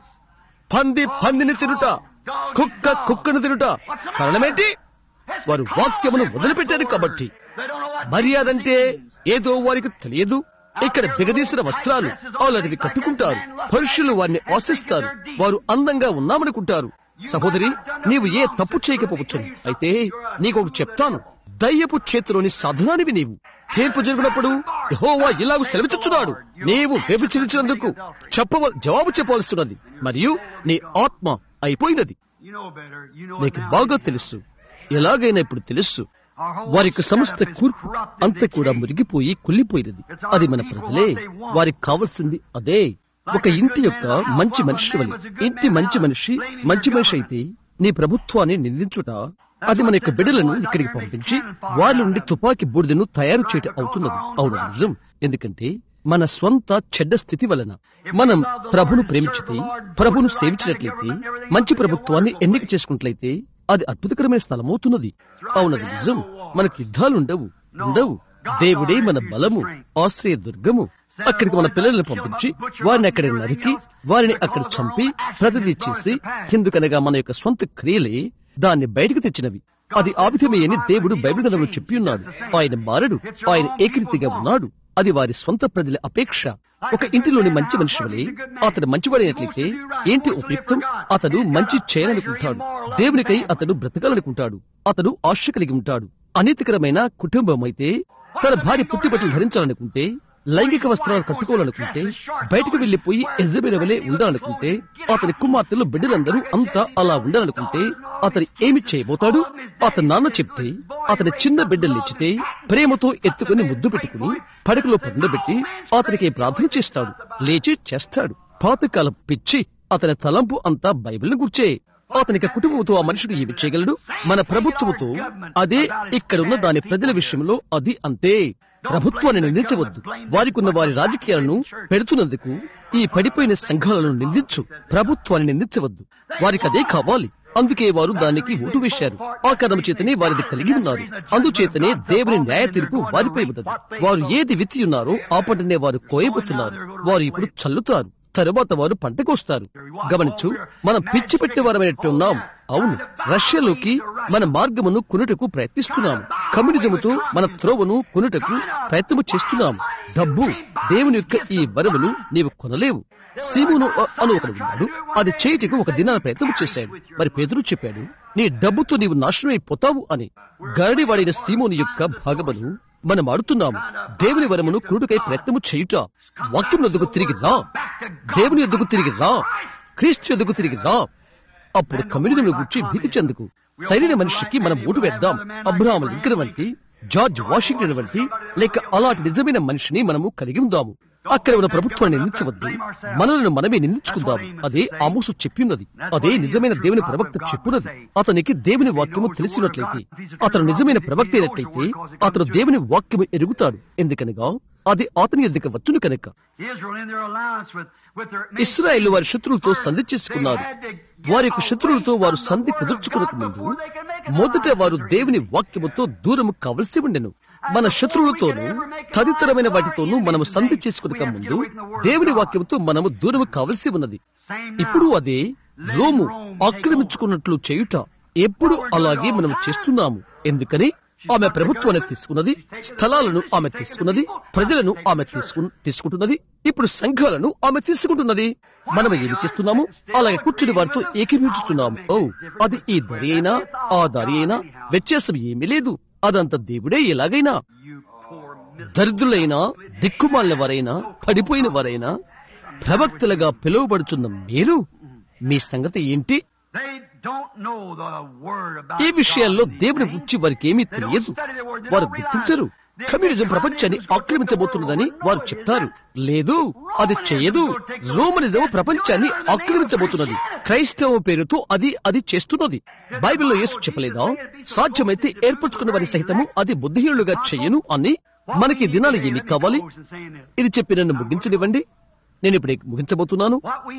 Speaker 1: పంది పందిని తినుట కుక్క కుక్కను తినుట కారణమేంటి వారు వాక్యమును వదిలిపెట్టారు కాబట్టి మర్యాదంటే ఏదో వారికి తెలియదు ఇక్కడ బిగదీసిన వస్త్రాలు అలాంటివి కట్టుకుంటారు పురుషులు వారిని ఆశిస్తారు వారు అందంగా ఉన్నామనుకుంటారు సహోదరి నీవు ఏ తప్పు చేయకపోవచ్చును అయితే నీకొకటి చెప్తాను దయ్యపు చేతిలోని సాధనానివి నీవు తీర్పు జరిగినప్పుడు యెహోవా ఇలాగ సెలవిచ్చుచున్నాడు నీవు వ్యభిచరించినందుకు చెప్పవ జవాబు చెప్పవలసినది మరియు నీ ఆత్మ అయిపోయినది
Speaker 2: You know better. You know it
Speaker 1: నీకు
Speaker 2: now.
Speaker 1: బాగా తెలుసు ఎలాగైనా ఇప్పుడు తెలుసు వారి యొక్క సమస్త కూర్పు అంతా కూడా మురిగిపోయి కుళ్ళిపోయినది అది మన ప్రజలే వారికి కావలసింది అదే ఒక ఇంటి యొక్క మంచి మనిషి వలె ఇంటి మంచి మనిషి మంచి మనిషి అయితే నీ ప్రభుత్వాన్ని నిందించుట అది మన యొక్క బిడ్డలను ఇక్కడికి పంపించి వారి నుండి తుపాకీ బూడిదను తయారు చేయటం అవుతున్నది అవును నిజం ఎందుకంటే మన స్వంత చెడ్డ స్థితి వలన మనం ప్రభును ప్రేమించితే ప్రభును సేవించినట్లయితే మంచి ప్రభుత్వాన్ని ఎన్నిక చేసుకున్నట్లయితే అది అద్భుతకరమైన స్థలమవుతున్నది అవునది నిజం మనకు యుద్ధాలు ఉండవు ఉండవు దేవుడే మన బలము ఆశ్రయ దుర్గము అక్కడికి మన పిల్లల్ని పంపించి వారిని అక్కడ నరికి వారిని అక్కడ చంపి ప్రతిదీ చేసి ఎందుకనగా మన యొక్క స్వంత క్రియలే దాన్ని బయటకు తెచ్చినవి అది ఆ విధమే అని దేవుడు బైబిల్ గ్రంథంలో చెప్పి ఉన్నాడు ఆయన మారడు ఆయన ఏకరీతిగా ఉన్నాడు అది వారి స్వంత ప్రజల అపేక్ష ఒక ఇంటిలోని మంచి మనిషి వలె అతడు మంచివాడైనట్లయితే ఏంటి ఉపయుక్తం అతడు మంచి చేయాలనుకుంటాడు దేవునికై అతడు బ్రతకాలనుకుంటాడు అతడు ఆశ కలిగి ఉంటాడు అనీతికరమైన కుటుంబం అయితే తన భార్య పుట్టిబట్టలు ధరించాలనుకుంటే లైంగిక వస్త్రాలు కట్టుకోవాలనుకుంటే బయటకు వెళ్లిపోయి ఎజబెల వలె ఉండాలనుకుంటే అతని కుమార్తెలు బిడ్డలందరూ అంతా అలా ఉండాలనుకుంటే అతను ఏమి చేయబోతాడు అతని నాన్న చెప్తే అతని చిన్న బిడ్డలు లేచితే ప్రేమతో ఎత్తుకుని ముద్దు పెట్టుకుని పడకలో పండబెట్టి అతనికి ప్రార్థన చేస్తాడు లేచి చేస్తాడు పాతకాలం పిచ్చి అతని తలంపు అంతా బైబిల్ని గుర్చే అతనికి కుటుంబంతో ఆ మనుషుడు ఏమి చేయగలడు మన ప్రభుత్వముతో అదే ఇక్కడున్న దాని ప్రజల విషయంలో అది అంతే ప్రభుత్వాన్ని నిందించవద్దు వారికున్న వారి రాజకీయాలను పెడుతున్నందుకు ఈ పడిపోయిన సంఘాలను నిందించు ప్రభుత్వాన్ని నిందించవద్దు వారికి అదే కావాలి అందుకే వారు దానికి ఓటు వేశారు ఆ కథం చేతనే వారిది కలిగి ఉన్నారు అందుచేతనే దేవుని న్యాయ తీర్పు వారిపై ఉన్నది వారు ఏది విత్తి ఉన్నారో ఆ పంటనే వారు కోయబోతున్నారు వారు ఇప్పుడు చల్లుతారు తరువాత వారు పంటకొస్తారు గమనించు మనం పిచ్చి పెట్టేవారమైనట్టు ఉన్నాం అవును రష్యాలోకి మన మార్గమును కొనుటకు ప్రయత్నిస్తున్నాం కమ్యూనిజముతో మన త్రోవను కొనుటకు ప్రయత్నము చేస్తున్నాం డబ్బు దేవుని యొక్క ఈ వరములు నీవు కొనలేవు సీమును అను ఒకడు ఉన్నాడు అది చేయుటకు ఒక దినాన ప్రయత్నం చేశాడు మరి పేదరు చెప్పాడు నీ డబ్బుతో నీవు నాశనమైపోతావు అని గరడివాడైన సీమోని యొక్క భాగమును మనం ఆడుతున్నాము దేవుని వరమును కురుడుకై ప్రయత్నము చేయుట వాక్యం ఎద్దుకు తిరిగి రా దేవుని ఎద్దుకు తిరిగి రా క్రీస్తు ఎద్దుకు తిరిగి రా అప్పుడు కమ్యూనిజంలో గురించి భీతి చెందుకు సరైన మనిషికి మనం ఓటు వేద్దాం అబ్రహాం లింకన్ వంటి జార్జ్ వాషింగ్టన్ వంటి లేక అలాంటి నిజమైన మనిషిని మనము కలిగి ఉందాము అక్కడ ఉన్న ప్రభుత్వాన్ని నిందించవద్దు మనలను మనమే నిందించుకుందాం అదే ఆమోసు చెప్పినది అదే నిజమైన దేవుని ప్రవక్త చెప్పున్నది అతనికి దేవుని వాక్యము తెలిసినట్లయితే అతను నిజమైన ప్రవక్త అయినట్లయితే అతను దేవుని వాక్యము ఎరుగుతాడు ఎందుకనగా అది అతని ఎద్దుకు వచ్చును కనుక
Speaker 2: Israel in their alliance with, with their
Speaker 1: Israel వారి శత్రువులతో సంధి చేసుకున్నారు వారి యొక్క శత్రువులతో వారు సంధి కుదుర్చుకునక ముందు మొదట వారు దేవుని వాక్యముతో దూరము కావలసి ఉండెను మన శత్రువులతోనూ తదితరమైన వాటితోనూ మనము సంధి చేసుకునక ముందు దేవుని వాక్యముతో మనము దూరము కావలసి ఉన్నది ఇప్పుడు అదే రోము ఆక్రమించుకున్నట్లు చేయుట ఎప్పుడు అలాగే మనం చేస్తున్నాము ఎందుకని ఆమె ప్రభుత్వాన్ని తీసుకున్నది స్థలాలను ఆమె తీసుకున్నది ప్రజలను ఆమె తీసుకు తీసుకుంటున్నది ఇప్పుడు సంఘాలను ఆమె తీసుకుంటున్నది మనం ఏమి చేస్తున్నాము అలాగే కూర్చుని వారితో ఏకీభవించుతున్నాము ఓ అది ఈ దారి అయినా ఆ దారి అయినా వ్యత్యాసం ఏమీ లేదు అదంత దేవుడే ఎలాగైనా దరిద్రులైనా దిక్కుమాలిన వారైనా పడిపోయిన వారైనా ప్రవక్తలుగా పిలువబడుచున్న మీరు మీ సంగతి ఏంటి
Speaker 2: They don't know the word about
Speaker 1: ఈ విషయాల్లో
Speaker 2: God.
Speaker 1: దేవుని గురించి వారికి ఏమీ తెలియదు వారు గుర్తించరు కమ్యూనిజం ప్రపంచాన్ని ఆక్రమించబోతున్నదని వారు చెప్తారు లేదు అది చేయదు రోమనిజం ప్రపంచాన్ని ఆక్రమించబోతున్నది క్రైస్తవం పేరుతో అది అది చేస్తున్నది బైబిల్లో యేసు చెప్పలేదా సాధ్యమైతే ఏర్పరచుకున్న వారి సహితము అది బుద్ధిహీనులుగా చెయ్యను అని మనకి ఈ దినాలు ఏమి కావాలి ఇది చెప్పి నన్ను ముగించనివ్వండి నేను ఇప్పుడు ముగించబోతున్నాను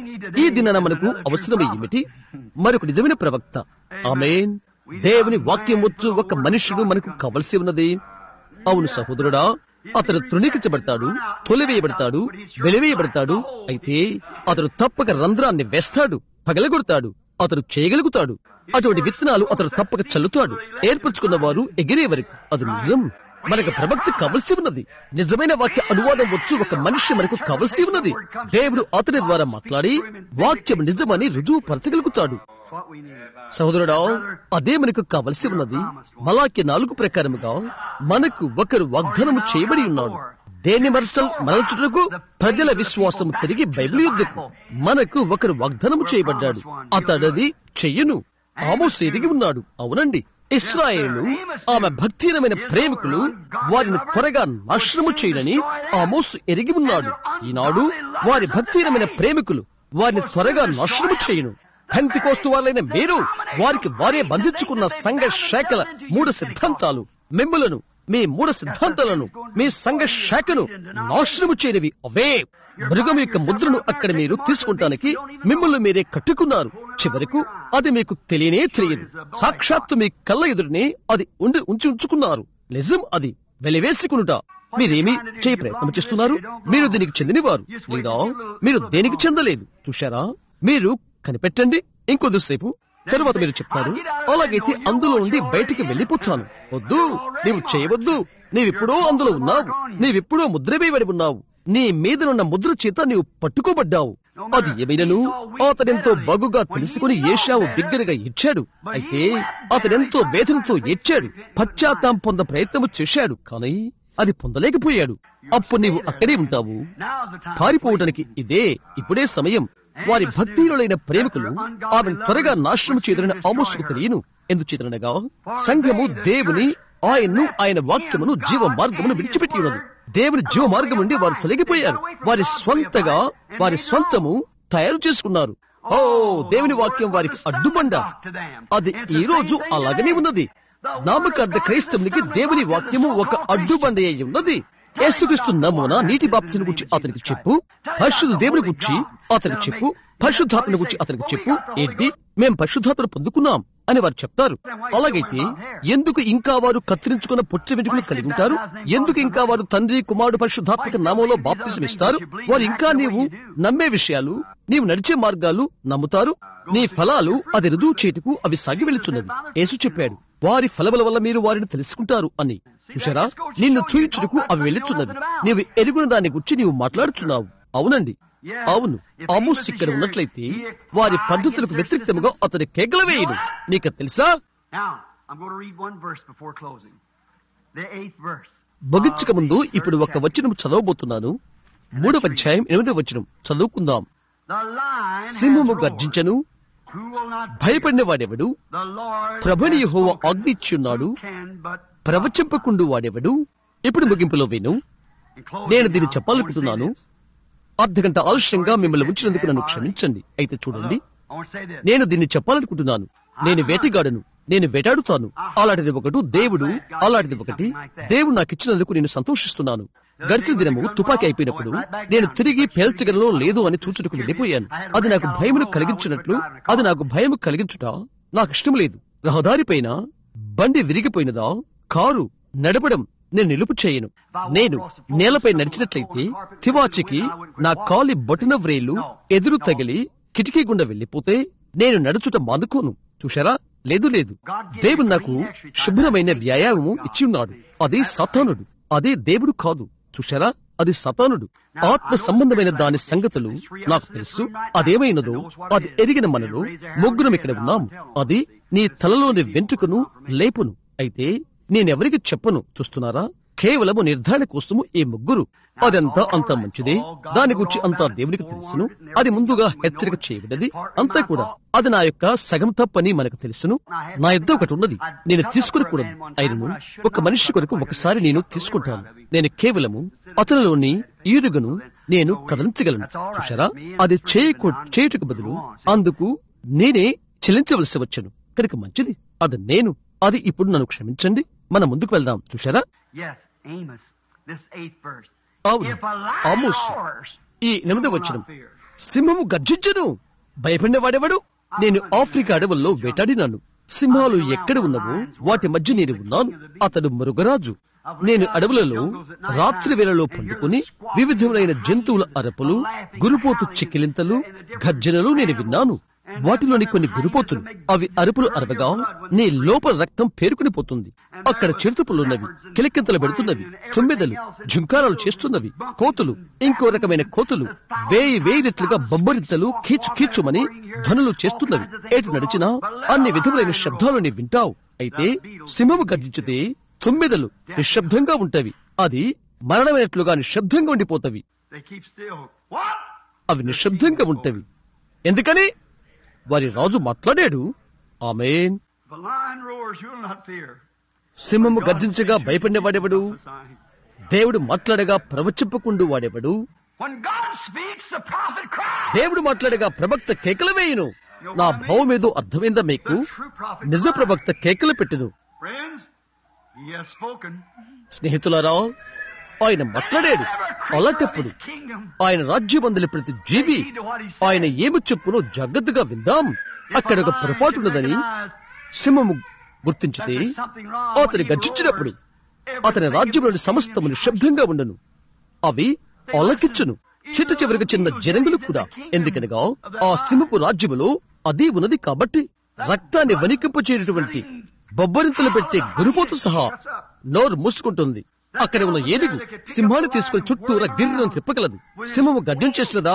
Speaker 1: ఈ దినాన మనకు అవసరం ఏమిటి మరొక నిజమైన ప్రవక్త ఆమెన్ దేవుని వాక్యం వచ్చు ఒక మనుషుడు మనకు కావలసి ఉన్నది అవును సహోదరుడా అతడు తృణీకరించబడతాడు తొలివేయబడతాడు వెలివేయబడతాడు అయితే అతడు తప్పక రంధ్రాన్ని వేస్తాడు పగలగొడతాడు అతడు చేయగలుగుతాడు అటువంటి విత్తనాలు అతడు తప్పక చల్లుతాడు ఏర్పరచుకున్న వారు ఎగిరే వరకు అది నిజం మనకు ప్రవక్త కావలసి ఉన్నది నిజమైన వాక్య అనువాదం వచ్చు ఒక మనిషి మనకు కావలసి ఉన్నది దేవుడు అతని ద్వారా మాట్లాడి వాక్యం నిజమని రుజువు పరచగలుగుతాడు సహోదరుడా అదే మనకు కావలసి ఉన్నది మలాకి నాలుగు ప్రకారముగా మనకు ఒకరు వాగ్దానము చేయబడి ఉన్నాడు దేని మరచల్ మరల్చుటకు ప్రజల విశ్వాసం తిరిగి బైబిల్ యుద్ధకు మనకు ఒకరు వాగ్దానము చేయబడ్డాడు అతడది చెయ్యను ఆమోస్ ఎరిగి ఉన్నాడు అవునండి ఇస్రాయేలు ఆమె భక్తిహీనమైన ప్రేమికులు వారిని త్వరగా నాశనము చేయనని ఆమోస్ ఎరిగి ఉన్నాడు ఈనాడు వారి భక్తిహీనమైన ప్రేమికులు వారిని త్వరగా నాశనము చేయను పెంతికోస్తు వాళ్ళైన మీరు వారికి వారే బంధించుకున్న సంఘ శాఖల మూడు సిద్ధాంతాలు మిమ్ములను మీ మూడు సిద్ధాంతాలను మీ సంఘ శాఖను నాశనము చేయనివి అవే మృగం యొక్క ముద్రను అక్కడ మీరు తీసుకుంటానికి మిమ్మల్ని మీరే కట్టుకున్నారు చివరకు అది మీకు తెలియనే తెలియదు సాక్షాత్తు మీ కళ్ళ ఎదురునే అది ఉండి ఉంచి ఉంచుకున్నారు నిజం అది వెలివేసుకునుట మీరేమి చేయ ప్రయత్నం చేస్తున్నారు మీరు దీనికి చెందినవారు లేదా మీరు దేనికి చెందలేదు చూశారా మీరు కనిపెట్టండి ఇంకొద్దిసేపు తరువాత మీరు చెప్తారు అలాగైతే అందులో నుండి బయటికి వెళ్ళిపోతాను వద్దు నీవు చేయవద్దు నీవిప్పుడో అందులో ఉన్నావు నీవిప్పుడో ముద్ర వేయబడి ఉన్నావు నీ మీదనున్న ముద్ర చేత నీవు పట్టుకోబడ్డావు అది ఏమైనను అతడెంతో బగుగా తెలుసుకుని ఏషావు బిగ్గరగా ఇచ్చాడు అయితే అతడెంతో వేదనతో ఏడ్చాడు పశ్చాత్తాం పొంద ప్రయత్నము చేశాడు కానీ అది పొందలేకపోయాడు అప్పుడు నీవు అక్కడే ఉంటావు పారిపోవటానికి ఇదే ఇప్పుడే సమయం వారి భక్తిహీనులైన ప్రేమికులు ఆమెను త్వరగా నాశనం చేదరని ఆమోసుకు తెలియను ఎందుచేతనగా సంఘము దేవుని ఆయన్ను ఆయన వాక్యమును జీవ మార్గమును విడిచిపెట్టి ఉన్నది దేవుని జీవ మార్గం నుండి వారు తొలగిపోయారు వారి స్వంతగా వారి స్వంతము తయారు చేసుకున్నారు ఓ దేవుని వాక్యం వారికి అడ్డుబండ అది ఈ రోజు అలాగనే ఉన్నది నామకార్థ క్రైస్తవునికి దేవుని వాక్యము ఒక అడ్డుబండ అయి ఉన్నది యేసుక్రీస్తు నమూనా నీటి బాప్తిని గురించి అతనికి చెప్పు పరిశుద్ధ దేవుని గురించి అతనికి చెప్పు పరిశుద్ధాత్మని గురించి అతనికి చెప్పు ఏంటి మేం పరిశుద్ధాత్మను పొందుకున్నాం అని వారు చెప్తారు అలాగైతే ఎందుకు ఇంకా వారు కత్తిరించుకున్న పుట్టిన వెంట్రుకలు కలిగి ఉంటారు ఎందుకు ఇంకా వారు తండ్రి కుమారుడు పరిశుద్ధాత్మక నామంలో బాప్తిసం ఇస్తారు వారు ఇంకా నీవు నమ్మే విషయాలు నీవు నడిచే మార్గాలు నమ్ముతారు నీ ఫలాలు అది రుజువు చేటుకు అవి సాగి వెళుచున్నవి యేసు చెప్పాడు వారి ఫలముల వల్ల మీరు వారిని తెలుసుకుంటారు అని చూశారా నిన్ను చూయించుటకు అవి వెళ్ళుచున్నవి నీవు ఎరుగున దాని గురించి నీవు మాట్లాడుచున్నావు అవునండి అవును ఆమోస్ ఇక్కడ ఉన్నట్లయితే వారి పద్ధతులకు వ్యతిరేక్తముగా అతని కేకలు వేయడు నీకు తెలుసా
Speaker 2: Now, I'm going to read one verse before closing. The eighth verse.
Speaker 1: ముగించక ముందు ఇప్పుడు ఒక వచనం చదవబోతున్నాను మూడవ అధ్యాయం ఎనిమిదవ వచనం చదువుకుందాం
Speaker 2: The lion has
Speaker 1: సింహము
Speaker 2: roared.
Speaker 1: గర్జించను
Speaker 2: Who will not fear?
Speaker 1: భయపడిన వాడెవడు
Speaker 2: The Lord
Speaker 1: ప్రభుని
Speaker 2: has
Speaker 1: Jehovah
Speaker 2: spoken.
Speaker 1: ఆజ్ఞిచ్చున్నాడు
Speaker 2: Who can but
Speaker 1: ప్రవచింపకుండు వాడెవడు ఇప్పుడు ముగింపులో విను
Speaker 2: In closing
Speaker 1: నేను దీన్ని
Speaker 2: now,
Speaker 1: చెప్పాలనుకుంటున్నాను
Speaker 2: I want to say
Speaker 1: అర్ధగంట ఆలస్యంగా మిమ్మల్ని ఉంచినందుకు నన్ను క్షమించండి అయితే
Speaker 2: this.
Speaker 1: చూడండి
Speaker 2: I want to say this.
Speaker 1: నేను దీన్ని చెప్పాలనుకుంటున్నాను నేను వేటగాడను నేను వేటాడుతాను అలాంటిది ఒకటి దేవుడు అలాంటిది ఒకటి దేవుడు నాకు ఇచ్చినందుకు నేను సంతోషిస్తున్నాను గడిచిన దినము తుపాకీ అయిపోయినప్పుడు నేను తిరిగి పేల్చగలలో లేదు అని చూచుటకు వెళ్ళిపోయాను అది నాకు భయమును కలిగించినట్లు అది నాకు భయము కలిగించుట నాకు ఇష్టం లేదు రహదారిపైన బండి విరిగిపోయినదా కారు నడపడం నేను నిలుపు చేయను నేను నేలపై నడిచినట్లయితే తివాచికి నా కాలి బొటన వ్రేలు ఎదురు తగిలి కిటికీ గుండా వెళ్ళిపోతే నేను నడుచుట మానుకోను చూశారా లేదు లేదు దేవుడు నాకు శుభ్రమైన వ్యాయామము ఇచ్చి ఉన్నాడు అది సతానుడు అదే దేవుడు కాదు చూశారా అది సతానుడు ఆత్మ సంబంధమైన దాని సంగతులు నాకు తెలుసు అదేమైనదో అది ఎరిగిన మనలో ముగ్గురం ఇక్కడ ఉన్నాం అది నీ తలలోని వెంట్రుకను లేపును అయితే నేనెవరికి చెప్పను చూస్తున్నారా కేవలము నిర్ధారణ కోసము ఈ ముగ్గురు అదంతా అంత మంచిదే దాని గురించి అంతా దేవునికి తెలుసును అది ముందుగా హెచ్చరిక చేయబడ్డది అంతా కూడా అది నా యొక్క సగం తప్పని మనకు తెలుసును నా యుద్ధ ఒకటి ఉన్నది నేను తీసుకునకూడదు అయినను ఒక మనిషి కొరకు ఒకసారి నేను తీసుకుంటాను నేను కేవలము అతనిలోని ఈరుగను నేను కదలించగలను చూసారా అది చేయకు చేయుటకు బదులు అందుకు నేనే చెల్లించవలసి వచ్చను కనుక మంచిది అది నేను అది ఇప్పుడు నన్ను క్షమించండి మనం ముందుకు వెళ్దాం చూసారా
Speaker 2: Yes, Amos, this eighth verse.
Speaker 1: అవును
Speaker 2: If a lion
Speaker 1: Amos
Speaker 2: roars,
Speaker 1: ఈ ఎనిమిది వచ్చిన సింహము గర్జించను భయపడినవాడెవడు నేను ఆఫ్రికా అడవుల్లో వేటాడినాను సింహాలు ఎక్కడ ఉన్నవో వాటి మధ్య నేను ఉన్నాను అతడు మృగరాజు నేను అడవులలో రాత్రి వేళలో పండుకుని వివిధములైన జంతువుల అరపులు గురుపోతు చిక్కిలింతలు గర్జనలు నేను విన్నాను వాటిలోని కొన్ని గురిపోతులు అవి అరుపులు అరవగా నీ లోపల రక్తం పేరుకుని పోతుంది అక్కడ చిరుతుపులున్నవి కిలకింతలు పెడుతున్నవి తొమ్మిదలు జుంకారాలు చేస్తున్నవి కోతులు ఇంకో రకమైన కోతులు వేయి వేయి రెట్లుగా బొబ్బరింతలు కీచు కీచుమని ధనులు చేస్తున్నవి ఏటు నడిచినా అన్ని విధములైన శబ్దాలు నీ వింటావు అయితే సింహము గర్జించితే తొమ్మిదలు నిశ్శబ్దంగా ఉంటవి అది మరణమైనట్లుగా నిశ్శబ్దంగా ఉండిపోతవి
Speaker 2: They keep still. What?
Speaker 1: అవి నిశ్శబ్దంగా ఉంటవి ఎందుకని వారి రాజు మాట్లాడాడు amen
Speaker 2: If a lion roars, you'll not fear.
Speaker 1: సింహము గర్జించగా భయపడినవాడెవడు దేవుడు మాట్లాడగా ప్రవచింపకుండు వాడెవడు
Speaker 2: When God speaks, the prophet cries.
Speaker 1: దేవుడు మాట్లాడగా ప్రవక్త కేకలు వేయును నా భావం ఏదో అర్థమైందా మీకు
Speaker 2: The true prophet
Speaker 1: నిజ
Speaker 2: cries.
Speaker 1: ప్రవక్త కేకలు పెట్టును
Speaker 2: Friends, he has spoken.
Speaker 1: స్నేహితులారా ఆయన మాట్లాడాడు అలాంటప్పుడు
Speaker 2: Kingdom.
Speaker 1: ఆయన రాజ్యమందలి ప్రతి జీవి ఆయన ఏమి చెప్పునో జాగ్రత్తగా విందాం అక్కడ ఒక పొరపాటున్నదని సింహము గుర్తించితే అతని గర్జించినప్పుడు అతని రాజ్యంలోని సమస్తమును శబ్దంగా ఉండను అవి అలకించును చిట్ట చివరికి చిన్న జనంగులు కూడా ఎందుకనగా ఆ సింహపు రాజ్యములో అది ఉన్నది కాబట్టి రక్తాన్ని వణికింపచేటటువంటి బొబ్బరింతలు పెట్టే గురిపోతు సహా నోరు మూసుకుంటుంది అక్కడ ఉన్న ఏనుగు సింహాన్ని తీసుకుని చుట్టూరా గిర్రను తిప్పగలదు సింహము గడ్డం చేసినదా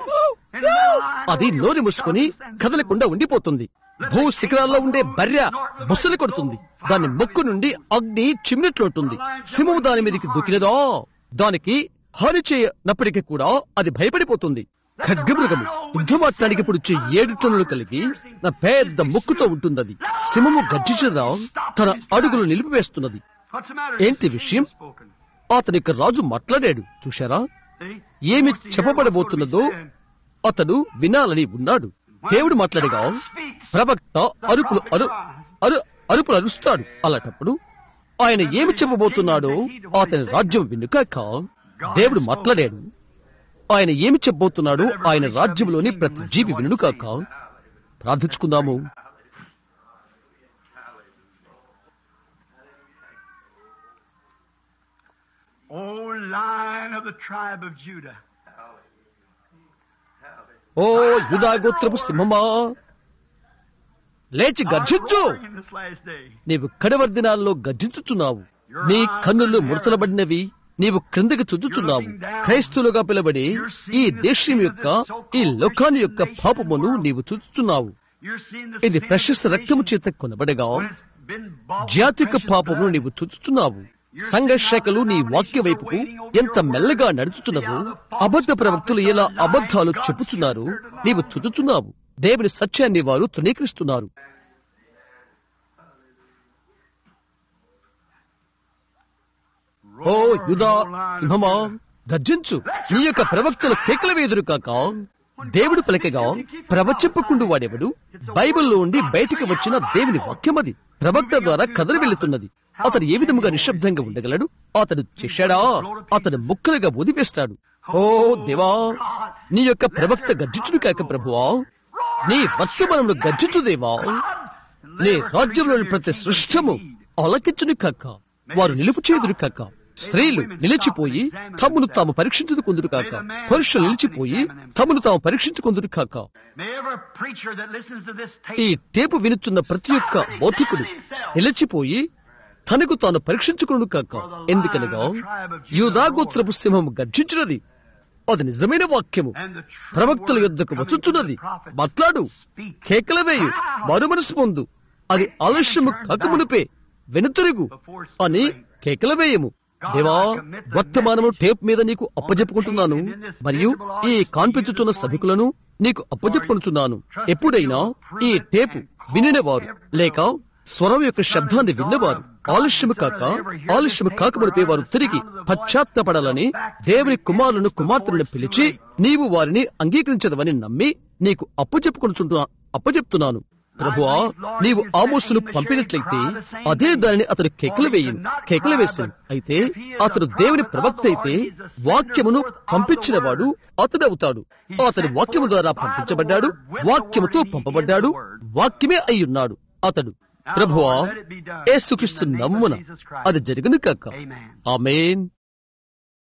Speaker 1: అది నోరు మూసుకొని కదలకుండా ఉండిపోతుంది భూ శిఖరాల్లో ఉండే బర్రె బుస్సలు కొడుతుంది దాని ముక్కు నుండి అగ్ని చిమ్మినట్లుంటుంది సింహము దాని మీదకి దూకినదా దానికి హాని చేయనప్పటికీ కూడా అది భయపడిపోతుంది ఖడ్గమృగము యుద్ధమాటానికి పుడిచే ఏడు టన్నులు కలిగి నా పెద్ద ముక్కుతో ఉంటుంది అది సింహము గర్జించదా తన అడుగులు నిలిపివేస్తున్నది
Speaker 2: What's the matter?
Speaker 1: ఏంటి విషయం
Speaker 2: Spoken.
Speaker 1: అతని యొక్క రాజు మాట్లాడాడు చూశారా
Speaker 2: See?
Speaker 1: ఏమి చెప్పబడబోతున్నదో అతడు వినాలని ఉన్నాడు దేవుడు మాట్లాడగా ప్రవక్త అరుపులు అరు అరు అరుపులు అరుస్తాడు అలాంటప్పుడు ఆయన ఏమి చెప్పబోతున్నాడో అతని రాజ్యం వినుకాక దేవుడు మాట్లాడాడు ఆయన ఏమి చెప్పబోతున్నాడో ఆయన రాజ్యంలోని ప్రతి జీవి వినుకాక ప్రార్థించుకుందాము
Speaker 2: O lion of the tribe of Judah.
Speaker 1: ఓ యుధాగోత్రపు సింహమా లేచి గర్జించు
Speaker 2: Roaring in this last day.
Speaker 1: నీవు కడవరి దినాల్లో గర్జించుచున్నావు నీ కన్నులు ముడతలబడినవి నీవు క్రిందకి చుచ్చుచున్నావు క్రైస్తులుగా పిలబడి ఈ దేశం యొక్క ఈ లోకాన్ని యొక్క పాపమును నీవు చూచుచున్నావు
Speaker 2: You're seeing the
Speaker 1: ఇది
Speaker 2: sin
Speaker 1: ప్రశస్త
Speaker 2: of the
Speaker 1: రక్తము
Speaker 2: nation
Speaker 1: చేత కొనబడగా
Speaker 2: when it's been bought with
Speaker 1: జాతిక
Speaker 2: precious
Speaker 1: పాపమును
Speaker 2: blood.
Speaker 1: నీవు చూచుచున్నావు సంఘర్షకలు నీ వాక్య వైపుకు ఎంత మెల్లగా నడుచుచున్నవు అబద్ధ ప్రవక్తులు ఎలా అబద్ధాలు చెప్పుచున్నారు నీవు చుచుచున్నావు దేవుని సత్యాన్ని వారు తృణీకరిస్తున్నారు ఓ యుధా సింహమా గర్జించు నీ యొక్క ప్రవక్తలు కేకల వేదురు కాక దేవుడు పలికగా ప్రవచింపకుండు వాడెవడు బైబిల్లో ఉండి బయటికి వచ్చిన దేవుని వాక్యమది ప్రవక్త ద్వారా కదలి వెళుతున్నది అతడు ఏ విధముగా నిశ్శబ్దంగా ఉండగలడు అతడు చేశాడా అతడు ముక్కలుగా ఊదివేస్తాడు ఓ దేవా నీ యొక్క ప్రవక్త గర్జించుడు కాక ప్రభువా నీ వర్తమానంలో గర్జించు దేవా నీ రాజ్యంలోని ప్రతి సృష్టము అలకించును కాక వారు నిలుపు చేదురు కాక స్త్రీలు నిలిచిపోయి తమను తాము పరీక్షించుకుందురు కాక పురుషులు నిలిచిపోయి తమను తాము పరీక్షించుకుందురు కాక
Speaker 2: May every preacher that listens to this
Speaker 1: ఈ
Speaker 2: tape
Speaker 1: టేపు వినుచున్న ప్రతి ఒక్క బౌద్ధికుడు నిలిచిపోయి తనకు తాను పరీక్షించుకును కాక ఎందుకనగా యూదాగోత్రపు సింహము గర్జించినది అది నిజమైన వాక్యము
Speaker 2: and the true
Speaker 1: ప్రవక్తల
Speaker 2: word
Speaker 1: యుద్ధకు
Speaker 2: coming
Speaker 1: వచ్చుచున్నది
Speaker 2: from the prophets.
Speaker 1: మాట్లాడు
Speaker 2: Speak.
Speaker 1: కేకల వేయు మరుమనసు పొందు అది ఆలస్యము కాకమునిపే వెనుతిరుగు అని కేకల వేయము దేవా వర్తమానము టేప్ మీద నీకు అప్పజెప్పుకుంటున్నాను మరియు ఈ కాన్పించుచున్న సభికులను నీకు అప్పజెప్పుకుంటున్నాను ఎప్పుడైనా ఈ టేపు వినినవారు లేక స్వరం యొక్క శబ్దాన్ని విన్నవారు ఆలస్యము కాక ఆలస్యము కాకమునిపై వారు తిరిగి పశ్చాత్తపడాలని దేవుని కుమారులను కుమార్తెలను పిలిచి నీవు వారిని అంగీకరించదవని నమ్మి నీకు అప్పచెప్పుకుంటున్నా అప్పచెప్తున్నాను ప్రభువా నీవు ఆమోసును పంపినట్లయితే అదే దానిని అతడు కేకలు వేయను కేకలు వేసాను అయితే అతడు దేవుని ప్రవక్త అయితే వాక్యమును పంపించిన వాడు అతడవుతాడు అతడు వాక్యము ద్వారా పంపించబడ్డాడు వాక్యముతో పంపబడ్డాడు వాక్యమే అయ్యున్నాడు అతడు ప్రభువా యేసుక్రీస్తు నమ్మున అది జరుగును కాక ఆమేన్